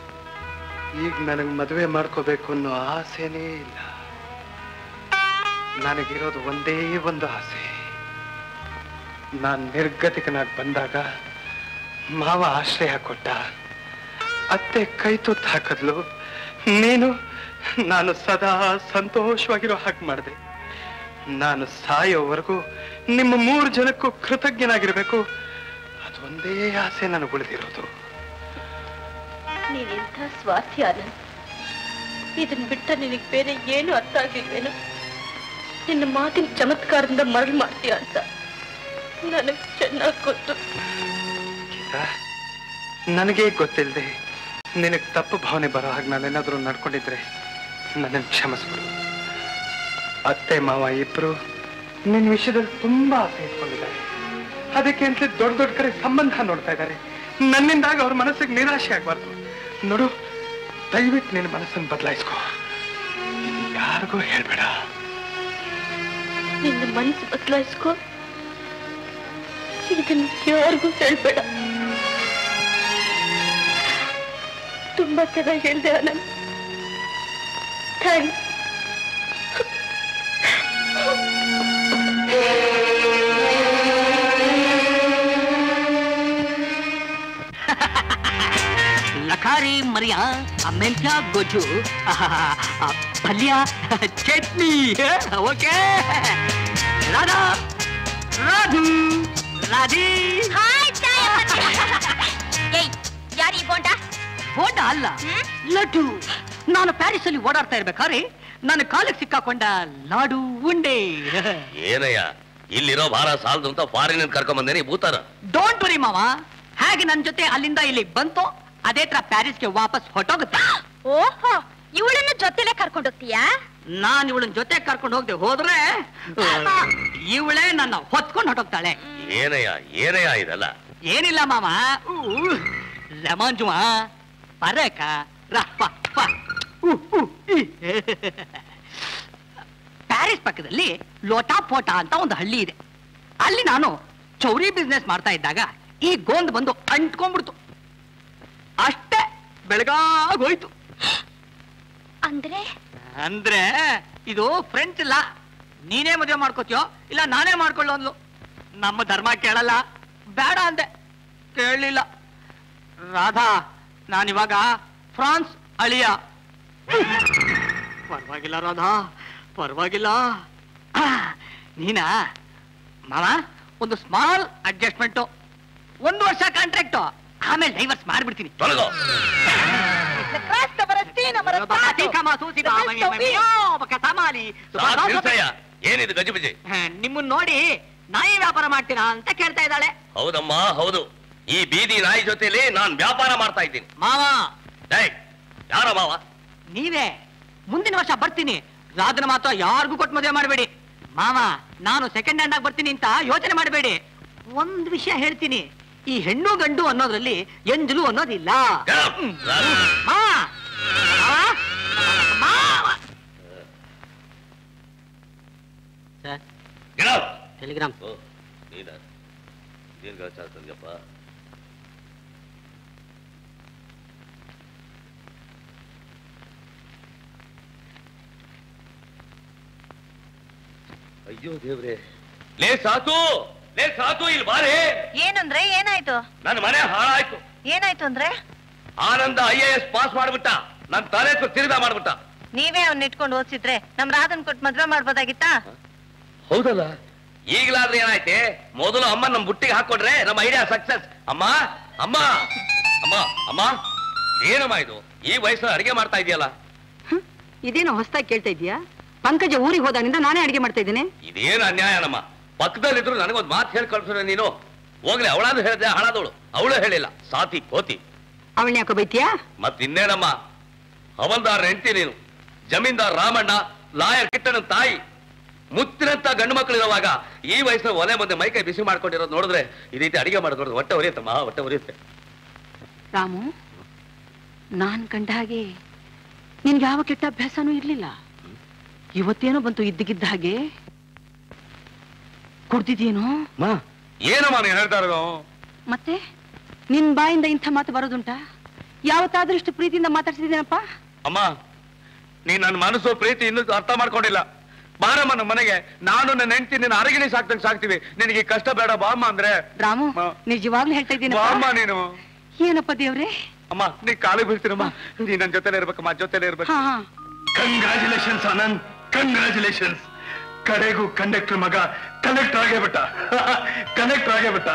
ಈಗ ನನಗೆ ಮದುವೆ ಮಾಡ್ಕೋಬೇಕು ಅನ್ನೋ ಆಸೆನೇ ಇಲ್ಲ ನನಗಿರೋದು ಒಂದೇ ಒಂದು ಆಸೆ ನಾನ್ ನಿರ್ಗತಿಕನಾಗಿ ಬಂದಾಗ ಮಾವ ಆಶ್ರಯ ಕೊಟ್ಟ ಅತ್ತೆ ಕೈ ತುತ್ತು ಹಾಕದ್ಲು ನೀನು ನಾನು ಸದಾ ಸಂತೋಷವಾಗಿರೋ ಹಾಗೆ ಮಾಡಿದೆ ನಾನು ಸಾಯೋವರೆಗೂ ನಿಮ್ಮ ಮೂರು ಜನಕ್ಕೂ ಕೃತಜ್ಞನಾಗಿರ್ಬೇಕು ಅದೊಂದೇ ಆಸೆ ನನಗೆ ಉಳಿದಿರೋದು ನೀನೆಂಥ ಸ್ವಾರ್ಥಿ ಆನಂದ್ ಇದನ್ ಬಿಟ್ಟ ನಿನಗೆ ಬೇರೆ ಏನು ಅರ್ಥ ಆಗಿಲ್ವೇನು ನಿನ್ನ ಮಾತಿನ ಚಮತ್ಕಾರದಿಂದ ಮರಳು ಮಾಡ್ತೀಯ ಅಂತ ನನಗೆ ಚೆನ್ನಾಗಿ ಗೊತ್ತು ಗೀತಾ ನನಗೆ ಗೊತ್ತಿಲ್ಲದೆ ನಿನಗೆ ತಪ್ಪು ಭಾವನೆ ಬರೋ ಹಾಗೆ ನಾನೇನಾದ್ರೂ ನಡ್ಕೊಂಡಿದ್ರೆ ನನ್ನನ್ನು ಕ್ಷಮಿಸ್ಬಿಡು ಅತ್ತೆ ಮಾವ ಇಬ್ರು ನಿನ್ನ ವಿಷಯದಲ್ಲಿ ತುಂಬಾ ಆಸೆ ಇಟ್ಕೊಂಡಿದ್ದಾರೆ ಅದಕ್ಕೆ ಅಂತಲೇ ದೊಡ್ಡ ದೊಡ್ಡ ಕಡೆ ಸಂಬಂಧ ನೋಡ್ತಾ ಇದ್ದಾರೆ ನನ್ನಿಂದಾಗ ಅವ್ರ ಮನಸ್ಸಿಗೆ ನಿರಾಶೆ ಆಗ್ಬಾರ್ದು ನೋಡು ದಯವಿಟ್ಟು ನಿನ್ನ ಮನಸ್ಸನ್ನು ಬದಲಾಯಿಸ್ಕೋ ಯಾರಿಗೂ ಹೇಳ್ಬೇಡ ನಿನ್ನ ಮನಸ್ಸು ಬದಲಾಯಿಸ್ಕೋ ಇದನ್ನ ಯಾರಿಗೂ ಹೇಳ್ಬೇಡ ತುಂಬಾ ಚೆನ್ನಾಗಿ ಹೇಳ್ದೆ ಆನಂದ್ ಥ್ಯಾಂಕ್ಸ್ ಲಖಾರಿ ಮರಿಯ ಆ ಮೆಂತ್ಯ ಗೊಜ್ಜು ಆಹಾಹಾ, ಆ ಪಲ್ಯ ಚಟ್ನಿ ಓಕೆ ರಾಧಾ ರಾಧು ರಾಧಿ ಯಾರಿ ಬೋಂಡ ಬೋಂಡ ಅಲ್ಲ ಲಡ್ಡು ನಾನು ಪ್ಯಾರಿಸ್ ಅಲ್ಲಿ ಓಡಾಡ್ತಾ ಇರ್ಬೇಕಾದ್ರೆ ನನ್ನ ಕಾಲಿಗೆ ಸಿಕ್ಕಾಕೊಂಡ ಲಾಡು ಉಂಡೆ ಏನಯ್ಯ ಇಲ್ಲಿರೋ ಭಾರ ಸಾಲದು ಅಂತ ಫಾರಿನ್ ಕರ್ಕೊಂಡ್ ಬಂದೇನಿ ಭೂತಾನ ಡೋಂಟ್ ವರಿ ಮಾವ ಹೇಗೆ ನನ್ನ ಜೊತೆ ಅಲ್ಲಿಂದ ಇಲ್ಲಿಗೆ ಬಂತು ಅದೇ ತರ ಪ್ಯಾರಿಸ್ಗೆ ವಾಪಸ್ ಹೊಟ್ಟೋಗುತ್ತೆ ಓಹೋ ಇವಳನ್ನು ಜೊತೆಲೆ ಕರ್ಕೊಂಡು ಹೋಗ್ತೀಯಾ ನಾನ್ ಇವಳನ್ ಜೊತೆ ಕರ್ಕೊಂಡು ಹೋಗದೆ ಹೋದ್ರೆ ಇವಳೇ ನನ್ನ ಹೊತ್ಕೊಂಡು ಹೊಟ್ಟೋಗ್ತಾಳೆ ಏನಯ್ಯ ಏನಯ್ಯ ಇದೆಲ್ಲ ಏನಿಲ್ಲ ಮಾವ ಲೆಮನ್ ಜುಮ ಪರಕ ರಪ್ಪ ಪ, ಉ, ಉ, ಇ. ಪ್ಯಾರಿಸ್ ಪಕ್ಕದಲ್ಲಿ ಲೋಟಾ ಪೋಟಾ ಅಂತ ಒಂದು ಹಳ್ಳಿ ಇದೆ ಅಲ್ಲಿ ನಾನು ಚೌರಿ ಬಿಸ್ನೆಸ್ ಮಾಡ್ತಾ ಇದ್ದಾಗ ಈ ಗೋಂದ್ ಬಂದು ಅಂಟ್ಕೊಂಡ್ಬಿಡ್ತು ಅಷ್ಟೇ ಬೆಳಗಾಗೋಯ್ತು ಅಂದ್ರೆ ಅಂದ್ರೆ ಇದು ಫ್ರೆಂಡ್ಸ್ ಇಲ್ಲ ನೀನೇ ಮದುವೆ ಮಾಡ್ಕೋತೀಯೋ ಇಲ್ಲ ನಾನೇ ಮಾಡ್ಕೊಳ್ಳೋ ಅಂದ್ಲು ನಮ್ಮ ಧರ್ಮ ಕೇಳಲ್ಲ ಬೇಡ ಅಂದೆ ಕೇಳಲಿಲ್ಲ ರಾಧಾ ನಾನಿವಾಗ ಫ್ರಾನ್ಸ್ ಅಳಿಯ ಪರವಾಗಿಲ್ಲ ರಾಧಾ ಪರವಾಗಿಲ್ಲ ಆ, ನೀನಾ ಮಾವ ಒಂದು ಸ್ಮಾಲ್ ಅಡ್ಜಸ್ಟ್ಮೆಂಟು ಒಂದು ವರ್ಷ ಕಾಂಟ್ರಾಕ್ಟು ಆಮೇಲೆ ಡೈವರ್ಸ್ ಮಾಡ್ಬಿಡ್ತೀನಿ ತೊಲಗೋ ಸಾಕ್ ನಿಲ್ಸಯ್ಯ. ಏನಿದು ಗಜಿಬಿಜಿ ನಿಮ್ಮನ್ನ ನೋಡಿ ನಾಯಿ ವ್ಯಾಪಾರ ಮಾಡ್ತೀರಾ ಅಂತ ಕೇಳ್ತಾ ಇದ್ದಾಳೆ ಹೌದಮ್ಮ ಹೌದು ಈ ಬೀದಿ ನಾಯಿ ಜೊತೆಲಿ ನಾನ್ ವ್ಯಾಪಾರ ಮಾಡ್ತಾ ಇದ್ದೀನಿ ಮಾವ ಏಯ್ ಯಾರ ಮಾವ ನೀವೇ ಮುಂದಿನ ವರ್ಷ ಬರ್ತೀನಿ ರಾಧನ ಮಾತ್ರ ಯಾರಿಗೂ ಕೊಟ್ಟು ಮದುವೆ ಮಾಡಬೇಡಿ ಮಾವ ನಾನು ಸೆಕೆಂಡ್ ಹ್ಯಾಂಡ್ ಆಗಿ ಬರ್ತೀನಿ ಅಂತ ಯೋಚನೆ ಮಾಡಬೇಡಿ ಒಂದ್ ವಿಷಯ ಹೇಳ್ತೀನಿ ಈ ಹೆಣ್ಣು ಗಂಡು ಅನ್ನೋದ್ರಲ್ಲಿ ಎಂಜಲು ಅನ್ನೋದಿಲ್ಲ ಹ್ಮ್. ಮಾವ! ಮಾವ! ಮಾವ! ಟೆಲಿಗ್ರಾಮ್ ಓ, ನೀನಾ? ದೀರ್ಘಾಚಾರ ತಂದೆಯಪ್ಪ ಅಯ್ಯೋ ದೇವ್ರೆ ಲೇ ಸಾಕು ಲೇ ಸಾಕು ಇಲ್ಲಿ ಬಾರೆ ಏನಂದ್ರೆ ಏನಾಯ್ತು ನನ್ನ ಮನೆ ಹಾಳಾಯ್ತು ಏನಾಯ್ತು ಅಂದ್ರೆ Ananda I A S pass ಮಾಡ್ಬಿಟ್ಟ ನನ್ ತಲೆ ತಿರುಗ ಮಾಡ್ಬಿಟ್ಟ ನೀವೇ ಅವ್ನ ಇಟ್ಕೊಂಡು ಓದಿಸಿದ್ರೆ ನಮ್ ರಾಧನ್ ಕೊಟ್ಟು ಮದ್ವೆ ಮಾಡ್ಬೋದಾಗಿತ್ತಾ ಹೌದಲ್ಲ ಈಗಲಾದ್ರೆ ಏನಾಯ್ತೆ ಮೊದಲು ಅಮ್ಮ ನಮ್ ಬುಟ್ಟಿಗೆ ಹಾಕೊಡ್ರೆ ನಮ್ಮ ಐಡಿಯಾ ಸಕ್ಸಸ್ ಅಮ್ಮ ಅಮ್ಮ ಅಮ್ಮ ಅಮ್ಮ ಏನಮ್ಮ ಇದು ಈ ವಯಸ್ಸಲ್ಲಿ ಅಡಿಗೆ ಮಾಡ್ತಾ ಇದೆಯಲ್ಲ ಇದೇನೋ ಹೊಸ್ದಾಗಿ ಕೇಳ್ತಾ ಇದೀಯಾ ಪಂಕಜ ಊರಿಗೆ ಹೋದಾನಿಂದ ನಾನೇ ಅಡಿಗೆ ಮಾಡ್ತಾ ಇದ್ದೇನೆ ಇದೇನು ಅನ್ಯಾಯನಮ್ಮ ಪಕ್ಕದಲ್ಲಿದ್ರು ನನಗೊಂದು ಮಾತು ಹೇಳಿ ಕಳ್ಸಿದ್ರೆ ನೀನು ಹೋಗ್ಲಿ ಅವಳಾದ್ರು ಹೇಳಿದೆ ಹಾಳಾದವಳು ಅವಳು ಹೇಳಿಲ್ಲ ಸಾತಿ ಕೋತಿ ಅವಳನ್ನ ಯಾಕೋ ಬೈತೀಯಾ ಮತ್ ಇನ್ನೇನಮ್ಮ ಹವಲ್ದಾರ್ ಹೆಂಡತಿ ನೀನು ಜಮೀನ್ದಾರ್ ರಾಮಣ್ಣ ಲಾಯರ್ ಕಿಟ್ಟನ ತಾಯಿ ಮುತ್ತಿನಂತ ಗಂಡು ಮಕ್ಕಳು ಇರುವಾಗ ಈ ವಯಸ್ಸಲ್ಲಿ ಒಲೆ ಮುಂದೆ ಮೈಕೈ ಬಿಸಿ ಮಾಡ್ಕೊಂಡಿರೋದು ನೋಡಿದ್ರೆ ಈ ರೀತಿ ಅಡಿಗೆ ಮಾಡೋದು ಹೊಟ್ಟೆ ಉರಿಯುತ್ತಮ್ಮ ಹೊಟ್ಟೆ ಉರಿಯುತ್ತೆ ರಾಮು ನಾನ್ ಕಂಡ ಹಾಗೆ ನಿನ್ಗೆ ಯಾವ ಕೆಟ್ಟ ಅಭ್ಯಾಸನೂ ಇರ್ಲಿಲ್ಲ ಇವತ್ತೇನೋ ಬಂತು ಇದ್ದಗಿದ್ದ ಹಾಗೆ ಕೊಡ್ತಿದ್ಯೇನೋ ಮಾ ಏನಮ್ಮ ನೀನು ಹೇಳ್ತಾ ಇರೋದು ಮತ್ತೆ ನಿನ್ ಬಾಯಿಂದ ಇಂಥ ಮಾತು ಬರೋದುಂಟಾ ಯಾವತ್ತಾದ್ರೂ ಇಷ್ಟು ಪ್ರೀತಿಯಿಂದ ಮಾತಾಡ್ತಿದ್ದೀನಪ್ಪ ಅಮ್ಮ ನೀನ್ ನನ್ನ ಮನಸ್ಸು ಪ್ರೀತಿ ಇನ್ನೂ ಅರ್ಥ ಮಾಡ್ಕೊಂಡಿಲ್ಲ ಬಾರಮ್ಮ ನಮ್ಮ ಮನೆಗೆ ನಾನು ನನ್ನ ಹೆಂಡತಿ ನಿನ್ನ ಅರಗಿಣಿ ಸಾಕ್ದಂಗ್ ಸಾಕ್ತಿವಿ ನಿನಗೆ ಈ ಕಷ್ಟ ಬೇಡ ಬಾಮ್ಮ ಅಂದ್ರೆ ರಾಮು ನಿಜವಾಗ್ಲೂ ಹೇಳ್ತಾ ಇದ್ದೀನಿ ಬಾಮ್ಮ ನೀನು ಏನಪ್ಪ ದೇವ್ರೆ ಅಮ್ಮ ನೀ ಕಾಲಿಗೆ ಬೀಳ್ತೀರಮ್ಮ ನೀ ನನ್ ಜೊತೆಲೇ ಇರ್ಬೇಕಮ್ಮ ಜೊತೆಲೇ ಇರ್ಬೇಕು ಹಾ ಹಾ ಕಂಗ್ರಾಚುಲೇಷನ್ಸ್ ಆನಂದ್ ಕಂಗ್ರಾಚುಲೇಷನ್ಸ್ ಕಡೆಗೂ ಕಂಡಕ್ಟರ್ ಮಗ ಕಲೆಕ್ಟರ್ ಆಗೇ ಬಿಟ್ಟ ಕಲೆಕ್ಟರ್ ಆಗೇ ಬಿಟ್ಟ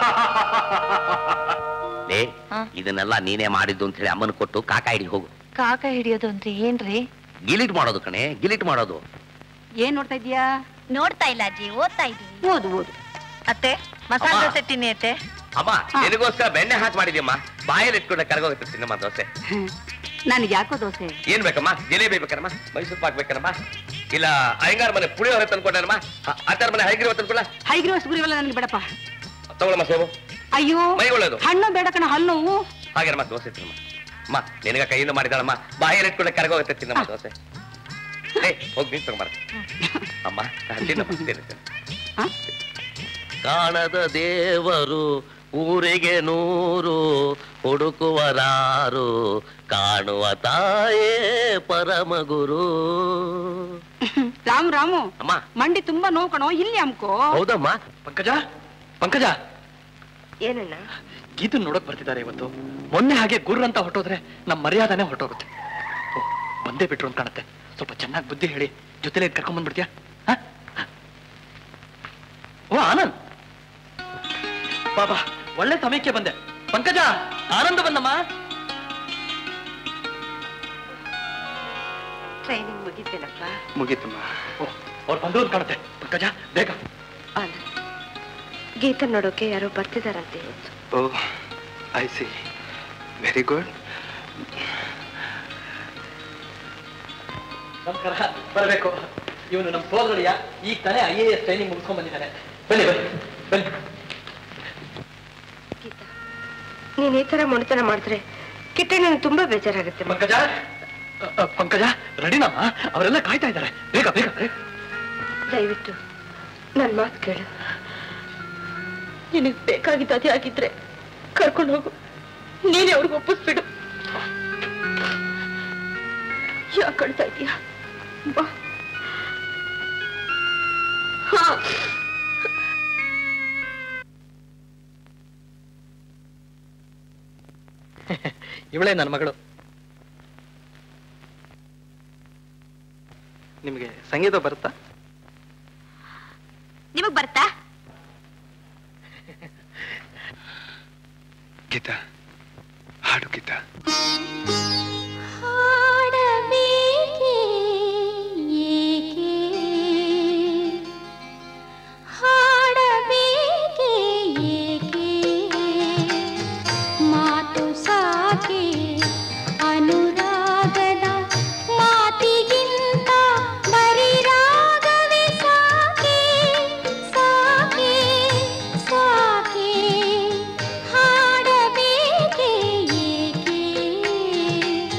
ಲೇ ಇದನ್ನೆಲ್ಲ ನೀನೇ ಮಾಡಿದ್ದು ಅಂತ ಹೇಳಿ ಅಮ್ಮನ ಕೊಟ್ಟು ಕಾಕ ಹಿಡಿ ಹೋಗು ಕಾಕ ಹಿಡಿಯೋದು ಅಂದ್ರೆ ಏನ್ರಿ ಗಿಲಿಟ್ ಮಾಡೋದು ಕಣೆ ಗಿಲಿಟ್ ಮಾಡೋದು ಏನ್ ನೋಡ್ತಾ ಇದೀಯಾ ನೋಡ್ತಾ ಇಲ್ಲ ಅಜ್ಜಿ ಓದ್ತಾ ಇದ್ದೀನಿ ಓದು ಓದು ಅತ್ತೆ ಮಸಾಲೆ ಅಮ್ಮ. ದೋಸೆ ತಿನ್ನಿ ಅತ್ತೆ ಅಮ್ಮ ನಿನಗೋಸ್ಕರ ಬೆಣ್ಣೆ ಹಾಕಿ ಮಾಡಿದ್ಯಮ್ಮ ಬಾಯಲ್ಲಿ ಇಟ್ಕೊಂಡು ಕರ್ಗೋಗುತ್ತೆ ತಿನ್ನಮ್ಮ ದೋಸೆ ನನಗೆ ಯಾಕೋ ದೋಸೆ ಏನ್ ಬೇಕಮ್ಮ ಜಿಲೇಬಿ ಬೇಕನಮ್ಮ ಮೈಸೂರು ಪಾಕ್ ಬೇಕನಮ್ಮ ಇಲ್ಲ ಅಯ್ಯಂಗಾರ್ ಮನೆ ಪುಳಿಯೋರೆ ತಂದ್ಕೊಂಡನಮ್ಮ ಆಚಾರ ಮನೆ ಹೈಗಿರುವ ತಂದ್ಕೊಳ ಹೈಗ್ರಿ ಹೊಸಗುರಿವೆಲ್ಲ ನನಗೆ ಬೇಡಪ್ಪ ತಗೊಳಮ್ಮ ಸೇವು ಅಯ್ಯೋ ಮೈ ಒಳ್ಳೇದು ಹಣ್ಣು ಬೇಡ ಕಣ ಹಲ್ಲು ನೋವು ಹಾಗೇನಮ್ಮ ದೋಸೆ ತಿನ್ನಮ್ಮ ಅಮ್ಮ ನಿನಗ ಕೈಯಿಂದ ಮಾಡಿದಾಳಮ್ಮ ಬಾಯಲ್ಲಿ ಇಟ್ಕೊಂಡು ಕರ್ಗೋಗುತ್ತೆ ತಿನ್ನಮ್ಮ ದೋಸೆ ಏ ಹೋಗಿ ನೀನ್ ತಗೊಂಬರ ಅಮ್ಮ ತಿನ್ನಮ್ಮ ತಿನ್ನು, ತಿನ್ನು. ಕಾಣದ ದೇವರು ಊರಿಗೆ ನೂರು ಹುಡುಕುವರಾರು ಕಾಣುವ ತಾಯೇ ಪರಮ ಗುರು ರಾಮ್ ರಾಮು ಅಮ್ಮ ಮಂಡಿ ತುಂಬಾ ನೋವು ಕಣೋ ಇಲ್ಲಿ ಅಮ್ಕೋ ಹೌದಮ್ಮ ಪಂಕಜ ಪಂಕಜ ಏನಣ್ಣ ಗೀತನ್ ನೋಡಕ್ ಬರ್ತಿದ್ದಾರೆ ಇವತ್ತು ಮೊನ್ನೆ ಹಾಗೆ ಗುರ್ರ ಅಂತ ಹೊಟ್ಟೋದ್ರೆ ನಮ್ ಮರ್ಯಾದನೆ ಹೊರಟೋಗುತ್ತೆ ಓ, ಬಂದೇ ಬಿಟ್ರು ಅಂತ ಕಾಣುತ್ತೆ ಸ್ವಲ್ಪ ಚೆನ್ನಾಗಿ ಬುದ್ಧಿ ಹೇಳಿ ಜೊತೆಲೆ ಕರ್ಕೊಂಡ್ ಬಂದ್ಬಿಡ್ತೀಯಾ ಹ? ಓ ಆನಂದ್ ಬಾಬಾ ಒಳ್ಳೆ ಸಮಯಕ್ಕೆ ಬಂದೆ ಪಂಕಜ ಆನಂದ ಬಂದಮ್ಮ ಟ್ರೈನಿಂಗ್ ಮುಗಿತೇನಪ್ಪ ಮುಗೀತಮ್ಮ ಓ ಅವ್ರು ಬಂದ್ರು ಅಂತ ಕಾಣುತ್ತೆ ಪಂಕಜ ಬೇಗ ಗೀತ ನೋಡೋಕೆ ಯಾರೋ ಬರ್ತಿದಾರಂತೆ ಇವತ್ತು oh I see very good ನಮಸ್ಕಾರ ಬರಬೇಕು ಇವನು ನಮ್ಮ ಸೋದರಿಯ ಈಗ ತಾನೇ ಐ ಎ ಎಸ್ ಟ್ರೈನಿಂಗ್ ಮುಗಿಸ್ಕೊಂಡ್ ಬಂದಿದ್ದಾನೆ ಬನ್ನಿ ಬನ್ನಿ ಬನ್ನಿ ನೀನ್ ಈ ತರ ಮೊಣತನ ಮಾಡಿದ್ರೆ ಕಿಟ್ಟೆ ನನಗೆ ತುಂಬಾ ಬೇಜಾರಾಗುತ್ತೆ ಪಂಕಜ ಅ, ಅ, ಪಂಕಜ ರೆಡಿನಮ್ಮ ಅವರೆಲ್ಲ ಕಾಯ್ತಾ ಇದ್ದಾರೆ ಬೇಗ ಬೇಗ ಬೇಗ. ದಯವಿಟ್ಟು ನನ್ ಮಾತು ಕೇಳು ನಿನಗ್ ಬೇಕಾಗಿದ್ದ ಅದೇ ಆಗಿದ್ರೆ ಕರ್ಕೊಂಡು ಹೋಗು ನೀನೇ ಅವ್ರಿಗೆ ಒಪ್ಪಿಸ್ಬಿಡು ಯಾಕೆ ಕಳ್ತಾ ಇದೀಯಾ ಬಾ ಹಾ ಇವಳೇ ನನ್ನ ಮಗಳು ನಿಮಗೆ ಸಂಗೀತ ಬರುತ್ತಾ ನಿಮಗ್ ಬರ್ತಾ ಗೀತಾ ಹಾಡು ಗೀತಾ ಹಾಡಬೇಕೆ ಏಕೆ ಹಾಡಬೇಕೆ ಏಕೆ ಮಾತು ಸಾಕೆ ಅನುರಾಗದ ಮಾತಿಗಿಂತ ಬರೀ ರಾಗವೇ ಸಾಕೆ ಸಾಕೆ ಸಾಕೆ ಹಾಡಬೇಕೆ ಏಕೆ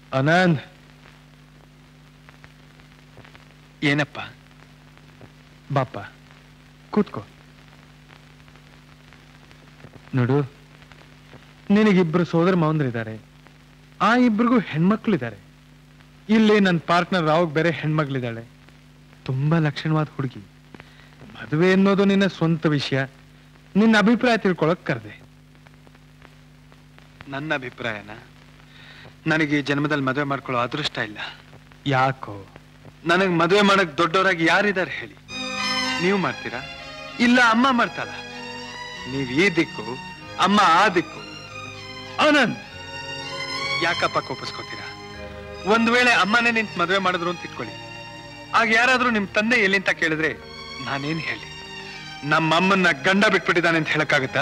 ಅನಂದ್ ಏನಪ್ಪ ಬಾಪ ಕೂತ್ಕೋ ನೋಡು ನಿನಗಿಬ್ರು ಸೋದರ ಮಾವಂದ್ರಿದ್ದಾರೆ ಆ ಇಬ್ರಿಗೂ ಹೆಣ್ಮಕ್ಳಿದ್ದಾರೆ ಇಲ್ಲಿ ನನ್ನ ಪಾರ್ಟ್ನರ್ ರಾವ್ ಬೇರೆ ಹೆಣ್ಮಕ್ಳಿದ್ದಾಳೆ ತುಂಬಾ ಲಕ್ಷಣವಾದ ಹುಡುಗಿ ಮದುವೆ ಅನ್ನೋದು ನಿನ್ನ ಸ್ವಂತ ವಿಷಯ ನಿನ್ನ ಅಭಿಪ್ರಾಯ ತಿಳ್ಕೊಳಕ್ ಕರೆದೆ ನನ್ನ ಅಭಿಪ್ರಾಯನ ನನಗೆ ಈ ಜನ್ಮದಲ್ಲಿ ಮದುವೆ ಮಾಡ್ಕೊಳ್ಳೋ ಅದೃಷ್ಟ ಇಲ್ಲ ಯಾಕೋ ನನಗ್ ಮದುವೆ ಮಾಡಕ್ ದೊಡ್ಡವರಾಗಿ ಯಾರಿದ್ದಾರೆ ಹೇಳಿ ನೀವು ಮಾಡ್ತೀರಾ ಇಲ್ಲ ಅಮ್ಮ ಮಾಡ್ತಾಳ ನೀವ್ ಈ ದಿಕ್ಕು ಅಮ್ಮ ಆ ದಿಕ್ಕು ಆನಂದ್ ಯಾಕಪ್ಪ ಕೋಪಿಸ್ಕೋತೀರಾ ಒಂದ್ ವೇಳೆ ಅಮ್ಮನೇ ನಿಂತ್ ಮದುವೆ ಮಾಡಿದ್ರು ಅಂತ ಇಟ್ಕೊಳ್ಳಿ ಆಗ ಯಾರಾದ್ರೂ ನಿಮ್ ತಂದೆ ಎಲ್ಲಿ ಅಂತ ಕೇಳಿದ್ರೆ ನಾನೇನ್ ಹೇಳಿ ನಮ್ಮ ಅಮ್ಮನ್ನ ಗಂಡ ಬಿಟ್ಬಿಟ್ಟಿದ್ದಾನೆ ಅಂತ ಹೇಳಕ್ಕಾಗತ್ತಾ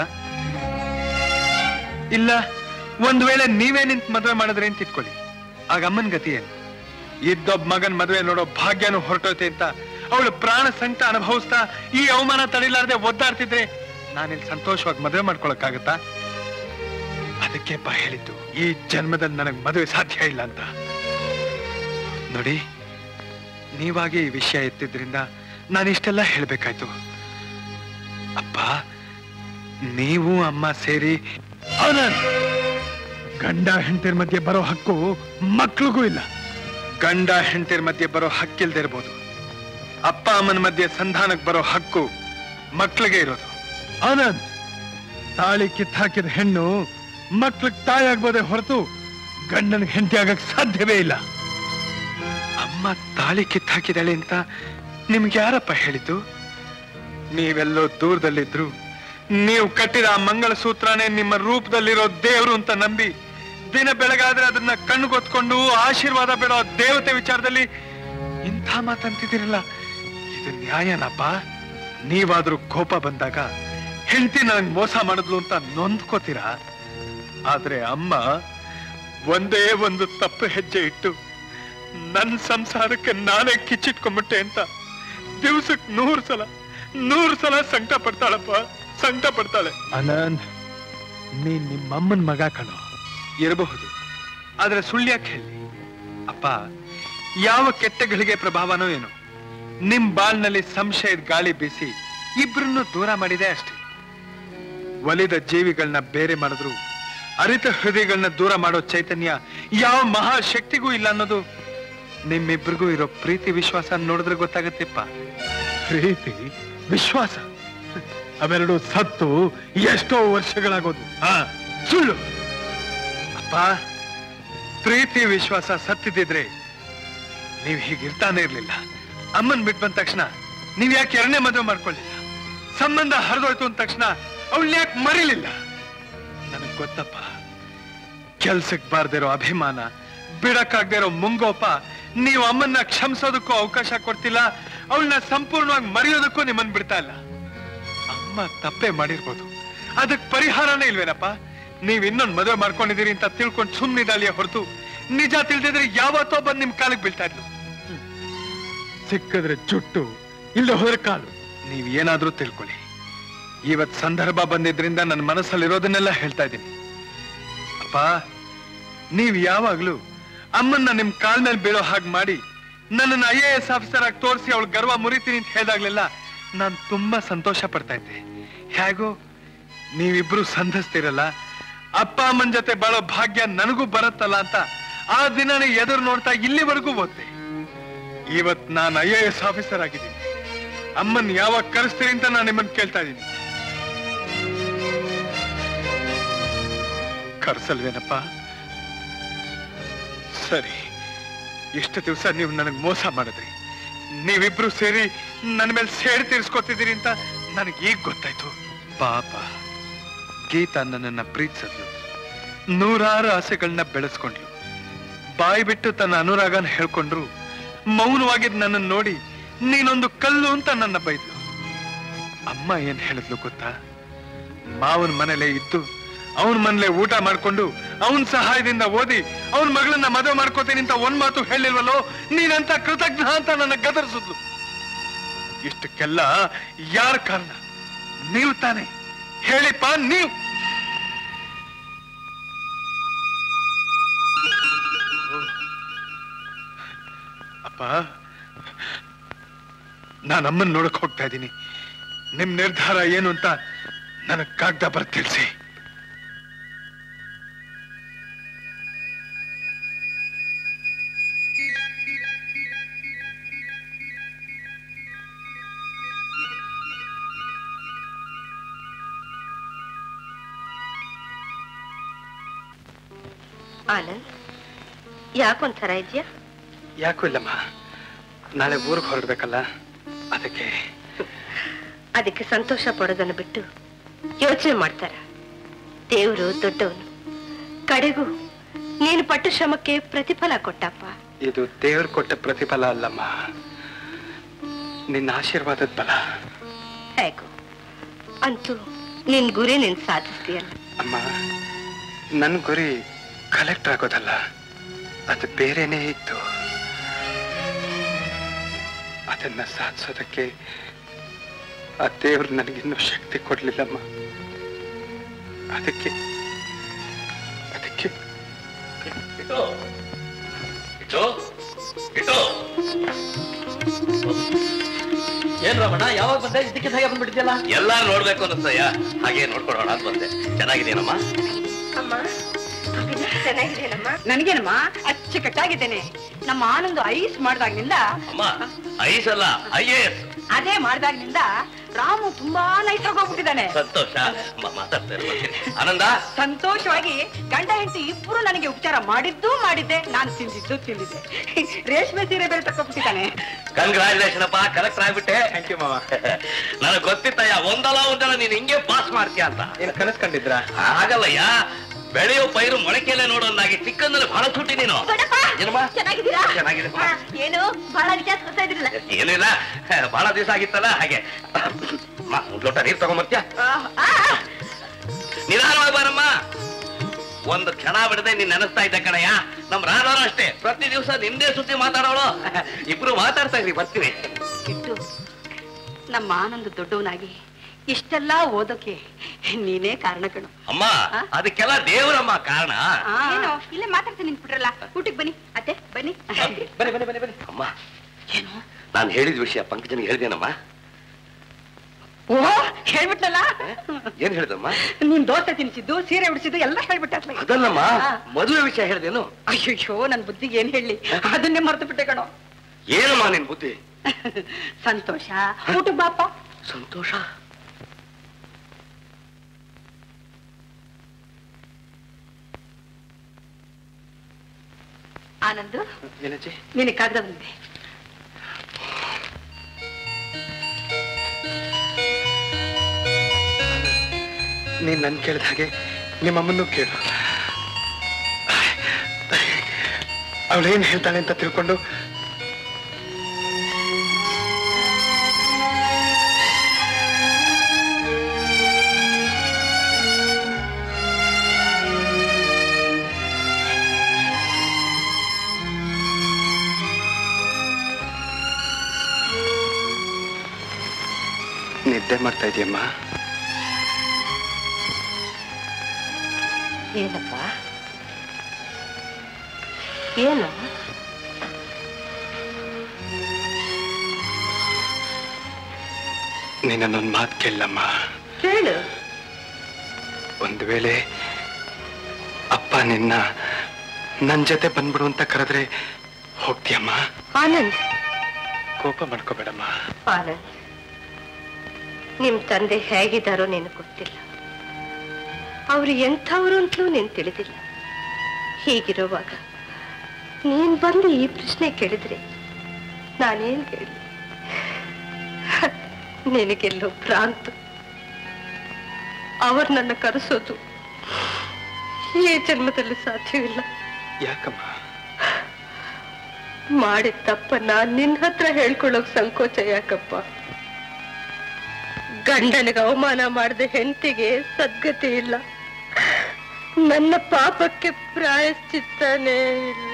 ಇಲ್ಲ ಒಂದ್ ವೇಳೆ ನೀವೇ ನಿಂತ್ ಮದುವೆ ಮಾಡಿದ್ರೆ ಅಂತ ಇಟ್ಕೊಳ್ಳಿ ಆಗ ಅಮ್ಮನ್ ಗತಿ ಏನು ಇದ್ದೊಬ್ಬ ಮಗನ್ ಮದುವೆ ನೋಡೋ ಭಾಗ್ಯನೂ ಹೊರಟೋತೆ ಅಂತ ಅವಳು ಪ್ರಾಣ ಸಂಕಟ ಅನುಭವಿಸ್ತಾ ಈ ಅವಮಾನ ತಡಿಲಾರದೆ ಒದ್ದಾಡ್ತಿದ್ರೆ ನಾನಿಲ್ಲಿ ಸಂತೋಷವಾಗಿ ಮದುವೆ ಮಾಡ್ಕೊಳಕ್ಕಾಗತ್ತಾ ಅದಕ್ಕೆಪ್ಪ ಹೇಳಿದ್ದು ಈ ಜನ್ಮದಲ್ಲಿ ನನಗ್ ಮದುವೆ ಸಾಧ್ಯ ಇಲ್ಲ ಅಂತ ನೋಡಿ ನೀವಾಗೆ ಈ ವಿಷಯ ಎತ್ತಿದ್ರಿಂದ ನಾನು ಇಷ್ಟೆಲ್ಲ ಹೇಳ್ಬೇಕಾಯ್ತು ಅಪ್ಪ ನೀವು ಅಮ್ಮ ಸೇರಿ ಆನಂದ್ ಗಂಡ ಹೆಂಡತಿರ ಮಧ್ಯೆ ಬರೋ ಹಕ್ಕು ಮಕ್ಳಿಗೂ ಇಲ್ಲ ಗಂಡ ಹೆಂಡತಿರ ಮಧ್ಯೆ ಬರೋ ಹಕ್ಕಿಲ್ದೇ ಇರ್ಬೋದು ಅಪ್ಪ ಅಮ್ಮನ ಮಧ್ಯೆ ಸಂಧಾನಕ್ಕೆ ಬರೋ ಹಕ್ಕು ಮಕ್ಳಿಗೆ ಇರೋದು ಆನಂದ್ ತಾಳಿ ಕಿತ್ತಾಕಿದ ಹೆಣ್ಣು ಮಕ್ಳಿಗೆ ತಾಯಿ ಆಗ್ಬೋದೇ ಹೊರತು ಗಂಡನಿಗೆ ಹೆಂಡತಿ ಆಗಕ್ ಸಾಧ್ಯವೇ ಇಲ್ಲ ಅಮ್ಮ ತಾಳಿ ಕಿತ್ತಾಕಿದಾಳೆ ಅಂತ ನಿಮ್ಗೆ ಯಾರಪ್ಪ ಹೇಳಿದ್ದು ನೀವೆಲ್ಲೋ ದೂರದಲ್ಲಿದ್ರು ನೀವು ಕಟ್ಟಿದ ಆ ಮಂಗಳಸೂತ್ರನೇ ನಿಮ್ಮ ರೂಪದಲ್ಲಿರೋ ದೇವರು ಅಂತ ನಂಬಿ ದಿನ ಬೆಳಗಾದ್ರೆ ಅದನ್ನ ಕಣ್ಣುಗೊತ್ಕೊಂಡು ಆಶೀರ್ವಾದ ಬೇಡೋ ದೇವತೆ ವಿಚಾರದಲ್ಲಿ ಇಂಥ ಮಾತಂತಿದ್ದೀರಲ್ಲ ಇದು ನ್ಯಾಯನಪ್ಪ ನೀವಾದ್ರೂ ಕೋಪ ಬಂದಾಗ ಹೆಂಡತಿ ನನಗ್ ಮೋಸ ಮಾಡಿದ್ಲು ಅಂತ ನೊಂದ್ಕೋತೀರಾ ಆದ್ರೆ ಅಮ್ಮ ಒಂದೇ ಒಂದು ತಪ್ಪು ಹೆಜ್ಜೆ ಇಟ್ಟು ನನ್ ಸಂಸಾರಕ್ಕೆ ನಾನೇ ಕಿಚ್ಚಿಟ್ಕೊಂಡ್ಬಿಟ್ಟೆ ಅಂತ ದಿವ್ಸಕ್ ನೂರ್ ಸಲ ನೂರ್ ಸಲ ಸಂಕಟ ಪಡ್ತಾಳಪ್ಪ ಸಂಕಟ ಪಡ್ತಾಳೆ ಅನಂದ್ ನೀನ್ ನಿಮ್ಮಮ್ಮನ್ ಮಗ ಕಣೋ ಇರಬಹುದು ಆದ್ರೆ ಸುಳ್ಳ್ಯಾಕೆ ಹೇಳಿ ಅಪ್ಪ ಯಾವ ಕೆಟ್ಟ ಗಳಿಗೆ ಪ್ರಭಾವನೋ ಏನೋ ನಿಮ್ ಬಾಳ್ನಲ್ಲಿ ಸಂಶಯದ ಗಾಳಿ ಬೀಸಿ ಇಬ್ರನ್ನು ದೂರ ಮಾಡಿದೆ ಅಷ್ಟೇ ಒಲಿದ ಜೀವಿಗಳನ್ನ ಬೇರೆ ಮಾಡಿದ್ರು ಅರಿತ ಹೃದಯಗಳನ್ನ ದೂರ ಮಾಡೋ ಚೈತನ್ಯ ಯಾವ ಮಹಾಶಕ್ತಿಗೂ ಇಲ್ಲ ಅನ್ನೋದು ನಿಮ್ಮಿಬ್ರಿಗೂ ಇರೋ ಪ್ರೀತಿ ವಿಶ್ವಾಸ ನೋಡಿದ್ರೆ ಗೊತ್ತಾಗತ್ತೆಪ್ಪ ಪ್ರೀತಿ ವಿಶ್ವಾಸ ಅವೆರಡು ಸತ್ತು ಎಷ್ಟೋ ವರ್ಷಗಳಾಗೋದು ಹಾ ಸುಳ್ಳು ಅಪ್ಪ ಪ್ರೀತಿ ವಿಶ್ವಾಸ ಸತ್ತಿದ್ದಿದ್ರೆ ನೀವ್ ಹೀಗಿರ್ತಾನೆ ಇರ್ಲಿಲ್ಲ ಅಮ್ಮನ್ ಬಿಟ್ ಬಂದ ತಕ್ಷಣ ನೀವ್ ಯಾಕೆ ಎರಡನೇ ಮದುವೆ ಮಾಡ್ಕೊಳ್ಳಿಲ್ಲ ಸಂಬಂಧ ಹರಿದೋಯ್ತು ಅಂದ ತಕ್ಷಣ ಅವಳು ಯಾಕೆ ಮರಿಲಿಲ್ಲ ನನಗ್ ಗೊತ್ತಪ್ಪ ಕೆಲ್ಸಕ್ ಬಾರ್ದಿರೋ ಅಭಿಮಾನ ಬಿಡಕ್ಕಾಗ್ದೇ ಇರೋ ಮುಂಗೋಪ ನೀವು ಅಮ್ಮನ್ನ ಕ್ಷಮಿಸೋದಕ್ಕೂ ಅವಕಾಶ ಕೊಡ್ತಿಲ್ಲ ಅವಳನ್ನ ಸಂಪೂರ್ಣವಾಗಿ ಮರೆಯೋದಕ್ಕೂ ನಿಮ್ಮನ್ ಬಿಡ್ತಾ ಇಲ್ಲ ಅಮ್ಮ ತಪ್ಪೇ ಮಾಡಿರ್ಬೋದು ಅದಕ್ ಪರಿಹಾರನೇ ಇಲ್ವೇನಪ್ಪ ನೀವ್ ಇನ್ನೊಂದ್ ಮದುವೆ ಮಾಡ್ಕೊಂಡಿದ್ದೀರಿ ಅಂತ ತಿಳ್ಕೊಂಡು ಸುಮ್ನಿದಾಳಿಯ ಹೊರತು ನಿಜ ತಿಳಿದಿದ್ರೆ ಯಾವತ್ತೋ ಬಂದ್ ನಿಮ್ ಕಾಲಿಗೆ ಬೀಳ್ತಾ ಇದ್ಲು ಸಿಕ್ಕಿದ್ರೆ ಜುಟ್ಟು ಇಲ್ಲ ಹೋದ್ರೆ ಕಾಲು ನೀವ್ ಏನಾದ್ರೂ ತಿಳ್ಕೊಳ್ಳಿ ಇವತ್ ಸಂದರ್ಭ ಬಂದಿದ್ರಿಂದ ನನ್ನ ಮನಸ್ಸಲ್ಲಿರೋದನ್ನೆಲ್ಲ ಹೇಳ್ತಾ ಇದ್ದೀನಿ ಅಪ್ಪ ನೀವ್ ಯಾವಾಗ್ಲೂ ಅಮ್ಮನ್ನ ನಿಮ್ ಕಾಲ್ ಮೇಲೆ ಬೀಳೋ ಹಾಗೆ ಮಾಡಿ ನನ್ನನ್ನು ಐ ಎ ಎಸ್ ಆಫೀಸರ್ ಆಗಿ ತೋರಿಸಿ ಅವಳು ಗರ್ವ ಮುರಿತೀನಿ ಅಂತ ಹೇಳಿದಾಗ್ಲೆಲ್ಲ ನಾನ್ ತುಂಬಾ ಸಂತೋಷ ಪಡ್ತಾ ಇದ್ದೆ ಹೇಗೋ ನೀವಿಬ್ರು ಸಂಧಿಸ್ತಿರಲ್ಲ ಅಪ್ಪ ಅಮ್ಮನ ಜೊತೆ ಬಾಳೋ ಭಾಗ್ಯ ನನಗೂ ಬರುತ್ತಲ್ಲ ಅಂತ ಆ ದಿನನೇ ಎದುರು ನೋಡ್ತಾ ಇಲ್ಲಿವರೆಗೂ ಓದ್ದೆ ಇವತ್ ನಾನು ಐ ಎ ಎಸ್ ಆಫೀಸರ್ ಆಗಿದ್ದೀನಿ ಅಮ್ಮನ್ ಯಾವಾಗ ಕರೆಸ್ತೀರಿ ಅಂತ ನಾನು ನಿಮ್ಮನ್ನ ಕೇಳ್ತಾ ಇದ್ದೀನಿ ಕರ್ಸಲ್ವೇನಪ್ಪ ಸರಿ ಎಷ್ಟು ದಿವಸ ನೀವು ನನಗೆ ಮೋಸ ಮಾಡಿದ್ರಿ ನೀವಿಬ್ರು ಸೇರಿ ನನ್ನ ಮೇಲೆ ಸೇಡ್ ತೀರ್ಸ್ಕೊತಿದ್ದೀರಿ ಅಂತ ನನಗೆ ಈಗ ಗೊತ್ತಾಯ್ತು ಪಾಪ ಗೀತಾ ನನ್ನನ್ನ ಪ್ರೀತಿಸಿದ್ಲು ನೂರಾರು ಆಸೆಗಳನ್ನ ಬೆಳೆಸ್ಕೊಂಡ್ಲು ಬಾಯಿ ಬಿಟ್ಟು ತನ್ನ ಅನುರಾಗನ ಹೇಳ್ಕೊಂಡ್ರು ಮೌನವಾಗಿದ್ ನನ್ನನ್ನು ನೋಡಿ ನೀನೊಂದು ಕಲ್ಲು ಅಂತ ನನ್ನ ಬೈದ್ಲು ಅಮ್ಮ ಏನ್ ಹೇಳಿದ್ಲು ಗೊತ್ತಾ ಮಾವನ ಮನೇಲೆ ಇದ್ದು ಅವನ ಮನೇಲೆ ಊಟ ಮಾಡ್ಕೊಂಡು ಅವನ್ ಸಹಾಯದಿಂದ ಓದಿ ಅವನ ಮಗಳನ್ನ ಮದುವೆ ಮಾಡ್ಕೋತೀನಿ ಅಂತ ಒಂದ್ ಮಾತು ಹೇಳಿಲ್ವಲ್ಲೋ ನೀನಂತ ಕೃತಜ್ಞ ಅಂತ ನನ್ನ ಗದರಿಸಿದ್ಲು ಇಷ್ಟಕ್ಕೆಲ್ಲ ಯಾರ ಕಾರಣ ನೀವು ತಾನೆ ಹೇಳಿಪ್ಪ ನೀವು ಅಪ್ಪ ನಾನು ಅಮ್ಮನ್ ನೋಡಕ್ ಹೋಗ್ತಾ ಇದ್ದೀನಿ ನಿಮ್ ನಿರ್ಧಾರ ಏನು ಅಂತ ನನಗ್ ಕಾಗ್ದ ಬರ್ ತಿಳಿಸಿ ಆನಂದ್ ಯಾಕೊಂಥರ ಇದೆಯಾ ಯಾಕೂ ಇಲ್ಲಮ್ಮ ನಾಳೆ ಊರಿಗೆ ಹೊರಡ್ಬೇಕಲ್ಲ ಅದಕ್ಕೆ ಅದಕ್ಕೆ ಸಂತೋಷ ಪಡೋದನ್ನು ಬಿಟ್ಟು ಯೋಚನೆ ಮಾಡ್ತಾರ ದೇವರು ದೊಡ್ಡವನು ಕಡೆಗೂ ನೀನು ಪಟ್ಟ ಶ್ರಮಕ್ಕೆ ಪ್ರತಿಫಲ ಕೊಟ್ಟಪ್ಪ ಇದು ದೇವ್ರು ಕೊಟ್ಟ ಪ್ರತಿಫಲ ಅಲ್ಲಮ್ಮ ನಿನ್ನ ಆಶೀರ್ವಾದದ ಬಲ ಹೇಗೋ ಅಂತೂ ನಿನ್ ಗುರಿ ನೀನ್ ಸಾಧಿಸ್ತೀಯಲ್ಲ ಅಮ್ಮ ನನ್ನ ಗುರಿ ಕಲೆಕ್ಟರ್ ಆಗೋದಲ್ಲ ಅದು ಬೇರೆನೇ ಇತ್ತು ಅದನ್ನ ಸಾಧಿಸೋದಕ್ಕೆ ಆ ದೇವ್ರು ನನಗಿನ್ನೂ ಶಕ್ತಿ ಕೊಡ್ಲಿಲ್ಲಮ್ಮ ಅದಕ್ಕೆ ಅದಕ್ಕೆ ಇಟ್ಟು ಇಟ್ಟು ಇಟ್ಟು ಏನ್ ರಮಣ ಯಾವಾಗ ಬಂದೆ ಇದಕ್ಕೆ ಹಾಗೆ ಬಂದ್ಬಿಟ್ಟಿದ್ಯಲ್ಲ ಎಲ್ಲಾರು ನೋಡ್ಬೇಕು ಅನ್ನಿಸ್ತಯ್ಯ ಹಾಗೆ ನೋಡ್ಕೊಡೋಣ ಅಂತ ಬಂದೆ ಚೆನ್ನಾಗಿದೇನಮ್ಮ ಅಮ್ಮ ಚೆನ್ನಾಗಿದೆಯಲ್ಲಮ್ಮ ನನಗೇನಮ್ಮ ಅಚ್ಚುಕಟ್ಟಾಗಿದ್ದೇನೆ ನಮ್ಮ ಆನಂದ್ ಐಸ್ ಮಾಡ್ದಾಗ್ನಿಂದ ಅಮ್ಮ ಐಸ್ ಅಲ್ಲ ಐ ಎ ಎಸ್ ಅದೇ ಮಾಡ್ದಾಗ್ನಿಂದ ರಾಮು ತುಂಬಾ ನೈಸ್ ಆಗೋಗ್ಬಿಟ್ಟಿದ್ದಾನೆ ಸಂತೋಷ ಅಮ್ಮ ಮಾತಾಡ್ತಾ ಇರು, ಬರ್ತೀನಿ. ಆನಂದ ಸಂತೋಷವಾಗಿ ಗಂಡ ಹೆಂಡತಿ ಇಬ್ಬರು ನನಗೆ ಉಪಚಾರ ಮಾಡಿದ್ದು ಮಾಡಿದ್ದೆ ನಾನು ತಿಂದಿದ್ದು ತಿಂದಿದ್ದೆ ರೇಷ್ಮೆ ಸೀರೆ ಬೇರೆ ತಕೊಂಡ್ಬಿಟ್ಟಿದ್ದಾನೆ ಕಂಗ್ರಾಚುಲೇಷನ್ ಅಪ್ಪ ಕಲೆಕ್ಟರ್ ಆಗ್ಬಿಟ್ಟೆ ಥ್ಯಾಂಕ್ ಯು ಮಾಮ ನನಗೆ ಗೊತ್ತಿತ್ತಯ್ಯ ಒಂದಲ್ಲ ಒಂದಲ್ಲ ನೀನ್ ಹಿಂಗೆ ಪಾಸ್ ಮಾಡ್ತೀಯ ಅಂತ ಏನ್ ಕನಸ್ಕೊಂಡಿದ್ರ ಆಗಲ್ಲಯ್ಯ ಬೆಳೆಯೋ ಪೈರು ಮೊಳಕೆಯಲ್ಲೇ ನೋಡೋದಾಗಿ ಚಿಕ್ಕಂದ್ರೆ ಬಹಳ ಚುಟ್ಟಿ ನೀನು ಏನಮ್ಮ ಚೆನ್ನಾಗಿದ್ದೀರಾ ಚೆನ್ನಾಗಿದೆ ಹಾ, ಏನು ಬಹಳ ವಿಚಾರ ಕೊಡ್ತಾ ಇದ್ರಲ್ಲ ಏನಿಲ್ಲ ಬಹಳ ದಿವಸ ಆಗಿತ್ತಲ್ಲ ಹಾಗೆ ಅಮ್ಮ, ಒಂದ್ ಲೋಟ ನೀರ್ ತಗೊಂಬರ್ತೀಯ ನಿಧಾನವಾಗಿ ಬಾರಮ್ಮ ಒಂದು ಕ್ಷಣ ಬಿಡದೆ ನೀನ್ ನೆನೆಸ್ತಾ ಇದ್ದ ಕಣಯ್ಯ ನಮ್ ರಾಧಾರು ಅಷ್ಟೇ ಪ್ರತಿ ದಿವಸ ನಿಂದೇ ಸುದ್ದಿ ಮಾತಾಡೋಳು ಇಬ್ರು ಮಾತಾಡ್ತಾ ಇದ್ರಿ ಬರ್ತೀನಿ ಇಟ್ಟು ನಮ್ಮ ಆನಂದ್ ದೊಡ್ಡವನಾಗಿ ಇಷ್ಟೆಲ್ಲ ಓದೋಕೆ ನೀನೇ ಕಾರಣ ಕಣು ಅಮ್ಮ ಅದಕ್ಕೆಲ್ಲ ದೇವರಮ್ಮ ಕಾರಣ ಏನು ಇಲ್ಲೇ ಮಾತಾಡ್ತೀನಿ ನಿಂತ್ಬಿಟ್ರಲ್ಲ ಊಟಕ್ಕೆ ಬನ್ನಿ ಅತ್ತೆ ಬನ್ನಿ ಬನ್ನಿ ಬನ್ನಿ ಬನ್ನಿ ಬನ್ನಿ ಅಮ್ಮ ನಾನು ಹೇಳಿದ ವಿಷಯ ಪಂಕಜನಿಗೆ ಹೇಳಿದೇನಮ್ಮ ಓ ಹೇಳ್ಬಿಟ್ನಲ್ಲ ಏನ್ ಹೇಳ್ದಮ್ಮ ನೀನ್ ದೋಸೆ ತಿನ್ಸಿದ್ದು ಸೀರೆ ಉಡಿಸಿದ್ದು ಎಲ್ಲ ಹೇಳ್ಬಿಟ್ಟ ಅದಲ್ಲಮ್ಮ ಮದುವೆ ವಿಷಯ ಹೇಳ್ದೇನು ಅಯ್ಯೋ ನನ್ ಬುದ್ಧಿಗೆ ಏನ್ ಹೇಳಿ ಅದನ್ನೇ ಮರ್ತು ಬಿಟ್ಟೆ ಕಣೋ ಏನಮ್ಮ ನಿನ್ ಬುದ್ಧಿ ಸಂತೋಷ ಊಟಕ್ಕೆ ಬಾಪ ಸಂತೋಷ ಆನಂದ್ ಏನಜ್ಜಿ ನಿನಗೆ ಕಾಗದ ಬಂದಿದೆ ನೀನ್ ನನ್ ಕೇಳಿದ ಹಾಗೆ ನಿಮ್ಮಮ್ಮನ್ನು ಕೇಳು ಅವಳೇನ್ ಹೇಳ್ತಾಳೆ ಅಂತ ತಿಳ್ಕೊಂಡು ನಿದ್ದೆ ಮಾಡ್ತಾ ಇದೆಯಮ್ಮ ಏನಪ್ಪ ಏನು ನೀನನ್ನೊಂದು ಮಾತು ಕೇಳಮ್ಮ ಕೇಳು ಒಂದು ವೇಳೆ ಅಪ್ಪ ನಿನ್ನ ನನ್ ಜೊತೆ ಬಂದ್ಬಿಡು ಅಂತ ಕರೆದ್ರೆ ಹೋಗ್ತೀಯಮ್ಮ ಆನಂದ್ ಕೋಪ ಮಾಡ್ಕೋಬೇಡಮ್ಮ ಆನಂದ್ ನಿಮ್ ತಂದೆ ಹೇಗಿದ್ದಾರೋ ನಿನಗೆ ಗೊತ್ತಿಲ್ಲ ಅವ್ರು ಎಂಥವ್ರು ಅಂತಲೂ ನೀನ್ ತಿಳಿದಿಲ್ಲ ಹೀಗಿರುವಾಗ ನೀನ್ ಬಂದು ಈ ಪ್ರಶ್ನೆ ಕೇಳಿದ್ರೆ ನಾನೇನ್ ಹೇಳಿ ನಿನಗೆಲ್ಲೋ ಭ್ರಾಂತು ಅವ್ರು ನನ್ನ ಕರೆಸೋದು ಈ ಜನ್ಮದಲ್ಲಿ ಸಾಧ್ಯವಿಲ್ಲ ಯಾಕಮ್ಮ ಮಾಡಿದ ತಪ್ಪನ್ನ ನಿನ್ನ ಹತ್ರ ಹೇಳ್ಕೊಳ್ಳೋಕ್ ಸಂಕೋಚ ಯಾಕಪ್ಪ ಗಂಡನಿಗೆ ಅವಮಾನ ಮಾಡದೆ ಹೆಂಡತಿಗೆ ಸದ್ಗತಿ ಇಲ್ಲ ನನ್ನ ಪಾಪಕ್ಕೆ ಪ್ರಾಯಶ್ಚಿತ್ತನೇ ಇಲ್ಲ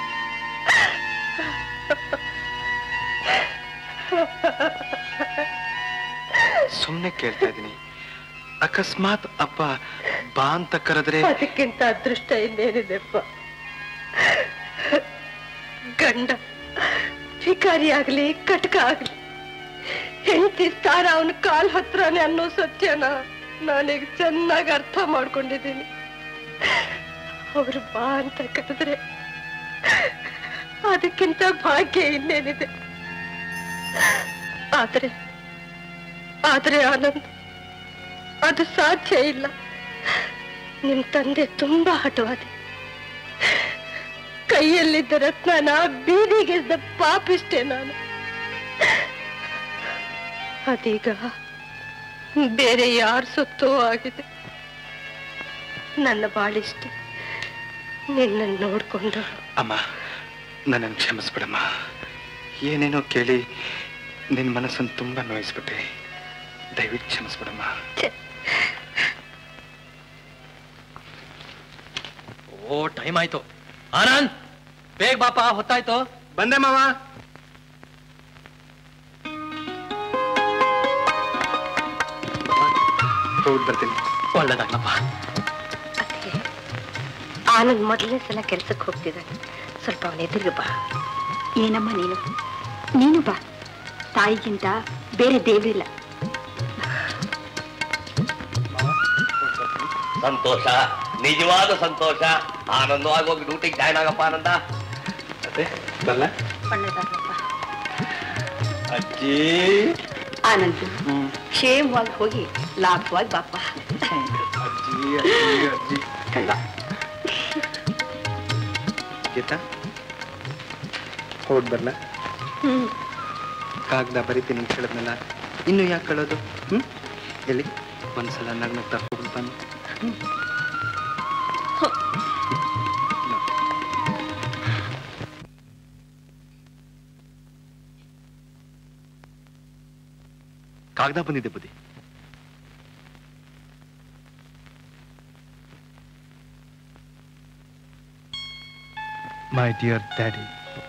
ಸುಮ್ನೆ ಕೇಳ್ತಾ ಇದ್ದೀನಿ ಅಕಸ್ಮಾತ್ ಅಪ್ಪ ಬಾ ಅಂತ ಕರೆದ್ರೆ ಅದಕ್ಕಿಂತ ಅದೃಷ್ಟ ಇನ್ನೇನಿದೆಪ್ಪ ಗಂಡ ಶಿಕಾರಿ ಆಗ್ಲಿ ಕಟಕ ಆಗ್ಲಿ ಹೆಂಡತಿ ಸ್ಥಾನ ಅವನ ಕಾಲ್ ಹತ್ರನೇ ಅನ್ನೋ ಸತ್ಯನ ನಾನೀಗ ಚೆನ್ನಾಗಿ ಅರ್ಥ ಮಾಡ್ಕೊಂಡಿದ್ದೀನಿ ಅವ್ರು ಬಾ ಅಂತ ಕರೆದ್ರೆ ಅದಕ್ಕಿಂತ ಭಾಗ್ಯ ಇನ್ನೇನಿದೆ ಆದ್ರೆ ಆದ್ರೆ ಆನಂದ್ ಅದು ಸಾಧ್ಯ ಇಲ್ಲ ನಿಮ್ ತಂದೆ ತುಂಬಾ ಹಠವಾದೆ ಕೈಯಲ್ಲಿದ್ದ ರತ್ನನ ಬೀದಿಗೆದ್ದ ಪಾಪಿಷ್ಟೇ ನಾನು ಅದೀಗ ಬೇರೆ ಯಾರ ಸೊತ್ತೋ ಆಗಿದೆ ನನ್ನ ಬಾಳಿಷ್ಟೆ ನಿನ್ನ ನೋಡ್ಕೊಂಡು ಅಮ್ಮ ನನ್ನನ್ನು ಕ್ಷಮಿಸ್ಬಿಡಮ್ಮ ಏನೇನೋ ಕೇಳಿ ನಿನ್ನ ಮನಸ್ಸನ್ನು ತುಂಬಾ ನೋಯಿಸ್ಬಿಟ್ಟೆ ದಯವಿಟ್ಟು ಕ್ಷಮಿಸ್ಬಿಡಮ್ಮ ಓ ಟೈಮ್ ಆಯ್ತು ಆನಂದ್ ಬೇಗ ಬಾಪ ಹೊತ್ತಾಯ್ತು ಬಂದೆ ಮಾವ ಹೋಗಿ ಬರ್ತೀನಿ ಒಳ್ಳೇದಾಗ್ಲಪ್ಪ ಆನಂದ್ ಮೊದಲನೇ ಸಲ ಕೆಲ್ಸಕ್ಕೆ ಹೋಗ್ತಿದ್ದಾನೆ ಸ್ವಲ್ಪ ಅವನ ಎದುರಿಗೆ ಬಾ ಏನಮ್ಮ ನೀನು ನೀನು ಬಾ ತಾಯಿಗಿಂತ ಬೇರೆ ದೇವ್ರಿಲ್ಲ ಸಂತೋಷ ನಿಜವಾದ ಸಂತೋಷ ಆನಂದವಾಗಿ ಹೋಗಿ ಡ್ಯೂಟಿಗೆ ಜಾಯ್ನ್ ಆಗಪ್ಪ ಆನಂದ ಅದೇ ಬಲ್ಲ ಒಳ್ಳೇದಾಗ್ಲಪ್ಪ ಅಜ್ಜಿ ಆನಂದ್ ಕ್ಷೇಮವಾಗಿ ಹೋಗಿ ಲಾಭವಾಗಿ ಬಾಪ ಅಜ್ಜಿ ಅಜ್ಜಿ ಅಜ್ಜಿ ಗೀತಾ ಹೋಗಿ ಬರ್ಲ ಕಾಗ್ದ ಬರಿತೀನಿ ಅಂತ ಹೇಳಿದ್ನಲ್ಲ ಇನ್ನು ಯಾಕೆ ಕಳೋದು ಹ್ಮ್ ಎಲ್ಲಿ ಒಂದ್ಸಲ ನಗ್ನಗ್ತಾ ಹೋಗಿ ಬನ್ನಿ ಕಾಗದ ಬಂದಿದೆ ಬುದ್ಧಿ ಮೈ ಡಿಯರ್ ಡ್ಯಾಡಿ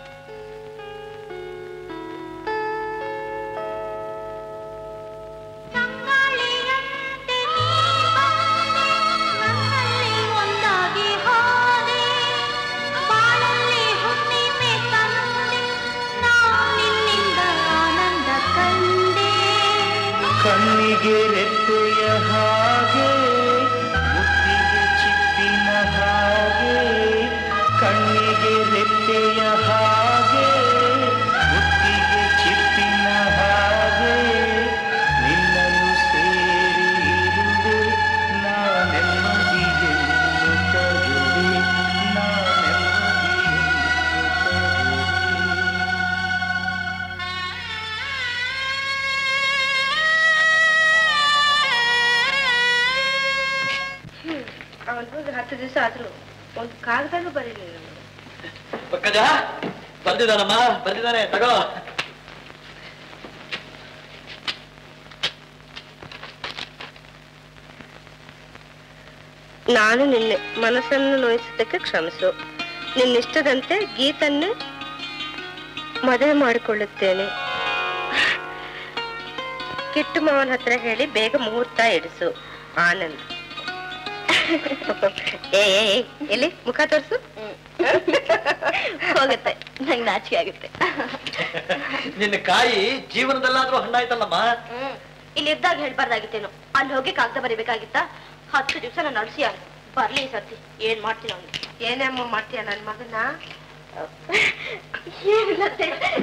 ಒಂದಾಗಿ ಹೋದೆ ಬಾಳಲ್ಲಿ ಹುಣ್ಣಿಮೆ ತಂದೆ ನಾನು ನಿನ್ನಿಂದ ಆನಂದ ಕಂಡೆ ಕಣ್ಣಿಗೆ ರೆಪ್ಪೆಯ ಹಾಗೆ ಮುತ್ತಿಗೆ ಚಿಪ್ಪಿನ ಹಾಗೆ ಕಣ್ಣಿಗೆ ರೆಪ್ಪೆಯ ಹಾಗೆ ಮುತ್ತಿಗೆ ಚಿಪ್ಪಿನ ಹಾಗೆ ನಿನ್ನನ್ನು ಸೇರಿ ಇರುವೆ ನಾನೆಮ್ಮದಿಯನ್ನು ತರುವೆ ನಾನೆಮ್ಮದಿಯನ್ನು ತರುವೆ ಅವನು ಹೋಗಿ ಹತ್ತು ದಿವಸ ಆದ್ರೂ ಒಂದು ಕಾಗದಲ್ಲೂ ಬರೀಲಿಲ್ಲ ಪಕ್ಕಜ ಬಂದಿದ್ದಾನಮ್ಮ ಬಂದಿದ್ದಾನೆ ತಗೋ ನಾನು ನಿನ್ನೆ ಮನಸ್ಸನ್ನು ನೋಯಿಸಿದ್ದಕ್ಕೆ ಕ್ಷಮಿಸು ನಿನ್ನಿಷ್ಟದಂತೆ ಗೀತನ್ನೇ ಮದುವೆ ಮಾಡಿಕೊಳ್ಳುತ್ತೇನೆ ಕಿಟ್ಟು ಮಾವನ ಹತ್ರ ಹೇಳಿ ಬೇಗ ಮುಹೂರ್ತ ಇಡಿಸು ಆನಂದ್ ಏ ಏ, ಏ, ಎಲ್ಲಿ ಮುಖ ತೋರಿಸು ಹೋಗುತ್ತೆ ನಂಗೆ ನಾಚಿಕೆ ಆಗುತ್ತೆ ನಿನ್ನ ಕಾಯಿ ಜೀವನದಲ್ಲಾದ್ರೂ ಹಣ್ಣಾಯ್ತಲ್ಲಮ್ಮ ಹ್ಮ್ ಇಲ್ಲಿ ಇದ್ದಾಗ ಹೇಳ್ಬಾರ್ದಾಗಿತ್ತೇನು ಅಲ್ಲಿ ಹೋಗಿ ಕಾಗದ ಬರಿಬೇಕಾಗಿತ್ತಾ ಹತ್ತು ದಿವಸ ನಾನು ಅಳಿಸಿ ಬರ್ಲಿ ಈ ಸರ್ತಿ ಏನ್ ಮಾಡ್ತೀನಿ ಅವ್ನು ಏನೇಮ್ಮ ಮಾಡ್ತೀಯ ನನ್ನ ಮಗನ ಏನಿಲ್ಲತ್ತೆ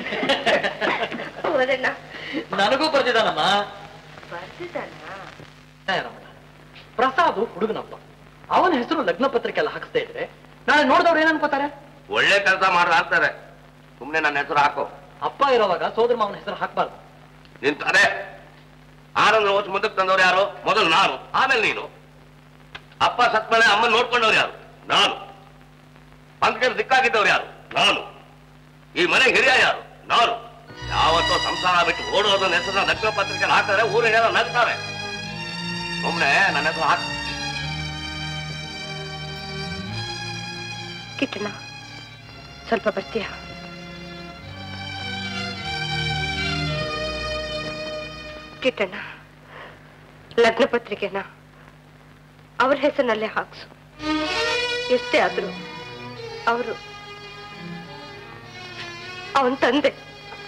ಹೋದಣ್ಣ ನನಗೂ ಬರ್ದಿದ್ದಾನಮ್ಮ ಬರ್ತಿದ್ದಾನ ಏ ರಮಣ, ಪ್ರಸಾದ್ ಹುಡುಗನಪ್ಪ ಅವನ ಹೆಸರು ಲಗ್ನ ಪತ್ರಿಕೆ ಎಲ್ಲ ಹಾಕಿಸ್ತಾ ಇದ್ರೆ ನಾಳೆ ನೋಡಿದವ್ರು ಏನ್ ಅನ್ಕೋತಾರೆ ಒಳ್ಳೆ ಕೆಲಸ ಮಾಡ್ರ ಆಗ್ತಾರೆ ಸುಮ್ನೆ ನನ್ನ ಹೆಸರು ಹಾಕು ಅಪ್ಪ ಇರೋವಾಗ ಸೋದರ ಮಾವನ ಹೆಸರು ಹಾಕ್ಬಾರ್ದು ನಿನ್ ತಲೆ ಆನಂದ ಓಟ್ ಮುಂದಕ್ಕೆ ತಂದವ್ರು ಯಾರು ಮೊದಲು ನಾನು ಆಮೇಲೆ ನೀನು ಅಪ್ಪ ಸತ್ ಮೇಲೆ ಅಮ್ಮ ನೋಡ್ಕೊಂಡವ್ರು ಯಾರು ನಾನು ಪಂಕಜ ದಿಕ್ಕಾಗಿದ್ದವ್ರು ಯಾರು ನಾನು ಈ ಮನೆ ಹಿರಿಯ ಯಾರು ನಾನು ಯಾವತ್ತೋ ಸಂಸಾರ ಬಿಟ್ಟು ಓಡೋದನ್ನ ಹೆಸರನ್ನ ಲಗ್ನ ಪತ್ರಿಕೆ ಹಾಕಿದ್ರೆ ಊರಿಗೆಲ್ಲ ನಗ್ತಾರೆ ಸುಮ್ನೆ ನನ್ನ ಹೆಸರು ಹಾಕ್ ಕಿಟ್ಟಣ ಸ್ವಲ್ಪ ಬರ್ತೀಯಾ ಕಿಟ್ಟಣ್ಣ ಲಗ್ನ ಪತ್ರಿಕೆನ ಅವ್ರ ಹೆಸರಿನಲ್ಲೇ ಹಾಕ್ಸು ಎಷ್ಟೇ ಆದ್ರು ಅವರು ಅವನ್ ತಂದೆ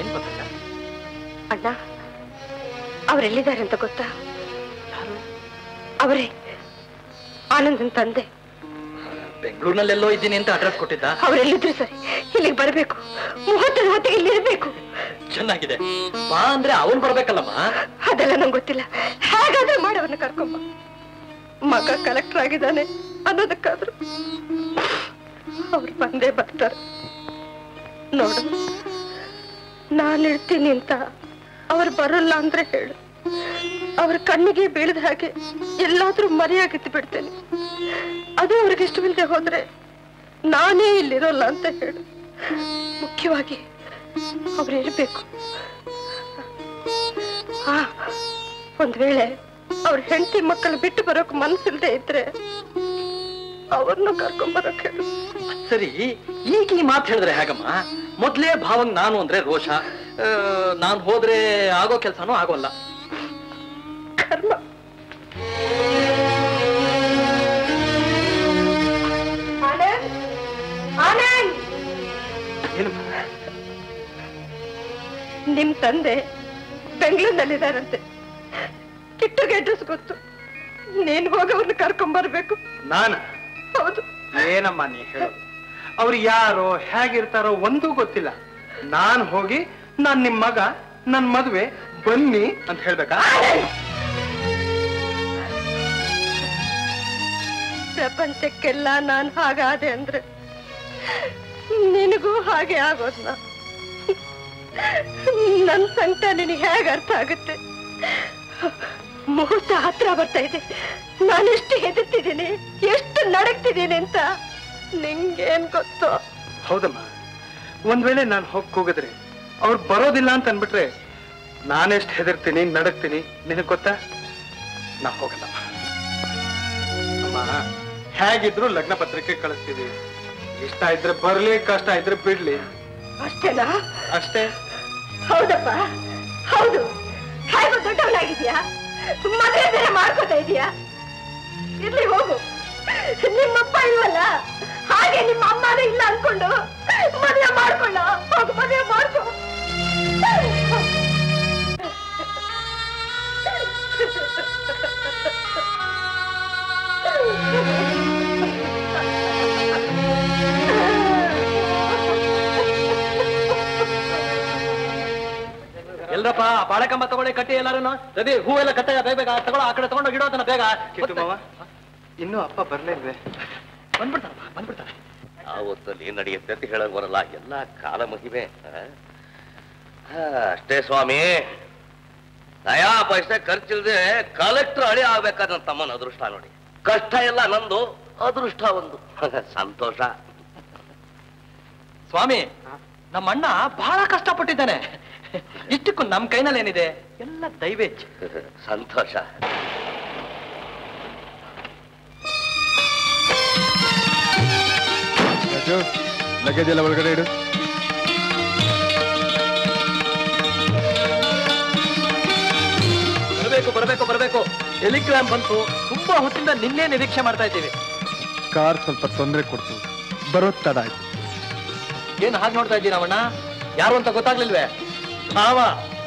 ಏನ್ ಗೊತ್ತಿಲ್ಲ ಅಣ್ಣ ಅವರೆಲ್ಲಿದ್ದಾರೆ ಅಂತ ಗೊತ್ತಾ ಅವರೇ ಆನಂದನ್ ತಂದೆ ಬೆಂಗಳೂರಿನಲ್ಲೆಲ್ಲೋ ಇದ್ದೀನಿ ಅಂತ ಅಡ್ರೆಸ್ ಕೊಟ್ಟಿದ್ದ ಅವರೆಲ್ಲಿದ್ರು ಸರಿ ಇಲ್ಲಿಗೆ ಬರಬೇಕು ಮುಹೂರ್ತದ ಹೊತ್ತಿಗೆ ಇಲ್ಲಿ ಇರಬೇಕು ಚೆನ್ನಾಗಿದೆ ಬಾ ಅಂದ್ರೆ ಅವನ್ ಬರ್ಬೇಕಲ್ಲಮ್ಮ ಅದೆಲ್ಲ ನಂಗೆ ಗೊತ್ತಿಲ್ಲ ಹೇಗಾದ್ರೂ ಮಾಡಿ ಅವನ್ನ ಕರ್ಕೊಂಬ ಮಗ ಕಲೆಕ್ಟರ್ ಆಗಿದ್ದಾನೆ ಅನ್ನೋದಕ್ಕಾದ್ರು ಅವ್ರು ಬಂದೇ ಬರ್ತಾರೆ ನೋಡು ನಾನು ಇರ್ತೀನಿ ಅಂತ ಅವ್ರು ಬರಲ್ಲ ಅಂದ್ರೆ ಹೇಳು ಅವ್ರ ಕಣ್ಣಿಗೆ ಬೀಳದ ಹಾಗೆ ಎಲ್ಲಾದ್ರೂ ಮರೆಯಾಗಿದ್ದು ಬಿಡ್ತೇನೆ ಅದು ಅವ್ರಿಗೆ ಇಷ್ಟವಿಲ್ಲದೆ ಹೋದ್ರೆ ನಾನೇ ಇಲ್ಲಿರೋಲ್ಲ ಅಂತ ಹೇಳು ಮುಖ್ಯವಾಗಿ ಅವ್ರು ಇರ್ಬೇಕು ಆ ಒಂದ್ ವೇಳೆ ಅವ್ರ ಹೆಂಡತಿ ಮಕ್ಕಳು ಬಿಟ್ಟು ಬರೋಕ್ ಮನ್ಸಿಲ್ದೆ ಇದ್ರೆ ಅವ್ರನ್ನ ಕರ್ಕೊಂಡ್ ಬರೋಕ್ ಹೇಳು ಸರಿ ಈಗ ಈ ಮಾತು ಹೇಳಿದ್ರೆ ಹೇಗಮ್ಮ ಮೊದ್ಲೇ ಭಾವಂಗ್ ನಾನು ಅಂದ್ರೆ ರೋಷ ಆ, ನಾನ್ ಹೋದ್ರೆ ಆಗೋ ಕೆಲ್ಸನೂ ಆಗೋಲ್ಲ ಕರ್ಮ ಆನಂದ್ ಆನಂದ್ ನಿಮ್ ತಂದೆ ಬೆಂಗಳೂರಿನಲ್ಲಿದ್ದಾರಂತೆ ಕಿಟ್ಟುಗೆ ಅಡ್ರೆಸ್ ಗೊತ್ತು ನೀನ್ ಹೋಗಿ ಅವ್ರನ್ನ ಕರ್ಕೊಂಡ್ ಬರ್ಬೇಕು ನಾನ ಹೌದು ಏನಮ್ಮ ನೀ ಹೇಳೋದು ಅವ್ರು ಯಾರೋ ಹೇಗಿರ್ತಾರೋ ಒಂದೂ ಗೊತ್ತಿಲ್ಲ ನಾನ್ ಹೋಗಿ ನಾನ್ ನಿಮ್ ಮಗ ನನ್ ಮದ್ವೆ ಬನ್ನಿ ಅಂತ ಹೇಳ್ಬೇಕಾ ಪ್ರಪಂಚಕ್ಕೆಲ್ಲ ನಾನ್ ಹಾಗಾದೆ ಅಂದ್ರೆ ನಿನಗೂ ಹಾಗೆ ಆಗೋದ್ನ ನನ್ ಸಂಕಟ ನಿನಗೆ ಹೇಗೆ ಅರ್ಥ ಆಗುತ್ತೆ ಮುಹೂರ್ತ ಹತ್ರ ಬರ್ತಾ ಇದೆ ನಾನೆಷ್ಟು ಹೆದರ್ತಿದ್ದೀನಿ ಎಷ್ಟು ನಡಕ್ತಿದ್ದೀನಿ ಅಂತ ನಿಂಗೇನ್ ಗೊತ್ತೋ ಹೌದಮ್ಮ ಒಂದ್ ವೇಳೆ ನಾನ್ ಹೋಗ್ ಕೂಗಿದ್ರೆ ಅವ್ರು ಬರೋದಿಲ್ಲ ಅಂತ ಅನ್ಬಿಟ್ರೆ ನಾನೆಷ್ಟ್ ಹೆದರ್ತೀನಿ ನಡಕ್ತೀನಿ ನಿನಗ್ ಗೊತ್ತಾ ನಾ ಹೋಗಲ್ಲಮ್ಮ ಅಮ್ಮ ಹೇಗಿದ್ರು ಲಗ್ನ ಪತ್ರಿಕೆ ಕಳಿಸ್ತೀವಿ ಇಷ್ಟ ಇದ್ರೆ ಬರ್ಲಿ ಕಷ್ಟ ಇದ್ರೆ ಬಿಡ್ಲಿ ಅಷ್ಟೇನಾ ಅಷ್ಟೇ ಹೌದಪ್ಪ ಹೌದು ಹೇಗೋ ದೊಡ್ಡವನಾಗಿದ್ಯಾ ಮದುವೆ ಬೇರೆ ಮಾಡ್ಕೋತಾ ಇದೀಯಾ ಇರ್ಲಿ ಹೋಗು ನಿಮ್ಮಪ್ಪ ಇಲ್ವಲ್ಲ ಹಾಗೆ ನಿಮ್ಮ ಅಮ್ಮನೂ ಇಲ್ಲ ಅನ್ಕೊಂಡು ಮದುವೆ ಮಾಡ್ಕೊಳ್ಳ ಹೋಗು ಮದುವೆ ಮಾಡ್ಕೊ ಎಲ್ರಪ್ಪ ಆ ಬಾಳೆಕಂಬ ತಗೊಳ್ಳಿ ಕಟ್ಟಿ ಎಲ್ಲಾರು ರವಿ ಹೂವೆಲ್ಲ ಕಟ್ಟಾಗ ಬೇಗ ಬೇಗ ತಗೊಳ್ಳೋ ಆ ಕಡೆ ತಗೊಂಡೋಗಿ ಇಡೋದನ್ನ ಬೇಗ ಕಿಟ್ಟು ಮಾವ ಇನ್ನೂ ಅಪ್ಪ ಬರ್ಲೇ ಇಲ್ವೇ ಬಂದ್ಬಿಡ್ತಾರಪ್ಪ ಬಂದ್ಬಿಡ್ತಾರೆ ಆ ಹೊತ್ತಲ್ಲಿ ಏನ್ ನಡೆಯುತ್ತೆ ಅಂತ ಹೇಳಕ್ ಬರಲ್ಲ ಎಲ್ಲ ಕಾಲ ಮಹಿಮೆ ಆ? ಆ, ಅಷ್ಟೇ ಸ್ವಾಮಿ ನಯಾ ಪೈಸೆ ಖರ್ಚಿಲ್ದೆ ಕಲೆಕ್ಟರ್ ಹಳಿ ಆಗ್ಬೇಕಾದ ನನ್ನ ತಮ್ಮನ ಅದೃಷ್ಟ ನೋಡಿ ಕಷ್ಟ ಎಲ್ಲ ನಂದು ಅದೃಷ್ಟ ಒಂದು ಸಂತೋಷ ಸ್ವಾಮಿ ನಮ್ಮ ಅಣ್ಣ ಬಹಳ ಕಷ್ಟಪಟ್ಟಿದ್ದಾನೆ ಇಷ್ಟಕ್ಕೂ ನಮ್ ಕೈನಲ್ಲಿ ಏನಿದೆ ಎಲ್ಲ ದೈವೇಚ್ಛೆ ಸಂತೋಷ ರಾಜು ಲಗೇಜ್ ಎಲ್ಲ ಒಳಗಡೆ ಇಡು ಬರಬೇಕು ಬರಬೇಕು ಬರಬೇಕು ಟೆಲಿಗ್ರಾಮ್ ಬಂತು ತುಂಬಾ ಹೊತ್ತಿಂದ ನಿನ್ನೆ ನಿರೀಕ್ಷೆ ಮಾಡ್ತಾ ಇದ್ದೀವಿ ಕಾರ್ ಸ್ವಲ್ಪ ತೊಂದರೆ ಕೊಡ್ತು ಬರೋದ್ ತಡ ಆಯ್ತು ಏನ್ ಹಾಗೆ ನೋಡ್ತಾ ಇದ್ದೀವಿ ರಾಮಣ್ಣ ಯಾರು ಅಂತ ಗೊತ್ತಾಗ್ಲಿಲ್ವೇ ಭಾವ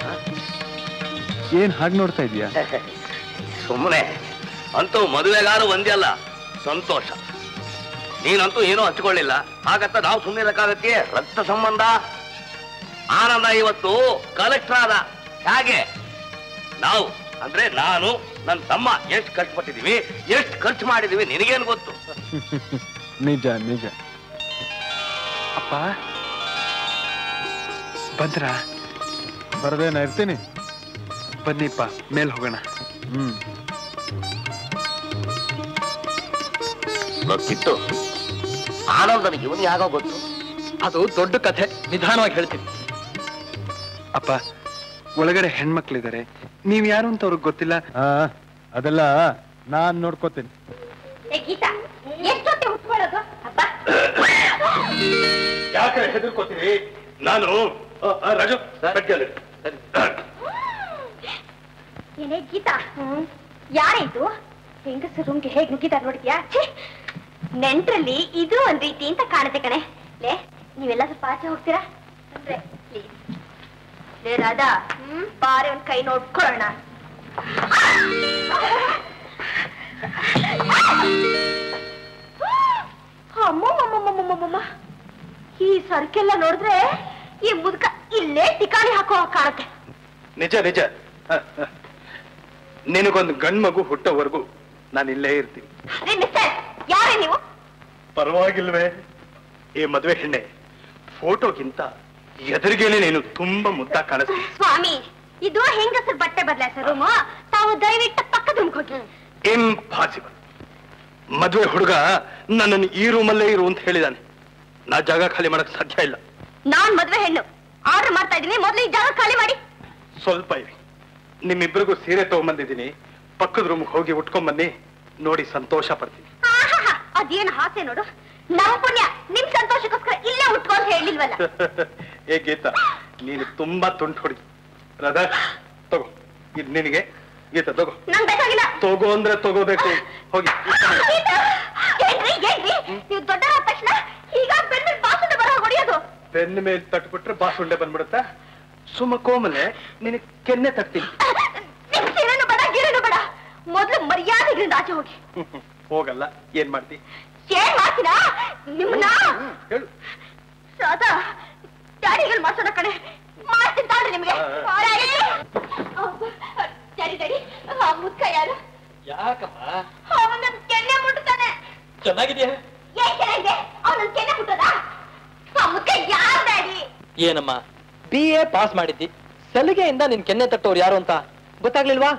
ಏನ್ ಹಾಗೆ ನೋಡ್ತಾ ಇದೀಯಾ ಸುಮ್ಮನೆ ಅಂತೂ ಮದುವೆಗಾರು ಒಂದೇ ಅಲ್ಲ ಸಂತೋಷ ನೀನಂತೂ ಏನೂ ಹಚ್ಕೊಳ್ಳಿಲ್ಲ ಹಾಗಂತ ನಾವು ಸುಮ್ಮನೆ ಇರಕ್ಕಾಗತ್ತೆ ರಕ್ತ ಸಂಬಂಧ ಆನಂದ ಇವತ್ತು ಕಲೆಕ್ಟರ್ ಆದ ಹೇಗೆ ನಾವು ಅಂದ್ರೆ ನಾನು ನನ್ನ ತಮ್ಮ ಎಷ್ಟು ಕಷ್ಟಪಟ್ಟಿದೀವಿ ಎಷ್ಟು ಖರ್ಚು ಮಾಡಿದೀವಿ ನಿನಗೇನು ಗೊತ್ತು ನಿಜ ನಿಜ ಅಪ್ಪ ಬಂದ್ರ ಬರದೇ ನಾ ಇರ್ತೀನಿ ಬನ್ನಿಪ್ಪ ಮೇಲ್ ಹೋಗೋಣ ಹ್ಮ್ ಗೊತ್ತಿತ್ತು ಆನಂದನಿಗೆ ಇವನು ಯಾಗೋ ಗೊತ್ತು ಅದು ದೊಡ್ಡ ಕಥೆ ನಿಧಾನವಾಗಿ ಹೇಳ್ತೀನಿ ಅಪ್ಪ ಒಳಗಡೆ ಹೆಣ್ಮಕ್ಳಿದ್ದಾರೆ ನೀವ್ ಯಾರು ಅಂತ ಅವ್ರಿಗೆ ಗೊತ್ತಿಲ್ಲ ಆ ಅದೆಲ್ಲ ನಾನ್ ನೋಡ್ಕೋತೀನಿ ಗೀತಾ ಎಷ್ಟೊತ್ತೆ ಉಟ್ಕೊಳ್ಳೋದು ಅಪ್ಪ ಯಾಕೆ ಹೆದರ್ಕೋತೀರಿ ನಾನು ರಾಜು ಏನೇ ಗೀತಾ ಯಾರಾಯ್ತು ಹೆಂಗಸರು ರೂಮ್ಗೆ ಹೇಗ್ ನುಗ್ಗಿದಾರ ನೋಡಿದ್ಯಾ ಛೀ! ನೆಂಟ್ರಲ್ಲಿ ಇದು ಒಂದ್ ರೀತಿ ಅಂತ ಕಾಣುತ್ತೆ ಕಣೆ ಲೇ ನೀವೆಲ್ಲ ಸ್ವಲ್ಪ ಆಚೆ ಹೋಗ್ತೀರಾ ಅಂದ್ರೆ ಪ್ಲೀಸ್ ಲೇ ರಾಧಾ ಬಾರಿ ಒಂದ್ ಕೈ ನೋಡ್ಕೊಳ್ಳೋಣ ಅಮ್ಮಮ್ಮಮ್ಮಮ್ಮಮ್ಮಮ್ಮಮ್ಮ. ಈ ಸರ್ಕೆಲ್ಲ ನೋಡಿದ್ರೆ ಈ ಮುದ್ಕ ಇಲ್ಲೇ ಟಿಕಾಣಿ ಹಾಕೋ ಹಾಗ್ ಕಾಣುತ್ತೆ ನಿಜ ನಿಜ ಹ, ಹ. ನಿನಗೊಂದು ಗಂಡ್ ಮಗು ಹುಟ್ಟೋವರೆಗೂ ನಾನು ಇಲ್ಲೇ ಇರ್ತೀನಿ ರೀ ಮಿಸ್ಟರ್ ಯಾರೇ ನೀವು ಪರವಾಗಿಲ್ವೇ ಈ ಮದ್ವೆ ಹೆಣ್ಣೆ ಫೋಟೋಗಿಂತ ಎದುರಿಗೇನೆ ನೀನು ತುಂಬಾ ಮುದ್ದ ಕಾಣಿಸ್ತೀನಿ ಸ್ವಾಮಿ ಇದು ಹೆಂಗಸರ್ ಬಟ್ಟೆ ಬದಲಾಯಿಸೋ ರೂಮು ತಾವು ದಯವಿಟ್ಟು ಪಕ್ಕದ ರೂಮ್ಗೆ ಹೋಗಿ ಇಂಪಾಸಿಬಲ್ ಮದ್ವೆ ಹುಡುಗ ನನ್ನನ್ನು ಈ ರೂಮಲ್ಲೇ ಇರು ಅಂತ ಹೇಳಿದಾನೆ ನಾ ಜಾಗ ಖಾಲಿ ಮಾಡಕ್ ಸಾಧ್ಯ ಇಲ್ಲ ನಾನ್ ಮದ್ವೆ ಹೆಣ್ಣು ಆರ್ಡರ್ ಮಾಡ್ತಾ ಇದೀನಿ ಮೊದ್ಲು ಈ ಜಾಗ ಖಾಲಿ ಮಾಡಿ ಸ್ವಲ್ಪ ಇರಿ ನಿಮ್ಮಿಬ್ಬರಿಗೂ ಸೀರೆ ತಗೊಂಬಂದಿದ್ದೀನಿ ಪಕ್ಕದ ರೂಮ್ಗೆ ಹೋಗಿ ಉಟ್ಕೊಂಬನ್ನಿ ನೋಡಿ ಸಂತೋಷ ಪಡ್ತೀನಿ ಆಹಾಹಾ, ಅದೇನು ಹಾಸೆ ನೋಡು ನಮ್ ಪುಣ್ಯ ನಿಮ್ ಸಂತೋಷಕ್ಕೋಸ್ಕರ ಇಲ್ಲೇ ಉಟ್ಕೊಂತ ಹೇಳಿಲ್ವಲ್ಲ ಏ ಗೀತಾ ನೀನು ತುಂಬಾ ತುಂಟು ಹುಡುಗಿ ರಾಧಾ ತಗೋ ಇದು ನಿನಗೆ ಗೀತಾ ತಗೋ ನಂಗ್ ಬೇಕಾಗಿಲ್ಲ ತಗೋ ಅಂದ್ರೆ ತಗೋಬೇಕು ಹೋಗಿ ಏನ್ರಿ ಏನ್ರಿ ನೀವು ದೊಡ್ಡರಾದ ತಕ್ಷಣ ಈಗ ಬೆನ್ನ ಬಾಸುಂಡೆ ಬರೋ ಹೊಡಿಯೋದು ಬೆನ್ನ ಮೇಲೆ ತಟ್ಬಿಟ್ರೆ ಬಾಸುಂಡೆ ಬಂದ್ಬಿಡುತ್ತಾ ಸುಮ್ಮ ಕೋಮಲೆ ನಿನಗೆ ಕೆನ್ನೆ ತಟ್ತೀನಿ ನಿಮ್ ಸೀರೆನು ಬೇಡ ಗಿರನು ಬೇಡ ಮೊದ್ಲು ಮರ್ಯಾದೆಗಳಿಂದ ಆಚೆ ಹೋಗಿ ಹೋಗಲ್ಲ ಏನ್ ಮಾಡ್ತಿ ಏನ್ ಮಾಡ್ತೀರಾ ನಿಮ್ಮನ್ನ ಹೇಳು ರಾಧಾ ಡ್ಯಾಡಿಗಳು ಮಾಡ್ಸೋಣ ಕಣೆ ಮಾಡ್ತೀನಿ ತಾಳ್ರಿ ನಿಮ್ಗೆ ಡ್ಯಾಡಿ ಡ್ಯಾಡಿ ಆ ಮುದ್ಕ ಯಾರು ಯಾಕಮ್ಮ ಅವನ ಕೆನ್ನೆ ಮುಟ್ತಾನೆ ಚೆನ್ನಾಗಿದ್ಯಾ ಏನ್ ಚೆನ್ನಾಗಿದೆ ಅವನ ಕೆನ್ನೆ ಮುಟ್ಟದ ಆ ಮುದ್ಕ ಯಾರು ಡ್ಯಾಡಿ ಏನಮ್ಮ ಬಿ ಎ ಪಾಸ್ ಮಾಡಿದ್ದಿ ಸಲಿಗೆಯಿಂದ ನಿನ್ ಕೆನ್ನೆ ತಟ್ಟೋರು ಯಾರು ಅಂತ ಗೊತ್ತಾಗ್ಲಿಲ್ವಾ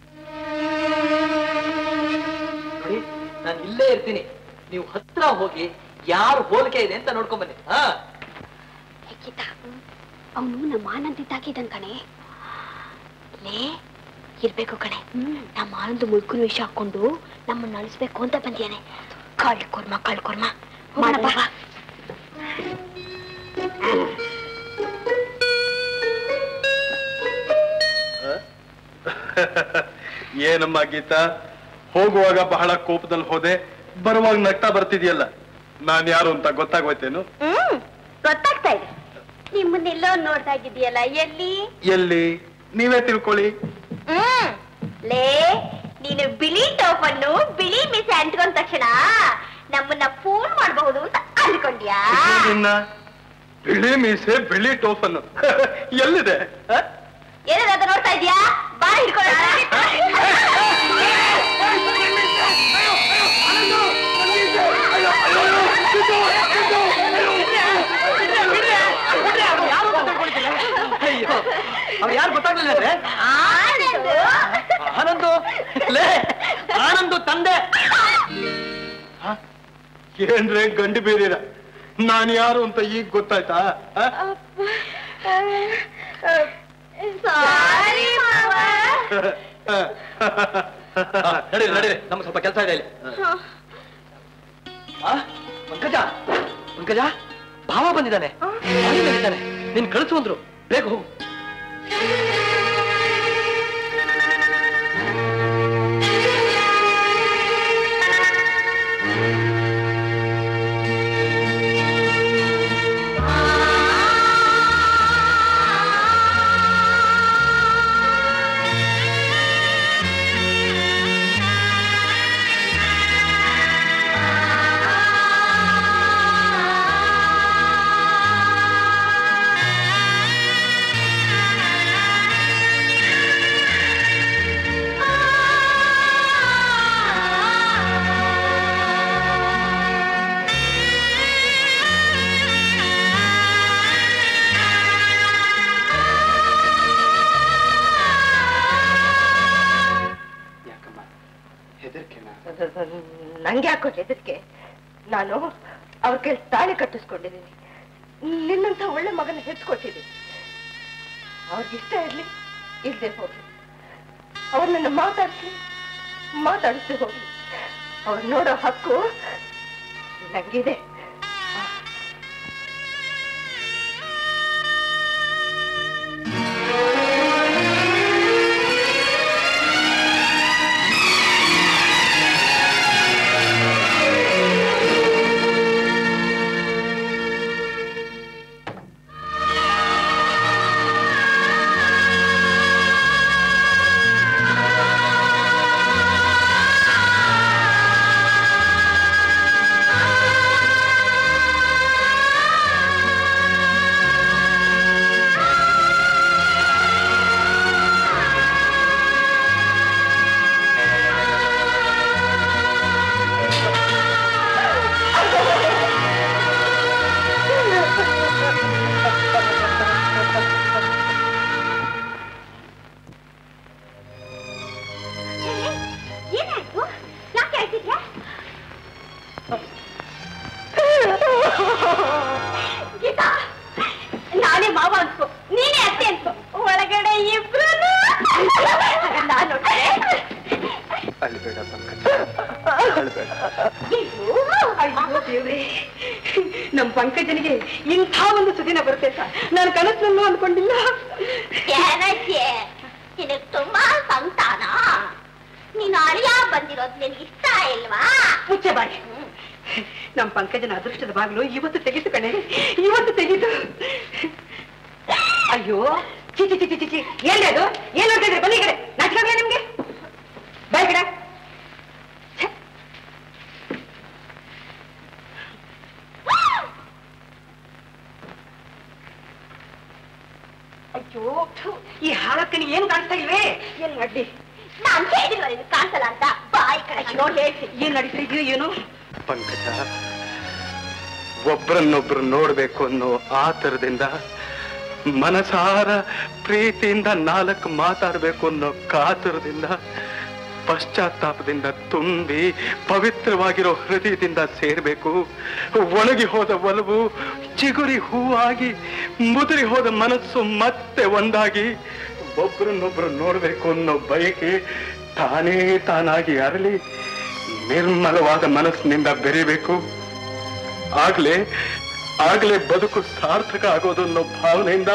ನೋಡಿ ನಾನು ಇಲ್ಲೇ ಇರ್ತೀನಿ ನೀವು ಹತ್ರ ಹೋಗಿ ಯಾರು ಹೋಲಿಕೆ ಇದೆ ಅಂತ ನೋಡ್ಕೊಂಡ್ ಬನ್ನಿ ಹಾ ಅವನು ನಮ್ಮ ಆನಂದಿದ್ದಾಗಿದ್ದಾನ ಕಣೆ ಲೇ ಇರ್ಬೇಕು ಕಣೆ ನಮ್ಮ ಆನಂದ ಮುಳ್ಕುನ ವಿಷ ಹಾಕೊಂಡು ನಮ್ಮನ್ನ ಅಳಿಸ್ಬೇಕು ಅಂತ ಬಂದಿಯಾನೆ ಕಳ್ ಕೊರ್ಮ ಕಳ್ ಕೊರ್ಮ ಮಾಡಪ್ಪ ಏನಮ್ಮ ಗೀತಾ ಹೋಗುವಾಗ ಬಹಳ ಕೋಪದಲ್ಲಿ ಹೋದೆ ಬರುವಾಗ ನಗ್ತಾ ಬರ್ತಿದ್ಯಲ್ಲ ನಾನ್ ಯಾರು ಅಂತ ಗೊತ್ತಾಗೋಯ್ತೇನು ಹ್ಮ್ ಗೊತ್ತಾಗ್ತಾ ಇದೆ ನಿಮ್ಮನ್ನೆಲ್ಲೋ ನೋಡ್ತಾ ಇದ್ದಿದ್ಯಲ್ಲ ಎಲ್ಲಿ ಎಲ್ಲಿ ನೀವೇ ತಿಳ್ಕೊಳ್ಳಿ ಹ್ಮ್ ಲೇ ನೀನು ಬಿಳಿ ಟಾಪ್ ಅನ್ನು ಬಿಳಿ ಮೀಸೆ ಅಂಟ್ಕೊಂಡ ತಕ್ಷಣ ನಮ್ಮನ್ನ ಫೋನ್ ಮಾಡಬಹುದು ಅಂತ ಅನ್ಕೊಂಡ್ಯಾ ನಿನ್ನ ಬಿಳಿ ಮೀಸೆ ಬಿಳಿ ಟೋಫನ್ನು ಎಲ್ಲಿದೆ ಹ? ಏನಾದ್ರು ನೋಡ್ತಾ ಇದ್ಯಾ ಬಾ ಹಿಡ್ಕೊಳ್ಳೋಣ ಅಯ್ಯೋ ಅವ್ರು ಯಾರು ಗೊತ್ತಾಗ್ಲಿಲ್ಲ ಅಂದ್ರೆ ಆನಂದು ಲೇ ಆನಂದು ತಂದೆ ಏನ್ರೆ ಗಂಡು ಬೀರಿರ ನಾನ್ ಯಾರು ಅಂತ ಈಗ ಗೊತ್ತಾಯ್ತಾ ಹ? ಸಾರಿ ಮಾವ ನಡೀರಿ ನಡೀರಿ ನಮ್ಗೆ ಸ್ವಲ್ಪ ಕೆಲಸ ಇದೆ ಇಲ್ಲಿ ಆ? ಪಂಕಜ ಪಂಕಜ ಭಾವ ಬಂದಿದ್ದಾನೆ ಬಂದಿದ್ದಾನೆ ನೀನ್ ಕಳಿಸು ಅಂದ್ರು ಬೇಗ ಹೋಗು ನಂಗೆ ಯಾಕೋ ಹೆದರಿಕೆ ನಾನು ಅವ್ರ ಕೈ ತಾಳಿ ಕಟ್ಟಿಸ್ಕೊಂಡಿದ್ದೀನಿ ನಿನ್ನಂತ ಒಳ್ಳೆ ಮಗನ ಹೆತ್ಕೊಟ್ಟಿದ್ದೀನಿ ಅವ್ರಿಗಿಷ್ಟ ಇರ್ಲಿ ಇಲ್ದೆ ಹೋಗ್ಲಿ ಅವ್ರು ನನ್ನ ಮಾತಾಡ್ಸ್ಲಿ ಮಾತಾಡಿಸ್ದೆ ಹೋಗ್ಲಿ ಅವ್ರು ನೋಡೋ ಹಕ್ಕು ನಂಗಿದೆ ಆ ಅಯ್ಯೋ ದೇವ್ರೇ ನಮ್ ಪಂಕಜನಿಗೆ ಇಂಥ ಒಂದು ಸುದಿನ ಬರುತ್ತೆ ಅಂತ ನಾನು ಕನಸಿನಲ್ಲೂ ಅನ್ಕೊಂಡಿಲ್ಲ ಏನಕ್ಕೆ ನಿನಗ್ ತುಂಬಾ ಸಂತಾನ ನೀನು ಅಳಿಯ ಬಂದಿರೋದು ನಿನಗೆ ಇಷ್ಟ ಇಲ್ವಾ ಮುಚ್ಚೆ ಬಾಯಿ ನಮ್ ಪಂಕಜನ ಅದೃಷ್ಟದ ಬಾಗಿಲು ಇವತ್ತು ತೆಗಿತು ಕಣೆ ಇವತ್ತು ತೆಗಿತು ಅಯ್ಯೋ ಚಿ ಚಿ ಚಿ ಚಿ ಚಿ ಏನ್ ಅದು ಏನ್ ಮಾಡ್ತಾ ಇದ್ರೆ ಬನ್ನಿ ಈ ಕಡೆ ನಾಚಿಕಾಗ್ಲ ನಿಮ್ಗೆ ಬಾಯ್ ಕಡೆ ಅಯ್ಯೋ ಥು, ಈ ಹಾಳಕ್ಕನಿಗೆ ಏನು ಕಾಣಿಸ್ತಾ ಇಲ್ವೇ ಏನ್ ಮಾಡ್ಲಿ ನಾನ್ ಹೇಳಿಲ್ವ ಇದು ಕಾಣಿಸಲ್ಲ ಅಂತ ಬಾಯಿ ಕಡೆ ನೋಡಿ ಹೇಳ್ತೀನಿ ಏನ್ ನಡೀತಾ ಇದೆಯೋ ಏನೋ ಪಂಕಜ ಒಬ್ರನ್ನೊಬ್ರು ನೋಡ್ಬೇಕು ಅನ್ನೋ ಆತರದಿಂದ ಮನಸಾರ ಪ್ರೀತಿಯಿಂದ ನಾಲ್ಕು ಮಾತಾಡ್ಬೇಕು ಅನ್ನೋ ಕಾತರದಿಂದ ಪಶ್ಚಾತ್ತಾಪದಿಂದ ತುಂಬಿ ಪವಿತ್ರವಾಗಿರೋ ಹೃದಯದಿಂದ ಸೇರ್ಬೇಕು ಒಣಗಿ ಹೋದ ಒಲವು ಚಿಗುರಿ ಹೂವಾಗಿ ಮುದುರಿ ಹೋದ ಮನಸ್ಸು ಮತ್ತೆ ಒಂದಾಗಿ ಒಬ್ರನ್ನೊಬ್ರು ನೋಡ್ಬೇಕು ಅನ್ನೋ ಬಯಕೆ ತಾನೇ ತಾನಾಗಿ ಅರಳಿ ನಿರ್ಮಲವಾದ ಮನಸ್ಸಿನಿಂದ ಬೆರಿಬೇಕು ಆಗ್ಲೇ ಆಗ್ಲೇ ಬದುಕು ಸಾರ್ಥಕ ಆಗೋದು ಅನ್ನೋ ಭಾವನೆಯಿಂದ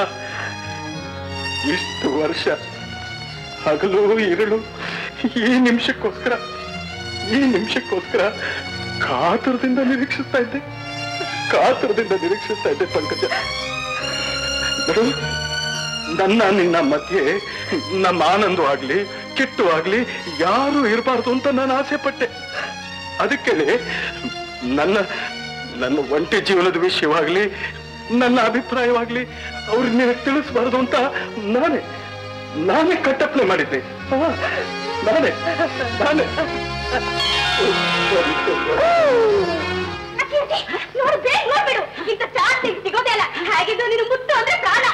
ಇಷ್ಟು ವರ್ಷ ಹಗಲು ಇರುಳು ಈ ನಿಮಿಷಕ್ಕೋಸ್ಕರ ಈ ನಿಮಿಷಕ್ಕೋಸ್ಕರ ಕಾತುರದಿಂದ ನಿರೀಕ್ಷಿಸ್ತಾ ಇದ್ದೆ ಕಾತುರದಿಂದ ನಿರೀಕ್ಷಿಸ್ತಾ ಇದ್ದೆ ಪಂಕಜ ನೋಡು, ನನ್ನ ನಿನ್ನ ಮಧ್ಯೆ ನಮ್ಮ ಆನಂದವಾಗ್ಲಿ ಕೆಟ್ಟವಾಗ್ಲಿ ಯಾರು ಇರಬಾರ್ದು ಅಂತ ನಾನು ಆಸೆ ಪಟ್ಟೆ ಅದಕ್ಕೆ ನನ್ನ ನನ್ನ ಒಂಟಿ ಜೀವನದ ವಿಷಯವಾಗ್ಲಿ ನನ್ನ ಅಭಿಪ್ರಾಯವಾಗ್ಲಿ ಅವ್ರಿಗೆ ನಿನಗೆ ತಿಳಿಸ್ಬಾರ್ದು ಅಂತ ನಾನೇ ನಾನೇ ಕಟ್ಟಪ್ಪಣೆ ಮಾಡಿದ್ದೆ ಹಾ, ನಾನೇ ನಾನೇ ನೋಡು ಬೇಗ ನೋಡ್ಬಿಡು ಇಂಥ ಚಾನ್ಸ್ ಸಿಗೋದೇ ಇಲ್ಲ ಹಾಗಿದ್ದು ನೀನು ಮುತ್ತು ಅಂದ್ರೆ ಪ್ರಾಣ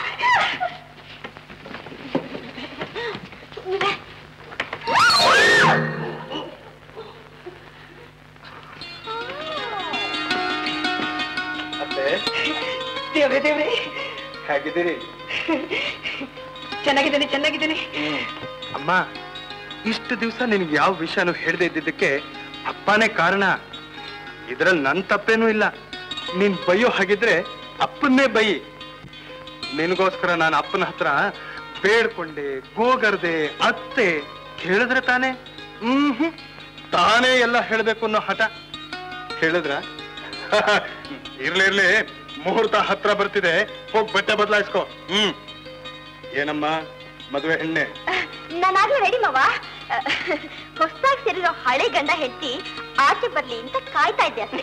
ಅತ್ತೆ ದೇವ್ರೆ ದೇವ್ರೆ ಹೇಗಿದ್ದೀರಿ ಚೆನ್ನಾಗಿದ್ದೇನೆ ಚೆನ್ನಾಗಿದ್ದೇನೆ ಅಮ್ಮ ಇಷ್ಟು ದಿವಸ ನಿನ್ಗೆ ಯಾವ ವಿಷಯನೂ ಹೇಳದೆ ಇದ್ದಿದ್ದಕ್ಕೆ ಅಪ್ಪನೇ ಕಾರಣ ಇದ್ರಲ್ಲಿ ನನ್ ತಪ್ಪೇನೂ ಇಲ್ಲ ನೀನ್ ಬೈಯೋ ಹಾಗಿದ್ರೆ ಅಪ್ಪನ್ನೇ ಬೈ ನಿನಗೋಸ್ಕರ ನಾನು ಅಪ್ಪನ ಹತ್ರ ಬೇಡ್ಕೊಂಡೆ ಗೋಗರ್ದೆ ಅತ್ತೆ ಕೇಳಿದ್ರೆ ತಾನೇ ಹ್ಮ್ ಹ್ಮ್. ತಾನೇ ಎಲ್ಲ ಹೇಳ್ಬೇಕು ಅನ್ನೋ ಹಠ ಹೇಳಿದ್ರ ಇರ್ಲಿ ಇರ್ಲಿ ಮುಹೂರ್ತ ಹತ್ರ ಬರ್ತಿದೆ ಹೋಗ್ ಬಟ್ಟೆ ಬದಲಾಯಿಸ್ಕೊ ಹ್ಮ್ ಏನಮ್ಮ ಮದುವೆ ಹೆಣ್ಣೆ ನಾನಾಗ್ಲೂ ರೆಡಿ ಮಾವ ಹೊಸದಾಗಿ ಸೇರಿರೋ ಹಳೆ ಗಂಡ ಹೆಂಡತಿ ಆಚೆ ಬರ್ಲಿ ಅಂತ ಕಾಯ್ತಾ ಇದ್ದೆ ಅಷ್ಟೇ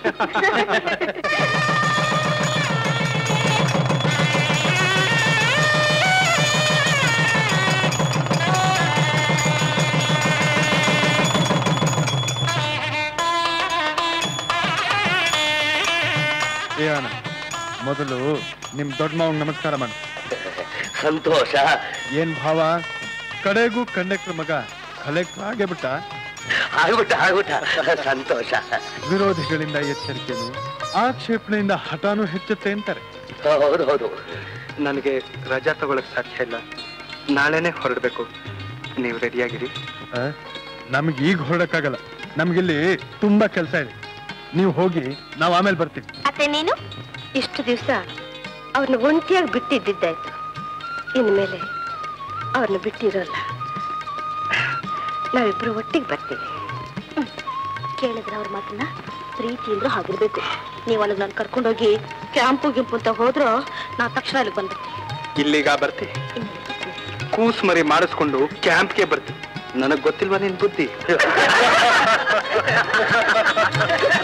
ಏನ ಮೊದಲು ನಿಮ್ ದೊಡ್ಡ ಮಾವನ್ ನಮಸ್ಕಾರ ಮಾಡಿ ಸಂತೋಷ ಏನ್ ಭಾವ ಕಡೆಗೂ ಕಂಡಕ್ಟರ್ ಮಗ ಕಲೆಕ್ಟರ್ ಆಗೇ ಬಿಟ್ಟ ಆಗ್ಬಿಟ್ಟ ಆಗ್ಬಿಟ್ಟ ಸಂತೋಷ ವಿರೋಧಿಗಳಿಂದ ಎಚ್ಚರಿಕೆನು ಆಕ್ಷೇಪಣೆಯಿಂದ ಹಠಾನು ಹೆಚ್ಚುತ್ತೆ ಅಂತಾರೆ ಹೌದು ಹೌದು ನನಗೆ ರಜಾ ತಗೊಳಕ್ ಸಾಧ್ಯ ಇಲ್ಲ ನಾಳೆನೆ ಹೊರಡ್ಬೇಕು ನೀವು ರೆಡಿಯಾಗಿರಿ ನಮ್ಗೆ ಈಗ ಹೊರಡಕ್ಕಾಗಲ್ಲ ನಮ್ಗಿಲ್ಲಿ ತುಂಬಾ ಕೆಲಸ ಇದೆ ನೀವು ಹೋಗಿ ನಾವು ಆಮೇಲೆ ಬರ್ತೀವಿ ಅತ್ತೆ ನೀನು ಇಷ್ಟು ದಿವಸ ಅವ್ರನ್ನ ಒಂಟಿಯಾಗಿ ಬಿಟ್ಟಿದ್ದಿದ್ದಾಯ್ತು ಇನ್ಮೇಲೆ ಅವ್ರನ್ನ ಬಿಟ್ಟಿರೋಲ್ಲ ನಾವಿಬ್ರು ಒಟ್ಟಿಗೆ ಬರ್ತೀವಿ ಕೇಳಿದ್ರ ಅವ್ರ ಮಾತನ್ನ ಪ್ರೀತಿಯಿಂದ ಹಾಗಿರ್ಬೇಕು ನೀವು ಅಲ್ಲಿಗೆ ನಾನು ಕರ್ಕೊಂಡೋಗಿ ಕ್ಯಾಂಪು ಗಿಂಪು ಅಂತ ಹೋದ್ರು ನಾ ತಕ್ಷಣ ಅಲ್ಲಿಗೆ ಬಂದ್ಬಿಡ್ತೀನಿ ಇಲ್ಲಿಗ ಬರ್ತಿ ಕೂಸ್ ಮರಿ ಮಾಡಿಸ್ಕೊಂಡು ಕ್ಯಾಂಪ್ಗೆ ಬರ್ತಿ ನನಗ್ ಗೊತ್ತಿಲ್ವಾ ನಿನ್ ಬುದ್ಧಿ